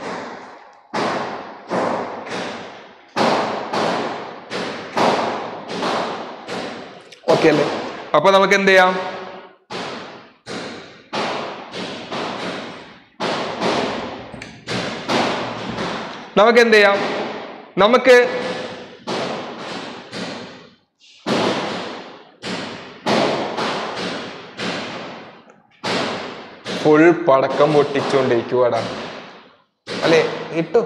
ഓക്കെ അല്ലേ അപ്പൊ നമുക്ക് എന്ത് ചെയ്യാം നമുക്ക് എന്ത് ചെയ്യാം നമുക്ക് ഫുൾ പടക്കം പൊട്ടിച്ചുകൊണ്ടിരിക്കുവാടാ അല്ലേ ഇട്ടു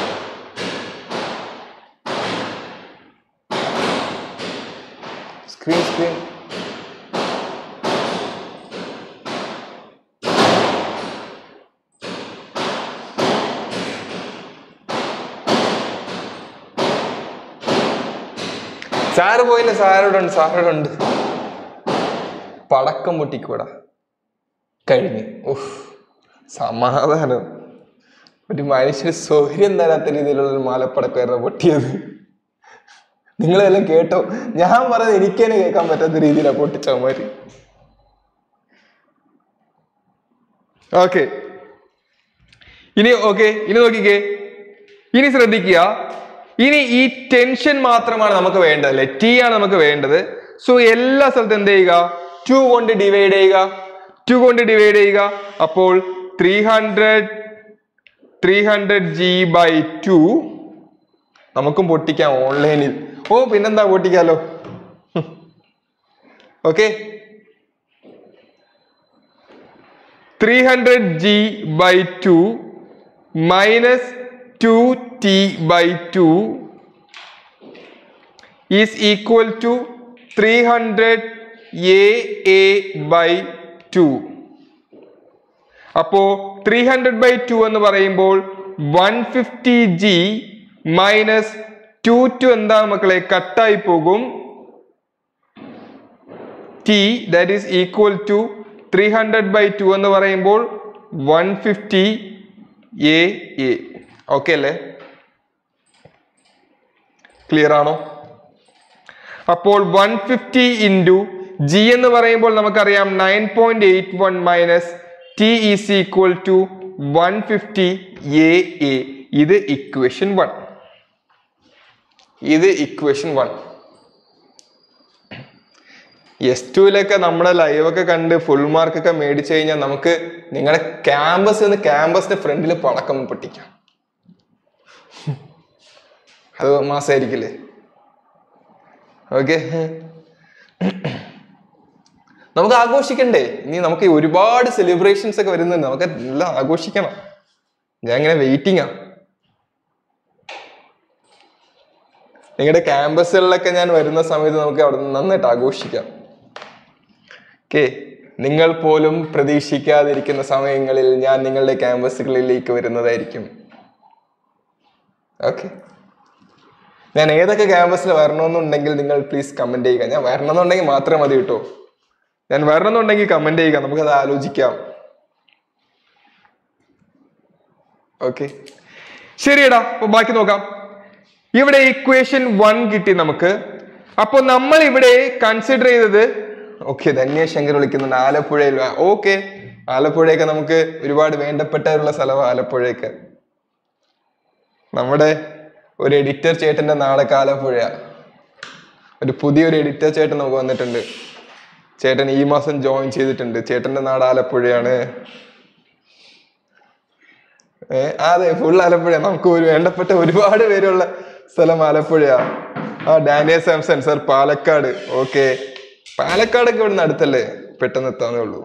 സ്ക്രീൻ സ്ക്രീൻ സാറ് പോയില്ല സാറോടെ ഉണ്ട് സാറോടെ ഉണ്ട് പടക്കം പൊട്ടിക്കൂടാ കഴിഞ്ഞ് ഉഫ് സമാധാനം ഒരു മനുഷ്യന് സൗകര്യം തരാത്ത രീതിയിലുള്ള ഒരു മാലപ്പടക്കമായിരുന്നു പൊട്ടിയത് നിങ്ങളെല്ലാം കേട്ടോ ഞാൻ പറഞ്ഞത് എനിക്ക് തന്നെ കേൾക്കാൻ പറ്റാത്ത രീതിയിലാണ് പൊട്ടിച്ചവന്മാര് ഓക്കെ ഇനി ഓക്കെ ഇനി നോക്കിക്കേ ഇനി ശ്രദ്ധിക്കുക ഇനി ഈ ടെൻഷൻ മാത്രമാണ് നമുക്ക് വേണ്ടത് അല്ലെ ടി ആണ് നമുക്ക് വേണ്ടത് സോ എല്ലാ സ്ഥലത്തും എന്ത് ചെയ്യുക ടു കൊണ്ട് ഡിവൈഡ് ചെയ്യുക ടു കൊണ്ട് ഡിവൈഡ് ചെയ്യുക അപ്പോൾ three hundred three hundred g by two നമുക്കും പൊട്ടിക്കാം ഓൺലൈനിൽ ഓ പിന്നെന്താ പൊട്ടിക്കാലോ okay three hundred g by two minus two T by two is equal to three hundred a a by two അപ്പോ ത്രീ ഹൺഡ്രഡ് ബൈ ടു എന്ന് പറയുമ്പോൾ one fifty g minus two two എന്താ മക്കളെ കട്ടായി പോകും t that is equal to three hundred by two എന്ന് പറയുമ്പോൾ one fifty a a okay അല്ലേ ക്ലിയർ ആണോ അപ്പോൾ വൺ ഫിഫ്റ്റി ഇൻറ്റു ജി എന്ന് പറയുമ്പോൾ നമുക്കറിയാം nine point eight one minus T is equal to one fifty a a ഇത് equation one ഇത് ഇക്വേഷൻ വൺ എസ് ടുവിലൊക്കെ നമ്മുടെ ലൈവൊക്കെ കണ്ട് ഫുൾ മാർക്കൊക്കെ മേടിച്ചു കഴിഞ്ഞാൽ നമുക്ക് നിങ്ങളുടെ ക്യാമ്പസ് നിന്ന് ക്യാമ്പസിന്റെ ഫ്രണ്ടിൽ പടക്കം പൊട്ടിക്കാം അത് മാസമായിരിക്കില്ലേ ഓക്കെ നമുക്ക് ആഘോഷിക്കണ്ടേ ഇനി നമുക്ക് ഒരുപാട് സെലിബ്രേഷൻസ് ഒക്കെ വരുന്നുണ്ട് നമുക്ക് എല്ലാം ആഘോഷിക്കണം ഞാൻ ഇങ്ങനെ വെയിറ്റിംഗ് ആ നിങ്ങളുടെ ക്യാമ്പസുകളിലൊക്കെ ഞാൻ വരുന്ന സമയത്ത് നമുക്ക് അവിടെ നന്നായിട്ട് ആഘോഷിക്കാം ഓക്കെ നിങ്ങൾ പോലും പ്രതീക്ഷിക്കാതിരിക്കുന്ന സമയങ്ങളിൽ ഞാൻ നിങ്ങളുടെ ക്യാമ്പസുകളിലേക്ക് വരുന്നതായിരിക്കും ഓക്കെ ഞാൻ ഏതൊക്കെ ക്യാമ്പസിൽ വരണമെന്നുണ്ടെങ്കിൽ നിങ്ങൾ പ്ലീസ് കമന്റ് ചെയ്യുക ഞാൻ വരണമെന്നുണ്ടെങ്കിൽ മാത്രം മതി കേട്ടോ ഞാൻ വരണമെന്നുണ്ടെങ്കിൽ കമന്റ് ചെയ്യുക നമുക്കത് ആലോചിക്കാം ഓക്കെ ശരിയടാ അപ്പൊ ബാക്കി നോക്കാം ഇവിടെ ഇക്വേഷൻ വൺ കിട്ടി നമുക്ക് അപ്പൊ നമ്മൾ ഇവിടെ കൺസിഡർ ചെയ്തത് ഓക്കെ ധന്യശങ്കർ വിളിക്കുന്നുണ്ട് ആലപ്പുഴയിൽ ഓക്കെ ആലപ്പുഴയൊക്കെ നമുക്ക് ഒരുപാട് വേണ്ടപ്പെട്ടവരുള്ള സ്ഥലമാണ് ആലപ്പുഴയൊക്കെ നമ്മുടെ ഒരു എഡിറ്റർ ചേട്ടന്റെ നാടൊക്കെ ആലപ്പുഴ ഒരു പുതിയൊരു എഡിറ്റർ ചേട്ടൻ നമുക്ക് വന്നിട്ടുണ്ട് ചേട്ടൻ ഈ മാസം ജോയിൻ ചെയ്തിട്ടുണ്ട് ചേട്ടന്റെ നാട് ആലപ്പുഴയാണ് ഏ അതെ ഫുൾ ആലപ്പുഴ നമുക്ക് ഒരു വേണ്ടപ്പെട്ട ഒരുപാട് പേരുള്ള സ്ഥലം ആലപ്പുഴയാ ആ ഡാനിയൽ സാംസൺ സർ പാലക്കാട് ഓക്കെ പാലക്കാടൊക്കെ ഇവിടുന്ന് അടുത്തല്ലേ പെട്ടെന്ന് എത്താന്നേ ഉള്ളൂ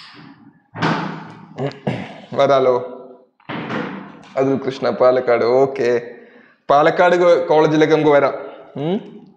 വരാലോ അതുൽ കൃഷ്ണ പാലക്കാട് ഓക്കെ പാലക്കാട് കോ- കോളേജിലേക്ക് നമുക്ക് വരാം ഉം.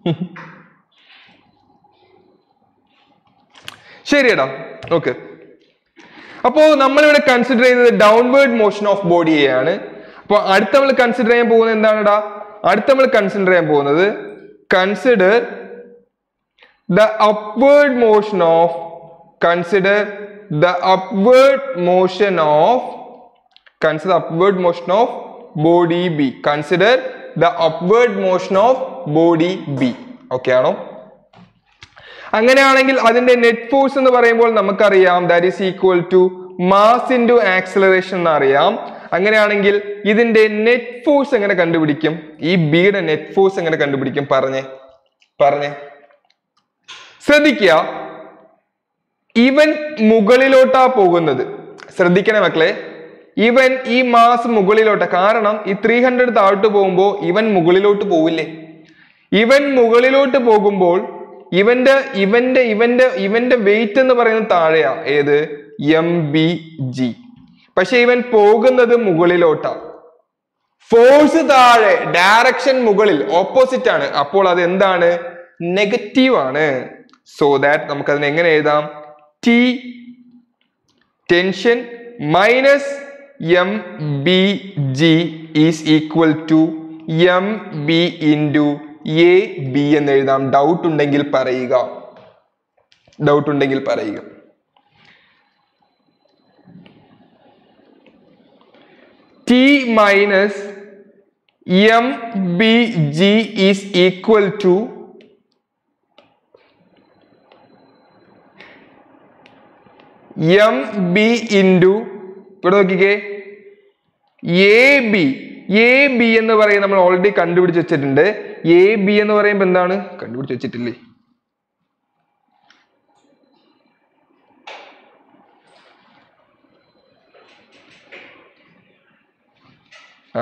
ശരിയടാ ഓക്കെ അപ്പോ നമ്മളിവിടെ കൺസിഡർ ചെയ്തത് ഡൗൺവേർഡ് മോഷൻ ഓഫ് ബോഡിയെയാണ് അപ്പോൾ അടുത്ത നമ്മൾ കൺസിഡർ ചെയ്യാൻ പോകുന്നത് എന്താണെടാ അടുത്ത നമ്മൾ കൺസിഡർ ചെയ്യാൻ പോകുന്നത് consider the upward motion of consider the upward motion of consider upward motion of body b consider the upward motion of body b okay ആണോ അങ്ങനെയാണെങ്കിൽ അതിന്റെ നെറ്റ് ഫോഴ്സ് എന്ന് പറയുമ്പോൾ നമുക്കറിയാം that is equal to mass into acceleration എന്ന് അറിയാം അങ്ങനെയാണെങ്കിൽ ഇതിന്റെ നെറ്റ് ഫോഴ്സ് എങ്ങനെ കണ്ടുപിടിക്കും ഈ ബിയുടെ നെറ്റ് ഫോഴ്സ് എങ്ങനെ കണ്ടുപിടിക്കും പറഞ്ഞേ പറഞ്ഞേ ശ്രദ്ധിക്കുക ഇവൻ മുകളിലോട്ടാ പോകുന്നത് ശ്രദ്ധിക്കണേ മക്കളെ ഇവൻ ഈ മാസ് മുകളിലോട്ട് കാരണം ഈ ത്രീ ഹൺഡ്രഡ് താഴോട്ട് പോകുമ്പോൾ ഇവൻ മുകളിലോട്ട് പോവില്ലേ ഇവൻ മുകളിലോട്ട് പോകുമ്പോൾ ഇവന്റെ ഇവന്റെ ഇവന്റെ ഇവന്റെ വെയിറ്റ് എന്ന് പറയുന്നത് താഴെയാ ഏത് എം ബി ജി പക്ഷെ ഇവൻ പോകുന്നത് മുകളിലോട്ടാ ഫോഴ്സ് താഴെ ഡയറക്ഷൻ മുകളിൽ ഓപ്പോസിറ്റ് ആണ് അപ്പോൾ അത് എന്താണ് നെഗറ്റീവ് ആണ് സോ ദാറ്റ് നമുക്ക് അതിനെ എങ്ങനെ എഴുതാം t tension minus M B g is equal to m b into A B എന്ന് എഴുതാം ഡൗട്ട് ഉണ്ടെങ്കിൽ പറയുക ഡൗട്ട് ഉണ്ടെങ്കിൽ പറയുക t minus M B g is equal to m b into ഇവിടെ നോക്കിക്കേ എ ബി എ ബി എന്ന് പറയും നമ്മൾ ഓൾറെഡി കണ്ടുപിടിച്ച് വെച്ചിട്ടുണ്ട് എ ബി എന്ന് പറയുമ്പോൾ എന്താണ് കണ്ടുപിടിച്ച് വെച്ചിട്ടില്ലേ ആ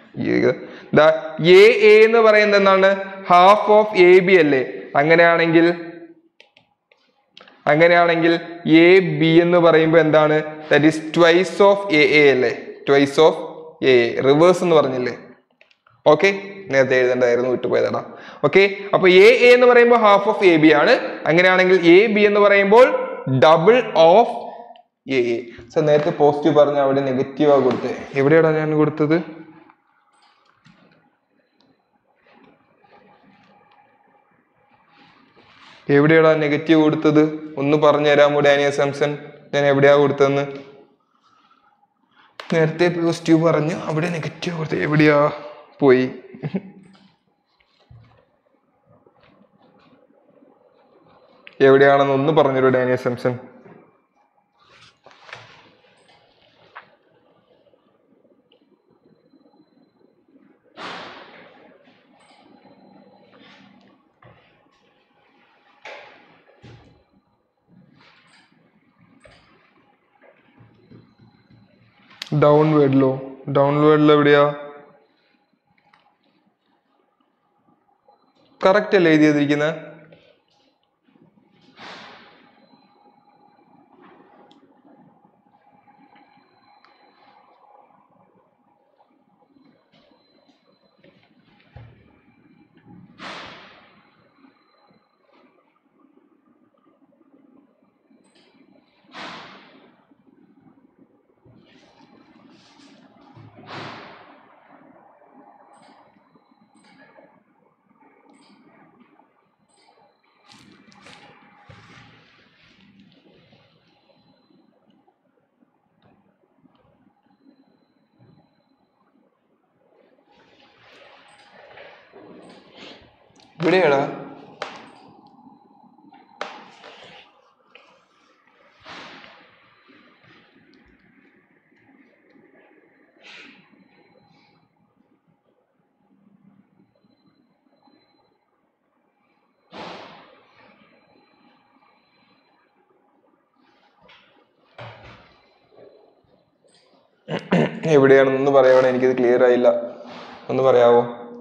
എ എ എന്ന് പറയുന്നത് എന്താണ് ഹാഫ് ഓഫ് എ ബി അല്ലേ അങ്ങനെയാണെങ്കിൽ അങ്ങനെയാണെങ്കിൽ എ ബി എന്ന് പറയുമ്പോൾ എന്താണ് that is twice of a a അല്ലേ ട്വൈസ് ഓഫ് എ റിവേഴ്സ് എന്ന് പറഞ്ഞില്ലേ ഓക്കെ നേരത്തെ എഴുതേണ്ടതായിരുന്നു വിട്ടുപോയതാണ് ഓക്കെ അപ്പൊ എ എ എന്ന് പറയുമ്പോൾ ഹാഫ് ഓഫ് എ ബി ആണ് അങ്ങനെയാണെങ്കിൽ എ ബി എന്ന് പറയുമ്പോൾ double of a a so നേരത്തെ പോസിറ്റീവ് പറഞ്ഞ അവിടെ നെഗറ്റീവ് ആ കൊടുത്തത് എവിടെയാടാ ഞാൻ കൊടുത്തത് എവിടെയാടാ നെഗറ്റീവ് കൊടുത്തത് ഒന്ന് പറഞ്ഞു തരാമോ ഡാനിയ സാംസൺ ഞാൻ എവിടെയാ കൊടുത്തതെന്ന് നേരത്തെ പോസിറ്റീവ് പറഞ്ഞു അവിടെ നെഗറ്റീവ് കൊടുത്തു എവിടെയാ പോയി എവിടെയാണെന്ന് ഒന്ന് പറഞ്ഞുതരൂ ഡാനിയ സാംസൺ ഡൗൺവേർഡിലോ ഡൗൺവേർഡിൽ എവിടെയാ കറക്റ്റ് അല്ലേ എഴുതിയിരിക്കുന്നത് ഇവിടെയാടാ എവിടെയാണെന്ന് പറയാവണേ എനിക്കിത് ക്ലിയർ ആയില്ല ഒന്ന് പറയാവോ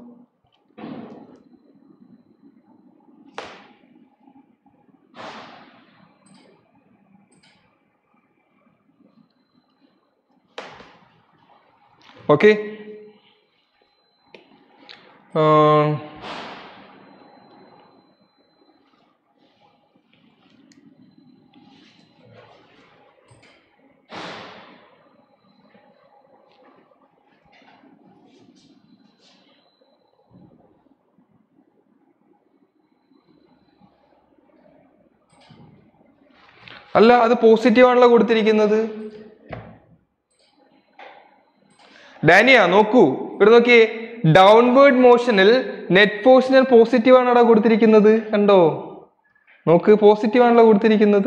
ഓക്കെ അല്ല അത് പോസിറ്റീവ് ആണല്ലോ കൊടുത്തിരിക്കുന്നത് ഡാനിയ നോക്കൂ ഇവിടെ നോക്കിയേ ഡൗൺവേർഡ് മോഷനിൽ നെറ്റ് ഫോഴ്സിനൽ പോസിറ്റീവ് ആണ് അവിടെ കൊടുത്തിരിക്കുന്നത് കണ്ടോ നോക്ക് പോസിറ്റീവ് ആണല്ലോ കൊടുത്തിരിക്കുന്നത്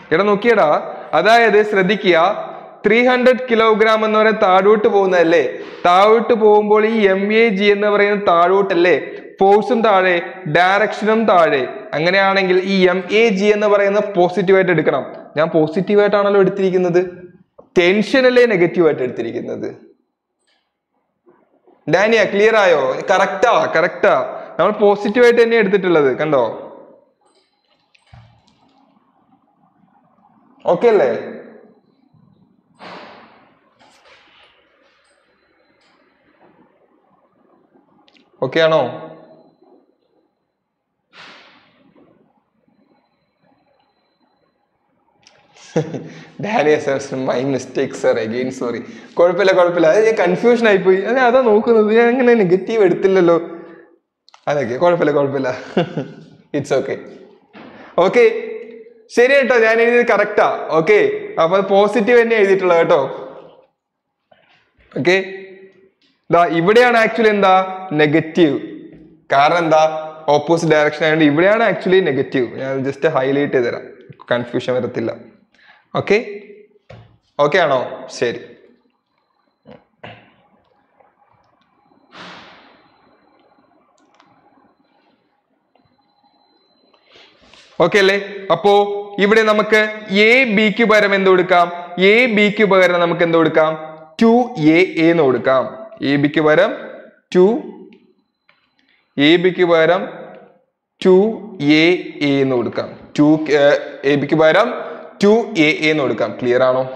എടാ നോക്കിയടാ അതായത് ശ്രദ്ധിക്കുക ത്രീ ഹൺഡ്രഡ് കിലോഗ്രാം എന്ന് പറയുന്നത് താഴോട്ട് പോകുന്നതല്ലേ താഴോട്ട് പോകുമ്പോൾ ഈ എം എ ജി എന്ന് പറയുന്നത് താഴോട്ടല്ലേ ഫോഴ്സും താഴെ ഡയറക്ഷനും താഴെ അങ്ങനെയാണെങ്കിൽ ഈ എം എ ജി എന്ന് പറയുന്നത് പോസിറ്റീവായിട്ട് എടുക്കണം ഞാൻ പോസിറ്റീവായിട്ടാണല്ലോ എടുത്തിരിക്കുന്നത് ടെൻഷനല്ലേ നെഗറ്റീവായിട്ട് എടുത്തിരിക്കുന്നത് ഡാനിയ ക്ലിയർ ആയോ കറക്റ്റാ കറക്റ്റാ നമ്മൾ പോസിറ്റീവായിട്ട് തന്നെ എടുത്തിട്ടുള്ളത് കണ്ടോ ഓക്കെ അല്ലേ ഓക്കെ ആണോ Daniya sir my mistake sir again sorry കുഴപ്പമില്ല കുഴപ്പമില്ല അത് ഞാൻ കൺഫ്യൂഷൻ ആയിപ്പോയി അത് അതാ നോക്കുന്നത് ഞാൻ അങ്ങനെ നെഗറ്റീവ് എടുത്തില്ലല്ലോ അതൊക്കെ കുഴപ്പമില്ല കുഴപ്പമില്ല ഇറ്റ്സ് ഓക്കെ ഓക്കെ ശരി കേട്ടോ ഞാൻ എഴുതിയത് കറക്റ്റാ ഓക്കെ അപ്പൊ പോസിറ്റീവ് തന്നെ എഴുതിയിട്ടുള്ളത് കേട്ടോ ഓക്കെ ദാ ഇവിടെയാണ് ആക്ച്വലി എന്താ നെഗറ്റീവ് കാരണം എന്താ ഓപ്പോസിറ്റ് ഡയറക്ഷൻ ആയതുകൊണ്ട് ഇവിടെയാണ് ആക്ച്വലി നെഗറ്റീവ് ഞാൻ ജസ്റ്റ് ഹൈലൈറ്റ് ചെയ്ത് തരാം കൺഫ്യൂഷൻ വരത്തില്ല ഓക്കെ ഓക്കെ ആണോ ശരി ഓക്കെ അല്ലേ അപ്പോ ഇവിടെ നമുക്ക് എ ബിക്ക് പകരം എന്ത് കൊടുക്കാം എ ബിക്ക് പകരം നമുക്ക് എന്ത് കൊടുക്കാം ടു എ എന്ന് കൊടുക്കാം എ ബിക്ക് പകരം ടു എ ബിക്ക് പകരം ടു എ എന്ന് കൊടുക്കാം ടു എ ബിക്ക് പകരം ടു എ എന്ന് കൊടുക്കാം ക്ലിയർ ആണോ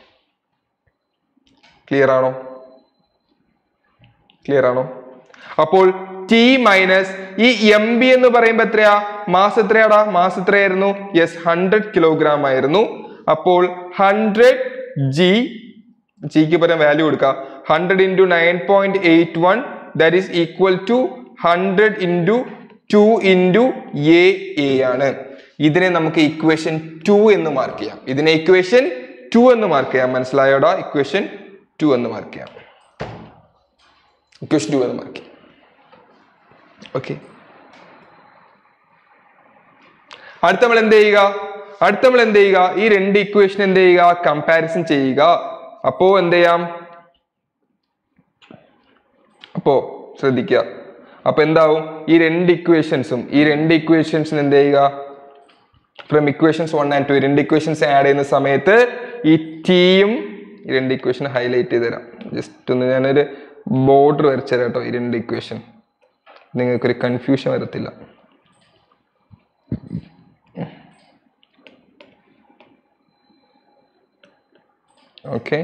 ക്ലിയർ ആണോ ക്ലിയർ ആണോ അപ്പോൾ ടി മൈനസ് ഈ എം ബി എന്ന് പറയുമ്പോ എത്രയാ മാസ് എത്രയാടാ മാസ് എത്രയായിരുന്നു യെസ് ഹൺഡ്രഡ് കിലോഗ്രാം ആയിരുന്നു അപ്പോൾ ഹൺഡ്രഡ് ജി ജിക്ക് പകരം വാല്യൂ കൊടുക്കുക hundred into nine point eight one that is equal to hundred into two into A a ആണ് ഇതിനെ നമുക്ക് ഇക്വേഷൻ ടു എന്ന് മാർക്ക് ചെയ്യാം ഇതിനെ ഇക്വേഷൻ ടു എന്ന് മാർക്ക് ചെയ്യാം മനസ്സിലായോടാ ഇക്വേഷൻ ടു എന്ന് മാർക്ക് ചെയ്യാം ഇക്വേഷൻ ടു എന്ന് മാർക്ക് ചെയ്യാം ഓക്കെ അടുത്ത നമ്മൾ എന്ത് ചെയ്യുക അടുത്ത നമ്മൾ എന്ത് ചെയ്യുക ഈ രണ്ട് ഇക്വേഷൻ എന്ത് ചെയ്യുക കമ്പാരിസൺ ചെയ്യുക അപ്പോ എന്ത് ചെയ്യാം അപ്പോ ശ്രദ്ധിക്കുക അപ്പൊ എന്താവും ഈ രണ്ട് ഇക്വേഷൻസും ഈ രണ്ട് ഇക്വേഷൻസിന് എന്ത് ചെയ്യുക from equations one and two രണ്ട് ഇക്വേഷൻസ് ആഡ് ചെയ്യുന്ന സമയത്ത് ഈ ടിയും ഈ രണ്ട് ഇക്വേഷൻ ഹൈലൈറ്റ് ചെയ്ത് തരാം ജസ്റ്റ് ഒന്ന് ഞാനൊരു ബോർഡർ വരച്ചു തരാം കേട്ടോ ഈ രണ്ട് ഇക്വേഷൻ നിങ്ങൾക്കൊരു കൺഫ്യൂഷൻ വരത്തില്ല ഓക്കെ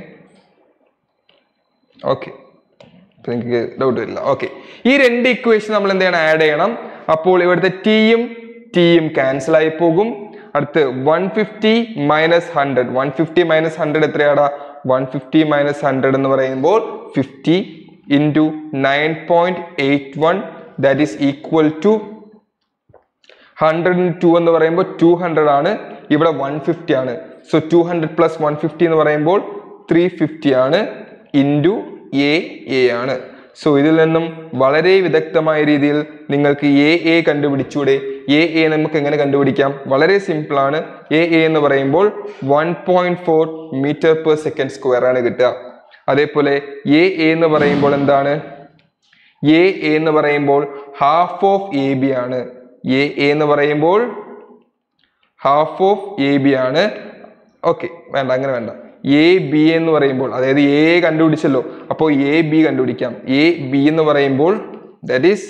ഓക്കെ നിങ്ങൾക്ക് ഡൗട്ട് വരില്ല ഓക്കെ ഈ രണ്ട് ഇക്വേഷൻ നമ്മൾ എന്ത് ചെയ്യണം ആഡ് ചെയ്യണം അപ്പോൾ ഇവിടുത്തെ ടിയും ടിയും ക്യാൻസൽ ആയി പോകും അടുത്ത് one fifty minus hundred one fifty minus hundred എത്രയാടാ വൺ ഫിഫ്റ്റി മൈനസ് ഹൺഡ്രഡ് എന്ന് പറയുമ്പോൾ fifty into nine point eight one that is equal to hundred two എന്ന് പറയുമ്പോൾ ടു ഹൺഡ്രഡ് ആണ് ഇവിടെ വൺ ഫിഫ്റ്റി ആണ് so two hundred plus one fifty എന്ന് പറയുമ്പോൾ ത്രീ ഫിഫ്റ്റി ആണ് ഇൻറ്റു എ എ ആണ് സോ ഇതിൽ നിന്നും വളരെ വിദഗ്ധമായ രീതിയിൽ നിങ്ങൾക്ക് എ എ കണ്ടുപിടിച്ചൂടെ എ എ നമുക്ക് എങ്ങനെ കണ്ടുപിടിക്കാം വളരെ സിമ്പിൾ ആണ് എ എ എന്ന് പറയുമ്പോൾ one point four metre per second square ആണ് കിട്ടുക അതേപോലെ എ എ എന്ന് പറയുമ്പോൾ എന്താണ് എ എന്ന് പറയുമ്പോൾ ഹാഫ് ഓഫ് എ ബി ആണ് എ എന്ന് പറയുമ്പോൾ ഹാഫ് ഓഫ് എ ബി ആണ് ഓക്കെ വേണ്ട അങ്ങനെ വേണ്ട എ ബി എന്ന് പറയുമ്പോൾ അതായത് എ കണ്ടുപിടിച്ചല്ലോ അപ്പോൾ എ ബി കണ്ടുപിടിക്കാം എ ബി എന്ന് പറയുമ്പോൾ that is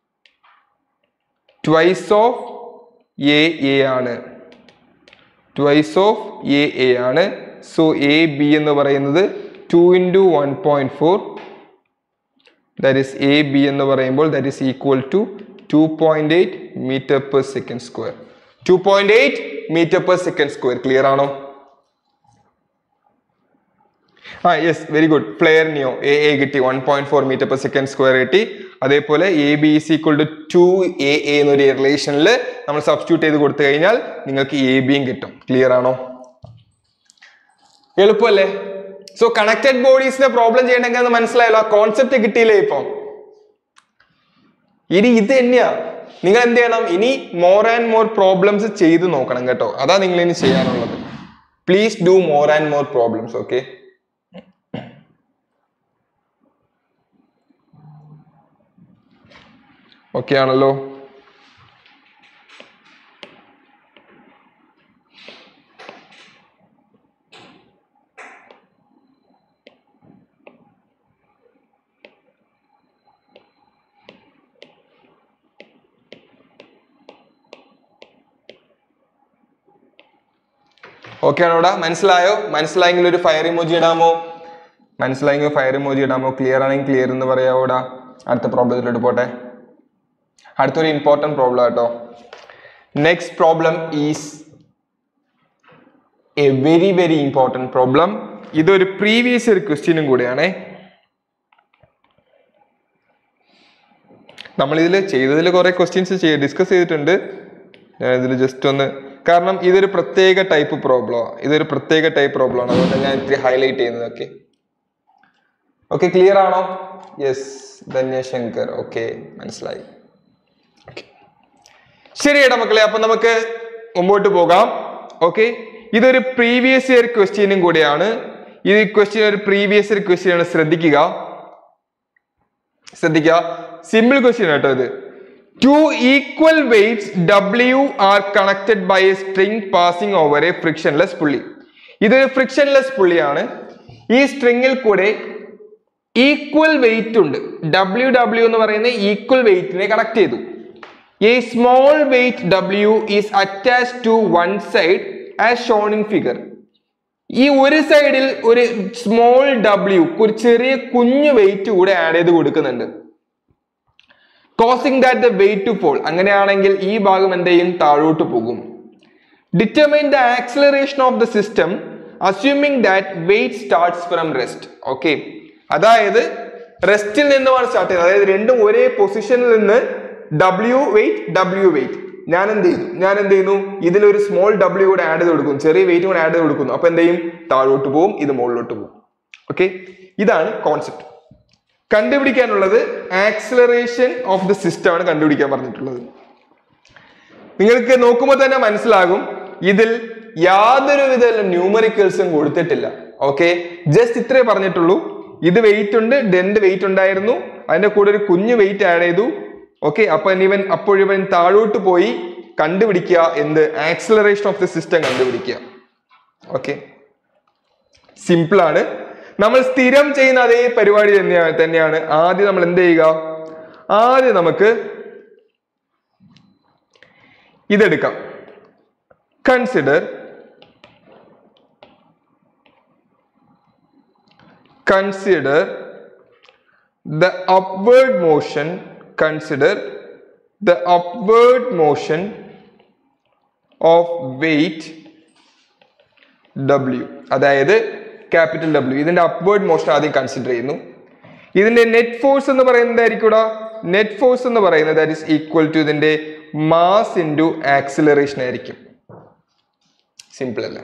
twice of a a ആണ് ട്വൈസ് ഓഫ് എ എ ആണ് സോ എ ബി എന്ന് പറയുന്നത് two into one point four that is a B എന്ന് പറയുമ്പോൾ that is equal to two point eight metre per second square two point eight metre per second square clear ആണോ ആ yes very good player നിയോ a a കിട്ടി one point four metre per second square കിട്ടി അതേപോലെ a b is equal to two a a എന്നൊരു റിലേഷനിൽ നമ്മൾ substitute ചെയ്ത് കൊടുത്തു കഴിഞ്ഞാൽ നിങ്ങൾക്ക് എ ബിയും കിട്ടും ക്ലിയർ ആണോ എളുപ്പമല്ലേ സോ കണക്റ്റഡ് ബോഡീസിന്റെ പ്രോബ്ലം ചെയ്യണമെങ്കിൽ മനസ്സിലായല്ലോ ആ കോൺസെപ്റ്റ് കിട്ടിയില്ലേ ഇപ്പൊ ഇനി ഇത് തന്നെയാ നിങ്ങൾ എന്ത് ചെയ്യണം ഇനി മോർ ആൻഡ് മോർ പ്രോബ്ലംസ് ചെയ്ത് നോക്കണം കേട്ടോ അതാ നിങ്ങൾ ഇനി ചെയ്യാനുള്ളത് please do more and more problems okay okay ആണല്ലോ ഓക്കെ ആണോടാ മനസ്സിലായോ മനസ്സിലായെങ്കിൽ ഒരു ഫയർ ഇമോജി ഇടാമോ മനസ്സിലായെങ്കിൽ ഫയർ ഇമോജി ഇടാമോ ക്ലിയർ ആണെങ്കിൽ ക്ലിയർ എന്ന് പറയാവോടാ അടുത്ത പ്രോബ്ലത്തിലോട്ട് പോട്ടെ അടുത്തൊരു ഇമ്പോർട്ടൻറ്റ് പ്രോബ്ലം കേട്ടോ next problem is a very very important problem ഇതൊരു പ്രീവിയസ് ഒരു ക്വസ്റ്റ്യനും കൂടെയാണേ നമ്മൾ ഇതിൽ ചെയ്തതിൽ കുറെ ക്വസ്റ്റ്യൻസ് ഡിസ്കസ് ചെയ്തിട്ടുണ്ട് ഞാൻ ഇതിൽ ജസ്റ്റ് ഒന്ന് കാരണം ഇതൊരു പ്രത്യേക ടൈപ്പ് പ്രോബ്ലമാണ് ഇതൊരു പ്രത്യേക ടൈപ്പ് പ്രോബ്ലം ആണ് അതുകൊണ്ട് ഞാൻ ഇത്തിരി ഹൈലൈറ്റ് ചെയ്യുന്നത് ഓക്കെ ഓക്കെ ക്ലിയർ ആണോ യെസ് ധന്യശങ്കർ ഓക്കെ മനസ്സിലായി Okay. ശരി ഏട്ടാ മക്കളെ അപ്പൊ നമുക്ക് മുമ്പോട്ട് പോകാം ഓക്കെ ഇതൊരു പ്രീവിയസ് ഇയർ ക്വസ്റ്റ്യനും കൂടിയാണ് ഈ ക്വസ്റ്റ്യൻ ഒരു പ്രീവിയസ് ഇയർ ക്വസ്റ്റ്യൻ ആണ് ശ്രദ്ധിക്കുക ശ്രദ്ധിക്കുക സിമ്പിൾ ക്വസ്റ്റ്യൻ കേട്ടോ ഇത് two equal weights W are connected by a string passing over a frictionless pulley ഇതൊരു ഫ്രിക്ഷൻലെസ് പുള്ളിയാണ് ഈ സ്ട്രിങ്ങിൽ കൂടെ ഈക്വൽ വെയിറ്റ് ഉണ്ട് ഡബ്ല്യു ഡബ്ല്യു എന്ന് പറയുന്ന ഈക്വൽ വെയിറ്റിനെ കണക്ട് ചെയ്തു a small weight W is attach to one side as shown in figure ഈ ഒരു സൈഡിൽ ഒരു സ്മോൾ ഡബ്ല്യു ഒരു ചെറിയ കുഞ്ഞു വെയിറ്റ് കൂടെ ആഡ് ചെയ്ത് കൊടുക്കുന്നുണ്ട് causing that the weight to fall അങ്ങനെയാണെങ്കിൽ ഈ ഭാഗം എന്ത് ചെയ്യും താഴോട്ട് പോകും determine the acceleration of the system assuming that weight starts from rest okay അതായത് റെസ്റ്റിൽ നിന്നുമാണ് സ്റ്റാർട്ട് ചെയ്യുന്നത് അതായത് രണ്ടും ഒരേ പൊസിഷനിൽ നിന്ന് ഡബ്ല്യു വെയിറ്റ് ഡബ്ല്യു വെയിറ്റ് ഞാൻ എന്ത് ചെയ്തു ഞാൻ എന്ത് ചെയ്യുന്നു ഇതിലൊരു സ്മോൾ ഡബ്ല്യു കൂടെ ആഡ് ചെയ്ത് കൊടുക്കുന്നു ചെറിയ വെയിറ്റ് കൂടെ ആഡ് ചെയ്ത് കൊടുക്കുന്നു അപ്പൊ എന്ത് ചെയ്യും താഴോട്ട് പോകും ഇത് മുകളിലോട്ട് പോകും ഓക്കെ ഇതാണ് കോൺസെപ്റ്റ് കണ്ടുപിടിക്കാനുള്ളത് ആക്സിലറേഷൻ ഓഫ് ദ സിസ്റ്റം ആണ് കണ്ടുപിടിക്കാൻ പറഞ്ഞിട്ടുള്ളത് നിങ്ങൾക്ക് നോക്കുമ്പോൾ തന്നെ മനസ്സിലാകും ഇതിൽ യാതൊരുവിധ ന്യൂമറിക്കൽസും കൊടുത്തിട്ടില്ല ഓക്കെ ജസ്റ്റ് ഇത്രേ പറഞ്ഞിട്ടുള്ളൂ ഇത് വെയിറ്റ് ഉണ്ട് ഡെന്റ് വെയിറ്റ് ഉണ്ടായിരുന്നു അതിന്റെ കൂടെ ഒരു കുഞ്ഞു വെയിറ്റ് ആഡ് ചെയ്തു ഓക്കെ അപ്പൊ ഇവൻ അപ്പോഴിവൻ താഴോട്ട് പോയി കണ്ടുപിടിക്കുക എന്ത് ആക്സിലറേഷൻ ഓഫ് ദി സിസ്റ്റം കണ്ടുപിടിക്കുക ഓക്കെ സിമ്പിൾ ആണ് നമ്മൾ സ്ഥിരം ചെയ്യുന്ന അതേ പരിപാടി തന്നെയാണ് തന്നെയാണ് ആദ്യം നമ്മൾ എന്ത് ചെയ്യുക ആദ്യം നമുക്ക് ഇതെടുക്കാം consider consider the upward motion consider the upward motion of weight w അതായത് ക്യാപിറ്റൽ ഡബ്ല്യു ഇതിന്റെ അപ്വേർഡ് മോഷൻ ആദ്യം കൺസിഡർ ചെയ്യുന്നു ഇതിന്റെ നെറ്റ് ഫോഴ്സ് എന്ന് പറയുന്നത് എന്തായിരിക്കൂടാ നെറ്റ് ഫോഴ്സ് എന്ന് പറയുന്നത് ദാറ്റ് ഇസ് ഈക്വൽ ടു ഇതിന്റെ മാസ് ഇൻറ്റു ആക്സിലറേഷൻ ആയിരിക്കും സിമ്പിൾ അല്ല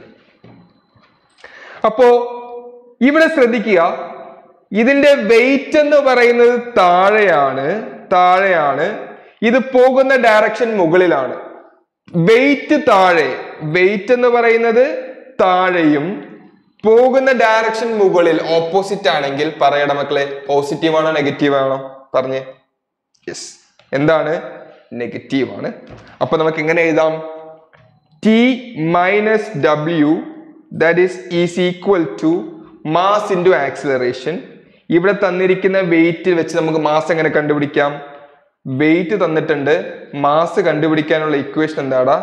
അപ്പോ ഇവിടെ ശ്രദ്ധിക്കുക ഇതിന്റെ വെയിറ്റ് എന്ന് പറയുന്നത് താഴെയാണ് താഴെയാണ് ഇത് പോകുന്ന ഡയറക്ഷൻ മുകളിലാണ് വെയിറ്റ് താഴെ വെയിറ്റ് എന്ന് പറയുന്നത് താഴെയും പോകുന്ന ഡയറക്ഷൻ മുകളിൽ ഓപ്പോസിറ്റ് ആണെങ്കിൽ പറയട മക്കളെ പോസിറ്റീവ് ആണോ നെഗറ്റീവ് ആണോ പറഞ്ഞേ യെസ് എന്താണ് നെഗറ്റീവ് ആണ് അപ്പൊ നമുക്ക് എങ്ങനെ എഴുതാം ടി മൈനസ് ഡബ്ല്യു that is is equal to mass into acceleration ഇവിടെ തന്നിരിക്കുന്ന വെയിറ്റ് വെച്ച് നമുക്ക് മാസ് എങ്ങനെ കണ്ടുപിടിക്കാം വെയിറ്റ് തന്നിട്ടുണ്ട് മാസ് കണ്ടുപിടിക്കാനുള്ള ഇക്വേഷൻ എന്താടാ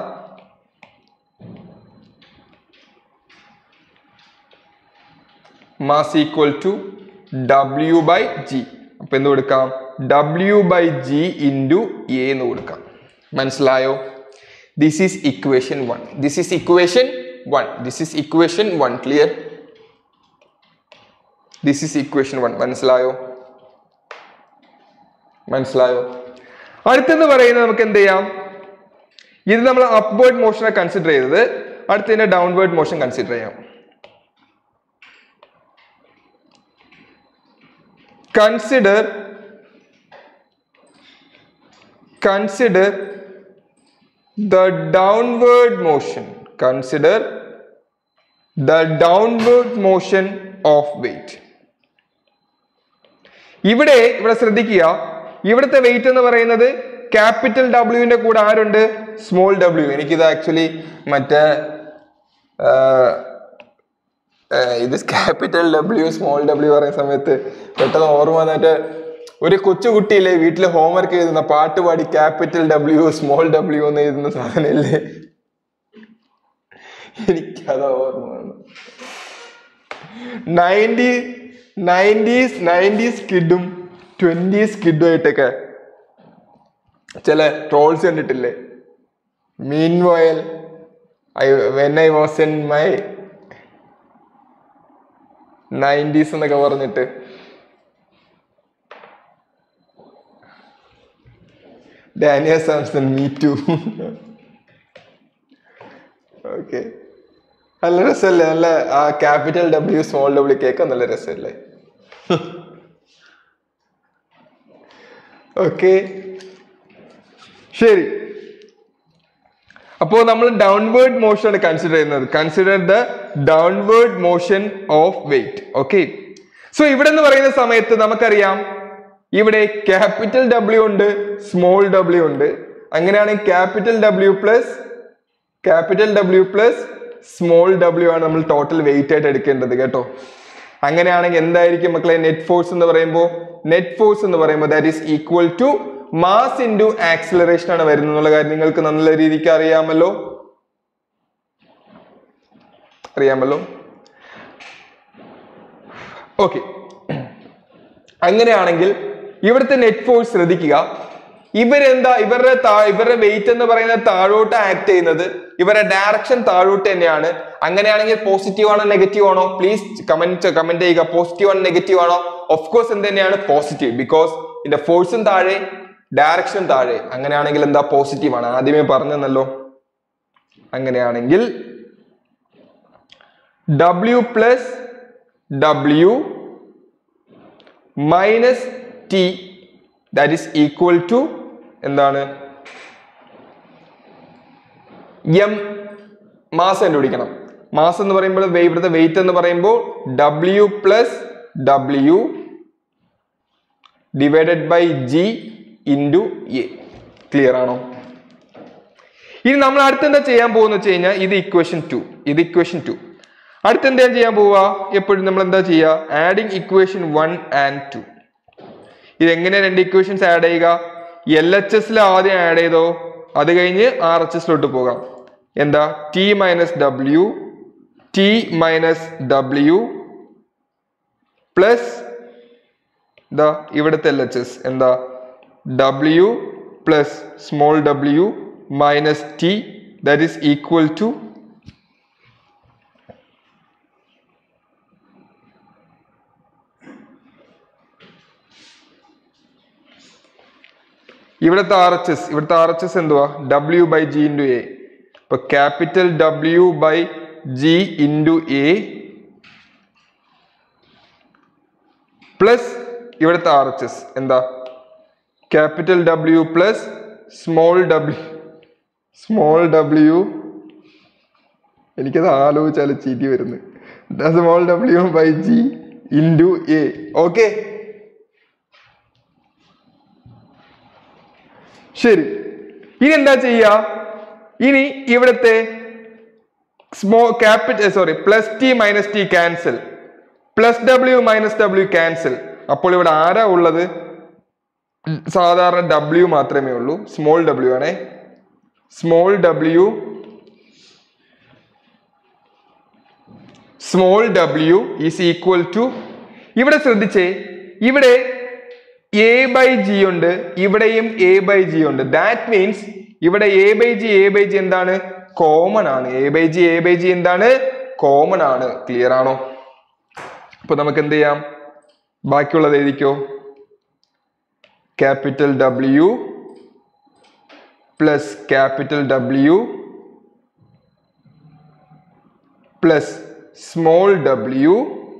മാസ് ഈക്വൽ ടു ഡബ്ല്യു ബൈ ജി അപ്പൊ എന്ത് കൊടുക്കാം ഡബ്ല്യു ബൈ ജി ഇൻറ്റു എ എന്ന് കൊടുക്കാം മനസ്സിലായോ this is equation one this is equation one this is equation one clear this is equation one മനസ്സിലായോ മനസ്സിലായോ അടുത്തെന്ന് പറയുന്നത് നമുക്ക് എന്ത് ചെയ്യാം ഇത് നമ്മൾ അപ്വേർഡ് മോഷനെ കൺസിഡർ ചെയ്തത് അടുത്തതിന്റെ ഡൗൺവേർഡ് മോഷൻ കൺസിഡർ ചെയ്യാം consider consider the downward motion consider the downward motion of weight ഇവിടെ ഇവിടെ ശ്രദ്ധിക്കുക ഇവിടുത്തെ വെയിറ്റ് എന്ന് പറയുന്നത് ക്യാപിറ്റൽ ഡബ്ല്യുവിന്റെ കൂടെ ആരുണ്ട് സ്മോൾ ഡബ്ല്യു എനിക്കിത് ആക്ച്വലി മറ്റേ ആ, ആ, ഇത് ക്യാപിറ്റൽ ഡബ്ല്യു സ്മോൾ ഡബ്ല്യു പറയുന്ന സമയത്ത് പെട്ടെന്ന് ഓർമ്മ വന്നിട്ട് ഒരു കൊച്ചു കുട്ടിയില്ലേ വീട്ടിൽ ഹോംവർക്ക് എഴുതുന്ന പാട്ട് പാടി ക്യാപിറ്റൽ ഡബ്ല്യു സ്മോൾ ഡബ്ല്യു എന്ന് എഴുതുന്ന സാധനമില്ലേ എനിക്കതാ ഓർമ്മ വന്നു നയൻറ്റി നയൻറ്റീസ് നയൻറ്റീസ് കിഡും ട്വന്റീസ് കിഡും ആയിട്ടൊക്കെ ചില ട്രോൾസ് കണ്ടിട്ടില്ലേ meanwhile I when I was in my nineties എന്നൊക്കെ പറഞ്ഞിട്ട് Daniya Samson me too okay നല്ല രസമല്ലേ നല്ല ആ ക്യാപിറ്റൽ ഡബ്ല്യു സ്മോൾ ഡബ്ല്യു കേൾക്കാൻ നല്ല രസമല്ലേ ഓക്കെ ശരി അപ്പോൾ നമ്മൾ ഡൗൺവേർഡ് മോഷൻ ആണ് കൺസിഡർ ചെയ്യുന്നത് consider the downward motion of weight okay so ഇവിടെ എന്ന് പറയുന്ന സമയത്ത് നമുക്കറിയാം ഇവിടെ ക്യാപിറ്റൽ ഡബ്ല്യു ഉണ്ട് സ്മോൾ ഡബ്ല്യു ഉണ്ട് അങ്ങനെയാണെങ്കിൽ capital W plus capital W plus small W ആണ് നമ്മൾ ടോട്ടൽ വെയിറ്റ് ആയിട്ട് എടുക്കേണ്ടത് കേട്ടോ അങ്ങനെയാണെങ്കിൽ എന്തായിരിക്കും മക്കളെ നെറ്റ് ഫോഴ്സ് എന്ന് പറയുമ്പോൾ നെറ്റ് ഫോഴ്സ് എന്ന് പറയുമ്പോൾ that is equal to mass into acceleration ആണ് വരുന്നത് എന്നുള്ള കാര്യം നിങ്ങൾക്ക് നല്ല രീതിക്ക് അറിയാമല്ലോ അറിയാമല്ലോ ഓക്കെ അങ്ങനെയാണെങ്കിൽ ഇവിടുത്തെ നെറ്റ് ഫോഴ്സ് ശ്രദ്ധിക്കുക ഇവരെന്താ ഇവരുടെ താ- ഇവരുടെ വെയിറ്റ് എന്ന് പറയുന്നത് താഴോട്ട് ആക്ട് ചെയ്യുന്നത് ഇവരുടെ ഡയറക്ഷൻ താഴോട്ട് തന്നെയാണ് അങ്ങനെയാണെങ്കിൽ പോസിറ്റീവ് ആണോ നെഗറ്റീവ് ആണോ പ്ലീസ് കമന്റ് കമന്റ് ചെയ്യുക പോസിറ്റീവ് ആണോ നെഗറ്റീവ് ആണോ ഓഫ് കോഴ്സ് എന്ത് തന്നെയാണ് പോസിറ്റീവ് ബിക്കോസ് ഇതിന്റെ ഫോഴ്സും താഴെ ഡയറക്ഷനും താഴെ അങ്ങനെയാണെങ്കിൽ എന്താ പോസിറ്റീവ് ആണ് ആദ്യമേ പറഞ്ഞെന്നല്ലോ അങ്ങനെയാണെങ്കിൽ W plus W minus T that is equal to എന്താണ് എം മാസം കണ്ടുപിടിക്കണം മാസം എന്ന് പറയുമ്പോൾ വേ- ഇവിടുത്തെ വെയിറ്റ് എന്ന് പറയുമ്പോൾ W plus W divided by G into A clear ആണോ ഇനി നമ്മൾ അടുത്ത് എന്താ ചെയ്യാൻ പോകുന്ന വെച്ച് കഴിഞ്ഞാൽ ഇത് ഇക്വേഷൻ ടു ഇത് ഇക്വേഷൻ ടു അടുത്ത് എന്താ ചെയ്യാൻ പോവുക എപ്പോഴും നമ്മൾ എന്താ ചെയ്യുക adding equation one and two ഇത് എങ്ങനെ രണ്ട് ഇക്വേഷൻസ് ആഡ് ചെയ്യുക എൽ എച്ച് എസിൽ ആദ്യം ആഡ് ചെയ്തോ അത് കഴിഞ്ഞ് ആർ എച്ച് എസിലോട്ട് പോകാം എന്താ T minus W T minus W plus എന്താ ഇവിടുത്തെ എൽ എച്ച് എസ് എന്താ W plus small W minus T that is equal to ഇവിടുത്തെ ആർ എച്ച് എസ് ഇവിടുത്തെ ആർ എച്ച് എസ് എന്തുവാ W by G into A ഇപ്പൊ capital W by G into A plus ഇവിടുത്തെ R H S എന്താ capital W plus small W small W എനിക്കത് ആലോചിച്ചാൽ ചീറ്റി വരുന്നു small W by G into A okay ശരി ഇനി എന്താ ചെയ്യുക ഇനി ഇവിടുത്തെ സ്മോ capital sorry plus T minus T cancel plus W minus W cancel അപ്പോൾ ഇവിടെ ആരാ ഉള്ളത് സാധാരണ ഡബ്ല്യു മാത്രമേ ഉള്ളൂ സ്മോൾ ഡബ്ല്യു ആണേ small W small W is equal to ഇവിടെ ശ്രദ്ധിച്ചേ ഇവിടെ എ ബൈ ജി ഉണ്ട് ഇവിടെയും എ ബൈ ജി ഉണ്ട് ദാറ്റ് മീൻസ് ഇവിടെ A by G A by G എന്താണ് കോമൺ ആണ് A by G A by G എന്താണ് കോമൺ ആണ് ക്ലിയർ ആണോ അപ്പൊ നമുക്ക് എന്ത് ചെയ്യാം ബാക്കിയുള്ളത് എഴുതിക്കോ capital W plus capital W plus small W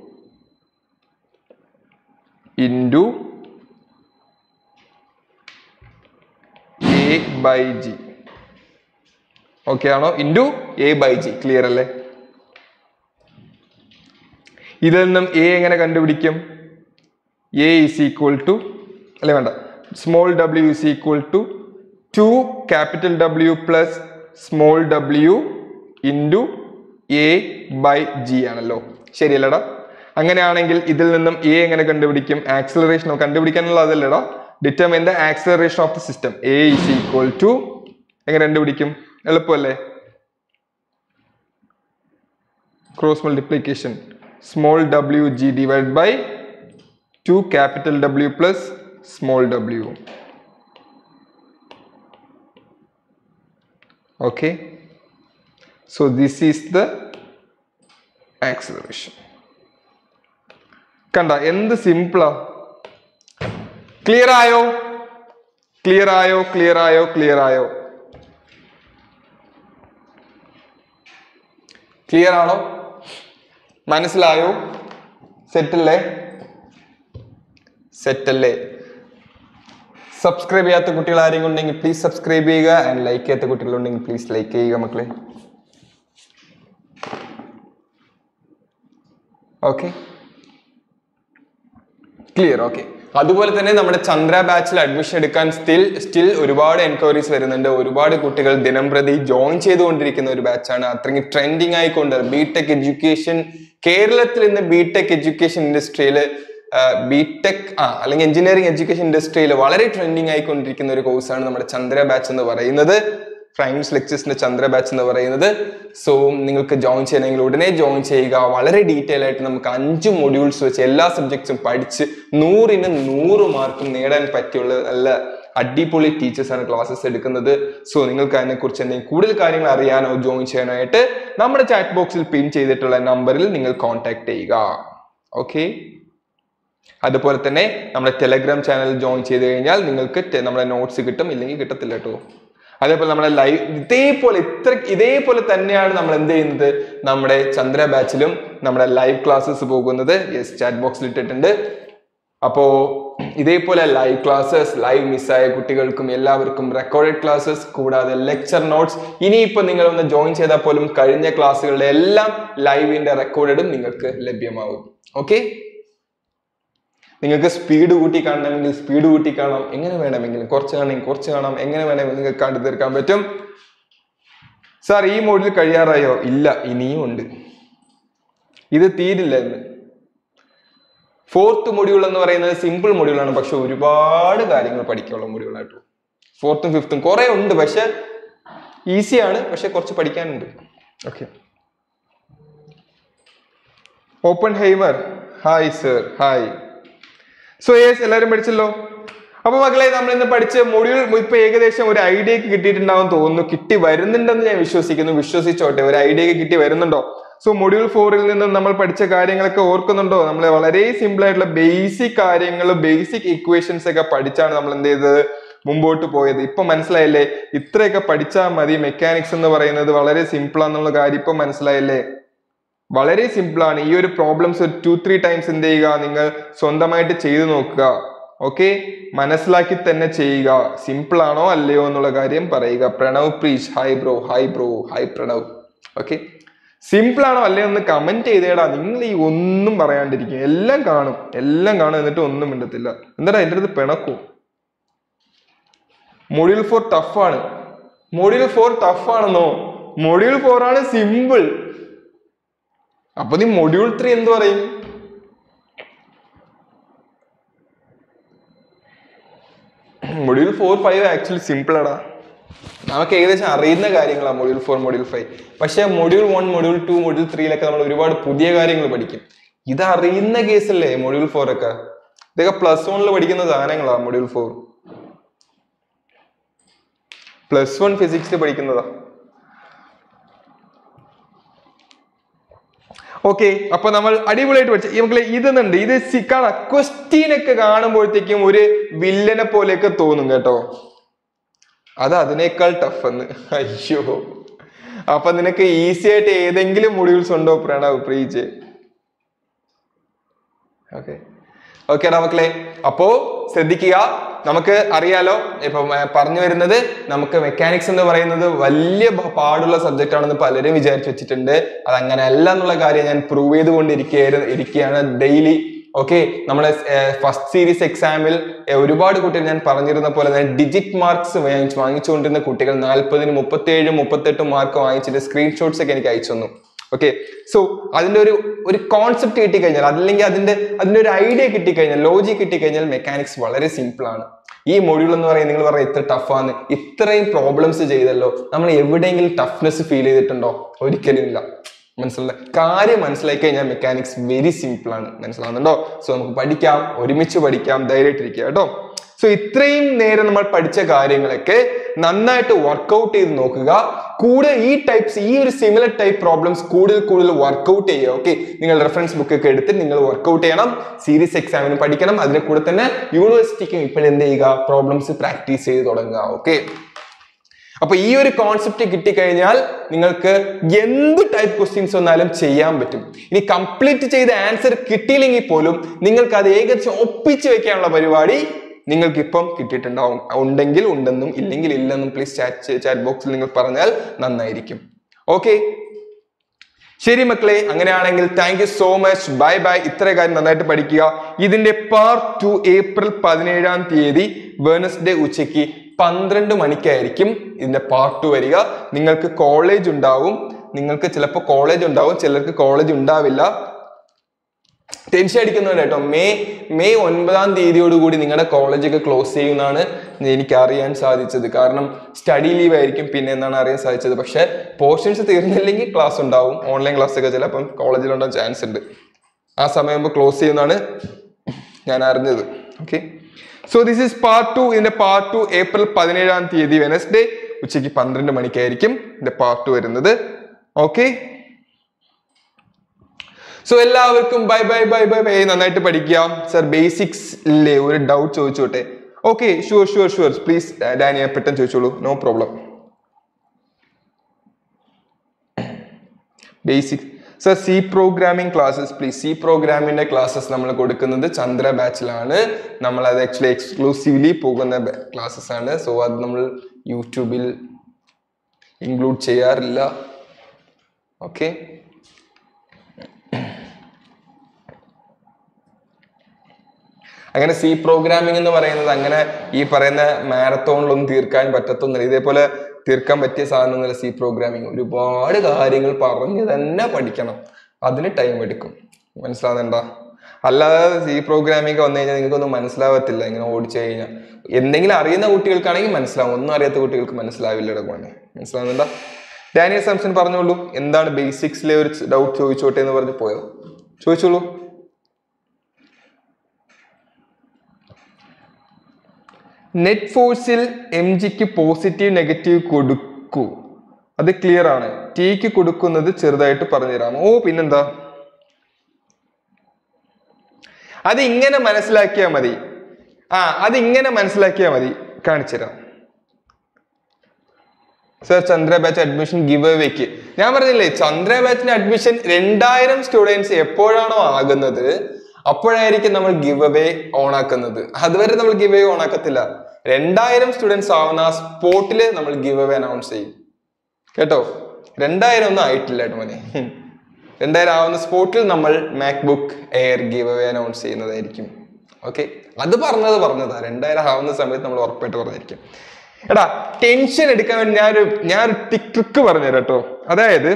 into A by G okay ആണോ into A by G clear അല്ലേ ഇതിൽ നിന്നും എ എങ്ങനെ കണ്ടുപിടിക്കും എ ഇസ് ഈക്വൽ ടു അല്ലെ വേണ്ട small W is equal to to capital W plus small W into A by G ആണല്ലോ ശരിയല്ലടാ അങ്ങനെയാണെങ്കിൽ ഇതിൽ നിന്നും എ എങ്ങനെ കണ്ടുപിടിക്കും ആക്സിലറേഷൻ കണ്ടുപിടിക്കാനുള്ള അതല്ലടാ determine the acceleration of the system A is equal to എങ്ങനെ കണ്ടുപിടിക്കും എളുപ്പമല്ലേ cross multiplication small W G divide by two capital W plus small W okay so this is the acceleration കണ്ട എന്ത് സിമ്പിളാ ക്ലിയർ ആയോ clear ആയോ clear ആയോ clear ആയോ ക്ലിയർ ആണോ മനസ്സിലായോ സെറ്റല്ലേ സെറ്റല്ലേ സബ്സ്ക്രൈബ് ചെയ്യാത്ത കുട്ടികൾ ആരെങ്കിലും ഉണ്ടെങ്കിൽ പ്ലീസ് സബ്സ്ക്രൈബ് ചെയ്യുക ആൻഡ് ലൈക്ക് ചെയ്യാത്ത കുട്ടികളുണ്ടെങ്കിൽ പ്ലീസ് ലൈക്ക് ചെയ്യുക മക്കളെ ഓക്കെ ക്ലിയർ ഓക്കെ അതുപോലെ തന്നെ നമ്മുടെ ചന്ദ്ര ബാച്ചിൽ അഡ്മിഷൻ എടുക്കാൻ സ്റ്റിൽ സ്റ്റിൽ ഒരുപാട് എൻക്വയറീസ് വരുന്നുണ്ട് ഒരുപാട് കുട്ടികൾ ദിനം പ്രതി ജോയിൻ ചെയ്തുകൊണ്ടിരിക്കുന്ന ഒരു ബാച്ചാണ് അത്രയും ട്രെൻഡിങ് ആയിക്കൊണ്ട് ബി ടെക് എഡ്യൂക്കേഷൻ കേരളത്തിൽ ഇന്ന് ബി ടെക് എഡ്യൂക്കേഷൻ ഇൻഡസ്ട്രിയിൽ ബി ടെക് ആ അല്ലെങ്കിൽ എഞ്ചിനീയറിംഗ് എഡ്യൂക്കേഷൻ ഇൻഡസ്ട്രിയിൽ വളരെ ട്രെൻഡിങ് ആയിക്കൊണ്ടിരിക്കുന്ന ഒരു കോഴ്സാണ് നമ്മുടെ ചന്ദ്ര ബാച്ച് എന്ന് പറയുന്നത് പ്രൈംസ് ലെക്ചേഴ്സിന്റെ ചന്ദ്ര ബാച്ച് എന്ന് പറയുന്നത് സോ നിങ്ങൾക്ക് ജോയിൻ ചെയ്യണമെങ്കിൽ ഉടനെ ജോയിൻ ചെയ്യുക വളരെ ഡീറ്റെയിൽ ആയിട്ട് നമുക്ക് അഞ്ച് മൊഡ്യൂൾസ് വെച്ച് എല്ലാ സബ്ജക്ട്സും പഠിച്ച് നൂറിന് നൂറ് മാർക്കും നേടാൻ പറ്റിയുള്ള നല്ല അടിപൊളി ടീച്ചേഴ്സാണ് ക്ലാസ്സസ് എടുക്കുന്നത് സോ നിങ്ങൾക്ക് അതിനെക്കുറിച്ച് എന്തെങ്കിലും കൂടുതൽ കാര്യങ്ങൾ അറിയാനോ ജോയിൻ ചെയ്യാനായിട്ട് നമ്മുടെ ചാറ്റ് ബോക്സിൽ പിൻ ചെയ്തിട്ടുള്ള നമ്പറിൽ നിങ്ങൾ കോൺടാക്ട് ചെയ്യുക ഓക്കെ അതുപോലെ തന്നെ നമ്മുടെ ടെലഗ്രാം ചാനൽ ജോയിൻ ചെയ്ത് കഴിഞ്ഞാൽ നിങ്ങൾക്ക് ടെ- നമ്മുടെ നോട്ട്സ് കിട്ടും ഇല്ലെങ്കിൽ കിട്ടത്തില്ല കേട്ടോ അതേപോലെ നമ്മുടെ ലൈവ് ഇതേപോലെ ഇത്ര ഇതേപോലെ തന്നെയാണ് നമ്മൾ എന്ത് ചെയ്യുന്നത് നമ്മുടെ ചന്ദ്ര ബാച്ചിലും നമ്മുടെ ലൈവ് ക്ലാസ്സസ് പോകുന്നത് യെസ് ചാറ്റ് ബോക്സിൽ ഇട്ടിട്ടുണ്ട് അപ്പോ ഇതേപോലെ ലൈവ് ക്ലാസ്സസ് ലൈവ് മിസ്സായ കുട്ടികൾക്കും എല്ലാവർക്കും റെക്കോർഡഡ് ക്ലാസ്സസ് കൂടാതെ ലെക്ചർ നോട്ട്സ് ഇനിയിപ്പോ നിങ്ങൾ ഒന്ന് ജോയിൻ ചെയ്താൽ പോലും കഴിഞ്ഞ ക്ലാസ്സുകളുടെ എല്ലാം ലൈവിന്റെ റെക്കോർഡഡും നിങ്ങൾക്ക് ലഭ്യമാവും ഓക്കെ നിങ്ങൾക്ക് സ്പീഡ് കൂട്ടി കാണണമെങ്കിൽ സ്പീഡ് കൂട്ടി കാണാം എങ്ങനെ വേണമെങ്കിലും കുറച്ച് കാണണമെങ്കിൽ കുറച്ച് കാണാം എങ്ങനെ വേണമെങ്കിലും നിങ്ങൾക്ക് കണ്ടു തീർക്കാൻ പറ്റും സാർ ഈ മോഡിൽ കഴിയാറായോ ഇല്ല ഇനിയും ഉണ്ട് ഇത് തീരില്ല ഇന്ന് ഫോർത്ത് മൊഡ്യൂൾ എന്ന് പറയുന്നത് സിമ്പിൾ മൊഡ്യൂളാണ് പക്ഷെ ഒരുപാട് കാര്യങ്ങൾ പഠിക്കാനുള്ള മൊഡ്യൂളായിട്ടു ഫോർത്തും ഫിഫ്ത്തും കുറെ ഉണ്ട് പക്ഷെ ഈസിയാണ് പക്ഷെ കുറച്ച് പഠിക്കാനുണ്ട് okay Oppenheimer hi sir hi so yes എല്ലാവരും പഠിച്ചല്ലോ അപ്പൊ മക്കളെ നമ്മൾ ഇന്ന് പഠിച്ച മൊഡ്യൂൾ ഇപ്പൊ ഏകദേശം ഒരു ഐഡിയ ഒക്കെ കിട്ടിയിട്ടുണ്ടാവും തോന്നുന്നു കിട്ടി വരുന്നുണ്ടെന്ന് ഞാൻ വിശ്വസിക്കുന്നു വിശ്വസിച്ചോട്ടെ ഒരു ഐഡിയ ഒക്കെ കിട്ടി വരുന്നുണ്ടോ സോ മൊഡ്യൂൾ ഫോറിൽ നിന്നും നമ്മൾ പഠിച്ച കാര്യങ്ങളൊക്കെ ഓർക്കുന്നുണ്ടോ നമ്മൾ വളരെ സിമ്പിൾ ആയിട്ടുള്ള ബേസിക് കാര്യങ്ങൾ ബേസിക് ഇക്വേഷൻസ് ഒക്കെ പഠിച്ചാണ് നമ്മൾ എന്ത് ചെയ്തത് മുമ്പോട്ട് പോയത് ഇപ്പൊ മനസ്സിലായില്ലേ ഇത്രയൊക്കെ പഠിച്ചാൽ മതി മെക്കാനിക്സ് എന്ന് പറയുന്നത് വളരെ സിമ്പിൾ ആണെന്നുള്ള കാര്യം ഇപ്പൊ മനസ്സിലായില്ലേ വളരെ സിമ്പിൾ ആണ് ഈ ഒരു പ്രോബ്ലംസ് ഒരു ടു ത്രീ ടൈംസ് എന്ത് ചെയ്യുക നിങ്ങൾ സ്വന്തമായിട്ട് ചെയ്തു നോക്കുക ഓക്കെ മനസ്സിലാക്കി തന്നെ ചെയ്യുക സിമ്പിൾ ആണോ അല്ലയോ എന്നുള്ള കാര്യം പറയുക Pranav Preesh hi bro hi bro hi Pranav okay simple ആണോ അല്ലയോ എന്ന് കമന്റ് ചെയ്തേടാ നിങ്ങൾ ഈ ഒന്നും പറയാണ്ടിരിക്കും എല്ലാം കാണും എല്ലാം കാണും എന്നിട്ട് ഒന്നും മിണ്ടത്തില്ല എന്താടാ എൻ്റെ അടുത്ത് പിണക്കും മൊഡ്യൂൾ ഫോർ ടഫാണ് മൊഡ്യൂൾ ഫോർ ടഫാണെന്നോ മൊഡ്യൂൾ ഫോർ ആണ് സിമ്പിൾ അപ്പൊ നീ മൊഡ്യൂൾ ത്രീ എന്ത് പറയും module four five actually simple ആടാ നമുക്ക് ഏകദേശം അറിയുന്ന കാര്യങ്ങളാണ് മൊഡ്യൂൾ ഫോർ മൊഡ്യൂൾ ഫൈവ് പക്ഷെ module one module two module ത്രീയിലൊക്കെ നമ്മൾ ഒരുപാട് പുതിയ കാര്യങ്ങൾ പഠിക്കും ഇത് അറിയുന്ന കേസല്ലേ മൊഡ്യൂൾ ഫോർ ഒക്കെ ഇതൊക്കെ പ്ലസ് വണ്ണിൽ പഠിക്കുന്ന സാധനങ്ങളാ module four plus one physics പഠിക്കുന്നതാ ഓക്കെ അപ്പൊ നമ്മൾ അടിപൊളിയായിട്ട് പഠിച്ച നമുക്ക് ഇതെന്നുണ്ട് ഇത് സി- കാണാം ക്വസ്റ്റ്യൻ ഒക്കെ കാണുമ്പോഴത്തേക്കും ഒരു വില്ലനെ പോലെയൊക്കെ തോന്നും കേട്ടോ അത് അതിനേക്കാൾ ടഫ് എന്ന് അയ്യോ അപ്പൊ നിനക്ക് ഈസി ആയിട്ട് ഏതെങ്കിലും മൊഡ്യൂൾസ് ഉണ്ടോ പ്രണവ് പ്രീച്ച് ഓക്കെ ഓക്കേടാ മക്കളെ അപ്പോ ശ്രദ്ധിക്കുക നമുക്ക് അറിയാലോ ഇപ്പൊ ഏർ പറഞ്ഞു വരുന്നത് നമുക്ക് മെക്കാനിക്സ് എന്ന് പറയുന്നത് വലിയ ഭ- പാടുള്ള സബ്ജക്റ്റ് ആണെന്ന് പലരും വിചാരിച്ചു വെച്ചിട്ടുണ്ട് അത് അങ്ങനെ അല്ല എന്നുള്ള കാര്യം ഞാൻ പ്രൂവ് ചെയ്തുകൊണ്ടിരിക്കുകയായിരുന്നു ഇരിക്കുകയാണ് ഡെയിലി ഓക്കെ നമ്മളെ ഫസ്റ്റ് സീരീസ് എക്സാമിൽ ഒരുപാട് കുട്ടികൾ ഞാൻ പറഞ്ഞിരുന്ന പോലെ തന്നെ ഡിജിറ്റ് മാർക്സ് വാങ്ങിച്ചു വാങ്ങിച്ചുകൊണ്ടിരുന്ന കുട്ടികൾ നാൽപ്പതിന് മുപ്പത്തേഴ് മുപ്പത്തെട്ട് മാർക്ക് വാങ്ങിച്ചിട്ട് സ്ക്രീൻഷോട്ട്സ് ഒക്കെ എനിക്ക് അയച്ചു തന്നു ഓക്കെ സോ അതിന്റെ ഒരു ഒരു കോൺസെപ്റ്റ് കിട്ടിക്കഴിഞ്ഞാൽ അല്ലെങ്കിൽ അതിന്റെ അതിന്റെ ഒരു ഐഡിയ കിട്ടിക്കഴിഞ്ഞാൽ ലോജിക് കിട്ടിക്കഴിഞ്ഞാൽ മെക്കാനിക്സ് വളരെ സിമ്പിൾ ആണ് ഈ മൊഡ്യൂൾ എന്ന് പറയുന്നത് നിങ്ങൾ പറഞ്ഞ ഇത്ര ടഫാണ് ഇത്രയും പ്രോബ്ലംസ് ചെയ്തല്ലോ നമ്മൾ എവിടെയെങ്കിലും ടഫ്നെസ് ഫീൽ ചെയ്തിട്ടുണ്ടോ ഒരിക്കലും ഇല്ല മനസ്സിലായി കാര്യം മനസ്സിലാക്കി കഴിഞ്ഞാൽ മെക്കാനിക്സ് വെരി സിമ്പിൾ ആണ് മനസ്സിലാവുന്നുണ്ടോ സോ നമുക്ക് പഠിക്കാം ഒരുമിച്ച് പഠിക്കാം ധൈര്യമായിട്ടിരിക്കുക കേട്ടോ സോ ഇത്രയും നേരം നമ്മൾ പഠിച്ച കാര്യങ്ങളൊക്കെ നന്നായിട്ട് വർക്കൗട്ട് ചെയ്ത് നോക്കുക കൂടെ ഈ ടൈപ്സ് ഈ ഒരു സിമിലർ ടൈപ്പ് പ്രോബ്ലംസ് കൂടുതൽ കൂടുതൽ വർക്കൗട്ട് ചെയ്യുക ഓക്കെ നിങ്ങൾ റെഫറൻസ് ബുക്ക് ഒക്കെ എടുത്ത് നിങ്ങൾ വർക്കൗട്ട് ചെയ്യണം സീരീസ് എക്സാമിന് പഠിക്കണം അതിന്റെ കൂടെ തന്നെ യൂണിവേഴ്സിറ്റിക്കും ഇപ്പോൾ എന്ത് ചെയ്യുക പ്രോബ്ലംസ് പ്രാക്ടീസ് ചെയ്ത് തുടങ്ങുക ഓക്കെ അപ്പൊ ഈ ഒരു കോൺസെപ്റ്റ് കിട്ടിക്കഴിഞ്ഞാൽ നിങ്ങൾക്ക് എന്ത് ടൈപ്പ് ക്വസ്റ്റ്യൻസ് വന്നാലും ചെയ്യാൻ പറ്റും ഇനി കംപ്ലീറ്റ് ചെയ്ത ആൻസർ കിട്ടിയില്ലെങ്കിൽ പോലും നിങ്ങൾക്ക് അത് ഏകദേശം ഒപ്പിച്ച് വെക്കാനുള്ള പരിപാടി നിങ്ങൾക്ക് ഇപ്പം കിട്ടിയിട്ടുണ്ടാവും ഉണ്ടെങ്കിൽ ഉണ്ടെന്നും ഇല്ലെങ്കിൽ ഇല്ലെന്നും പ്ലീസ് ചാറ്റ് ചാറ്റ് ബോക്സിൽ നിങ്ങൾ പറഞ്ഞാൽ നന്നായിരിക്കും ഓക്കെ ശരി മക്കളെ അങ്ങനെയാണെങ്കിൽ thank you so much bye bye ഇത്ര കാര്യം നന്നായിട്ട് പഠിക്കുക ഇതിന്റെ പാർട്ട് ടു ഏപ്രിൽ പതിനേഴാം തീയതി വെനസ്ഡേ ഉച്ചയ്ക്ക് പന്ത്രണ്ട് മണിക്കായിരിക്കും ഇതിന്റെ പാർട്ട് ടു വരിക നിങ്ങൾക്ക് കോളേജ് ഉണ്ടാവും നിങ്ങൾക്ക് ചിലപ്പോൾ കോളേജ് ഉണ്ടാവും ചിലർക്ക് കോളേജ് ഉണ്ടാവില്ല ടെൻഷൻ അടിക്കുന്നുണ്ട് കേട്ടോ മെയ് മെയ് ഒൻപതാം തീയതിയോടുകൂടി നിങ്ങളുടെ കോളേജൊക്കെ ക്ലോസ് ചെയ്യുമെന്നാണ് എനിക്ക് അറിയാൻ സാധിച്ചത് കാരണം സ്റ്റഡി ലീവ് ആയിരിക്കും പിന്നെ എന്നാണ് അറിയാൻ സാധിച്ചത് പക്ഷെ പോർഷൻസ് തീർന്നില്ലെങ്കിൽ ക്ലാസ് ഉണ്ടാവും ഓൺലൈൻ ക്ലാസ് ഒക്കെ ചിലപ്പം കോളേജിലുണ്ടാകാൻ ചാൻസ് ഉണ്ട് ആ സമയമാകുമ്പോൾ ക്ലോസ് ചെയ്യുന്നതാണ് ഞാൻ അറിഞ്ഞത് okay so this is part two ഇതിന്റെ പാർട്ട് ടു ഏപ്രിൽ പതിനേഴാം തീയതി വെനസ്ഡേ ഉച്ചയ്ക്ക് പന്ത്രണ്ട് മണിക്കായിരിക്കും ഇതിന്റെ പാർട്ട് ടു വരുന്നത് ഓക്കെ സോ എല്ലാവർക്കും bye bye bye bye bye നന്നായിട്ട് പഠിക്കാം സർ ബേസിക്സ് ഇല്ലേ ഒരു ഡൗട്ട് ചോദിച്ചോട്ടെ okay sure sure sure please Daniya പെട്ടെന്ന് ചോദിച്ചോളൂ no problem basic sir C programming classes please C പ്രോഗ്രാമിന്റെ ക്ലാസ്സസ് നമ്മൾ കൊടുക്കുന്നത് ചന്ദ്ര ബാച്ചിലാണ് നമ്മൾ അത് ആക്ച്വലി എക്സ്ക്ലൂസീവ്ലി പോകുന്ന ക്ലാസ്സസ് ആണ് സോ അത് നമ്മൾ യൂട്യൂബിൽ ഇൻക്ലൂഡ് ചെയ്യാറില്ല ഓക്കെ അങ്ങനെ സി പ്രോഗ്രാമിംഗ് എന്ന് പറയുന്നത് അങ്ങനെ ഈ പറയുന്ന മാരത്തോണിലൊന്നും തീർക്കാൻ പറ്റത്തൊന്നുമില്ല ഇതേപോലെ തീർക്കാൻ പറ്റിയ സാധനമൊന്നുമില്ല സി പ്രോഗ്രാമിംഗ് ഒരുപാട് കാര്യങ്ങൾ പറഞ്ഞ് തന്നെ പഠിക്കണം അതിന് ടൈം എടുക്കും മനസ്സിലാകുന്നുണ്ടോ അല്ലാതെ സി പ്രോഗ്രാമിംഗ് വന്നു കഴിഞ്ഞാൽ നിങ്ങൾക്കൊന്നും മനസ്സിലാവത്തില്ല ഇങ്ങനെ ഓടിച്ചു കഴിഞ്ഞാൽ എന്തെങ്കിലും അറിയുന്ന കുട്ടികൾക്കാണെങ്കിൽ മനസ്സിലാവും ഒന്നും അറിയാത്ത കുട്ടികൾക്ക് മനസ്സിലാവില്ല ഇടകൊണ്ട് മനസ്സിലാവുന്നുണ്ടോ ഡാനിയൽ സാംസൺ പറഞ്ഞോളൂ എന്താണ് ബേസിക്സിലെ ഒരു ഡൗട്ട് ചോദിച്ചോട്ടെ എന്ന് പറഞ്ഞ് പോയോ ചോദിച്ചോളൂ നെറ്റ് ഫോഴ്സിൽ എം ജിക്ക് പോസിറ്റീവ് നെഗറ്റീവ് കൊടുക്കൂ അത് ക്ലിയർ ആണ് ടിക്ക് കൊടുക്കുന്നത് ചെറുതായിട്ട് പറഞ്ഞുതരാമോ ഓ പിന്നെന്താ അത് ഇങ്ങനെ മനസ്സിലാക്കിയാൽ മതി ആ അത് ഇങ്ങനെ മനസ്സിലാക്കിയാൽ മതി കാണിച്ചുതരാം സർ ചന്ദ്ര ബാച്ച് അഡ്മിഷൻ ഗിവ് അവേക്ക് ഞാൻ പറഞ്ഞില്ലേ ചന്ദ്ര ബാച്ചിന് അഡ്മിഷൻ രണ്ടായിരം സ്റ്റുഡൻസ് എപ്പോഴാണോ ആകുന്നത് അപ്പോഴായിരിക്കും നമ്മൾ ഗിവ് അവേ ഓൺ ആക്കുന്നത് അതുവരെ നമ്മൾ ഗിവ് അവേ ഓൺ ആക്കത്തില്ല രണ്ടായിരം സ്റ്റുഡൻസ് ആവുന്ന ആ സ്പോട്ടില് നമ്മൾ ഗിവ് അവേ അനൗൺസ് ചെയ്യും കേട്ടോ രണ്ടായിരം ഒന്നും ആയിട്ടില്ല കേട്ടോ മോനെ ഹും. രണ്ടായിരം ആവുന്ന സ്പോട്ടിൽ നമ്മൾ MacBook Air give away announce ചെയ്യുന്നതായിരിക്കും ഓക്കെ അത് പറഞ്ഞത് പറഞ്ഞതാ രണ്ടായിരം ആവുന്ന സമയത്ത് നമ്മൾ ഉറപ്പായിട്ട് പറഞ്ഞിരിക്കും എടാ ടെൻഷൻ എടുക്കാൻ വേണ്ടി ഞാനൊരു ഞാനൊരു ടിക് ട്രിക്ക് പറഞ്ഞുതരാം കേട്ടോ അതായത്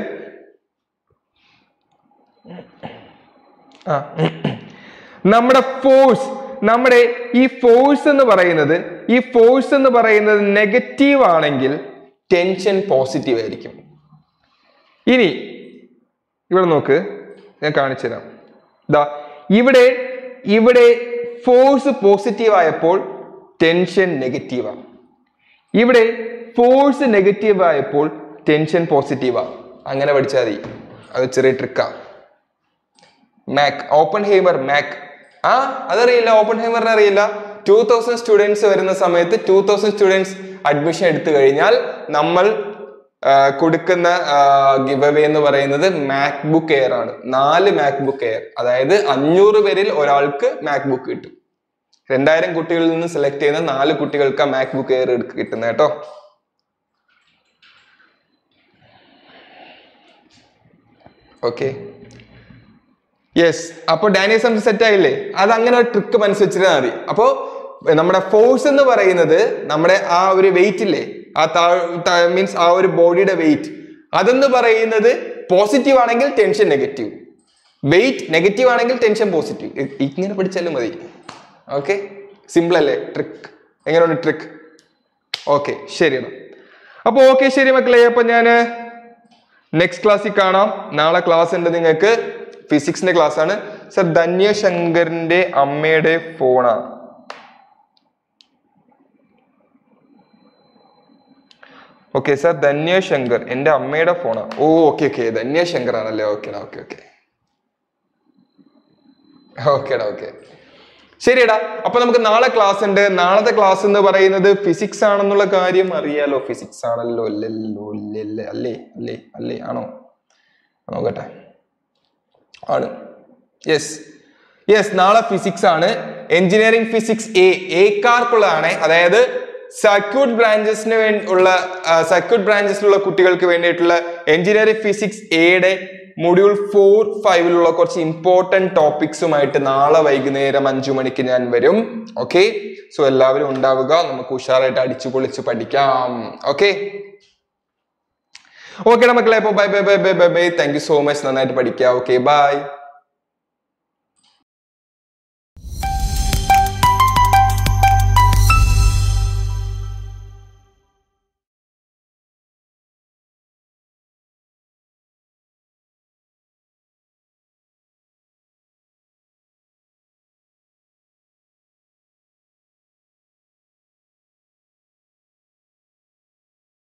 ആ നമ്മുടെ ഫോഴ്സ് നമ്മുടെ ഈ ഫോഴ്സ് എന്ന് പറയുന്നത് ഈ ഫോഴ്സ് എന്ന് പറയുന്നത് നെഗറ്റീവ് ആണെങ്കിൽ ടെൻഷൻ പോസിറ്റീവ് ആയിരിക്കും ഇനി ഇവിടെ നോക്ക് ഞാൻ കാണിച്ചു തരാം ദാ ഇവിടെ ഇവിടെ ഫോഴ്സ് പോസിറ്റീവ് ആയപ്പോൾ ടെൻഷൻ നെഗറ്റീവാണ് ഇവിടെ ഫോഴ്സ് നെഗറ്റീവ് ആയപ്പോൾ ടെൻഷൻ പോസിറ്റീവാ അങ്ങനെ പഠിച്ചാൽ മതി അത് ചെറിയ ട്രിക്കാ മാക് ഓപ്പൺ ഹേമർ മാക് ആ അതറിയില്ല ഓപ്പൺ ഹേമറിനെ അറിയില്ല ടൂ തൗസൻഡ് സ്റ്റുഡൻസ് വരുന്ന സമയത്ത് ടൂ തൗസൻഡ് സ്റ്റുഡൻസ് അഡ്മിഷൻ എടുത്തു കഴിഞ്ഞാൽ നമ്മൾ ആ, കൊടുക്കുന്ന ഗിവ് അവേ എന്ന് പറയുന്നത് മാക്ബുക്ക് എയർ ആണ് നാല് മാക്ബുക്ക് എയർ അതായത് അഞ്ഞൂറ് പേരിൽ ഒരാൾക്ക് മാക്ബുക്ക് കിട്ടും രണ്ടായിരം കുട്ടികളിൽ നിന്ന് സെലക്ട് ചെയ്യുന്ന നാല് കുട്ടികൾക്ക് ആ മാക്ബുക്ക് എയർ കിട്ടുന്നത് കേട്ടോ ഓക്കെ യെസ് അപ്പൊ ഡാനിയസം സെറ്റ് ആയില്ലേ അത് അങ്ങനെ ഒരു ട്രിക്ക് മനസ്സിലാൽ മതി അപ്പോ നമ്മുടെ ഫോഴ്സ് എന്ന് പറയുന്നത് നമ്മുടെ ആ ഒരു വെയിറ്റ് ഇല്ലേ ആ മീൻസ് ആ ഒരു ബോഡിയുടെ വെയിറ്റ് അതെന്ന് പറയുന്നത് പോസിറ്റീവ് ആണെങ്കിൽ ടെൻഷൻ നെഗറ്റീവ് വെയിറ്റ് നെഗറ്റീവ് ആണെങ്കിൽ ടെൻഷൻ പോസിറ്റീവ് ഇങ്ങനെ പഠിച്ചാലും മതി ഓക്കെ സിമ്പിൾ അല്ലേ ട്രിക്ക് എങ്ങനെയുണ്ട് ട്രിക്ക് ഓക്കെ ശരിയാണ് അപ്പൊ ഓക്കെ ശരി മക്കളെ അപ്പൊ ഞാന് നെക്സ്റ്റ് ക്ലാസ്സിൽ കാണാം നാളെ ക്ലാസ് ഉണ്ട് നിങ്ങൾക്ക് ഫിസിക്സിന്റെ ക്ലാസ് ആണ് സർ ധന്യശങ്കറിന്റെ അമ്മയുടെ ഫോണാ ഓക്കെ സർ ധന്യശങ്കർ എന്റെ അമ്മയുടെ ഫോണാ ഓ ഓക്കെ ഓക്കെ ധന്യശങ്കർ ആണല്ലേ ഓക്കേടാ ഓക്കെ ഓക്കെ ഓക്കേടാ ഓക്കെ ശരിയടാ അപ്പൊ നമുക്ക് നാളെ ക്ലാസ് ഉണ്ട് നാളത്തെ ക്ലാസ് എന്ന് പറയുന്നത് ഫിസിക്സ് ആണെന്നുള്ള കാര്യം അറിയാലോ ഫിസിക്സ് ആണല്ലോ അല്ലല്ലോ അല്ലേ അല്ലേ അല്ലേ അല്ലേ ആണോ നോക്കട്ടെ ആണ് യെസ് യെസ് നാളെ ഫിസിക്സ് ആണ് എഞ്ചിനീയറിംഗ് ഫിസിക്സ് എ എക്കാർക്കുള്ളതാണ് അതായത് സർക്യൂട്ട് ബ്രാഞ്ചസിന് വേണ്ടി ഉള്ള സർക്യൂട്ട് ബ്രാഞ്ചസിലുള്ള കുട്ടികൾക്ക് വേണ്ടിയിട്ടുള്ള എഞ്ചിനീയറിംഗ് ഫിസിക്സ് എയുടെ മൊഡ്യൂൾ ഫോർ ഫൈവിലുള്ള കുറച്ച് ഇമ്പോർട്ടൻറ്റ് ടോപ്പിക്സുമായിട്ട് നാളെ വൈകുന്നേരം അഞ്ചു മണിക്ക് ഞാൻ വരും ഓക്കെ സോ എല്ലാവരും ഉണ്ടാവുക നമുക്ക് ഉഷാറായിട്ട് അടിച്ചു പൊളിച്ച് പഠിക്കാം ഓക്കെ ഓക്കെ മക്കളെ അപ്പോൾ bye bye bye bye bye bye thank you so much നന്നായിട്ട് പഠിക്കുക ഓക്കെ ബൈ